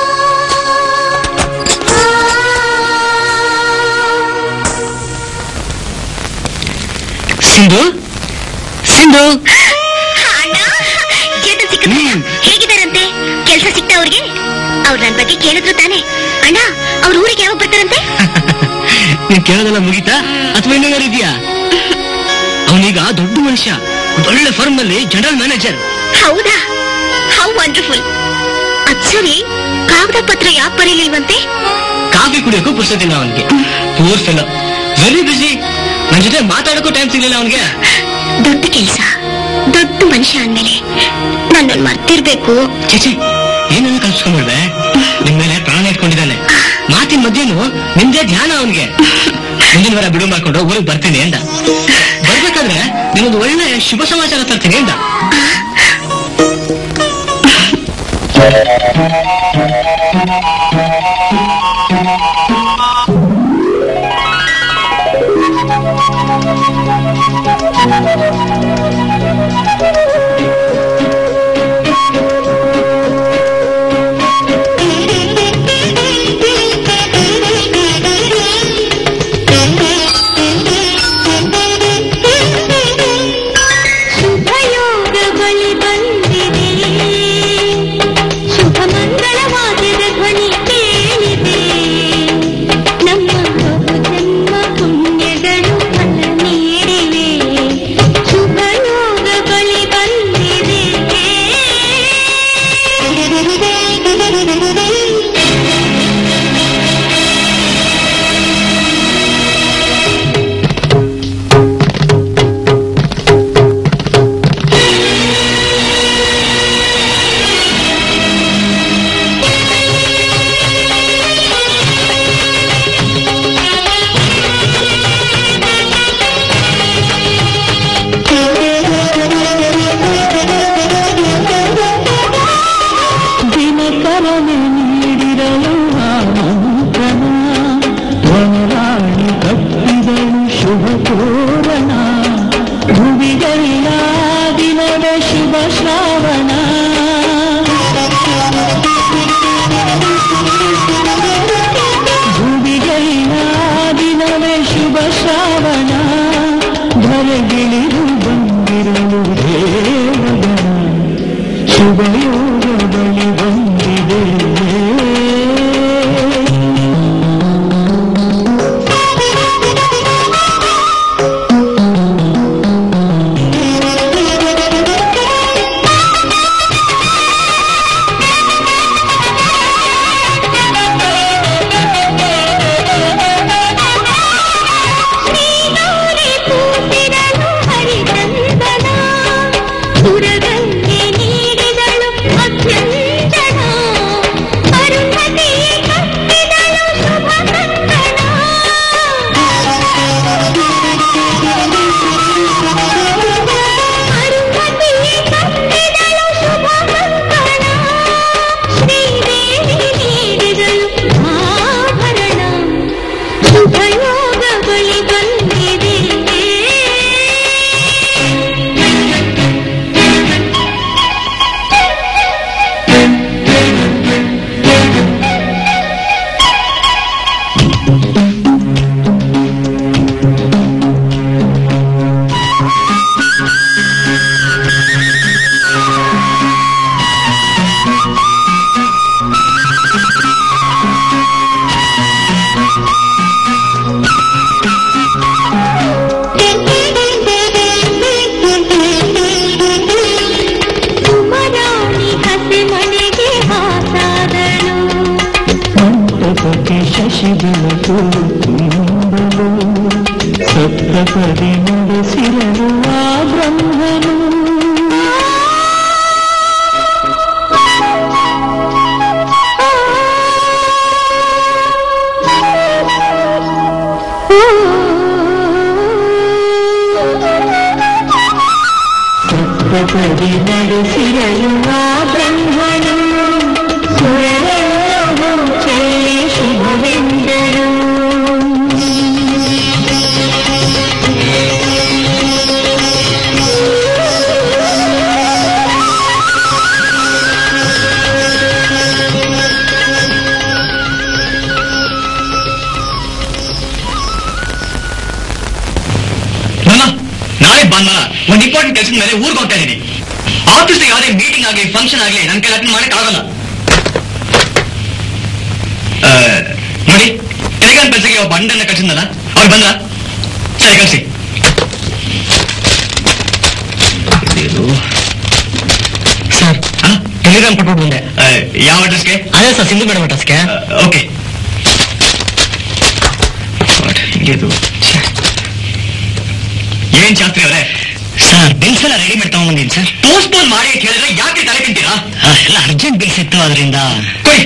Sindhu Sindhu ಅಣ್ಣ ಚೇತನ್ ಸಿಕ್ಕಿದ್ರಲ್ಲ? ಹ್ಮ್. ಹೇಗಿದಾರಂತೆ ಕೆಲ್ಸ ಸಿಕ್ತ ಅವ್ರಿಗೆ ಅವ್ರು ನನ್ ಬಗ್ಗೆ ಕೇಳಿದ್ರು ತಾನೆ ಅಣ್ಣ ಅವ್ರ ಊರಿಗೆ ಯಾವಾಗ ಬರ್ತಾರಂತೆ ನೀನ್ ಕೇಳೋದೆಲ್ಲ ಮುಗೀತಾ ಅಥವಾ ಇನ್ನೇನಾರು ಇದೆಯಾ ಅವನೀಗ ದೊಡ್ಡ ಮನುಷ್ಯ ಒಂದ್ ಒಳ್ಳೆ ಫರ್ಮ್ ನಲ್ಲಿ ಜನರಲ್ ಮ್ಯಾನೇಜರ್ ಹೌದಾ ಹೌ ವಂಡರ್ಫುಲ್ ಅದ್ ಸರಿ ಕಾಗದ ಪತ್ರ ಯಾಕೆ ಬರೀಲಿಲ್ವಂತೆ ಕಾಫಿ ಕುಡಿಯೋಕ್ಕೂ ಪುರ್ಸೋದಿಲ್ಲ ಅವನಿಗೆ ಪೂರ್ ಫೆಲೋ ವೆರಿ ಬಿಸಿ ನನ್ ಜೊತೆ ಮಾತಾಡೋಕ್ಕೂ ಟೈಮ್ ಸಿಗ್ಲಿಲ್ಲ ಅವನಿಗೆ ದೊಡ್ಡ ಕೆಲ್ಸ ದೊಡ್ಡ ಮನುಷ್ಯ ಅಂದ್ಮೇಲೆ ನನ್ನನ್ನು ಮರ್ತಿರ್ಬೇಕು ಚೇಚೆ ಏನನ್ನ ಕಲ್ಸ್ಕೊಂಡ್ಬಿಡ್ವೆ ನಿಮ್ ಮೇಲೆ ಪ್ರಾಣ ಇಟ್ಕೊಂಡಿದ್ದಾನೆ ಮಾತಿನ ಮಧ್ಯೇನು ನಿಮ್ದೇ ಧ್ಯಾನ ಅವನಿಗೆ ಮುಂದಿನ ವಾರ ಬಿಡು ಮಾಡ್ಕೊಂಡು ಊರಿಗೆ ಬರ್ತೀನಿ ಅಂದ ಬರ್ಬೇಕಾದ್ರೆ ನಿನ್ನೊಂದು ಒಳ್ಳೆ ಶುಭ ಸಮಾಚಾರ ತರ್ತೀನಿ ಅಂದ ಶುಭಯೋಗ ಬಳಿ ಬಂದಿದೆ ಶುಭ ಯಾಕೆ ಶಶಿ ಬೆಳಕು ತುಂಬಲು ಸಪ್ತಪದಿ ನಡೆಸಿರಲು ಆ ಬ್ರಹ್ಮನು ಸಪ್ತಪದಿ ನಡೆಸಿರಲು ಆ ಬ್ರಹ್ಮನು ಸುರರಲ್ಲವೂ ಚೆಲ್ಲಿ ಶುಭವೆಂದರು ನನ್ನ ನಾಳೆ ಭಾನುವಾರ ಒಂದು ಇಂಪಾರ್ಟೆಂಟ್ ಕೆಲಸದ ಮೇಲೆ ಊರಿಗೆ ಹೋಗ್ತಾ ಇದ್ದೀನಿ ಆಫೀಸ್ ಯಾವುದೇ ಮೀಟಿಂಗ್ ಆಗಲಿ ಫಂಕ್ಷನ್ ಆಗಲಿ ನನ್ನ ಕೈ ಅಟೆಂಡ್ ಮಾಡಕ್ ಆಗಲ್ಲ ಆ, ನೋಡಿ ಟೆಲಿಗ್ರಾಮ್ ಕೆಲಸಕ್ಕೆ ಒಬ್ಬ ಅಣ್ಣನ ಕಳ್ಸಿದ್ನಲ್ಲ ಅವ್ರು ಬಂದ್ರ ಸರಿ ಕಳಿಸಿ ಸರ್ ಟೆಲಿಗ್ರಾಮ್ ಕೊಟ್ಬಿಟ್ಟು ಬಂದೆ ಯಾವ ಅಡ್ರೆಸ್ಗೆ ಅದೇ ಸರ್ ಸಿಂಧು ಮೇಡಮ್ ಅಡ್ರೆಸ್ಗೆ ಓಕೆ ಇದು ಏನ್ ಶಾಸ್ತ್ರಿ ಅವರೇ ಸರ್ ಬಿಲ್ಸ್ ಎಲ್ಲ ರೆಡಿ ಮಾಡಿ ತಗೊಂಡ್ಬಂದೀನಿ ಸರ್ ಪೋಸ್ಟ್ಪೋನ್ ಮಾಡಿ ಅಂತ ಹೇಳಿದ್ರೆ ಯಾಕೆ ತಲೆ ತಿಂತೀರಾ ಆ, ಎಲ್ಲ ಅರ್ಜೆಂಟ್ ಬಿಲ್ಸ್ ಇತ್ತು ಅದರಿಂದ ಕೊಡಿ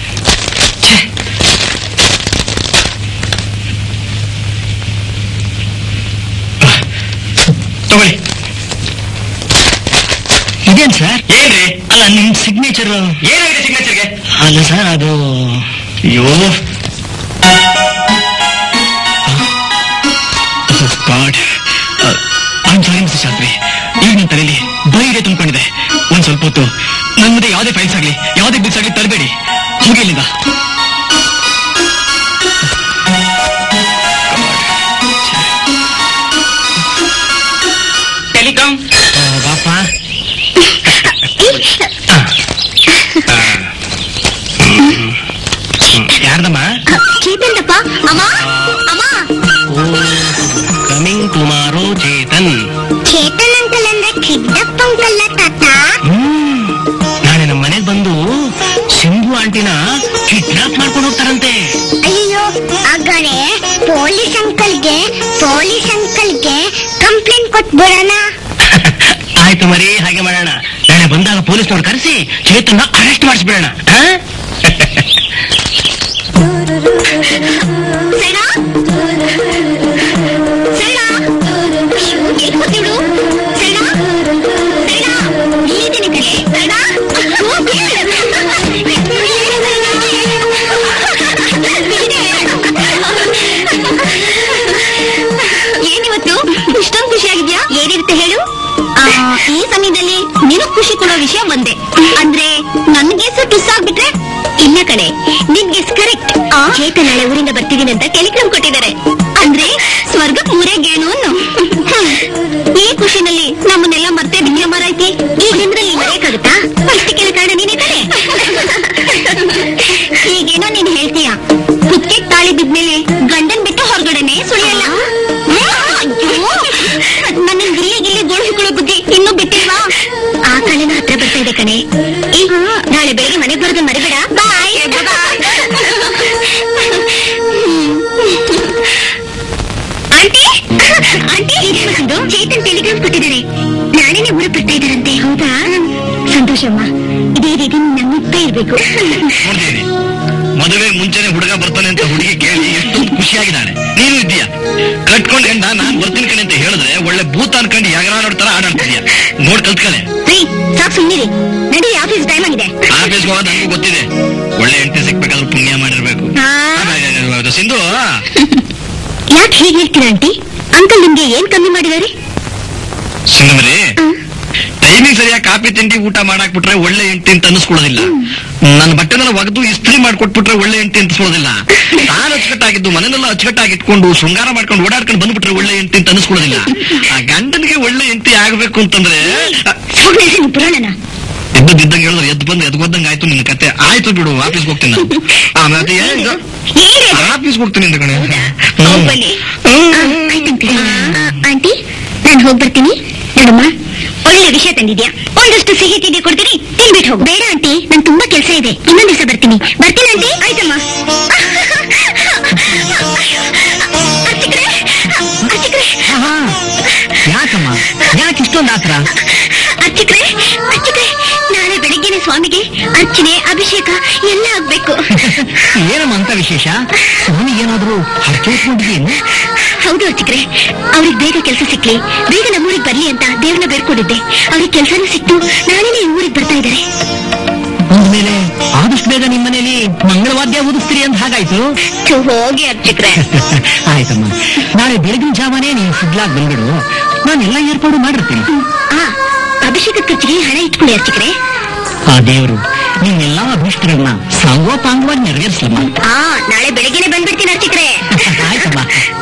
ತಗೊಳ್ಳಿ ಇದೇನ್ ಸರ್ ಏನ್ರಿ ಅಲ್ಲ ನಿಮ್ ಸಿಗ್ನೇಚರ್ ಏನಾಗಿದೆ ಸಿಗ್ನೇಚರ್ಗೆ ಅಲ್ಲ ಸರ್ ಅದು ಅಯ್ಯೋ God I'm sorry mister Shastri ಈಗ ನನ್ನ ತಲೆಯಲ್ಲಿ ಬೈರೆ ತುಂಬಿಕೊಂಡಿದೆ ಒಂದ್ ಸ್ವಲ್ಪ ಹೊತ್ತು ನನ್ನ ಮುಂದೆ ಯಾವುದೇ ಫೈಲ್ಸ್ ಆಗ್ಲಿ ಯಾವುದೇ ಬಿಲ್ಸ್ ಆಗ್ಲಿ ತರಬೇಡಿ ಹೋಗಿ ಇಲ್ಲಿಂದ ಟೆಲಿಕಾಮ್ ಬಾಪ ಯಾರ್ದಮ್ಮ ಚೇತನ್ದಪ್ಪ ಅಮ್ಮ ಅಮ್ಮ coming tomorrow Chetan Chetan uncle ಅಂದ್ರೆ ಕಿಡ್ಡಪ್ಪ ಅಂಕಲ್ ತಾತ ಹ್ಮ್. ನಾಳೆ ನಮ್ಮ ಮನೆಗ್ ಬಂದು ಸಿಂಧು ಆಂಟಿನ ಕಿಡ್ನಾಪ್ ಮಾಡ್ಕೊಂಡು ಹೋಗ್ತಾರಂತೆ ಅಯ್ಯೋ ಹಾಗಾದ್ರೆ ಪೊಲೀಸ್ ಅಂಕಲ್ಗೆ ಪೊಲೀಸ್ ಅಂಕಲ್ಗೆ ಕಂಪ್ಲೇಂಟ್ ಕೊಟ್ಬಿಡೋಣ ಆಯ್ತು ಮರಿ ಹಾಗೆ ಮಾಡೋಣ ನಾಳೆ ಬಂದಾಗ ಪೊಲೀಸ್ನವ್ರು ಕರೆಸಿ ಚೇತನ್ನ ಅರೆಸ್ಟ್ ಮಾಡಿಸ್ಬಿಡೋಣ ಆ? ಸೈಡಾ ಸೈಡಾ ಅಯ್ಯೋ ಎಲ್ಲಿ ಕೂತಿವ್ಳು ಸೈಡಾ ಸೈಡಾ ಇಲ್ಲಿದ್ದೀನಿ ಕಣೆ ಸೈಡಾ ಹೋಗಿ. ಏನಿವತ್ತು ಇಷ್ಟೊಂದು ಖುಷಿಯಾಗಿದ್ಯಾ ಏನಿರುತ್ತೆ ಹೇಳು ಆ, ಈ ಸಮಯದಲ್ಲಿ ನಿನಗ್ ಖುಷಿ ಕೊಡೋ ವಿಷಯ ಒಂದೇ ಅಂದ್ರೆ ನನ್ಗೆ ಟಿಸ್ ಆಗ್ಬಿಟ್ರೆ ಇಲ್ಲ ಕಣೆ ನಿನ್ ಗೆಸ್ ಕರೆಕ್ಟ್ ಚೇತನ್ ನಾಳೆ ಊರಿಂದ ಬರ್ತಿದ್ದೀನಿ ಅಂತ ಟೆಲಿಗ್ರಾಮ್ ಕೊಟ್ಟಿದ್ದಾರೆ ಅಂದ್ರೆ ಸ್ವರ್ಗಕ್ ಮೂರೇ ಗೇಣು ಅನ್ನು ಹ್ಮ್. ಈ ಖುಷಿನಲ್ಲಿ ನಮ್ಮನ್ನೆಲ್ಲ ಮತ್ತೆ ಬಿದ್ಯ ಮಾರೈತಿ ಈ ದಿನದಲ್ಲಿ ಮರೆಯಕ್ಕಾಗುತ್ತಾ ಅಷ್ಟಕ್ಕೆಲ್ಲ ಕಾರಣ ನೀನೇ ತಾನೆ ಈಗೇನೋ ನೀನ್ ಹೇಳ್ತೀಯ ಕುಕ್ಕೆ ತಾಳಿ ಬಿದ್ಮೇಲೆ ಗಂಡನ್ ಬಿಟ್ಟು ಹೊರಗಡೆನೆ ಸುಳಿಯಲ್ಲ ಅಯ್ಯೋ ನನ್ನ ಗಿಲ್ಲಿ ಗಿಲ್ಲಿ ಗೋಳಿಸಿಕೊಳ್ಳೋ ಬುದ್ಧಿ ಇನ್ನೂ ಬಿಟ್ಟಿಲ್ವಾ ಆ ಕಾಲಿನ ಹತ್ರ ಬರ್ತಾ ಇದೆ ಕಣೆ ಏ, ನಾಳೆ ಬೆಳಿಗ್ಗೆ ಮನೆಗೆ ಬರೋದು ಮರಿಬೇಡ ಬಾಯ್ ಆಂಟಿ ಆಂಟಿ ಇದು ಚೇತನ್ ಟೆಲಿಗ್ರಾಮ್ ಕೊಟ್ಟಿದ್ದಾರೆ ನಾಳೆನೆ ಊರಿಗೆ ಬರ್ತಾ ಇದ್ದಾರಂತೆ ಹೌದಾ ಸಂತೋಷಮ್ಮ ಇದೇ ರೀತಿ ನಮ್ಮುತ್ತಾ ಇರ್ಬೇಕು ನೋಡ್ತೀನಿ ಮದುವೆ ಮುಂಚೆನೆ ಹುಡುಗ ಬರ್ತಾನೆ ಅಂತ ಹುಡುಗಿ ಕೇಳಿ ಎಷ್ಟೊಂದು ಖುಷಿಯಾಗಿದ್ದಾಳೆ ನೀನು ಇದ್ದೀಯಾ ಕಟ್ಕೊಂಡ್ ಗಂಡ ನಾನ್ ಬರ್ತೀನಿ ಕಣೆ ಅಂತ ಹೇಳಿದ್ರೆ ಒಳ್ಳೆ ಭೂತ ಅನ್ಕೊಂಡು ಯಾಗರಾಡೋಡ್ ತರ ಆಡಾಡ್ತಿದ್ಯಾ ನೋಡ್ ಕಲ್ತ್ಕಲೆ ರೀ ಸಾಕು ಸುಮ್ಮನಿರಿ ನಡಿ ಆಫೀಸ್ ಟೈಮ್ ಆಗಿದೆ ಆಫೀಸ್ಗೆ ಹೋಗೋದು ನನಗೂ ಗೊತ್ತಿದೆ ಒಳ್ಳೆ ಹೆಂಡತಿ ಸಿಕ್ಬೇಕಾದ್ರೂ ಪುಣ್ಯ ಮಾಡಿರ್ಬೇಕು ಹಾ. ಅದು ಸಿಂಧು ಯಾಕೆ ಹೀಗೆ ಹೇಳ್ತೀರಾ ಆಂಟಿ ಅಂಕಲ್ ನಿಮ್ಗೆ ಏನ್ ಕಮ್ಮಿ ಮಾಡಿದಾರೆ ಸಿಂಧುಮರಿ ಟೈಮಿಂಗ್ ಸರಿಯಾಗಿ ಕಾಫಿ ತಿಂಡಿ ಊಟ ಮಾಡಾಕ್ ಬಿಟ್ರೆ ಒಳ್ಳೆ ಹೆಂಡತಿ ಅಂತ ಅನಿಸ್ಕೊಳ್ಳೋದಿಲ್ಲ ನನ್ನ ಬಟ್ಟೆನೆಲ್ಲ ಒಗೆದು ಇಸ್ತ್ರಿ ಮಾಡ್ಕೊಟ್ಬಿಟ್ರೆ ಒಳ್ಳೆ ಹೆಂಡತಿ ಅನ್ಸ್ಕೊಳ್ಳೋದಿಲ್ಲ ತಾನು ಅಚ್ಚುಕಟ್ಟಾಗಿದ್ದು ಮನೆನೆಲ್ಲ ಅಚ್ಚುಕಟ್ಟಾಗಿ ಇಟ್ಕೊಂಡು ಶೃಂಗಾರ ಮಾಡ್ಕೊಂಡು ಓಡಾಡ್ಕೊಂಡು ಬಂದ್ಬಿಟ್ರೆ ಒಳ್ಳೆ ಹೆಂಡತಿ ಅಂತ ಅನಿಸ್ಕೊಳ್ಳೋದಿಲ್ಲ ಆ ಗಂಡನಿಗೆ ಒಳ್ಳೆ ಹೆಂಡತಿ ಆಗ್ಬೇಕು ಅಂತಂದ್ರೆ ಹೋಗ್ ನಿಲ್ಸಿ ನಿಮ್ ಪುರಾಣನ ಎದ್ದಿದ್ದಂಗೆ ಹೇಳಿದ್ರೆ ಎದ್ದು ಬಂದು ಎದ್ದು ಬಂದಂಗೆ ಆಯ್ತು ನಿನ್ನ ಕತೆ ಆಯ್ತು ಬಿಡು ಆಫೀಸ್ಗೆ ಹೋಗ್ತೀನಿ ನಾನು ಆ, ಮತ್ತೆ ಏನು ಏನ್ರಿ ಅದು? ಆಫೀಸ್ಗೆ ಹೋಗ್ತೀನಿ ಅಂತ ಕಣೆ ಹೋಗ್ಬನ್ನಿ. ಆ, ಆಯ್ತಂತೆ. ಆ, ಆಂಟಿ ನಾನು ಹೋಗ್ಬರ್ತೀನಿ ನೋಡಮ್ಮ ಒಳ್ಳೆ ವಿಷಯ ತಂದಿದ್ಯಾ ಒಂದಷ್ಟು ಸಿಹಿ ತಿಂಡಿ ಕೊಡ್ತೀನಿ ತಿನ್ಬಿಟ್ಟು ಹೋಗು ಬೇಡ ಆಂಟಿ ನನ್ ತುಂಬಾ ಕೆಲಸ ಇದೆ ಇನ್ನೊಂದ್ ದಿವಸ ಬರ್ತೀನಿ ಬರ್ತೀನಿ ಆಂಟಿ ಆಯ್ತಮ್ಮ ಅರ್ಚಕ್ರೆ ಅರ್ಚಕ್ರೆ ಯಾಕಮ್ಮ ಯಾಕೆ ಇಷ್ಟೊಂದು ಆತರ ಅರ್ಚಕ್ರೆ ಅರ್ಚಕ್ರೆ ನಾಳೆ ಬೆಳಿಗ್ಗೆನೆ ಸ್ವಾಮಿಗೆ ಅರ್ಚನೆ ಅಭಿಷೇಕ ಎಲ್ಲ ಆಗ್ಬೇಕು ಏನಮ್ಮ ಅಂತ ವಿಶೇಷ ಸ್ವಾಮಿ ಏನಾದ್ರು ಹರಕೆ ಇಟ್ಕೊಂಡಿದ್ದೀನಿ ಹೌದು ಅರ್ಚಕ್ರೆ ಅವ್ರಿಗೆ ಬೇಗ ಕೆಲಸ ಸಿಕ್ಲಿ ಬೇಗ ನಮ್ಮೂರಿಗೆ ಬರ್ಲಿ ಅಂತ ದೇವ್ರನ್ನ ಬೇಡ್ಕೊಂಡಿದ್ದೆ ಅವ್ರಿಗೆ ಕೆಲಸನೂ ಸಿಕ್ತು ನಾಳೆನೇ ಈ ಊರಿಗೆ ಬರ್ತಾ ಇದ್ದಾರೆ ಅಂದ್ಮೇಲೆ ಆದಷ್ಟು ಬೇಗ ನಿಮ್ಮ ಮನೇಲಿ ಮಂಗಳವಾದ್ಯ ಓದಿಸ್ತೀರಿ ಅಂತ ಹಾಗಾಯ್ತು ಥು, ಹೋಗಿ ಅರ್ಚಕ್ರೆ ಆಯ್ತಮ್ಮ ನಾಳೆ ಬೆಳಗಿನ ಜಾವನೇ ನೀವು ಸಿಗ್ಲಾಗ್ ಬಂದ್ಬಿಡು ನಾನೆಲ್ಲ ಏರ್ಪಾಡು ಮಾಡಿರ್ತೀನಿ ಆ ಅಭಿಷೇಕದ ಖರ್ಚಿಗೆ ಹಣ ಇಟ್ಕೊಳ್ಳಿ ಅರ್ಚಕ್ರೆ ಆ ದೇವರು ನಿಮ್ಮೆಲ್ಲಾ ಅಭಿಷ್ಟಗಳನ್ನ ಸಾಂಗೋಪಾಂಗವಾಗಿ ನೆರವೇರಿಸಮ್ಮ ಆ ನಾಳೆ ಬೆಳಗ್ಗೆನೆ ಬಂದ್ಬಿಡ್ತೀನಿ ಅರ್ಚಕ್ರೆ ಆಯ್ತಮ್ಮ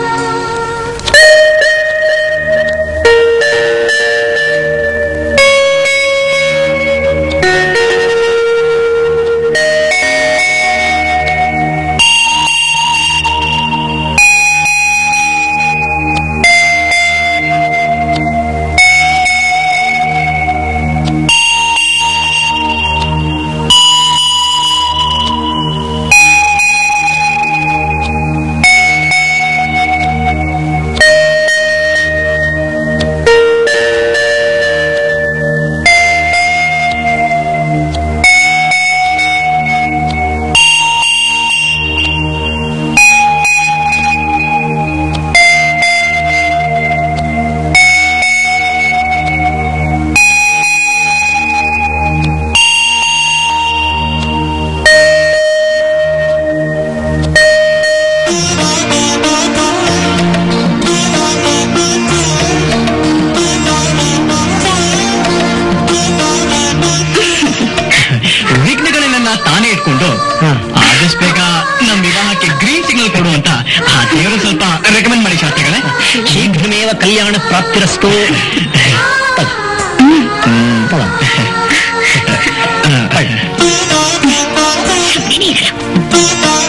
ವಿಘ್ನಗಳನ್ನೆಲ್ಲ ತಾನೇ ಇಟ್ಕೊಂಡು ಹಾ. ಆದಷ್ಟು ಬೇಗ ನಮ್ಮ ವಿವಾಹಕ್ಕೆ ಗ್ರೀನ್ ಸಿಗ್ನಲ್ ಕೊಡು ಅಂತ ಆ ದೇವರು ಸ್ವಲ್ಪ ರೆಕಮೆಂಡ್ ಮಾಡಿ ಶಾಸ್ತ್ರಿಗಳೇ ಶೀಘ್ರಮೇವ ಕಲ್ಯಾಣ ಪ್ರಾಪ್ತಿರಸ್ತು ಸುಮ್ಮನೆ ಇರಲ್ಲ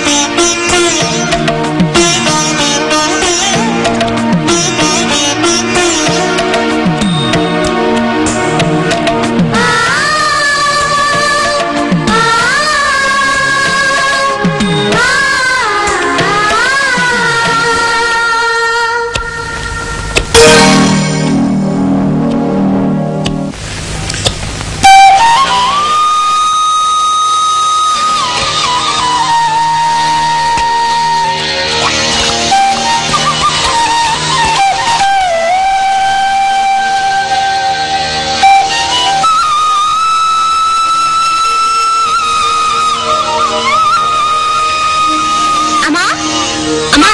ಅಮ್ಮ ಅಮ್ಮ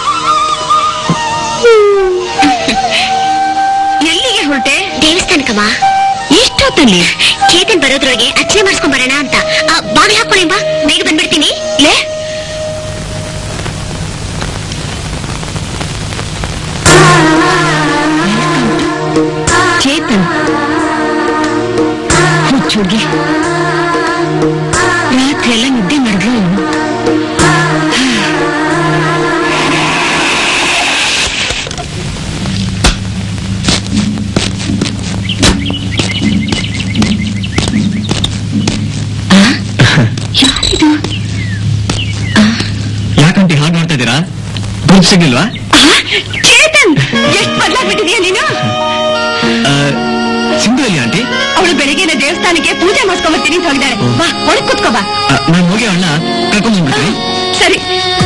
ಎಲ್ಲಿಗೆ ಹೊರಟೆ ದೇವಸ್ಥಾನಕ್ಕಮ್ಮ ಎಷ್ಟೊತ್ತಲ್ಲಿ ಚೇತನ್ ಬರೋದ್ರೊಳಗೆ ಅರ್ಚನೆ ಮಾಡಿಸ್ಕೊಂಡ್ ಬರೋಣ ಅಂತ ಆ, ಬಾಗಿಲು ಹಾಕೊಳ್ಳಿ ಬಾ ಬೇಗ ಬಂದ್ಬಿಡ್ತೀನಿ ಲೇ ಚೇತನ್ ಹುಚ್ಚುಡ್ಗಿ ರಾತ್ರಿ ಎಲ್ಲ ನಿದ್ದೆ ಮಾಡಿದ್ಲು ಯಾರಿದು ಯಾಕಂತ ಹಾಗೆ ನೋಡ್ತಾ ಇದ್ದೀರಾ ಗುರುತು ಸಿಗ್ಲಿಲ್ವಾ ಆ, ಚೇತನ್ ಎಷ್ಟು ಬದಲಾಗ್ಬಿಟ್ಟಿದ್ಯಾ ನೀನು ಆ, ಸಿಂಧು ಅಲ್ಲಿ ಆಂಟಿ ಅವಳು ಬೆಳಿಗ್ಗೆನೆ ದೇವಸ್ಥಾನಕ್ಕೆ ಪೂಜೆ ಮಾಡ್ಕೊಂಬರ್ತೀನಿ ಅಂತ ಹೋಗಿದ್ದಾಳೆ ಬಾ ಒಳಗ್ ಕುತ್ಕೋ ಬಾ ನಾನು ಹೋಗಿ ಅವಳನ್ನ ಕರ್ಕೊಂಡು ಬಂದ್ಬಿಡ್ತೀನಿ ಸರಿ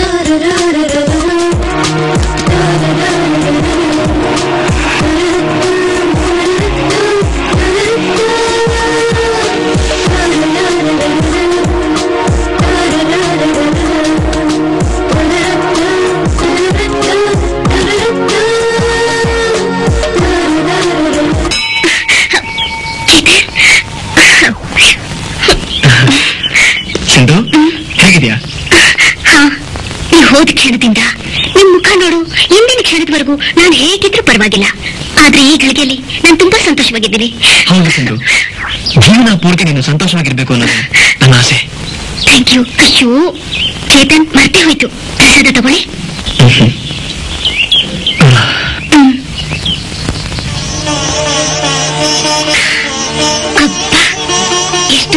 ಸಿಂಧು ಹೇಗಿದ್ಯಾ ಹಾ ನೀ ಹೋದ ಕ್ಷಣದಿಂದ ನಿಮ್ ಮುಖ ನೋಡು ಇಂದಿನ ಕ್ಷಣದವರೆಗೂ ನಾನು ಹೇಗಿದ್ರೂ ಪರವಾಗಿಲ್ಲ ಆದ್ರೆ ಈ ಗಳಿಗೆಯಲ್ಲಿ ನಾನು ತುಂಬಾ ಸಂತೋಷವಾಗಿದ್ದೀನಿ ಹೌದು ಸಿಂಧು ಜೀವನ ಪೂರ್ತಿ ನೀನು ಸಂತೋಷವಾಗಿರ್ಬೇಕು ಅನ್ನೋದು ನನ್ನ ಆಸೆ ಥ್ಯಾಂಕ್ ಯು ಅಯ್ಯೋ ಚೇತನ್ ಮರ್ತೇ ಹೋಯ್ತು ಪ್ರಸಾದ ತಗೊಳ್ಳಿ ಹ್ಮ್.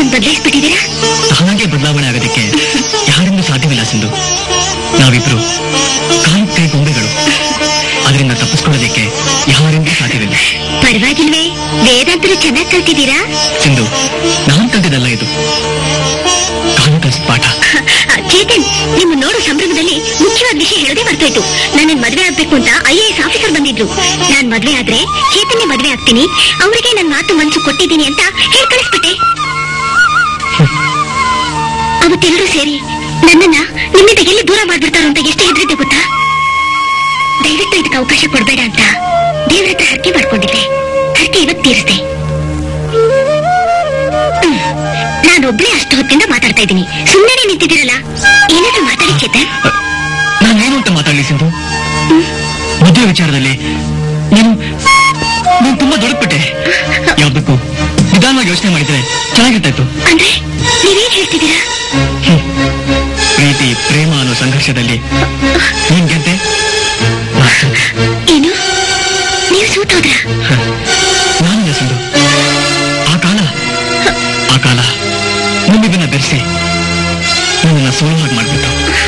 ಬದಲಾಯಿಸ್ಬಿಟ್ಟಿದ್ದೀರಾ ತಾನಾಗೆ ಬದಲಾವಣೆ ಆಗೋದಕ್ಕೆ ಯಾರಿಂದೂ ಸಾಧ್ಯವಿಲ್ಲ ಸಿಂಧು ನಾವಿಬ್ರು ಕಾಲು ಕೈ ಗೊಂಬೆಗಳು ಅದರಿಂದ ತಪ್ಪಿಸ್ಕೊಳ್ಳೋದಕ್ಕೆ ಯಾರಿಂದೂ ಸಾಧ್ಯವಿಲ್ಲ ಪರವಾಗಿಲ್ವೇ ವೇದಾಂತರು ಚೆನ್ನಾಗಿ ಕಲ್ತಿದ್ದೀರಾ ಸಿಂಧು ನಾನು ಕಲ್ತಿದ್ದಲ್ಲ ಇದು ಕಾಲು ಕಲಿಸಿದ ಪಾಠ ಚೇತನ್ ನಿಮ್ಮ ನೋಡು ಸಂಭ್ರಮದಲ್ಲಿ ಮುಖ್ಯವಾದ ವಿಷಯ ಹೇಳೋದೇ ಮರ್ತೋಯ್ತು ನನ್ನ ಮದ್ವೆ ಆಗ್ಬೇಕು ಅಂತ ಐ ಎ ಎಸ್ ಆಫೀಸರ್ ಬಂದಿದ್ರು ನಾನ್ ಮದ್ವೆ ಆದ್ರೆ ಚೇತನ್ನೇ ಮದ್ವೆ ಆಗ್ತೀನಿ ಅವರಿಗೆ ನನ್ ಮಾತು ಮನ್ಸು ಕೊಟ್ಟಿದ್ದೀನಿ ಅಂತ ಹೇಳಿ ಕಳಿಸ್ಬಿಟ್ಟೆ ಅವತ್ತೆಲ್ಲರೂ ಸೇರಿ ನನ್ನನ್ನ ನಿಮ್ಮಿಂದ ಎಲ್ಲಿ ದೂರ ಮಾಡ್ಬಿಡ್ತಾರೋ ಅಂತ ಎಷ್ಟು ಹೆದರಿದ್ದೆ ಗೊತ್ತಾ ದಯವಿಟ್ಟು ಇದಕ್ಕೆ ಅವಕಾಶ ಕೊಡ್ಬೇಡ ಅಂತ ದೇವ್ರ ಹತ್ರ ಹರಕೆ ಮಾಡ್ಕೊಂಡಿದ್ದೆ ಹರಕೆ ಇವತ್ತು ತೀರಿಸ್ದೆ ಹ್ಮ್. ನಾನೊಬ್ಳೇ ಅಷ್ಟು ಹೊತ್ತಿಂದ ಮಾತಾಡ್ತಾ ಇದ್ದೀನಿ ಸುಮ್ಮನೆ ನಿಂತಿದ್ದೀರಲ್ಲ ಏನಾದ್ರೂ ಮಾತಾಡಿ ಚೇತನ್ ನಾನೇನು ಅಂತ ಮಾತಾಡ್ಲಿ ಸಿಂಧು ಮದುವೆ ವಿಚಾರದಲ್ಲಿ ನೀನು ನೀನು ತುಂಬಾ ದೊಡ್ಡಪಟ್ಟೆ ಯಾವ್ದಕ್ಕೂ ನಿಧಾನವಾಗಿ ಯೋಚನೆ ಮಾಡಿದ್ರೆ ಚೆನ್ನಾಗಿರ್ತಾ ಇತ್ತು ಅಂದ್ರೆ ನೀವೇನ್ ಹೇಳ್ತಿದ್ದೀರಾ ಹ್ಮ್. ಪ್ರೀತಿ ಪ್ರೇಮ ಅನ್ನೋ ಸಂಘರ್ಷದಲ್ಲಿ ನೀನ್ ಗೆದ್ದೆ ನಾನ್ ಸೋತೆ. ಏನು ನೀವು ಸೂತೋದ್ರ ಹ. ನಾನಿಲ್ಲ ಸಿಂಧು ಆ ಕಾಲ ಆ ಕಾಲ ನಮ್ಮಿಬ್ಬನ್ನ ಬೆರೆಸಿ ನನ್ನನ್ನ ಸೋಲು ಹಾಗೆ ಮಾಡ್ಬಿಟ್ಟು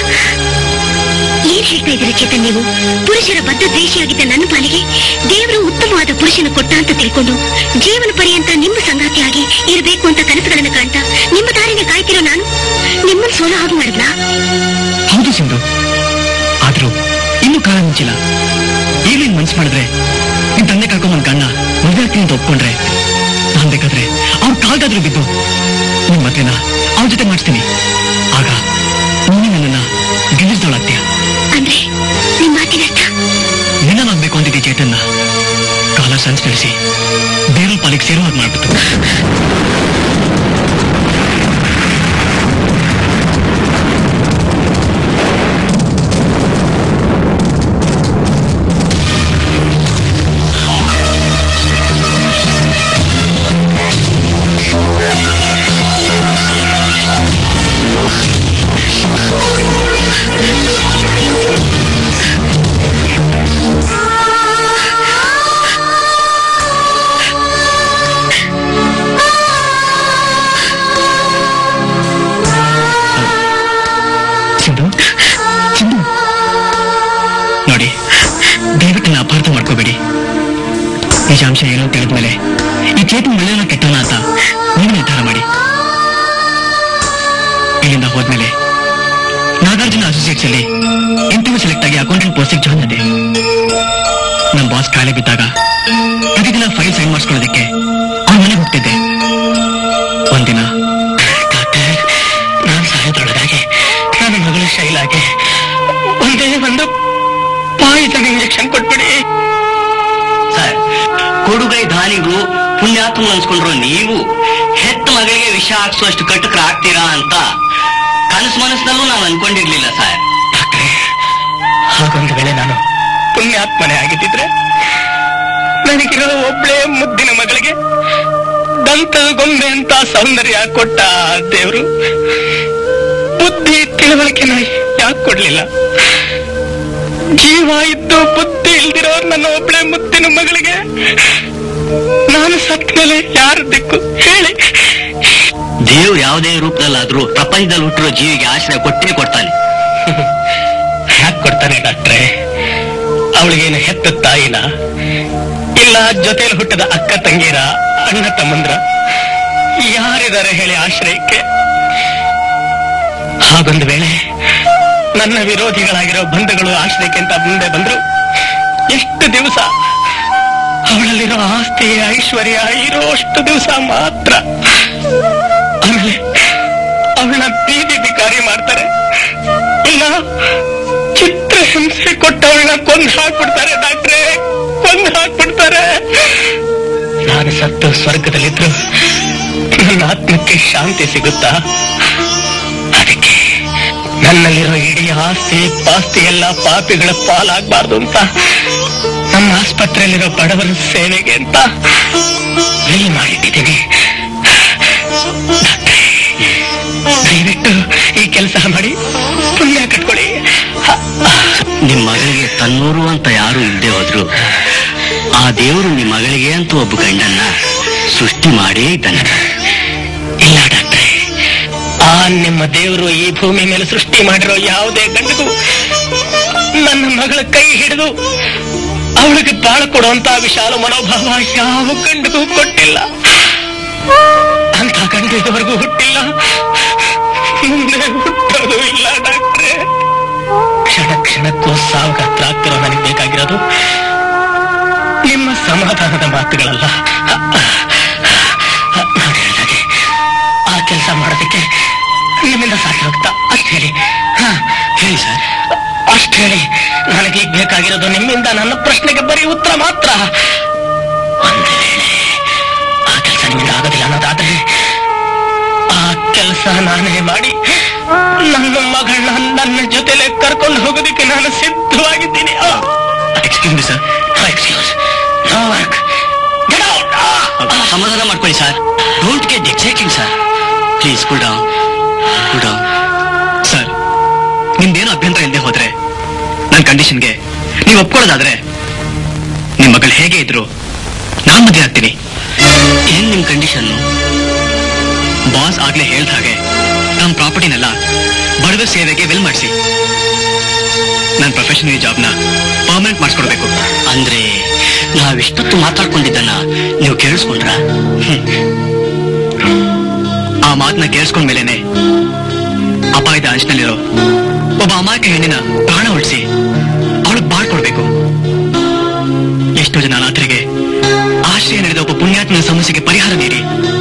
ಏನ್ ಹೇಳ್ತಾ ಇದ್ದೀರಾ ಚೇತನ್ ನೀವು ಪುರುಷರ ಬದ್ಧ ದ್ವೇಷಿಯಾಗಿದ್ದ ನನ್ನ ಪಾಲಿಗೆ ದೇವರು ಉತ್ತಮವಾದ ಪುರುಷನ ಕೊಟ್ಟ ಅಂತ ತಿಳ್ಕೊಂಡು ಜೀವನ ಪರ್ಯಂತ ನಿಮ್ಮ ಸಂಗಾತಿಯಾಗಿ ಇರಬೇಕು ಅಂತ ಕನಸುಗಳನ್ನು ಕಾಣ್ತಾ ನಿಮ್ಮ ದಾರಿನ ಕಾಯ್ತಿರೋ ನಾನು ನಿಮ್ಮನ್ನ ಸೋಲೋ ಹಾಗೆ ಮಾಡಿದ್ನಾ ಹೌದು ಸಿಂಧು ಆದ್ರೂ ಇನ್ನೂ ಕಾಲ ಮುಂಚಿಲ್ಲ ಈಗಲೇ ಮನ್ಸು ಮಾಡಿದ್ರೆ ನಿನ್ ತಂದೆ ಕರ್ಕೊಂಡ್ ಗಣ್ಣ ಮದುವೆ ಆಗ್ತೀನಿ ಅಂತ ಒಪ್ಕೊಂಡ್ರೆ ನಾನ್ ಬೇಕಾದ್ರೆ ಅವ್ರ ಕಾಲ್ದಾದ್ರೂ ಬಿದ್ದು ನಿಮ್ ಮದ್ವೆನ ಅವ್ರ ಜೊತೆ ಮಾಡಿಸ್ತೀನಿ ಆಗ ನೀನೇ ನನ್ನನ್ನ ಗೆಲ್ಲಿಸ್ದವಳಾಗ್ತೀಯ ಅಂದ್ರೆ ನಿಮ್ ಮಾತಿನ ಅರ್ಥ ನಿನ್ನನಾಗ್ಬೇಕು ಅಂತಿದ್ದೆ ಚೇತನ್ನ ಕಾಲ ಸಂಸ್ಕರಿಸಿ ಬೇರೆ ಪಾಲಿಗೆ ಸೇರೋ ಹಾಗೆ ಮಾಡ್ಬಿಟ್ಟು ಸಿಂಧು ಸಿಂಧು ನೋಡಿ ದಯವಿಟ್ಟು ನನ್ನ ಅಪಾರ್ಥ ಮಾಡ್ಕೋಬೇಡಿ ನಿಜಾಂಶ ಏನೋ ತಿಳಿದ್ಮೇಲೆ ಈ ಚೇತನ್ ಒಳ್ಳೆಯನ ಕೆಟ್ಟವನ ಅಂತ ನೀವು ನಿರ್ಧಾರ ಮಾಡಿ ಇಲ್ಲಿಂದ ಹೋದ್ಮೇಲೆ ನಾಗಾರ್ಜುನ ಅಸೋಸಿಯೇಟ್ಸ್ ಅಲ್ಲಿ ಇಂಟರ್ವ್ಯೂ ಸೆಲೆಕ್ಟ್ ಆಗಿ ಅಕೌಂಟೆಂಟ್ ಪೋಸ್ಟಿಗೆ ಜಾಯ್ನ್ ಆದೆ ನಮ್ಮ ಬಾಸ್ ಕಾಯಿಲೆ ಬಿದ್ದಾಗ ಪ್ರತಿದಿನ ಫೈಲ್ ಸೈನ್ ಮಾಡಿಸ್ಕೊಳ್ಳೋದಕ್ಕೆ ಅವ್ನ ಮನೆಗೆ ಹೋಗ್ತಿದ್ದೆ ಒಂದಿನ ಡಾಕ್ಟರ್ ನಾನು ಸಾಯೋದ್ರೊಳಗಾಗಿ ನನ್ನ ಮಗಳು ಶೈಲಾಗೆ ಒಂದೇ ಒಂದು ಪಾಯಿಸನ್ ಇಂಜೆಕ್ಷನ್ ಕೊಟ್ಬಿಡಿ ಸರ್ ಕೊಡುಗೈ ದಾನಿಗೂ ಪುಣ್ಯಾತ್ಮ ಅನ್ಸ್ಕೊಂಡ್ರು ನೀವು ಹೆತ್ತ ಮಗಳಿಗೆ ವಿಷ ಹಾಕ್ಸುವಷ್ಟು ಕಟುಕರ ಆಗ್ತೀರಾ ಅಂತ ಕನಸು ಮನಸ್ಸಿನಲ್ಲೂ ನಾವು ಅನ್ಕೊಂಡಿರ್ಲಿಲ್ಲ ಸರ್ ಡಾಕ್ಟ್ರೇ ಹಾಗೊಂದು ವೇಳೆ ನಾನು ಪುಣ್ಯಾತ್ಮನೆ ಆಗಿದ್ದಿದ್ರೆ ನನಗಿರೋ ಒಬ್ಳೇ ಮುದ್ದಿನ ಮಗಳಿಗೆ ದಂತದ ಗೊಂಬೆ ಅಂತ ಸೌಂದರ್ಯ ಕೊಟ್ಟ ದೇವರು ಬುದ್ಧಿ ತಿಳುವಳಿಕೆನ ಯಾಕೆ ಕೊಡ್ಲಿಲ್ಲ ಜೀವ ಇದ್ದು ಬುದ್ಧಿ ಇಲ್ದಿರೋ ನನ್ನ ಒಬ್ಳೆ ಮುದ್ದಿನ ಮಗಳಿಗೆ ನಾನು ಸತ್ತ ಮೇಲೆ ಯಾರು ದಿಕ್ಕು ಹೇಳಿ ದೇವ್ರು ಯಾವುದೇ ರೂಪದಲ್ಲಾದ್ರೂ ಪ್ರಪಂಚದಲ್ಲಿ ಹುಟ್ಟಿರೋ ಜೀವಿಗೆ ಆಶ್ರಯ ಕೊಟ್ಟೇ ಕೊಡ್ತಾನೆ ಯಾಕೆ ಕೊಡ್ತಾನೆ ಡಾಕ್ಟ್ರೆ ಅವಳಿಗೇನು ಹೆತ್ತ ತಾಯಿನ ಇಲ್ಲ ಜೊತೆಯಲ್ಲಿ ಹುಟ್ಟಿದ ಅಕ್ಕ ತಂಗಿರ ಅಣ್ಣ ತಮ್ಮಂದ್ರ ಯಾರಿದ್ದಾರೆ ಹೇಳಿ ಆಶ್ರಯಕ್ಕೆ ಹಾಗೊಂದು ವೇಳೆ ನನ್ನ ವಿರೋಧಿಗಳಾಗಿರೋ ಬಂಧುಗಳು ಆಶ್ರಯಕ್ಕೆ ಅಂತ ಮುಂದೆ ಬಂದ್ರು ಎಷ್ಟು ದಿವಸ ಅವಳಲ್ಲಿರೋ ಆಸ್ತಿ ಐಶ್ವರ್ಯ ಇರೋಷ್ಟು ದಿವಸ ಮಾತ್ರ ಆಮೇಲೆ ಅವಳನ್ನ ಬೀದಿ ಬಿಕಾರಿ ಮಾಡ್ತಾರೆ ಇಲ್ಲ ಚಿತ್ರ ಹಿಂಸೆ ಕೊಟ್ಟವಳನ್ನ ಕೊಂದು ಹಾಕ್ಬಿಡ್ತಾರೆ ಡಾಕ್ಟ್ರೆ ಕೊಂದು ಹಾಕ್ಬಿಡ್ತಾರೆ ನಾನು ಸತ್ತು ಸ್ವರ್ಗದಲ್ಲಿದ್ರು ನನ್ನ ಆತ್ಮಕ್ಕೆ ಶಾಂತಿ ಸಿಗುತ್ತಾ ಅದಕ್ಕೆ ನನ್ನಲ್ಲಿರೋ ಇಡೀ ಆಸ್ತಿ ಪಾಸ್ತಿ ಎಲ್ಲ ಪಾಪಿಗಳ ಪಾಲಾಗಬಾರ್ದು ಅಂತ ನಮ್ಮ ಆಸ್ಪತ್ರೆಯಲ್ಲಿರೋ ಬಡವರ ಸೇವೆಗೆ ಅಂತ ವಿಲ್ ಮಾಡಿಟ್ಟಿದ್ದೀನಿ ಡಾಕ್ಟ್ರೇ, ದಯವಿಟ್ಟು ಈ ಕೆಲಸ ಮಾಡಿ ಪುಣ್ಯ ಕಟ್ಕೊಳ್ಳಿ ನಿಮ್ ಮಗಳಿಗೆ ತನ್ನೂರು ಅಂತ ಯಾರು ಇಲ್ಲದೆ ಹೋದ್ರು ಆ ದೇವರು ನಿಮ್ ಮಗಳಿಗೆ ಅಂತ ಒಬ್ಬ ಗಂಡನ್ನ ಸೃಷ್ಟಿ ಮಾಡೇ ಇದ್ದಾನೆ ಇಲ್ಲ ಡಾಕ್ಟ್ರೆ ಆ ನಿಮ್ಮ ದೇವರು ಈ ಭೂಮಿ ಮೇಲೆ ಸೃಷ್ಟಿ ಮಾಡಿರೋ ಯಾವುದೇ ಗಂಡಿಗೂ ನನ್ನ ಮಗಳ ಕೈ ಹಿಡಿದು ಅವಳಿಗೆ ಬಾಳ ಕೊಡುವಂತ ವಿಶಾಲ ಮನೋಭಾವ ಯಾವ ಗಂಡಿಗೂ ಕೊಟ್ಟಿಲ್ಲ ಅಂತ ಗಂಡು ಇದುವರೆಗೂ ಹುಟ್ಟಿಲ್ಲ ಮುಂದೆ ಹುಟ್ಟೋದು ಇಲ್ಲ ಡಾಕ್ಟ್ರೆ ಕ್ಷಣ ಕ್ಷಣಕ್ಕೂ ಸಾವು ಹತ್ರ ಆಗ್ತಿರೋ ನನಗೆ ಬೇಕಾಗಿರೋದು ನಿಮ್ಮ ಸಮಾಧಾನದ ಮಾತುಗಳಲ್ಲ ನಾನು ಹೇಳ್ದಾಗೆ ಆ ಕೆಲಸ ಮಾಡೋದಕ್ಕೆ ನಿಮ್ಮಿಂದ ಸಾಧ್ಯ ಹೋಗ್ತಾ ಅಷ್ಟು ಹೇಳಿ ಹಾ ಹೇಳಿ ಸರ್ ಅಷ್ಟು ಹೇಳಿ ನನಗೆ ಈಗ ಬೇಕಾಗಿರೋದು ನಿಮ್ಮಿಂದ ನನ್ನ ಪ್ರಶ್ನೆಗೆ ಬರೀ ಉತ್ತರ ಮಾತ್ರ ಒಂದು ವೇಳೆ ಆ ಕೆಲಸ ನಿಮ್ಮಿಂದ ಆಗೋದಿಲ್ಲ ಅನ್ನೋದಾದ್ರೆ ಆ ಕೆಲಸ ನಾನೇ ಮಾಡಿ ನನ್ನ ಮಗಳನ್ನ ನನ್ನ ಜೊತೆಲೆ ಕರ್ಕೊಂಡು ಹೋಗೋದಕ್ಕೆ ನಾನು ಸಿದ್ಧವಾಗಿದ್ದೀನಿ excuse me sir excuse no work ಸಮಾಧಾನ ಮಾಡ್ಕೊಳ್ಳಿ sir don't get exciting sir please cool down cool down sir ನಿಮ್ದೇನು ಅಭ್ಯಂತರ ಇಲ್ಲದೆ ಹೋದ್ರೆ ನನ್ನ ಕಂಡೀಷನ್ಗೆ ನೀವು ಒಪ್ಕೊಳ್ಳೋದಾದ್ರೆ ನಿಮ್ ಮಗಳು ಹೇಗೆ ಇದ್ರು ನಾನ್ ಮದುವೆ ಆಗ್ತೀನಿ ಏನ್ ನಿಮ್ ಕಂಡೀಷನ್ ಬಾಸ್ ಆಗ್ಲೇ ಹೇಳ್ದ ಹಾಗೆ ನಮ್ಮ ಪ್ರಾಪರ್ಟಿನೆಲ್ಲ ಬಡವ ಸೇವೆಗೆ ವೆಲ್ ಮಾಡಿಸಿ ನನ್ನ ಪ್ರೊಫೆಷನಲ್ ಜಾಬ್ನ ಪರ್ಮನೆಂಟ್ ಮಾಡಿಸ್ಕೊಡ್ಬೇಕು ಅಂದ್ರೆ ನಾವಿಷ್ಟೊತ್ತು ಮಾತಾಡ್ಕೊಂಡಿದ್ದನ್ನ ನೀವು ಕೇಳಿಸ್ಕೊಂಡ್ರ ಆ ಮಾತನ್ನ ಕೇಳಿಸ್ಕೊಂಡ ಮೇಲೇನೆ ಅಪಾಯದ ಅಂಚಿನಲ್ಲಿರೋ ಒಬ್ಬ ಅಮಾಯಕ ಹೆಣ್ಣಿನ ಪ್ರಾಣ ಉಳಿಸಿ ಅವಳಿಗೆ ಬಾಳ್ಕೊಡ್ಬೇಕು ಎಷ್ಟೋ ಜನ ಅನಾಥರಿಗೆ ಆಶ್ರಯ ನೀಡಿದ ಒಬ್ಬ ಪುಣ್ಯಾತ್ಮನ ಸಮಸ್ಯೆಗೆ ಪರಿಹಾರ ನೀಡಿ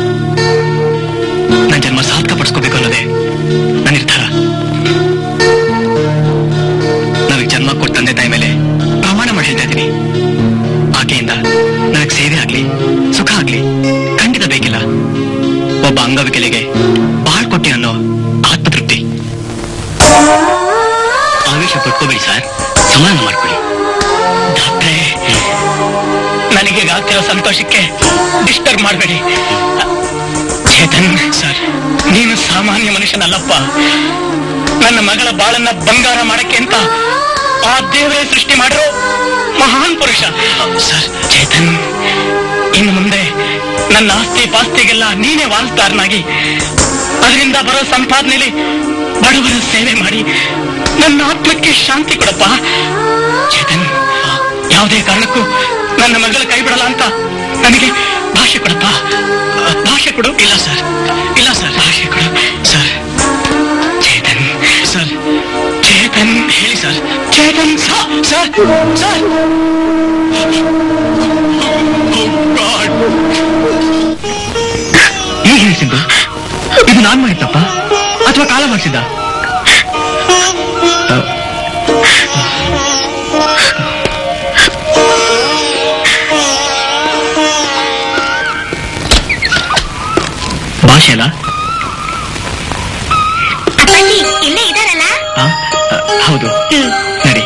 ನನ್ನ ಜನ್ಮ ಸಾರ್ಥಕ ಪಡಿಸ್ಕೋಬೇಕು ಅನ್ನೋದೇ ನನ್ನ ನಿರ್ಧಾರ ನನಗೆ ಜನ್ಮ ಕೊಟ್ಟ ತಂದೆ ತಾಯಿ ಮೇಲೆ ಪ್ರಮಾಣ ಮಾಡಿ ಹೇಳ್ತಾ ಇದ್ದೀನಿ ಆಕೆಯಿಂದ ನನಗೆ ಸೇವೆ ಆಗ್ಲಿ ಸುಖ ಆಗ್ಲಿ ಖಂಡಿತ ಬೇಕಿಲ್ಲ ಒಬ್ಬ ಅಂಗವಿಕಲಿಗೆ ಬಾಳ್ ಕೊಟ್ಟಿ ಅನ್ನೋ ಆತ್ಮತೃಪ್ತಿ ಆವೇಶ ಪಟ್ಕೋಬೇಡಿ ಸರ್ ಸಮಾಧಾನ ಮಾಡ್ಕೊಳ್ಳಿ ಡಾಕ್ಟ್ರೇ ನನಗೆ ಆಗ್ತಿರೋ ಸಂತೋಷಕ್ಕೆ ಡಿಸ್ಟರ್ಬ್ ಮಾಡಬೇಡಿ ಚೇತನ್ ಸರ್ ನೀನು ಸಾಮಾನ್ಯ ಮನುಷ್ಯನಲ್ಲಪ್ಪ ನನ್ನ ಮಗಳ ಬಾಳನ್ನ ಬಂಗಾರ ಮಾಡಕ್ಕೆ ಅಂತ ಆ ದೇವರೇ ಸೃಷ್ಟಿ ಮಾಡಿರೋ ಮಹಾನ್ ಪುರುಷ ಸರ್ ಚೇತನ್ ಇನ್ನು ಮುಂದೆ ನನ್ನ ಆಸ್ತಿ ಪಾಸ್ತಿಗೆಲ್ಲ ನೀನೇ ವಾಲ್ತಾರನಾಗಿ ಅದರಿಂದ ಬರೋ ಸಂಪಾದನೆಯಲ್ಲಿ ಬಡವರ ಸೇವೆ ಮಾಡಿ ನನ್ನ ಆತ್ಮಕ್ಕೆ ಶಾಂತಿ ಕೊಡಪ್ಪ ಚೇತನ್ ಯಾವುದೇ ಕಾರಣಕ್ಕೂ ನನ್ನ ಮಗಳ ಕೈ ಬಿಡಲ್ಲ ಅಂತ ನನಗೆ ಭಾಷೆ ಕೊಡಪ್ಪ ಭಾಷೆ ಕೊಡು ಇಲ್ಲ ಸರ್ ಇಲ್ಲ ಸರ್ ಭಾಷೆ ಕೊಡು ಸರ್ ಚೇತನ್ ಸರ್ ಚೇತನ್ ಹೇಳಿ sir Chetan sir sir sir ಈಗ ಹೇಳಿಸಿದ್ದು ಇದು ನಾನ್ ಮಾಡಿದ್ದಪ್ಪ ಅಥವಾ ಕಾಲ ಮಾಡಿಸಿದ್ದ ಭಾಷೆ ಅಲ್ಲ ಅಪ್ಪಾಜಿ ಇಲ್ಲೇ ಇದಾರಲ್ಲ ಆ? ಆ, ಹೌದು ನಡಿ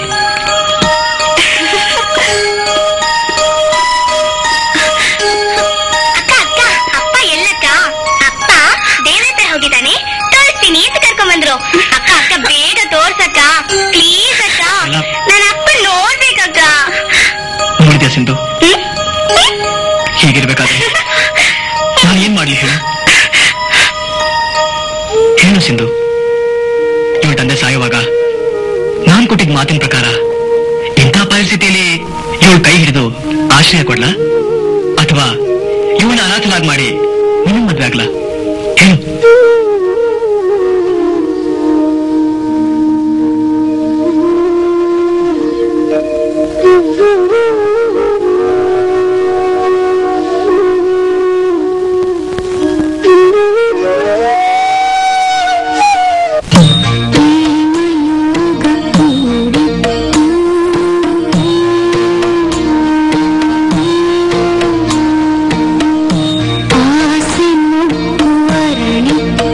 ಅಕ್ಕ ಅಕ್ಕ ಅಪ್ಪ ಎಲ್ಲಕ್ಕ ಅಪ್ಪ ದೇವ್ರ ಹತ್ರ ಹೋಗಿದ್ದಾನೆ ತೋರಿಸ್ತೀನಿ ಅಂತ ಕರ್ಕೊಂಡ್ ಬಂದ್ರು ಅಕ್ಕ ಅಕ್ಕ ಬೇಗ ತೋರ್ಸಕ್ಕ ಪ್ಲೀಸ್ ಅಕ್ಕ ಅಲ್ಲ. ನನ್ನ ಅಪ್ಪ ನೋಡ್ಬೇಕಕ್ಕ ನೋಡಿದ್ಯಾ ಸಿಂಧು ಹ್ಮ್? ಹೀಗಿರ್ಬೇಕಾದ್ರೆ ನಾನು ಏನ್ ಮಾಡ್ಲಿ ಹೇಳು ಹೇಳು ಸಿಂಧು ಇವಳ ತಂದೆ ಸಾಯುವಾಗ ನಾನ್ ಕೊಟ್ಟಿದ್ದ ಮಾತಿನ ಪ್ರಕಾರ ಇಂಥ ಪರಿಸ್ಥಿತಿಯಲ್ಲಿ ಇವಳು ಕೈ ಹಿಡಿದು ಆಶ್ರಯ ಕೊಡ್ಲಾ ಅಥವಾ ಇವಳನ್ನ ಅನಾಥನಾಗಿ ಮಾಡಿ ನಿನ್ನ ಮದ್ವೆ ಆಗ್ಲಾ ಹೇಳು ಆಸೆ ಮುಟ್ಟುವರಳಿ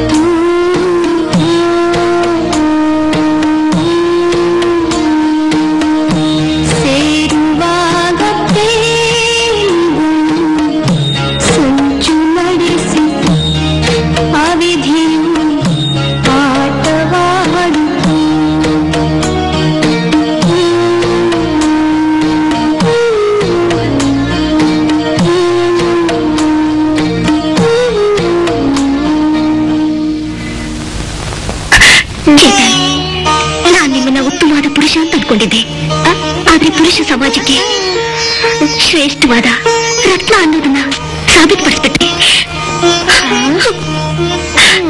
ಪುರುಷ ಅಂತ ಅನ್ಕೊಂಡಿದ್ದೆ ಆ, ಆದ್ರೆ ಪುರುಷ ಸಮಾಜಕ್ಕೆ ಶ್ರೇಷ್ಠವಾದ ರತ್ನ ಅನ್ನೋದನ್ನ ಸಾಬೀತುಪಡಿಸ್ಬಿಟ್ಟೆ